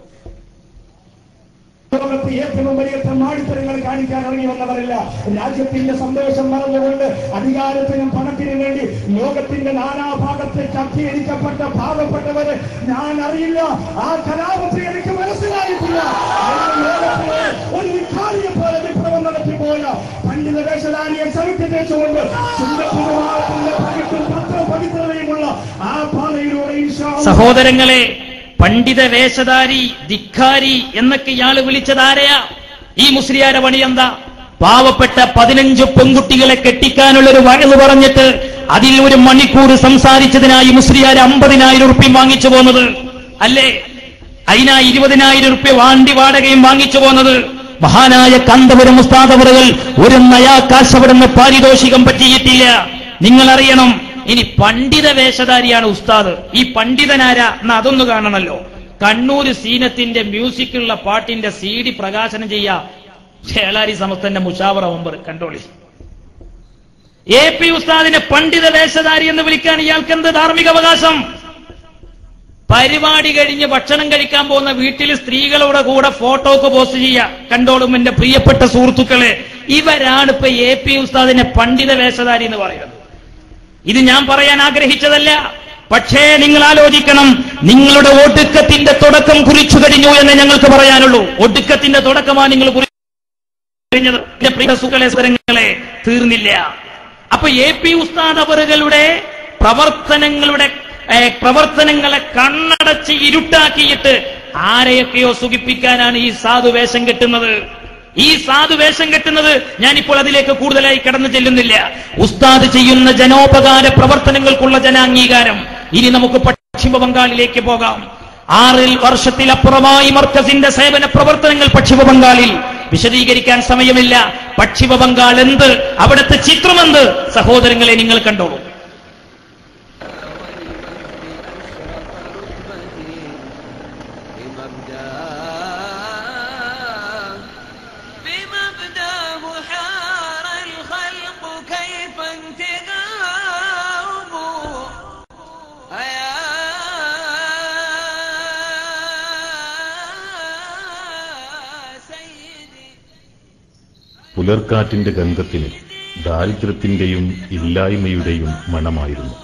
ലോകത്ത് ഏറ്റവും വലിയ തെമ്മാടിത്തരങ്ങൾ കാണിക്കാൻ ഇറങ്ങി വന്നവരല്ല രാജ്യത്തിന്റെ സന്ദേശം മറന്നുകൊണ്ട് അധികാരത്തിനും പണത്തിനും വേണ്ടി ലോകത്തിന്റെ നാനാഭാഗത്തേക്ക് അധ്യയനിക്കപ്പെട്ട പാവപ്പെട്ടവര് ഞാൻ അറിയില്ല ആ കലാപത്തിൽ എനിക്ക് മനസ്സിലായിട്ടില്ല എന്നാൽ ലോകത്തിലെ ഒരു വിഖാരിയെ പോലെ വിപ്ലവം നടത്തിപ്പോയ പണ്ഡിത വേഷധാരിയെ ചവിട്ടി തേച്ചുകൊണ്ട് സുന്ദരത്തിന്റെ പകിട്ടും പത്ര പവിത്രതയുമുള്ള ആ പാതയിലൂടെ ഇൻഷാ അല്ലാഹ് സഹോദരങ്ങളെ പണ്ഡിത വേഷധാരി ധിക്കാരി എന്നൊക്കെ ഇയാള് വിളിച്ചതാരെയാ ഈ മുസ്ലിയാരെ പണി എന്താ പാവപ്പെട്ട പതിനഞ്ച് പെൺകുട്ടികളെ കെട്ടിക്കാനുള്ള ഒരു വഴന്ന് പറഞ്ഞിട്ട് അതിൽ ഒരു മണിക്കൂർ സംസാരിച്ചതിനായി മുസ്ലിയാര് അമ്പതിനായിരം ഉറുപ്പ്യം വാങ്ങിച്ചു പോന്നത് അല്ലേ അതിനാ ഇരുപതിനായിരം ഉറുപ്പ്യ വാണ്ടി വാടകയും വാങ്ങിച്ചു പോന്നത് മഹാനായ കന്തപുരം ഉസ്താദവറുകൾ ഒരു നയാ കാശ് അവിടുന്ന് പാരിതോഷികം പറ്റിയിട്ടില്ല നിങ്ങൾ അറിയണം ഇനി പണ്ഡിത വേഷധാരിയാണ് ഉസ്താദ് ഈ പണ്ഡിതനാരാ എന്നാ അതൊന്ന് കാണണമല്ലോ കണ്ണൂര് സീനത്തിന്റെ മ്യൂസിക്കുള്ള പാട്ടിന്റെ സി ഡി പ്രകാശനം ചെയ്യാ ചേളാരി സമസ്തന്റെ മുഷാവറ മെമ്പർ കണ്ടോളി എ പി ഉസ്താദിനെ പണ്ഡിത വേഷധാരി എന്ന് വിളിക്കാൻ ഇയാൾക്ക് എന്ത് ധാർമ്മിക അവകാശം പരിപാടി കഴിഞ്ഞ് ഭക്ഷണം കഴിക്കാൻ പോകുന്ന വീട്ടിൽ സ്ത്രീകളുടെ കൂടെ ഫോട്ടോക്ക് പോസ്റ്റ് ചെയ്യുക കണ്ടോളും എന്റെ പ്രിയപ്പെട്ട സുഹൃത്തുക്കളെ ഇവരാണ് ഇപ്പൊ എ പി ഉസ്താദിനെ പണ്ഡിത വേഷധാരി എന്ന് പറയുന്നത് ഇത് ഞാൻ പറയാൻ ആഗ്രഹിച്ചതല്ല പക്ഷേ നിങ്ങൾ ആലോചിക്കണം നിങ്ങളുടെ ഒടുക്കത്തിന്റെ തുടക്കം കുറിച്ചു കഴിഞ്ഞു എന്ന് ഞങ്ങൾക്ക് പറയാനുള്ളൂ ഒടുക്കത്തിന്റെ തുടക്കമാണ് നിങ്ങൾ കുറിഞ്ഞത് എന്റെ പ്രിയ സുഖളെ സ്വരങ്ങളെ തീർന്നില്ല അപ്പൊ എ പി ഉസ്താദ് അവറുകളുടെ പ്രവർത്തനങ്ങളുടെ ഏ, പ്രവർത്തനങ്ങളെ കണ്ണടച്ച് ഇരുട്ടാക്കിയിട്ട് ആരെയൊക്കെയോ സുഖിപ്പിക്കാനാണ് ഈ സാധു വേഷം കെട്ടുന്നത് ഈ സാധു വേഷം കെട്ടുന്നത് ഞാനിപ്പോൾ അതിലേക്ക് കൂടുതലായി കടന്നു ചെല്ലുന്നില്ല ഉസ്താദ് ചെയ്യുന്ന ജനോപകാര പ്രവർത്തനങ്ങൾക്കുള്ള ജനാംഗീകാരം ഇനി നമുക്ക് പശ്ചിമ ബംഗാളിലേക്ക് പോകാം ആറിൽ വർഷത്തിലപ്പുറമായി മർക്കസിന്റെ സേവന പ്രവർത്തനങ്ങൾ പശ്ചിമ ബംഗാളിൽ വിശദീകരിക്കാൻ സമയമില്ല പശ്ചിമ ബംഗാൾ എന്ത് അവിടുത്തെ ചിത്രമെന്ത് സഹോദരങ്ങളെ നിങ്ങൾ കണ്ടോളൂ بمبدأ بحار الخلق كيف انتقام പുലർക്കാറ്റിന്റെ ഗന്ധത്തിന് ദാരിദ്ര്യത്തിന്റെയും ഇല്ലായ്മയുടെയും മണമായിരുന്നു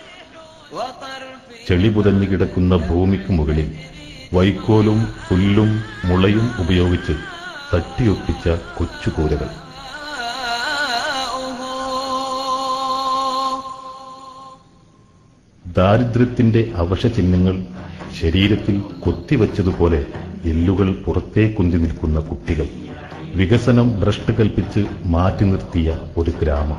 ചെളി പുതഞ്ഞു കിടക്കുന്ന ഭൂമിക്ക് മുകളിൽ വൈക്കോലും പുല്ലും മുളയും ഉപയോഗിച്ച് തട്ടിയൊപ്പിച്ച കൊച്ചുകൂരകൾ ദാരിദ്ര്യത്തിന്റെ അവശചിഹ്നങ്ങൾ ശരീരത്തിൽ കൊത്തിവച്ചതുപോലെ എല്ലുകൾ പുറത്തേക്കുന്തി നിൽക്കുന്ന കുട്ടികൾ വികസനം ഭ്രഷ്ട് കൽപ്പിച്ച് മാറ്റി നിർത്തിയ ഒരു ഗ്രാമം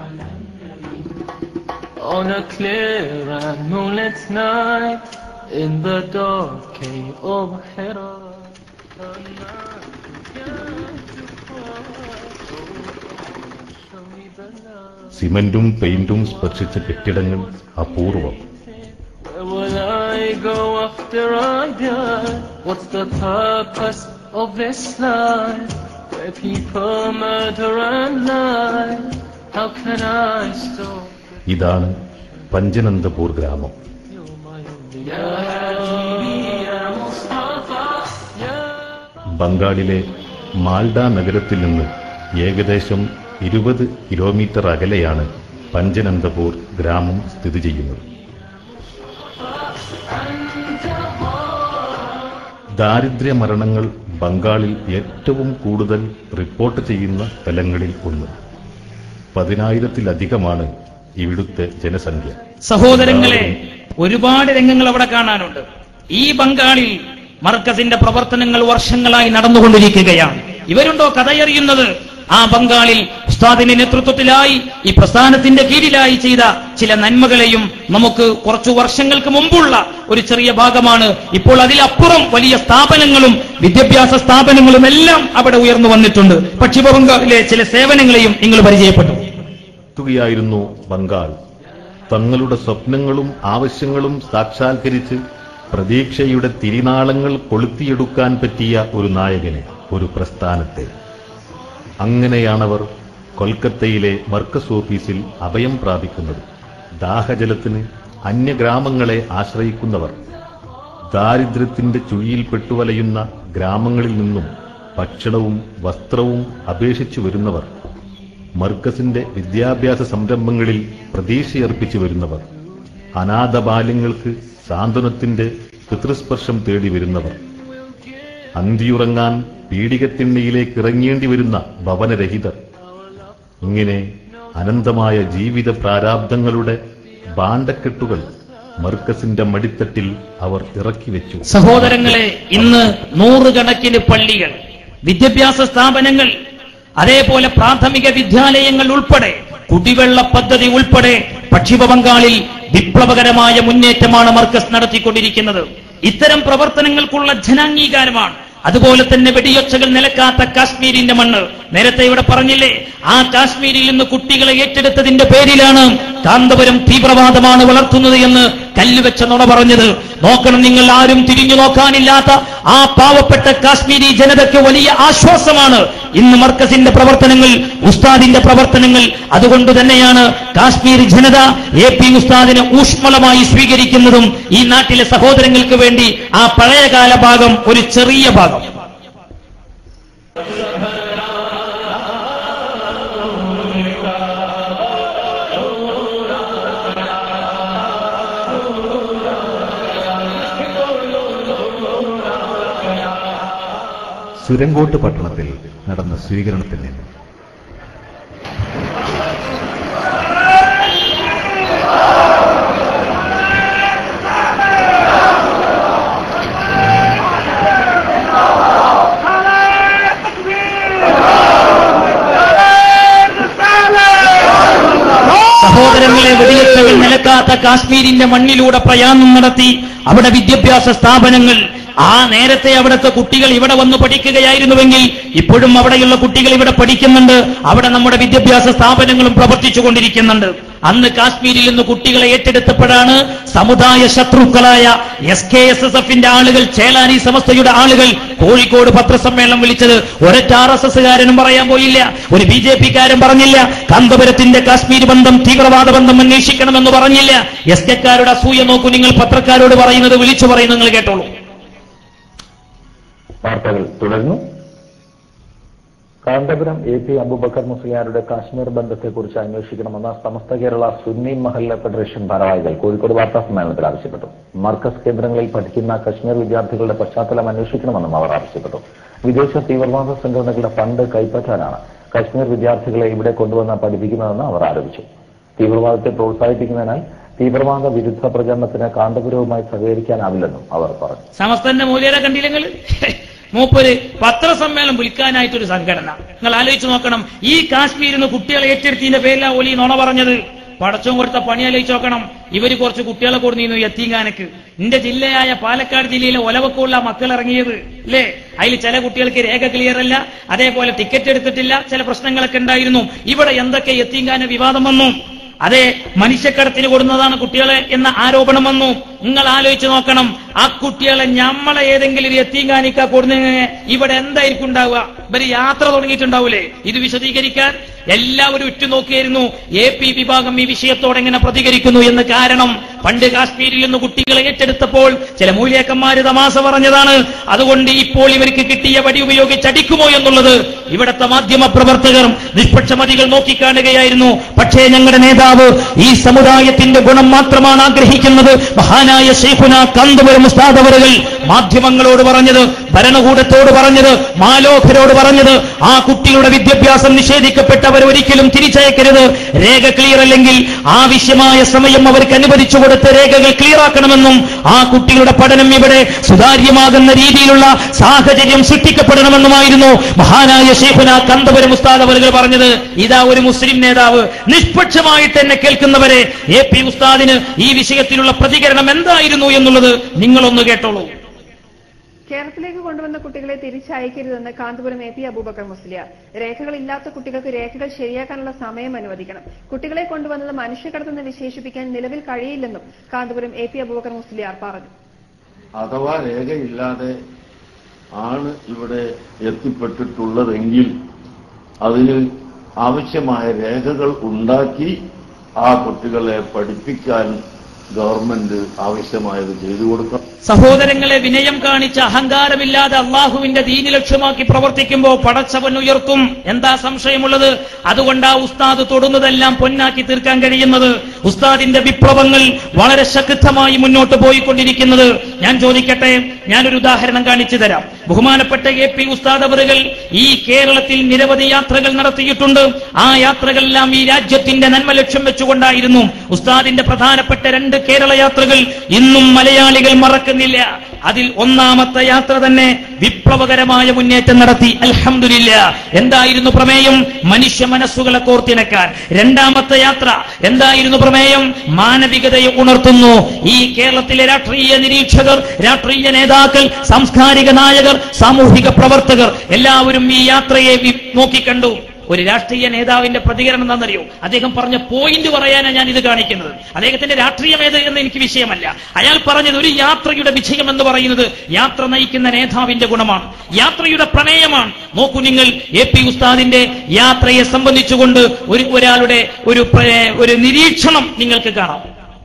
On a clear and moonlit night, in the dark cave of Hira, a man began to cry, Show me the light. സിമന്റും പെയിന്റും സ്പർശിച്ച കെട്ടിടങ്ങൾ അപൂർവം Where will I go after I die? What's the purpose of this life? Where people murder and lie. How can I stop? ഇതാണ് പഞ്ചനന്ദപൂർ ഗ്രാമം Ya Habibi, Ya Mustafa, Ya ബംഗാളിലെ മാൽഡ നഗരത്തിൽ നിന്ന് ഏകദേശം ഇരുപത് കിലോമീറ്റർ അകലെയാണ് പഞ്ചനന്ദപൂർ ഗ്രാമം സ്ഥിതി ചെയ്യുന്നത് ദാരിദ്ര്യ മരണങ്ങൾ ബംഗാളിൽ ഏറ്റവും കൂടുതൽ റിപ്പോർട്ട് ചെയ്യുന്ന സ്ഥലങ്ങളിൽ ഒന്ന് പതിനായിരത്തിലധികമാണ് ഇവിടുത്തെ ജനസംഖ്യ സഹോദരങ്ങളെ ഒരുപാട് രംഗങ്ങൾ അവിടെ കാണാനുണ്ട് ഈ ബംഗാളിൽ മർക്കസിന്റെ പ്രവർത്തനങ്ങൾ വർഷങ്ങളായി നടന്നുകൊണ്ടിരിക്കുകയാണ് ഇവരുണ്ടോ കഥയറിയുന്നത് ആ ബംഗാളിൽ ഉസ്താദിന്റെ നേതൃത്വത്തിലായി ഈ പ്രസ്ഥാനത്തിന്റെ കീഴിലായി ചെയ്ത ചില നന്മകളെയും നമുക്ക് കുറച്ചു വർഷങ്ങൾക്ക് മുമ്പുള്ള ഒരു ചെറിയ ഭാഗമാണ് ഇപ്പോൾ അതിലപ്പുറം വലിയ സ്ഥാപനങ്ങളും വിദ്യാഭ്യാസ സ്ഥാപനങ്ങളും എല്ലാം അവിടെ ഉയർന്നു വന്നിട്ടുണ്ട് പശ്ചിമ ബംഗാളിലെ ചില സേവനങ്ങളെയും നിങ്ങൾ പരിചയപ്പെട്ടു എത്തുകയായിരുന്നു ബംഗാൾ തങ്ങളുടെ സ്വപ്നങ്ങളും ആവശ്യങ്ങളും സാക്ഷാത്കരിച്ച് പ്രതീക്ഷയുടെ തിരിനാളങ്ങൾ കൊളുത്തിയെടുക്കാൻ പറ്റിയ ഒരു നായകനെ ഒരു പ്രസ്ഥാനത്തെ അങ്ങനെയാണവർ കൊൽക്കത്തയിലെ മർക്കസ് ഓഫീസിൽ അഭയം പ്രാപിക്കുന്നത് ദാഹജലത്തിന് അന്യഗ്രാമങ്ങളെ ആശ്രയിക്കുന്നവർ ദാരിദ്ര്യത്തിന്റെ ചുഴിയിൽ പെട്ടുവലയുന്ന ഗ്രാമങ്ങളിൽ നിന്നും ഭക്ഷണവും വസ്ത്രവും അപേക്ഷിച്ചു വരുന്നവർ മർക്കസിന്റെ വിദ്യാഭ്യാസ സംരംഭങ്ങളിൽ പ്രതീക്ഷയർപ്പിച്ചു വരുന്നവർ അനാഥ ബാല്യങ്ങൾക്ക് സാന്ത്വനത്തിന്റെ പിതൃസ്പർശം തേടി വരുന്നവർ അന്തിയുറങ്ങാൻ പീഡികത്തിണ്ണയിലേക്ക് ഇറങ്ങേണ്ടി വരുന്ന ഭവനരഹിതർ ഇങ്ങനെ അനന്തമായ ജീവിത പ്രാരാബ്ദങ്ങളുടെ ബാണ്ടക്കെട്ടുകൾ മർക്കസിന്റെ മടിത്തട്ടിൽ അവർ ഇറക്കി വെച്ചു സഹോദരങ്ങളെ ഇന്ന് നൂറുകണക്കിന് പള്ളികൾ വിദ്യാഭ്യാസ സ്ഥാപനങ്ങൾ അതേപോലെ പ്രാഥമിക വിദ്യാലയങ്ങൾ ഉൾപ്പെടെ കുടിവെള്ള പദ്ധതി ഉൾപ്പെടെ പശ്ചിമ ബംഗാളിൽ വിപ്ലവകരമായ മുന്നേറ്റമാണ് മർക്കസ് നടത്തിക്കൊണ്ടിരിക്കുന്നത് ഇത്തരം പ്രവർത്തനങ്ങൾക്കുള്ള ജനാംഗീകാരമാണ് അതുപോലെ തന്നെ വെടിയൊച്ചകൾ നിലക്കാത്ത കാശ്മീരിന്റെ മണ്ണ് നേരത്തെ ഇവിടെ പറഞ്ഞില്ലേ ആ കാശ്മീരിൽ നിന്ന് കുട്ടികളെ ഏറ്റെടുത്തതിന്റെ പേരിലാണ് കാന്തപുരം തീവ്രവാദമാണ് വളർത്തുന്നത് എന്ന് കല്ലുവെച്ച നുണ പറഞ്ഞത് നോക്കണം നിങ്ങൾ ആരും തിരിഞ്ഞു നോക്കാനില്ലാത്ത ആ പാവപ്പെട്ട കാശ്മീരി ജനതയ്ക്ക് വലിയ ആശ്വാസമാണ് ഇന്ന് മർക്കസിന്റെ പ്രവർത്തനങ്ങൾ ഉസ്താദിന്റെ പ്രവർത്തനങ്ങൾ അതുകൊണ്ട് തന്നെയാണ് കാശ്മീർ ജനത എ പി ഉസ്താദിനെ ഊഷ്മളമായി സ്വീകരിക്കുന്നതും ഈ നാട്ടിലെ സഹോദരങ്ങൾക്ക് വേണ്ടി ആ പഴയകാല ഭാഗം ഒരു ചെറിയ ഭാഗം സുരങ്കോട്ട് പട്ടണത്തിൽ നടന്ന സ്വീകരണത്തിൽ നിന്ന് സഹോദരങ്ങളെ വെടിവെച്ചവൻ നിലക്കാത്ത കാശ്മീരിന്റെ മണ്ണിലൂടെ പ്രയാണം നടത്തി അവിടെ വിദ്യാഭ്യാസ സ്ഥാപനങ്ങൾ ആ നേരത്തെ അവിടുത്തെ കുട്ടികൾ ഇവിടെ വന്ന് പഠിക്കുകയായിരുന്നുവെങ്കിൽ ഇപ്പോഴും അവിടെയുള്ള കുട്ടികൾ ഇവിടെ പഠിക്കുന്നുണ്ട് അവിടെ നമ്മുടെ വിദ്യാഭ്യാസ സ്ഥാപനങ്ങളും പ്രവർത്തിച്ചു കൊണ്ടിരിക്കുന്നുണ്ട് അന്ന് കാശ്മീരിൽ നിന്ന് കുട്ടികളെ ഏറ്റെടുത്തപ്പോഴാണ് സമുദായ ശത്രുക്കളായ എസ് കെ എസ് എസ് എഫിന്റെ ആളുകൾ ചേലാനി സമസ്തയുടെ ആളുകൾ കോഴിക്കോട് പത്രസമ്മേളനം വിളിച്ചത് ഒരൊറ്റ ആർ എസ് എസ്സുകാരനും പറയാൻ പോയില്ല ഒരു ബി ജെ പിക്കാരൻ പറഞ്ഞില്ല കാന്തപുരത്തിന്റെ കാശ്മീർ ബന്ധം തീവ്രവാദ ബന്ധം അന്വേഷിക്കണമെന്ന് പറഞ്ഞില്ല എസ് കെക്കാരുടെ അസൂയ നോക്കൂ നിങ്ങൾ പത്രക്കാരോട് പറയുന്നത് വിളിച്ചു പറയുന്നത് നിങ്ങൾ കേട്ടോളൂ വാർത്തകൾ തുടർന്നു കാന്തപുരം എ പി അബുബക്കർ മുസ്ലിയാരുടെ കാശ്മീർ ബന്ധത്തെക്കുറിച്ച് അന്വേഷിക്കണമെന്ന് സമസ്ത കേരള സുന്നി മഹല്ല ഫെഡറേഷൻ ഭാരവാഹികൾ കോഴിക്കോട് വാർത്താ സമ്മേളനത്തിൽ ആവശ്യപ്പെട്ടു മർക്കസ് കേന്ദ്രങ്ങളിൽ പഠിക്കുന്ന കശ്മീർ വിദ്യാർത്ഥികളുടെ പശ്ചാത്തലം അന്വേഷിക്കണമെന്നും അവർ ആവശ്യപ്പെട്ടു വിദേശ തീവ്രവാദ സംഘടനകളുടെ ഫണ്ട് കൈപ്പറ്റാനാണ് കശ്മീർ വിദ്യാർത്ഥികളെ ഇവിടെ കൊണ്ടുവന്ന് പഠിപ്പിക്കുന്നതെന്ന് അവർ ആരോപിച്ചു തീവ്രവാദത്തെ പ്രോത്സാഹിപ്പിക്കുന്നതിനാൽ തീവ്രവാദ വിരുദ്ധ പ്രചരണത്തിന് കാന്തപുരവുമായി സഹകരിക്കാനാവില്ലെന്നും അവർ പറഞ്ഞു സമസ്തന്റെ മൂല്യരെ കണ്ടില്ലെങ്കിൽ മൂപ്പര് പത്രസമ്മേളനം വിളിക്കാനായിട്ടൊരു സംഘടന നിങ്ങൾ ആലോചിച്ച് നോക്കണം ഈ കാശ്മീരിൽ നിന്ന് കുട്ടികളെ ഏറ്റെടുത്തതിന്റെ പേരിലാ ഒലി നുണ പറഞ്ഞത് പടച്ചോൻ കൊടുത്ത പണി ആലോചിച്ച് നോക്കണം ഇവര് കുറച്ച് കുട്ടികളെ കൊടുത്തിരുന്നു എത്തിങ്ങാനക്ക് എന്റെ ജില്ലയായ പാലക്കാട് ജില്ലയിലെ ഒലവക്കുള്ള മക്കൾ ഇറങ്ങിയത് അല്ലേ അതിൽ ചില കുട്ടികൾക്ക് രേഖ ക്ലിയർ അല്ല അതേപോലെ ടിക്കറ്റ് എടുത്തിട്ടില്ല ചില പ്രശ്നങ്ങളൊക്കെ ഉണ്ടായിരുന്നു ഇവിടെ എന്തൊക്കെ എത്തിങ്ങാന വിവാദം വന്നു അതെ മനുഷ്യക്കടത്തിന് കൊടുക്കുന്നതാണ് കുട്ടികളെ എന്ന ആരോപണം വന്നു നിങ്ങൾ ആലോചിച്ച് നോക്കണം ആ കുട്ടികളെ ഞമ്മളെ ഏതെങ്കിലും ഒരു എത്തിങ്കാനിക്ക കൊടുന്ന ഇവിടെ എന്തായിരിക്കും ഉണ്ടാവുക ഇവര് യാത്ര തുടങ്ങിയിട്ടുണ്ടാവൂലേ ഇത് വിശദീകരിക്കാൻ എല്ലാവരും ഉറ്റുനോക്കിയായിരുന്നു എ പി വിഭാഗം ഈ വിഷയത്തോടെ എങ്ങനെ പ്രതികരിക്കുന്നു എന്ന് കാരണം പണ്ട് കാശ്മീരിൽ നിന്ന് കുട്ടികളെ ഏറ്റെടുത്തപ്പോൾ ചില മൂല്യക്കന്മാര് തമാശ പറഞ്ഞതാണ് അതുകൊണ്ട് ഇപ്പോൾ ഇവർക്ക് കിട്ടിയ വടി ഉപയോഗിച്ച് അടിക്കുമോ എന്നുള്ളത് ഇവിടത്തെ മാധ്യമ പ്രവർത്തകർ നിഷ്പക്ഷമതികൾ നോക്കിക്കാണുകയായിരുന്നു പക്ഷേ ഞങ്ങളുടെ നേതാവ് ഈ സമുദായത്തിന്റെ ഗുണം മാത്രമാണ് ആഗ്രഹിക്കുന്നത് മഹാനായ ഷെയ്ഖുന കന്തുപുരം ഉസ്താദവറുകൾ മാധ്യമങ്ങളോട് പറഞ്ഞത് ഭരണകൂടത്തോട് പറഞ്ഞത് മാലോഖരോട് പറഞ്ഞത് ആ കുട്ടിയുടെ വിദ്യാഭ്യാസം നിഷേധിക്കപ്പെട്ടവർ ഒരിക്കലും തിരിച്ചയക്കരുത് രേഖ ക്ലിയർ അല്ലെങ്കിൽ ആവശ്യമായ സമയം അവർക്ക് അനുവദിച്ചു കൊടുത്ത് രേഖകൾ ക്ലിയർ ആക്കണമെന്നും ആ കുട്ടികളുടെ പഠനം ഇവിടെ സുതാര്യമാകുന്ന രീതിയിലുള്ള സാഹചര്യം സൃഷ്ടിക്കപ്പെടണമെന്നുമായിരുന്നു മഹാനായ ഷെയ്ഖുന കന്തപുരം ഉസ്താദ് അവറുകൾ പറഞ്ഞത് ഇതാ ഒരു മുസ്ലിം നേതാവ് നിഷ്പക്ഷമായിട്ട് എന്നെ കേൾക്കുന്നവരെ എ പി ഉസ്താദിന് ഈ വിഷയത്തിലുള്ള പ്രതികരണം എന്തായിരുന്നു എന്നുള്ളത് നിങ്ങളൊന്ന് കേട്ടോളൂ കേരളത്തിലേക്ക് കൊണ്ടുവന്ന കുട്ടികളെ തിരിച്ചയക്കരുതെന്ന് കാന്തപുരം എ പി അബൂബക്കർ മുസ്ലിയാർ രേഖകളില്ലാത്ത കുട്ടികൾക്ക് രേഖകൾ ശരിയാക്കാനുള്ള സമയം അനുവദിക്കണം കുട്ടികളെ കൊണ്ടുവന്നത് മനുഷ്യക്കടത്തെന്ന് വിശേഷിപ്പിക്കാൻ നിലവിൽ കഴിയില്ലെന്നും കാന്തപുരം എ പി അബൂബക്കർ മുസ്ലിയാർ പറഞ്ഞു അഥവാ രേഖയില്ലാതെ ആണ് ഇവിടെ എത്തിപ്പെട്ടിട്ടുള്ളതെങ്കിൽ അതിന് ആവശ്യമായ രേഖകൾ ഉണ്ടാക്കി ആ കുട്ടികളെ പഠിപ്പിക്കാൻ ഗവൺമെന്റ് ആവശ്യമായത് ചെയ്തു കൊടുക്കണം സഹോദരങ്ങളെ വിനയം കാണിച്ച് അഹങ്കാരമില്ലാതെ അള്ളാഹുവിന്റെ ദീനി ലക്ഷ്യമാക്കി പ്രവർത്തിക്കുമ്പോ പടച്ചവൻ ഉയർത്തും എന്താ സംശയമുള്ളത് അതുകൊണ്ട് ആ ഉസ്താദ് തൊടുന്നതെല്ലാം പൊന്നാക്കി തീർക്കാൻ കഴിയുന്നത് ഉസ്താദിന്റെ വിപ്ലവങ്ങൾ വളരെ ശക്തമായി മുന്നോട്ട് പോയിക്കൊണ്ടിരിക്കുന്നത് ഞാൻ ചോദിക്കട്ടെ ഞാനൊരു ഉദാഹരണം കാണിച്ചു തരാം ബഹുമാനപ്പെട്ട എ പി ഉസ്താദ് അവറുകൾ ഈ കേരളത്തിൽ നിരവധി യാത്രകൾ നടത്തിയിട്ടുണ്ട് ആ യാത്രകളെല്ലാം ഈ രാജ്യത്തിന്റെ നന്മ ലക്ഷ്യം വെച്ചുകൊണ്ടായിരുന്നു ഉസ്താദിന്റെ പ്രധാനപ്പെട്ട രണ്ട് കേരള യാത്രകൾ ഇന്നും മലയാളികൾ മറക്കുന്നില്ല അതിൽ ഒന്നാമത്തെ യാത്ര തന്നെ വിപ്ലവകരമായ മുന്നേറ്റം നടത്തി അൽഹംദുലില്ല എന്തായിരുന്നു പ്രമേയം മനുഷ്യ മനസ്സുകളെ കോർത്തിണക്കാൻ രണ്ടാമത്തെ യാത്ര എന്തായിരുന്നു പ്രമേയം മാനവികതയെ ഉണർത്തുന്നു ഈ കേരളത്തിലെ രാഷ്ട്രീയ നിരീക്ഷകർ രാഷ്ട്രീയ നേതാക്കൾ സാംസ്കാരിക നായകർ സാമൂഹിക പ്രവർത്തകർ എല്ലാവരും ഈ യാത്രയെ വി- നോക്കിക്കണ്ടു ഒരു രാഷ്ട്രീയ നേതാവിന്റെ പ്രതികരണം എന്താണെന്നറിയോ അദ്ദേഹം പറഞ്ഞ പോയിന്റ് പറയാനാണ് ഞാൻ ഇത് കാണിക്കുന്നത് അദ്ദേഹത്തിന്റെ രാഷ്ട്രീയം ഏത് എന്ന് എനിക്ക് വിഷയമല്ല അയാൾ പറഞ്ഞത് ഒരു യാത്രയുടെ വിജയം എന്ന് പറയുന്നത് യാത്ര നയിക്കുന്ന നേതാവിന്റെ ഗുണമാണ് യാത്രയുടെ പ്രമേയമാണ് നോക്കൂ നിങ്ങൾ എ പി ഉസ്താദിന്റെ യാത്രയെ സംബന്ധിച്ചുകൊണ്ട് ഒരു ഒരാളുടെ ഒരു പ്ര- ഒരു നിരീക്ഷണം നിങ്ങൾക്ക് കാണാം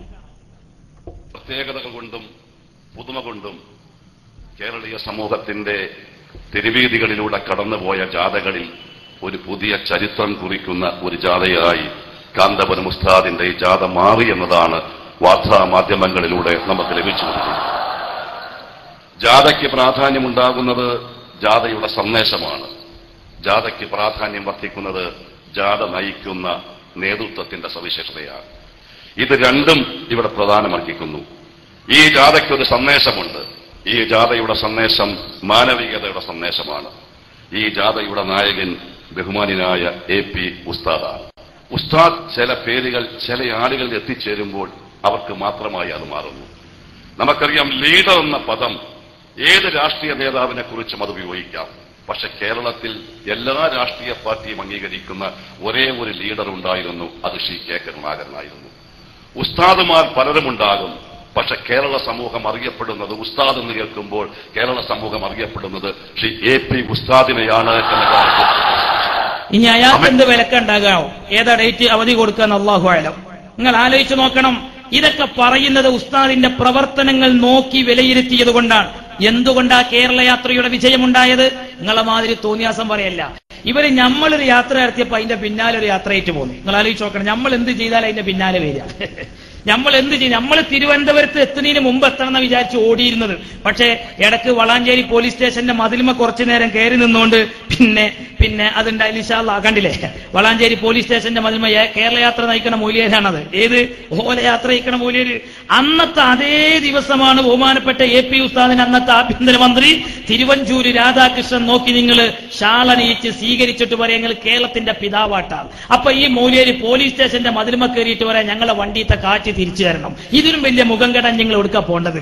പ്രത്യേകതകൾ കൊണ്ടും പുതുമ കൊണ്ടും കേരളീയ സമൂഹത്തിന്റെ തെരുവീതികളിലൂടെ കടന്നുപോയ ജാഥകളിൽ ഒരു പുതിയ ചരിത്രം കുറിക്കുന്ന ഒരു ജാഥയായി കാന്തപുരം ഉസ്താദിന്റെ ഈ ജാഥ മാറി എന്നതാണ് വാർത്താ മാധ്യമങ്ങളിലൂടെ നമുക്ക് ലഭിച്ചുകൊണ്ടിരിക്കുന്നത് ജാഥയ്ക്ക് പ്രാധാന്യമുണ്ടാകുന്നത് ജാഥയുടെ സന്ദേശമാണ് ജാഥയ്ക്ക് പ്രാധാന്യം വർദ്ധിക്കുന്നത് ജാഥ നയിക്കുന്ന നേതൃത്വത്തിന്റെ സവിശേഷതയാണ് ഇത് രണ്ടും ഇവിടെ പ്രധാനമർഹിക്കുന്നു ഈ ജാഥയ്ക്ക് ഒരു സന്ദേശമുണ്ട് ഈ ജാഥയുടെ സന്ദേശം മാനവികതയുടെ സന്ദേശമാണ് ഈ ജാഥയുടെ നായകൻ ബഹുമാനായ എ പി ഉസ്താദാണ് ഉസ്താദ് ചില പേരുകൾ ചില ആളുകളിൽ എത്തിച്ചേരുമ്പോൾ അവർക്ക് മാത്രമായി അത് മാറുന്നു നമുക്കറിയാം ലീഡർ എന്ന പദം ഏത് രാഷ്ട്രീയ നേതാവിനെ കുറിച്ചും അത് ഉപയോഗിക്കാം പക്ഷെ കേരളത്തിൽ എല്ലാ രാഷ്ട്രീയ പാർട്ടിയും അംഗീകരിക്കുന്ന ഒരേ ഒരു ലീഡർ ഉണ്ടായിരുന്നു അത് ശ്രീ കെ കരുണാകരനായിരുന്നു ഉസ്താദുമാർ പലരും ഉണ്ടാകും പക്ഷെ കേരള സമൂഹം അറിയപ്പെടുന്നത് ഉസ്താദ് എന്ന് കേൾക്കുമ്പോൾ കേരള സമൂഹം അറിയപ്പെടുന്നത് ശ്രീ എ പി ഉസ്താദിനെയാണ് എന്ന കാര്യത്തിൽ ഇനി അയാൾക്ക് എന്ത് വിലക്കുണ്ടാകാമോ ഏതാ ഡേറ്റ് അവധി കൊടുക്കാൻ അള്ളാഹു ആയാലും നിങ്ങൾ ആലോചിച്ച് നോക്കണം ഇതൊക്കെ പറയുന്നത് ഉസ്താദിന്റെ പ്രവർത്തനങ്ങൾ നോക്കി വിലയിരുത്തിയത് കൊണ്ടാണ് എന്തുകൊണ്ടാ കേരള യാത്രയുടെ വിജയമുണ്ടായത് നിങ്ങളെ മാതിരി തോന്നിയാസം പറയല്ല ഇവര് നമ്മളൊരു യാത്ര നടത്തിയപ്പോ അതിന്റെ പിന്നാലെ ഒരു യാത്രയായിട്ട് പോകുന്നു നിങ്ങൾ ആലോചിച്ച് നോക്കണം നമ്മൾ എന്ത് ചെയ്താൽ അതിന്റെ പിന്നാലെ വരിക നമ്മൾ എന്ത് ചെയ്യും നമ്മൾ തിരുവനന്തപുരത്ത് എത്തുന്നതിന് മുമ്പ് എത്തണം എന്ന് വിചാരിച്ച് ഓടിയിരുന്നത് പക്ഷേ ഇടക്ക് വളാഞ്ചേരി പോലീസ് സ്റ്റേഷന്റെ മതിലുമ കുറച്ചു നേരം കയറി നിന്നുകൊണ്ട് പിന്നെ പിന്നെ അതുണ്ടായി കണ്ടില്ലേ വളാഞ്ചേരി പോലീസ് സ്റ്റേഷന്റെ മതിലുമ ഏ- കേരള യാത്ര നയിക്കണ മൂല്യരാണത് ഏത് ഓല യാത്ര നയിക്കണ മൂല്യര് അന്നത്തെ അതേ ദിവസമാണ് ബഹുമാനപ്പെട്ട എ പി ഉസ്താദിന് അന്നത്തെ ആഭ്യന്തരമന്ത്രി തിരുവഞ്ചൂര് രാധാകൃഷ്ണൻ നോക്കി നിങ്ങൾ ഷാളണിയിച്ച് സ്വീകരിച്ചിട്ട് പറയാം നിങ്ങൾ കേരളത്തിന്റെ പിതാവാട്ടാണ് അപ്പൊ ഈ മൂല്യര് പോലീസ് സ്റ്റേഷന്റെ മതിലുമ കയറിയിട്ട് പറയാം ഞങ്ങളെ വണ്ടിയത്തെ കാറ്റ് തിരിച്ചു തരണം ഇതിനും വലിയ മുഖം കെടാൻ ഞങ്ങൾ എടുക്കാൻ പോണ്ടത്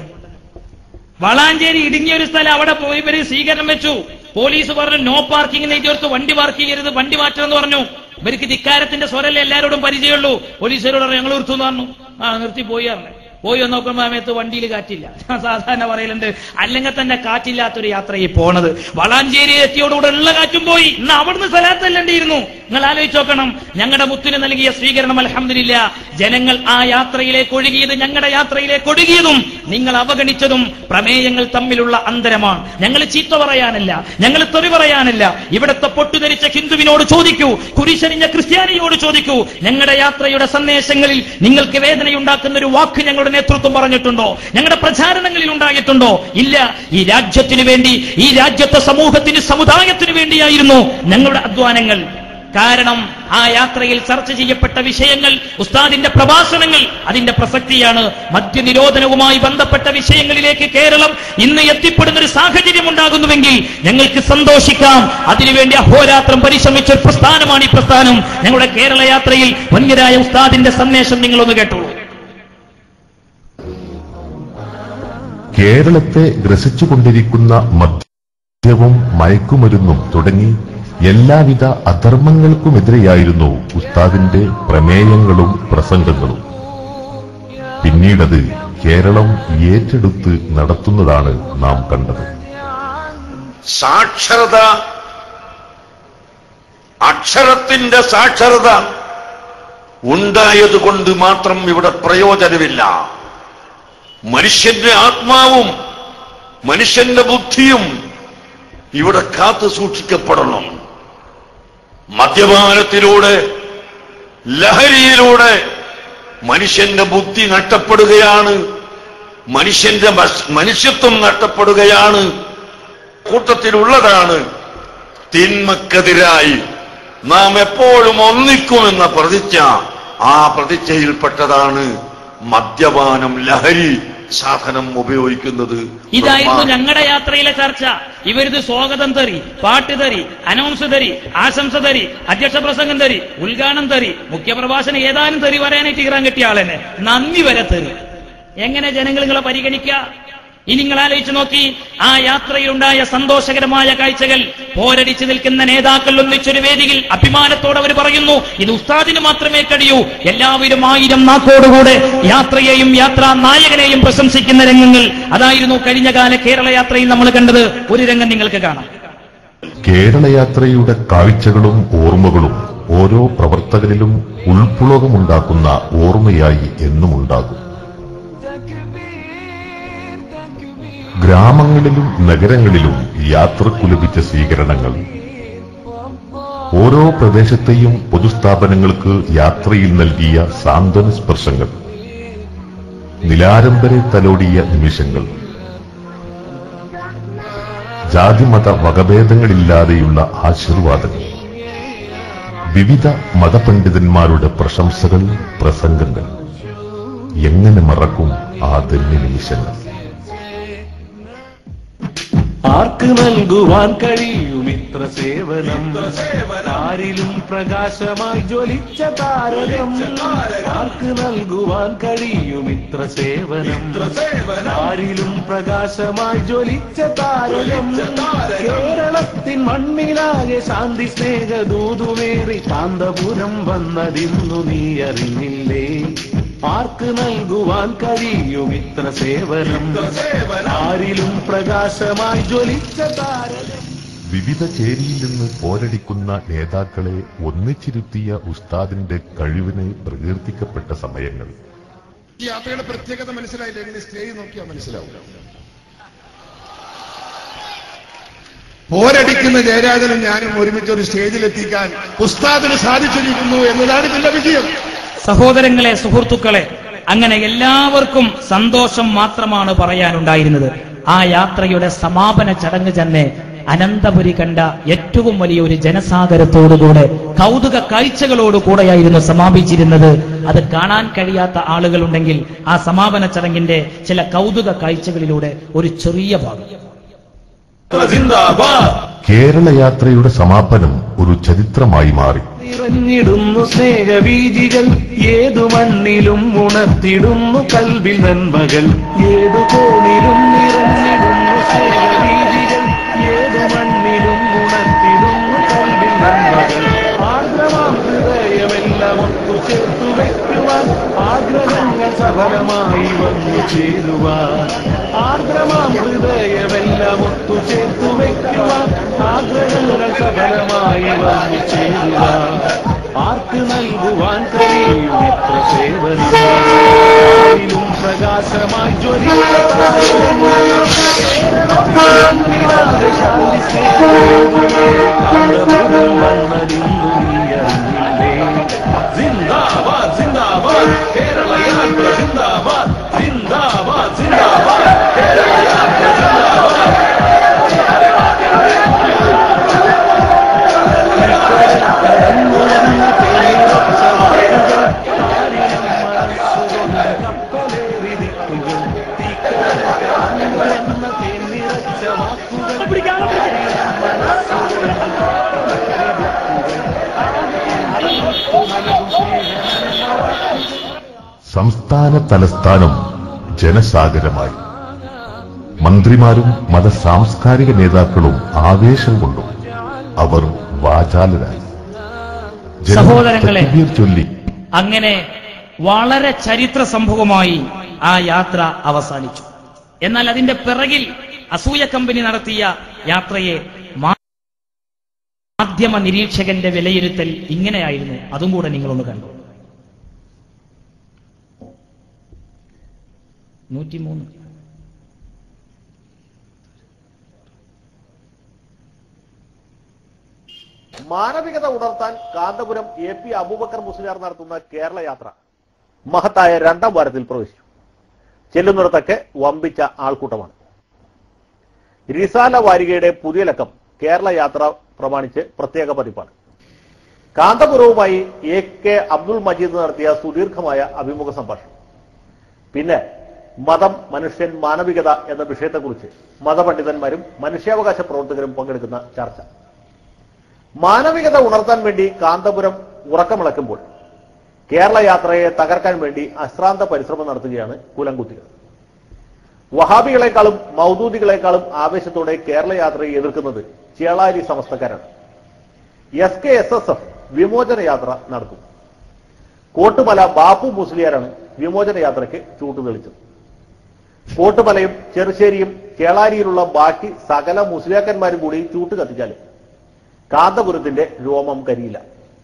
വളാഞ്ചേരി ഇടുങ്ങിയ ഒരു സ്ഥലം അവിടെ പോയി ഇവര് സ്വീകരണം വെച്ചു പോലീസ് പറഞ്ഞു നോ പാർക്കിംഗ് നെയ്തോർത്ത് വണ്ടി പാർക്ക് ചെയ്യരുത് വണ്ടി മാറ്റണം എന്ന് പറഞ്ഞു ഇവർക്ക് ധിക്കാരത്തിന്റെ സ്വരല്ലേ എല്ലാവരോടും പരിചയമുള്ളൂ പോലീസുകാരോട് പറഞ്ഞു ഞങ്ങൾ നിർത്തുന്നു പറഞ്ഞു ആ നിർത്തി പോയി പറഞ്ഞു പോയി ഒന്ന് നോക്കുമ്പോൾ സമയത്ത് വണ്ടിയിൽ കാറ്റില്ല ഞാൻ സാധാരണ പറയലുണ്ട് അല്ലെങ്കിൽ തന്നെ കാറ്റില്ലാത്തൊരു യാത്രയിൽ പോണത് വളാഞ്ചേരി എത്തിയോടുകൂടെ ഉള്ള കാറ്റും പോയി ഇന്ന് അവിടുന്ന് സ്ഥലത്തല്ലേണ്ടിയിരുന്നു നിങ്ങൾ ആലോചിച്ച് നോക്കണം ഞങ്ങളുടെ മുത്തിന് നൽകിയ സ്വീകരണം അലഹമില്ല ജനങ്ങൾ ആ യാത്രയിലേക്ക് ഒഴുകിയത് ഞങ്ങളുടെ യാത്രയിലേക്ക് ഒഴുകിയതും നിങ്ങൾ അവഗണിച്ചതും പ്രമേയങ്ങൾ തമ്മിലുള്ള അന്തരമാണ് ഞങ്ങൾ ചീത്ത പറയാനല്ല ഞങ്ങൾ തെറി പറയാനല്ല ഇവിടുത്തെ പൊട്ടുധരിച്ച ഹിന്ദുവിനോട് ചോദിക്കൂ കുരിശരിഞ്ഞ ക്രിസ്ത്യാനിയോട് ചോദിക്കൂ ഞങ്ങളുടെ യാത്രയുടെ സന്ദേശങ്ങളിൽ നിങ്ങൾക്ക് വേദനയുണ്ടാക്കുന്ന ഒരു വാക്ക് ഞങ്ങളുടെ നേതൃത്വം പറഞ്ഞിട്ടുണ്ടോ ഞങ്ങളുടെ പ്രചാരണങ്ങളിൽ ഉണ്ടായിട്ടുണ്ടോ ഇല്ല ഈ രാജ്യത്തിന് വേണ്ടി ഈ രാജ്യത്തെ സമൂഹത്തിന് സമുദായത്തിന് വേണ്ടിയായിരുന്നു ഞങ്ങളുടെ അധ്വാനങ്ങൾ കാരണം ആ യാത്രയിൽ ചർച്ച ചെയ്യപ്പെട്ട വിഷയങ്ങൾ ഉസ്താദിന്റെ പ്രഭാഷണങ്ങൾ അതിന്റെ പ്രസക്തിയാണ് മദ്യനിരോധനവുമായി ബന്ധപ്പെട്ട വിഷയങ്ങളിലേക്ക് കേരളം ഇന്ന് എത്തിപ്പെടുന്ന ഒരു സാഹചര്യം ഉണ്ടാകുന്നുവെങ്കിൽ ഞങ്ങൾക്ക് സന്തോഷിക്കാം അതിനുവേണ്ടി അഹോരാത്രം പരിശ്രമിച്ച ഒരു പ്രസ്ഥാനമാണ് ഈ പ്രസ്ഥാനം ഞങ്ങളുടെ കേരള യാത്രയിൽ വന്യരായ ഉസ്താദിന്റെ സന്ദേശം നിങ്ങളൊന്ന് കേട്ടോളൂ കേരളത്തെ ഗ്രസിച്ചുകൊണ്ടിരിക്കുന്ന മദ്യവും മയക്കുമരുന്നും തുടങ്ങി എല്ലാവിധ അധർമ്മങ്ങൾക്കുമെതിരെയായിരുന്നു ഉസ്താദിന്റെ പ്രമേയങ്ങളും പ്രസംഗങ്ങളും പിന്നീടത് കേരളം ഏറ്റെടുത്ത് നടത്തുന്നതാണ് നാം കണ്ടത് സാക്ഷരത അക്ഷരത്തിന്റെ സാക്ഷരത ഉണ്ടായതുകൊണ്ട് മാത്രം ഇവിടെ പ്രയോജനമില്ല മനുഷ്യന്റെ ആത്മാവും മനുഷ്യന്റെ ബുദ്ധിയും ഇവിടെ കാത്തു സൂക്ഷിക്കപ്പെടണം മദ്യപാനത്തിലൂടെ ലഹരിയിലൂടെ മനുഷ്യന്റെ ബുദ്ധി നഷ്ടപ്പെടുകയാണ് മനുഷ്യന്റെ മസ്- മനുഷ്യത്വം നഷ്ടപ്പെടുകയാണ് കൂട്ടത്തിലുള്ളതാണ് തിന്മക്കെതിരായി നാം എപ്പോഴും ഒന്നിക്കുമെന്ന പ്രതിജ്ഞ ആ പ്രതിജ്ഞയിൽപ്പെട്ടതാണ് മദ്യപാനം ലഹരി സാധനം ഉപയോഗിക്കുന്നത് ഇതായിരുന്നു ഞങ്ങളുടെ യാത്രയിലെ ചർച്ച ഇവരിത് സ്വാഗതം തരി പാട്ട് തരി അനൗൺസ് തരി ആശംസ തരി അധ്യക്ഷ പ്രസംഗം തരി ഉദ്ഘാടനം തരി മുഖ്യപ്രഭാഷണം ഏതാനും തരി പറയാനായിട്ട് ഇറാൻ കിട്ടിയ ആളെന്നെ നന്ദി വരെ തരി എങ്ങനെ ജനങ്ങൾ നിങ്ങളെ പരിഗണിക്കുക ഇനി നിങ്ങൾ ആലോചിച്ച് നോക്കി ആ യാത്രയിലുണ്ടായ സന്തോഷകരമായ കാഴ്ചകൾ പോരടിച്ചു നിൽക്കുന്ന നേതാക്കൾ ഒന്നിച്ചൊരു വേദിയിൽ അഭിമാനത്തോടെ അവർ പറയുന്നു ഇത് ഉസ്താദിന് മാത്രമേ കഴിയൂ എല്ലാവരും ആയിരം നാക്കോടുകൂടെ യാത്രയെയും യാത്രാ നായകനെയും പ്രശംസിക്കുന്ന രംഗങ്ങൾ അതായിരുന്നു കഴിഞ്ഞ കാല കേരള യാത്രയിൽ നമ്മൾ കണ്ടത് ഒരു രംഗം നിങ്ങൾക്ക് കാണാം കേരളയാത്രയുടെ കാഴ്ചകളും ഓർമ്മകളും ഓരോ പ്രവർത്തകരിലും ഉൾപ്പുളകമുണ്ടാക്കുന്ന ഓർമ്മയായി എന്നും ഉണ്ടാകും ഗ്രാമങ്ങളിലും നഗരങ്ങളിലും യാത്രക്കു ലഭിച്ച സ്വീകരണങ്ങൾ ഓരോ പ്രദേശത്തെയും പൊതുസ്ഥാപനങ്ങൾക്ക് യാത്രയിൽ നൽകിയ സാന്ത്വന സ്പർശങ്ങൾ നിലാരംബരെ തലോടിയ നിമിഷങ്ങൾ ജാതിമത വകഭേദങ്ങളില്ലാതെയുള്ള ആശീർവാദങ്ങൾ വിവിധ മതപണ്ഡിതന്മാരുടെ പ്രശംസകൾ പ്രസംഗങ്ങൾ എങ്ങനെ മറക്കും ആ ധന്യ നിമിഷങ്ങൾ ആർക്ക് നൽകുവാൻ കഴിയും ഇത്ര സേവനം ആരിലും പ്രകാശമായി ജ്വലിച്ച താരകം ആർക്ക് നൽകുവാൻ കഴിയും ഇത്ര സേവനം ആരിലും പ്രകാശമായി ജ്വലിച്ച താരകം കേരളത്തിൻ മണ്ണിലാകെ ശാന്തി സ്നേഹ ദൂതുമേറി കാന്തപുരം വന്നതിന്നു നീ അറിഞ്ഞില്ലേ ആർക്ക് നൽകുവാൻ കഴിയും ഇത്ര സേവനം ആരിലും പ്രകാശമായി ജ്വലിച്ച താരകം വിവിധ ചേരിയിൽ നിന്ന് പോരടിക്കുന്ന നേതാക്കളെ ഒന്നിച്ചിരുത്തിയ ഉസ്താദിന്റെ കഴിവിനെ പ്രകീർത്തിക്കപ്പെട്ട സമയങ്ങൾ ഈ യാത്രയുടെ പ്രത്യേകത മനസ്സിലായില്ല എങ്ങനെ സ്റ്റേജ് നോക്കിയാൽ മനസ്സിലാവും പോരടിക്കുന്ന ജയരാജനും ഞാനും ഒരുമിച്ച് ഒരു സ്റ്റേജിലെത്തിക്കാൻ ഉസ്താദിന് സാധിച്ചിരിക്കുന്നു എന്നതാണ് ഇതിന്റെ വിജയം സഹോദരങ്ങളെ സുഹൃത്തുക്കളെ അങ്ങനെ എല്ലാവർക്കും സന്തോഷം മാത്രമാണ് പറയാനുണ്ടായിരുന്നത് ആ യാത്രയുടെ സമാപന ചടങ്ങ് തന്നെ അനന്തപുരി കണ്ട ഏറ്റവും വലിയ ഒരു ജനസാഗരത്തോടുകൂടെ കൗതുക കാഴ്ചകളോടുകൂടെയായിരുന്നു സമാപിച്ചിരുന്നത് അത് കാണാൻ കഴിയാത്ത ആളുകളുണ്ടെങ്കിൽ ആ സമാപന ചടങ്ങിന്റെ ചില കൗതുക കാഴ്ചകളിലൂടെ ഒരു ചെറിയ ഭാഗം കേരളയാത്രയുടെ സമാപനം ഒരു ചരിത്രമായി മാറി നിറഞ്ഞിടുന്നു സ്നേഹബീജികൾ ഏതു മണ്ണിലും ഉണർത്തിടുന്നു കൽവിൽ നന്മകൾ ഏതു കോണിലും നിറഞ്ഞിടുന്നു സ്നേഹബീജികൾ ഏതു മണ്ണിലും ഉണർത്തിടുന്നു കൽവിൽ നന്മകൾ ആർദ്രമാം ഹൃദയമെല്ലാം ഒത്തുചേർത്തു വെക്കുവാൻ ആഗ്രഹങ്ങൾ സഫലമായി വന്നു ചേരുവാൻ ആർദ്രമാം ഹൃദയമെല്ലാം ഒത്തുചേർത്തു വെക്കുവാൻ ആഗ്രഹങ്ങൾ സഫലമായി വന്നു ചേരുവാൻ ആർക്ക് നൽകുവാൻ കഴിയും ഇത്ര സേവനം പ്രകാശമായി ജിന്ദാബാദ് ജിന്ദാബാദ് കേരള യാത്ര ജിന്ദാബാദ് ജിന്ദാബാദ് ജിന്ദാബാദ് കേരള യാത്ര ജിന്ദാബാദ് സംസ്ഥാന തലസ്ഥാനം ജനസാഗരമായി മന്ത്രിമാരും മത സാംസ്കാരിക നേതാക്കളും ആവേശം കൊണ്ടു അവർ വാചാലരായി ജനങ്ങൾ സഹോദരങ്ങളെ. തക്ബീർ ചൊല്ലി അങ്ങനെ വളരെ ചരിത്ര സംഭവമായി ആ യാത്ര അവസാനിച്ചു എന്നാൽ അതിന്റെ പിറകിൽ അസൂയ കമ്പനി നടത്തിയ യാത്രയെ മാ- മാധ്യമ നിരീക്ഷകന്റെ വിലയിരുത്തൽ ഇങ്ങനെയായിരുന്നു അതും കൂടെ നിങ്ങളൊന്ന് കണ്ടു നൂറ്റിമൂന്ന് മാനവികത ഉണർത്താൻ കാന്തപുരം എ പി അബൂബക്കർ മുസ്ലിയാർ നടത്തുന്ന കേരള യാത്ര മഹത്തായ രണ്ടാം വാരത്തിൽ പ്രവേശിച്ചു ചെല്ലുന്നിടത്തൊക്കെ വമ്പിച്ച ആൾക്കൂട്ടമാണ് റിസാല വാരികയുടെ പുതിയ ലക്കം കേരള യാത്ര പ്രമാണിച്ച് പ്രത്യേക പതിപ്പാണ് കാന്തപുരവുമായി എ കെ അബ്ദുൾ മജീദ് നടത്തിയ സുദീർഘമായ അഭിമുഖ സംഭാഷണം പിന്നെ മതം മനുഷ്യൻ മാനവികത എന്ന വിഷയത്തെക്കുറിച്ച് മതപണ്ഡിതന്മാരും മനുഷ്യാവകാശ പ്രവർത്തകരും പങ്കെടുക്കുന്ന ചർച്ച മാനവികത ഉണർത്താൻ വേണ്ടി കാന്തപുരം ഉറക്കമിളക്കുമ്പോൾ കേരള യാത്രയെ തകർക്കാൻ വേണ്ടി അശ്രാന്ത പരിശ്രമം നടത്തുകയാണ് കുലംകുത്തികൾ വഹാബികളെക്കാളും മൗദൂദികളെക്കാളും ആവേശത്തോടെ കേരള യാത്രയെ എതിർക്കുന്നത് ചേളാരി സമസ്തക്കാരാണ് S K S S F വിമോചന യാത്ര നടത്തും കോട്ടുമല ബാപ്പു മുസ്ലിയാരാണ് വിമോചന യാത്രയ്ക്ക് ചൂട്ടുതെളിച്ചത് കോട്ടുമലയും ചെറുശ്ശേരിയും കേളാരിയിലുള്ള ബാക്കി സകല മുസ്ലിയാക്കന്മാരും കൂടി ചൂട്ട് കത്തിച്ചാലും കാന്തപുരത്തിന്റെ രോമം കരിയില്ല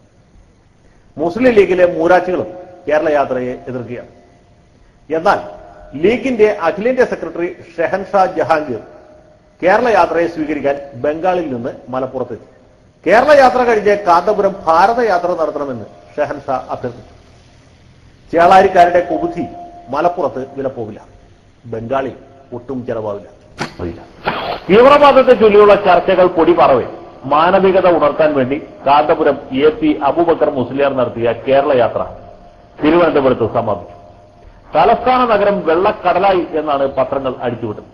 മുസ്ലിം ലീഗിലെ മൂരാച്ചികളും കേരള യാത്രയെ എതിർക്കുകയാണ് എന്നാൽ ലീഗിന്റെ അഖിലേന്ത്യാ സെക്രട്ടറി ഷെഹൻഷാ ജഹാംഗീർ കേരള യാത്രയെ സ്വീകരിക്കാൻ ബംഗാളിൽ നിന്ന് മലപ്പുറത്തെത്തി കേരള യാത്ര കഴിഞ്ഞ് കാന്തപുരം ഭാരതയാത്ര നടത്തണമെന്ന് ഷെഹൻഷാ അഭ്യർത്ഥിച്ചു ചേളാരിക്കാരുടെ കുബുദ്ധി മലപ്പുറത്ത് വിലപ്പോവില്ല ബംഗാളിൽ ഒട്ടും ചെലവാവില്ല തീവ്രവാദത്തെ ചൊല്ലിയുള്ള ചർച്ചകൾ പൊടി പറവേ മാനവികത ഉണർത്താൻ വേണ്ടി കാന്തപുരം എ പി അബൂബക്കർ മുസ്ലിയാർ നടത്തിയ കേരള യാത്ര തിരുവനന്തപുരത്ത് സമാപിച്ചു തലസ്ഥാന നഗരം വെള്ളക്കടലായി എന്നാണ് പത്രങ്ങൾ അടിച്ചുവിട്ടത്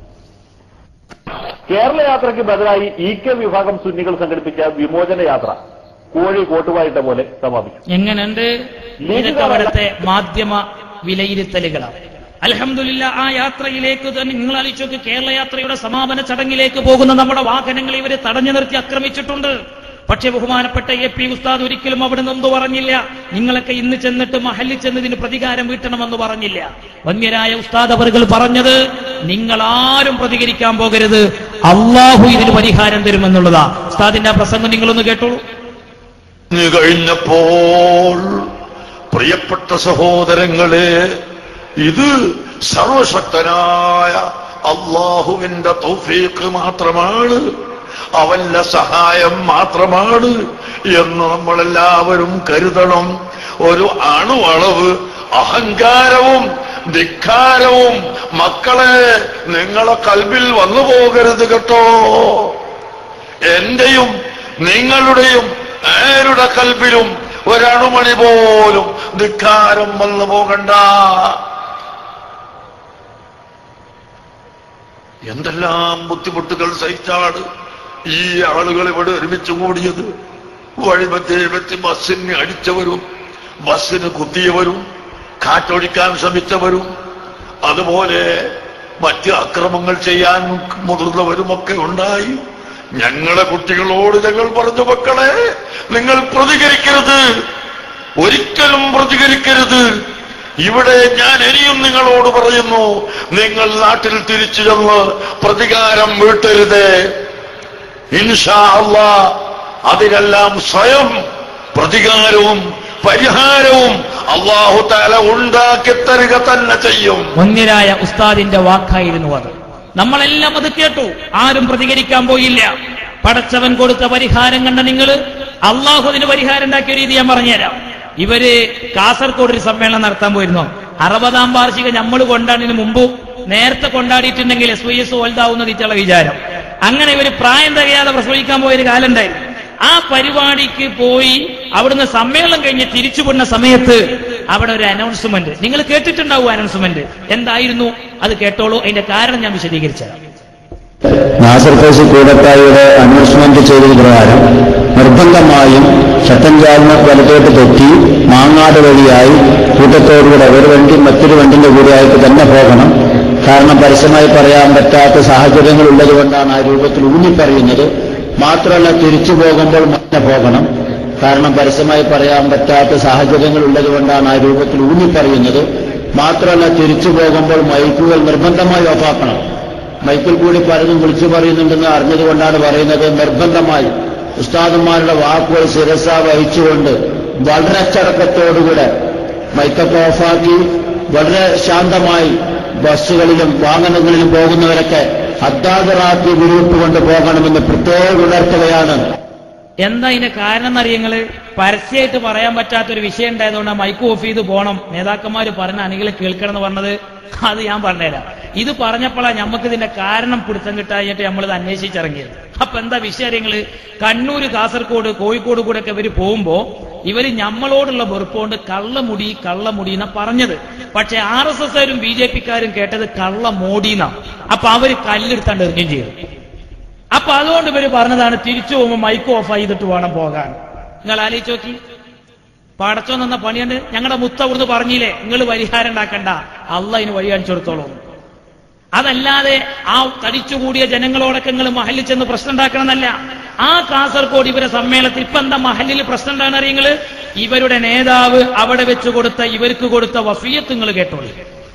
കേരള യാത്രയ്ക്ക് ബദലായി ഇ കെ വിഭാഗം സുന്നികൾ സംഘടിപ്പിച്ച വിമോചന യാത്ര കോഴി കോട്ടുവായിട്ട പോലെ സമാപിച്ചു എങ്ങനെയുണ്ട് ഇതൊക്കെ അവിടുത്തെ മാധ്യമ വിലയിരുത്തലുകളാണ് അലഹമില്ല ആ യാത്രയിലേക്ക് തന്നെ നിങ്ങൾ ആലോചിച്ചോക്ക് കേരള യാത്രയുടെ സമാപന ചടങ്ങിലേക്ക് പോകുന്ന നമ്മുടെ വാഹനങ്ങൾ ഇവരെ തടഞ്ഞു നിർത്തി ആക്രമിച്ചിട്ടുണ്ട് പക്ഷേ ബഹുമാനപ്പെട്ട എ പി ഉസ്താദ് ഒരിക്കലും അവിടെ നിന്ന് പറഞ്ഞില്ല നിങ്ങളൊക്കെ ഇന്ന് ചെന്നിട്ട് മഹലിൽ ചെന്നതിന് പ്രതികാരം വീട്ടണമെന്ന് പറഞ്ഞില്ല വന്യരായ ഉസ്താദ് അവറുകൾ പറഞ്ഞത് നിങ്ങൾ ആരും പ്രതികരിക്കാൻ പോകരുത് അള്ളാഹു ഇതിന് പരിഹാരം തരുമെന്നുള്ളതാ ഉസ്താദിന്റെ ആ പ്രസംഗം നിങ്ങളൊന്ന് കേട്ടോളൂ ഇന്ന് കഴിഞ്ഞപ്പോൾ പ്രിയപ്പെട്ട സഹോദരങ്ങളെ ഇത് സർവശക്തനായ അള്ളാഹുവിന്റെ തൗഫീഖ് മാത്രമാണ് അവന്റെ സഹായം മാത്രമാണ് എന്ന് നമ്മളെല്ലാവരും കരുതണം ഒരു അണുവളവ് അഹങ്കാരവും ധിക്കാരവും മക്കളെ നിങ്ങളെ കൽബിൽ വന്നു പോകരുത് കേട്ടോ എന്റെയും നിങ്ങളുടെയും ആരുടെ കൽബിലും ഒരണുമണി പോലും ധിക്കാരം വന്നു പോകണ്ട എന്തെല്ലാം ബുദ്ധിമുട്ടുകൾ സഹിച്ചാണ് ഈ ആളുകൾ ഇവിടെ ഒരുമിച്ച് കൂടിയത് വഴിമധ്യേ വെച്ച് ബസ്സിന് അടിച്ചവരും ബസ്സിന് കുത്തിയവരും കാറ്റൊഴിക്കാൻ ശ്രമിച്ചവരും അതുപോലെ മറ്റ് അക്രമങ്ങൾ ചെയ്യാൻ മുതിർന്നവരുമൊക്കെ ഉണ്ടായി ഞങ്ങളെ കുട്ടികളോട് ഞങ്ങൾ പറഞ്ഞു മക്കളെ നിങ്ങൾ പ്രതികരിക്കരുത് ഒരിക്കലും പ്രതികരിക്കരുത് ഇവിടെ ഞാൻ ഇനിയും നിങ്ങളോട് പറയുന്നു നിങ്ങൾ നാട്ടിൽ തിരിച്ചു ചെന്ന് പ്രതികാരം വീട്ടരുത് ഇൻഷാ അള്ളാ അതിനെല്ലാം സ്വയം പ്രതികാരവും പരിഹാരവും അള്ളാഹു താല ഉണ്ടാക്കി തരിക തന്നെ ചെയ്യും മുന്നിലായ ഉസ്താദിന്റെ വാക്കായിരുന്നു അത് നമ്മളെല്ലാം അത് കേട്ടു ആരും പ്രതികരിക്കാൻ പോയില്ല പടച്ചവൻ കൊടുത്ത പരിഹാരം കണ്ട നിങ്ങൾ അള്ളാഹു അതിന് പരിഹാരം ഉണ്ടാക്കിയ രീതി ഞാൻ പറഞ്ഞുതരാം ഇവര് കാസർഗോഡ് ഒരു സമ്മേളനം നടത്താൻ പോയിരുന്നു അറുപതാം വാർഷിക നമ്മൾ കൊണ്ടാടിന് മുമ്പ് നേരത്തെ കൊണ്ടാടിയിട്ടുണ്ടെങ്കിൽ എസ് വൈ എസ് വലുതാവുന്ന തീറ്റുള്ള വിചാരം അങ്ങനെ ഇവര് പ്രായം തികയാതെ പ്രസവിക്കാൻ പോയൊരു കാലം ഉണ്ടായിരുന്നു ആ പരിപാടിക്ക് പോയി അവിടുന്ന് സമ്മേളനം കഴിഞ്ഞ് തിരിച്ചു വിടുന്ന സമയത്ത് അവിടെ ഒരു അനൗൺസ്മെന്റ് നിങ്ങൾ കേട്ടിട്ടുണ്ടാവും അനൗൺസ്മെന്റ് എന്തായിരുന്നു അത് കേട്ടോളൂ അതിന്റെ കാരണം ഞാൻ വിശദീകരിച്ചത് നാസർ ഫൈസി കൂടത്തായിയുടെ അനൗൺസ്മെന്റ് ചെയ്തത് പ്രകാരം നിർബന്ധമായും ഷട്ടൻചാലിന് വലത്തോട്ട് തെറ്റി മാങ്ങാട് വഴിയായി കൂട്ടത്തോടുകൂടെ ഒരു വണ്ടി മറ്റൊരു വണ്ടിന്റെ കൂടെയായിട്ട് തന്നെ പോകണം കാരണം പരസ്യമായി പറയാൻ പറ്റാത്ത സാഹചര്യങ്ങൾ ഉള്ളതുകൊണ്ടാണ് ആ രൂപത്തിൽ ഊന്നി പറയുന്നത് മാത്രമല്ല തിരിച്ചു പോകുമ്പോൾ മറ്റേ പോകണം കാരണം പരസ്യമായി പറയാൻ പറ്റാത്ത സാഹചര്യങ്ങൾ ഉള്ളതുകൊണ്ടാണ് ആ രൂപത്തിൽ ഊന്നി പറയുന്നത് മാത്രമല്ല തിരിച്ചു പോകുമ്പോൾ മൈക്കുകൾ നിർബന്ധമായി ഓഫാക്കണം മൈക്കിൽ കൂടി പലതും വിളിച്ചു പറയുന്നുണ്ടെന്ന് അറിഞ്ഞതുകൊണ്ടാണ് പറയുന്നത് നിർബന്ധമായി ഉസ്താദന്മാരുടെ വാക്കുകൾ ശിരസ വഹിച്ചുകൊണ്ട് വളരെ അച്ചടക്കത്തോടുകൂടെ മൈക്കൊക്കെ ഓഫാക്കി വളരെ ശാന്തമായി ബസ്സുകളിലും വാഹനങ്ങളിലും പോകുന്നവരൊക്കെ അദ്ദാദറാക്കി ഗ്രൂപ്പ് കൊണ്ട് പോകണമെന്ന് പ്രത്യേകം ഉണർത്തുകയാണ് എന്താ ഇതിന്റെ കാരണം എന്നറിയങ്ങള് പരസ്യമായിട്ട് പറയാൻ പറ്റാത്ത ഒരു വിഷയം ഉണ്ടായതുകൊണ്ട് മൈക്ക് ഓഫ് ചെയ്ത് പോകണം നേതാക്കന്മാര് പറഞ്ഞ അണികളെ കേൾക്കണം എന്ന് പറഞ്ഞത് അത് ഞാൻ പറഞ്ഞുതരാം ഇത് പറഞ്ഞപ്പോഴാണ് നമുക്ക് ഇതിന്റെ കാരണം പിടുത്തം കിട്ടായിട്ട് നമ്മളിത് അന്വേഷിച്ചിറങ്ങിയത് അപ്പൊ എന്താ വിഷയങ്ങള് കണ്ണൂര് കാസർഗോഡ് കോഴിക്കോട് കൂടെ ഒക്കെ ഇവര് പോകുമ്പോ ഇവര് നമ്മളോടുള്ള വെറുപ്പുകൊണ്ട് കള്ളമുടി കള്ളമുടി എന്നാ പറഞ്ഞത് പക്ഷെ ആർ എസ് എസ്കാരും ബി ജെ പിക്കാരും കേട്ടത് കള്ളമോടിന്നാ അപ്പൊ അവര് കല്ലെടുത്താണ്ട് എറിഞ്ഞും ചെയ്തു അപ്പൊ അതുകൊണ്ട് ഇവര് പറഞ്ഞതാണ് തിരിച്ചു പോകുമ്പോൾ മൈക്ക് ഓഫ് ചെയ്തിട്ട് വേണം പോകാൻ നിങ്ങൾ ആലോചിച്ച് നോക്കി പടച്ചോ നിന്ന പണിയുണ്ട് ഞങ്ങളുടെ മുത്ത അവിടുന്ന് പറഞ്ഞില്ലേ നിങ്ങൾ പരിഹാരം ഉണ്ടാക്കണ്ട അല്ല അതിന് വഴി കാണിച്ചു കൊടുത്തോളൂ അതല്ലാതെ ആ തടിച്ചുകൂടിയ ജനങ്ങളോടൊക്കെ നിങ്ങൾ മഹലിൽ ചെന്ന് പ്രശ്നം ഉണ്ടാക്കണമെന്നല്ല ആ കാസർഗോഡ് ഇവരെ സമ്മേളനത്തിൽ ഇപ്പൊ എന്താ മഹലിൽ പ്രശ്നം ഉണ്ടാകുന്ന അറിയങ്ങള് ഇവരുടെ നേതാവ് അവിടെ വെച്ച് കൊടുത്ത ഇവർക്ക് കൊടുത്ത വഫിയത്ത് നിങ്ങൾ കേട്ടോളൂ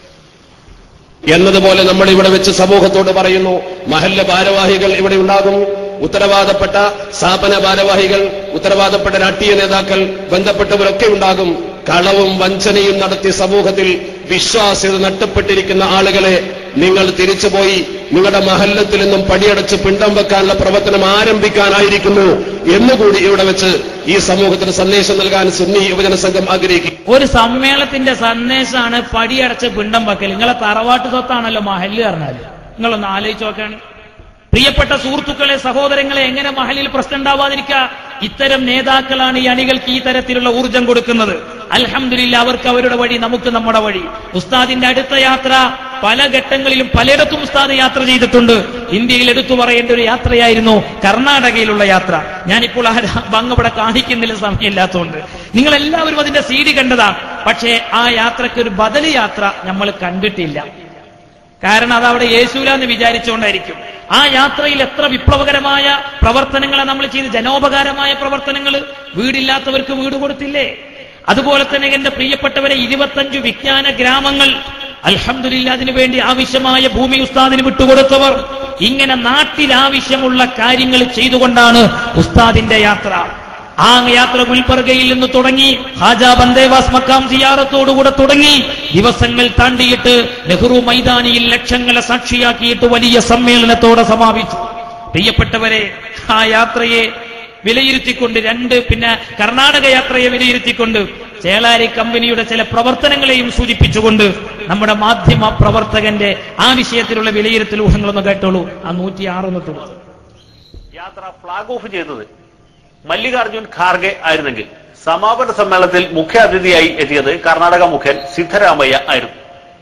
എന്നതുപോലെ നമ്മൾ ഇവിടെ വെച്ച് സമൂഹത്തോട് പറയുന്നു മഹല്ല ഭാരവാഹികൾ ഇവിടെ ഉണ്ടാകും ഉത്തരവാദപ്പെട്ട സ്ഥാപന ഭാരവാഹികൾ ഉത്തരവാദപ്പെട്ട രാഷ്ട്രീയ നേതാക്കൾ ബന്ധപ്പെട്ടവരൊക്കെ ഉണ്ടാകും കളവും വഞ്ചനയും നടത്തി സമൂഹത്തിൽ വിശ്വാസ്യത നഷ്ടപ്പെട്ടിരിക്കുന്ന ആളുകളെ നിങ്ങൾ തിരിച്ചുപോയി നിങ്ങളുടെ മഹല്ലത്തിൽ നിന്നും പടിയടച്ച് പിണ്ടം വെക്കാനുള്ള പ്രവർത്തനം ആരംഭിക്കാനായിരിക്കുന്നു എന്നുകൂടി ഇവിടെ വെച്ച് ഈ സമൂഹത്തിന് സന്ദേശം നൽകാൻ സുന്നി യുവജന സംഘം ആഗ്രഹിക്കും ഒരു സമ്മേളനത്തിന്റെ സന്ദേശമാണ് പടിയടച്ച് പിണ്ടം വെക്കൽ നിങ്ങളെ തറവാട്ട് സ്വത്താണല്ലോ മഹല്ല് പറഞ്ഞാല് നിങ്ങളൊന്ന് ആലോചിച്ച് നോക്കാണ് പ്രിയപ്പെട്ട സുഹൃത്തുക്കളെ സഹോദരങ്ങളെ എങ്ങനെ മഹലിൽ പ്രശ്നം ഉണ്ടാവാതിരിക്കുക ഇത്തരം നേതാക്കളാണ് ഈ അണികൾക്ക് ഈ തരത്തിലുള്ള ഊർജം കൊടുക്കുന്നത് അൽഹംദുലില്ല അവർക്ക് അവരുടെ വഴി നമുക്ക് നമ്മുടെ വഴി ഉസ്താദിന്റെ അടുത്ത യാത്ര പല ഘട്ടങ്ങളിലും പലയിടത്തും ഉസ്താദ് യാത്ര ചെയ്തിട്ടുണ്ട് ഇന്ത്യയിൽ എടുത്തു പറയേണ്ട ഒരു യാത്രയായിരുന്നു കർണാടകയിലുള്ള യാത്ര ഞാനിപ്പോൾ ആ ഭംഗവിടെ കാണിക്കുന്നില്ല സമയമില്ലാത്തതുകൊണ്ട് നിങ്ങൾ എല്ലാവരും അതിന്റെ സീഡി കണ്ടതാണ് പക്ഷേ ആ യാത്രയ്ക്ക് ഒരു ബദൽ യാത്ര നമ്മൾ കണ്ടിട്ടില്ല കാരണം അത് അവിടെ യേശൂല എന്ന് വിചാരിച്ചുകൊണ്ടായിരിക്കും ആ യാത്രയിൽ എത്ര വിപ്ലവകരമായ പ്രവർത്തനങ്ങളാണ് നമ്മൾ ചെയ്ത് ജനോപകാരമായ പ്രവർത്തനങ്ങൾ വീടില്ലാത്തവർക്ക് വീട് കൊടുത്തില്ലേ അതുപോലെ തന്നെ എന്റെ പ്രിയപ്പെട്ടവരെ ഇരുപത്തഞ്ചു വിജ്ഞാന ഗ്രാമങ്ങൾ അൽഹംദുലില്ല അതിനു വേണ്ടി ആവശ്യമായ ഭൂമി ഉസ്താദിന് വിട്ടുകൊടുത്തവർ ഇങ്ങനെ നാട്ടിൽ ആവശ്യമുള്ള കാര്യങ്ങൾ ചെയ്തുകൊണ്ടാണ് ഉസ്താദിന്റെ യാത്ര ആ യാത്ര ഗുൽബർഗയിൽ നിന്ന് തുടങ്ങി ഹാജാ ബന്ദേവാസ് മക്കാം സിയാറത്തോടുകൂടെ തുടങ്ങി ദിവസങ്ങൾ താണ്ടിയിട്ട് നെഹ്റു മൈതാനിയിൽ ലക്ഷങ്ങളെ സാക്ഷിയാക്കിയിട്ട് വലിയ സമ്മേളനത്തോടെ സമാപിച്ചു പ്രിയപ്പെട്ടവരെ ആ യാത്രയെ വിലയിരുത്തിക്കൊണ്ട് രണ്ട് പിന്നെ കർണാടക യാത്രയെ വിലയിരുത്തിക്കൊണ്ട് ചേളാരി കമ്പനിയുടെ ചില പ്രവർത്തനങ്ങളെയും സൂചിപ്പിച്ചുകൊണ്ട് നമ്മുടെ മാധ്യമ പ്രവർത്തകന്റെ ആ വിഷയത്തിലുള്ള വിലയിരുത്തൽ ഊഹങ്ങളൊന്ന് കേട്ടോളൂ ആ നൂറ്റി ആറൊന്ന് തുടർന്നു യാത്ര ഫ്ളാഗ് ഓഫ് ചെയ്തത് മല്ലികാർജുൻ ഖാർഗെ ആയിരുന്നെങ്കിൽ സമാപന സമ്മേളനത്തിൽ മുഖ്യാതിഥിയായി എത്തിയത് കർണാടക മുഖ്യൻ സിദ്ധരാമയ്യ ആയിരുന്നു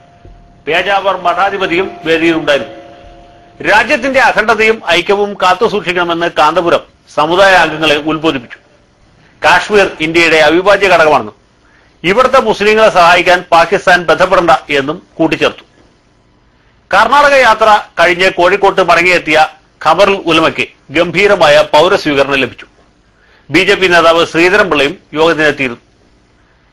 പേജാവർ മഠാധിപതിയും വേദിയിലുണ്ടായിരുന്നു രാജ്യത്തിന്റെ അഖണ്ഡതയും ഐക്യവും കാത്തുസൂക്ഷിക്കണമെന്ന് കാന്തപുരം സമുദായ അംഗങ്ങളെ ഉത്ബോധിപ്പിച്ചു കാശ്മീർ ഇന്ത്യയുടെ അവിഭാജ്യ ഘടകമാണെന്നും ഇവിടുത്തെ മുസ്ലിങ്ങളെ സഹായിക്കാൻ പാകിസ്ഥാൻ ബന്ധപ്പെടേണ്ട എന്നും കൂട്ടിച്ചേർത്തു കർണാടക യാത്ര കഴിഞ്ഞ് കോഴിക്കോട്ട് മടങ്ങിയെത്തിയ ഖബറുൽ ഉലമയ്ക്ക് ഗംഭീരമായ പൗരസ്വീകരണം ലഭിച്ചു ബി ജെ പി നേതാവ് ശ്രീധരൻപിള്ളയും യോഗത്തിനെത്തിയിരുന്നു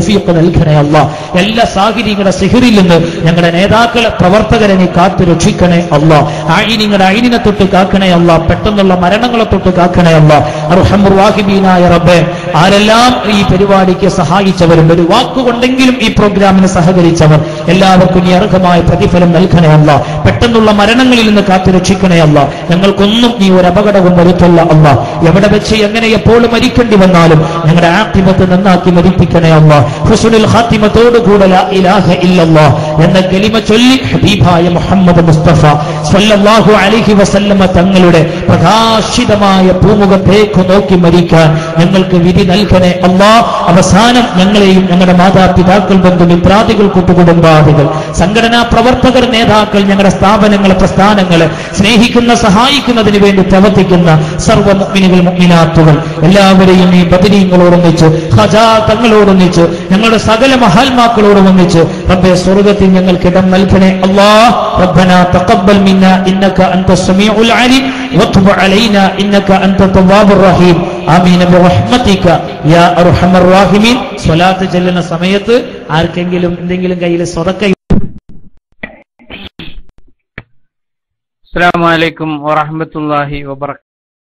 തൗഫീഖ് നൽകണേ അല്ല എല്ലാ സാഹിര്യങ്ങളുടെ സിഹിറിൽ നിന്ന് ഞങ്ങളുടെ നേതാക്കളെ പ്രവർത്തകരെ നീ കാത്തു രക്ഷിക്കണേ അല്ല ആയിനിങ്ങളുടെ അയിനിനെ തൊട്ട് കാക്കണേ അല്ല പെട്ടെന്നുള്ള മരണങ്ങളെ തൊട്ട് കാക്കണേ അല്ല അർഹമുർവാഹിബീനായ റബ്ബെ ആരെല്ലാം ഈ പരിപാടിക്ക് സഹായിച്ചവരും ഒരു വാക്കുകൊണ്ടെങ്കിലും ഈ പ്രോഗ്രാമിന് സഹകരിച്ചവർ എല്ലാവർക്കും ഈ അർഹമായ പ്രതിഫലം നൽകണേ അല്ല പെട്ടെന്നുള്ള മരണങ്ങളിൽ നിന്ന് കാത്തു രക്ഷിക്കണേ അല്ല ഞങ്ങൾക്കൊന്നും നീ ഒരു അപകടവും വരുത്തല്ല അല്ല എവിടെ വെച്ച് എങ്ങനെ എപ്പോൾ മരിക്കേണ്ടി വന്നാലും ഞങ്ങളുടെ ആക്തിമത്ത് നന്നാക്കി മരിപ്പിക്കണേ അല്ല ഹുസുനിൽ ഹാത്തിമത്തോടുകൂടെ ലാ ഇലാഹ ഇല്ലല്ലാ എന്ന കലിമ ചൊല്ലി ഹബീബായ മുഹമ്മദ് മുസ്തഫ സ്വല്ലല്ലാഹു അലൈഹി വസല്ലമ തങ്ങളുടെ പ്രകാശിതമായ പൂമുഖത്തേക്ക് നോക്കി മരിക്കാൻ ഞങ്ങൾക്ക് വിധി നൽകണേ അല്ലാ അവസാനം ഞങ്ങളെയും ഞങ്ങളുടെ മാതാപിതാക്കൾ ബന്ധു മിത്രാദികൾ കൂട്ടുകുടുംബാദികൾ സംഘടനാ പ്രവർത്തകർ നേതാക്കൾ ഞങ്ങളുടെ സ്ഥാപനങ്ങൾ പ്രസ്ഥാനങ്ങൾ സ്നേഹിക്കുന്ന സഹായിക്കുന്നതിന് വേണ്ടി പ്രവർത്തിക്കുന്ന സർവ്വ മുഗ്മിനികൾ മുഗ്മിനാത്തുകൾ എല്ലാവരെയും ഈ ബദരീങ്ങളോടൊന്നിച്ച് ഹജാ തങ്ങളോടൊന്നിച്ച് ഞങ്ങളുടെ സകല മഹാത്മാക്കളോടും ഒന്നിച്ച് റബ്ബെ സ്വർഗത്തിൽ ഞങ്ങൾക്ക് ഇടം നൽകണേ അല്ലാ ربنا تقبل منا انك انت السميع العليم وتب علينا انك انت التواب الرحيم ആമീൻ برحمتك يا ارحم الراحمين സ്വലാത്ത് ചെല്ലുന്ന സമയത്ത് ആർക്കെങ്കിലും എന്തെങ്കിലും കയ്യിൽ സ്വതക്ക അസ്സാം വലൈക്കും വറഹമത്തല്ലാഹി വബർക്കാത്തു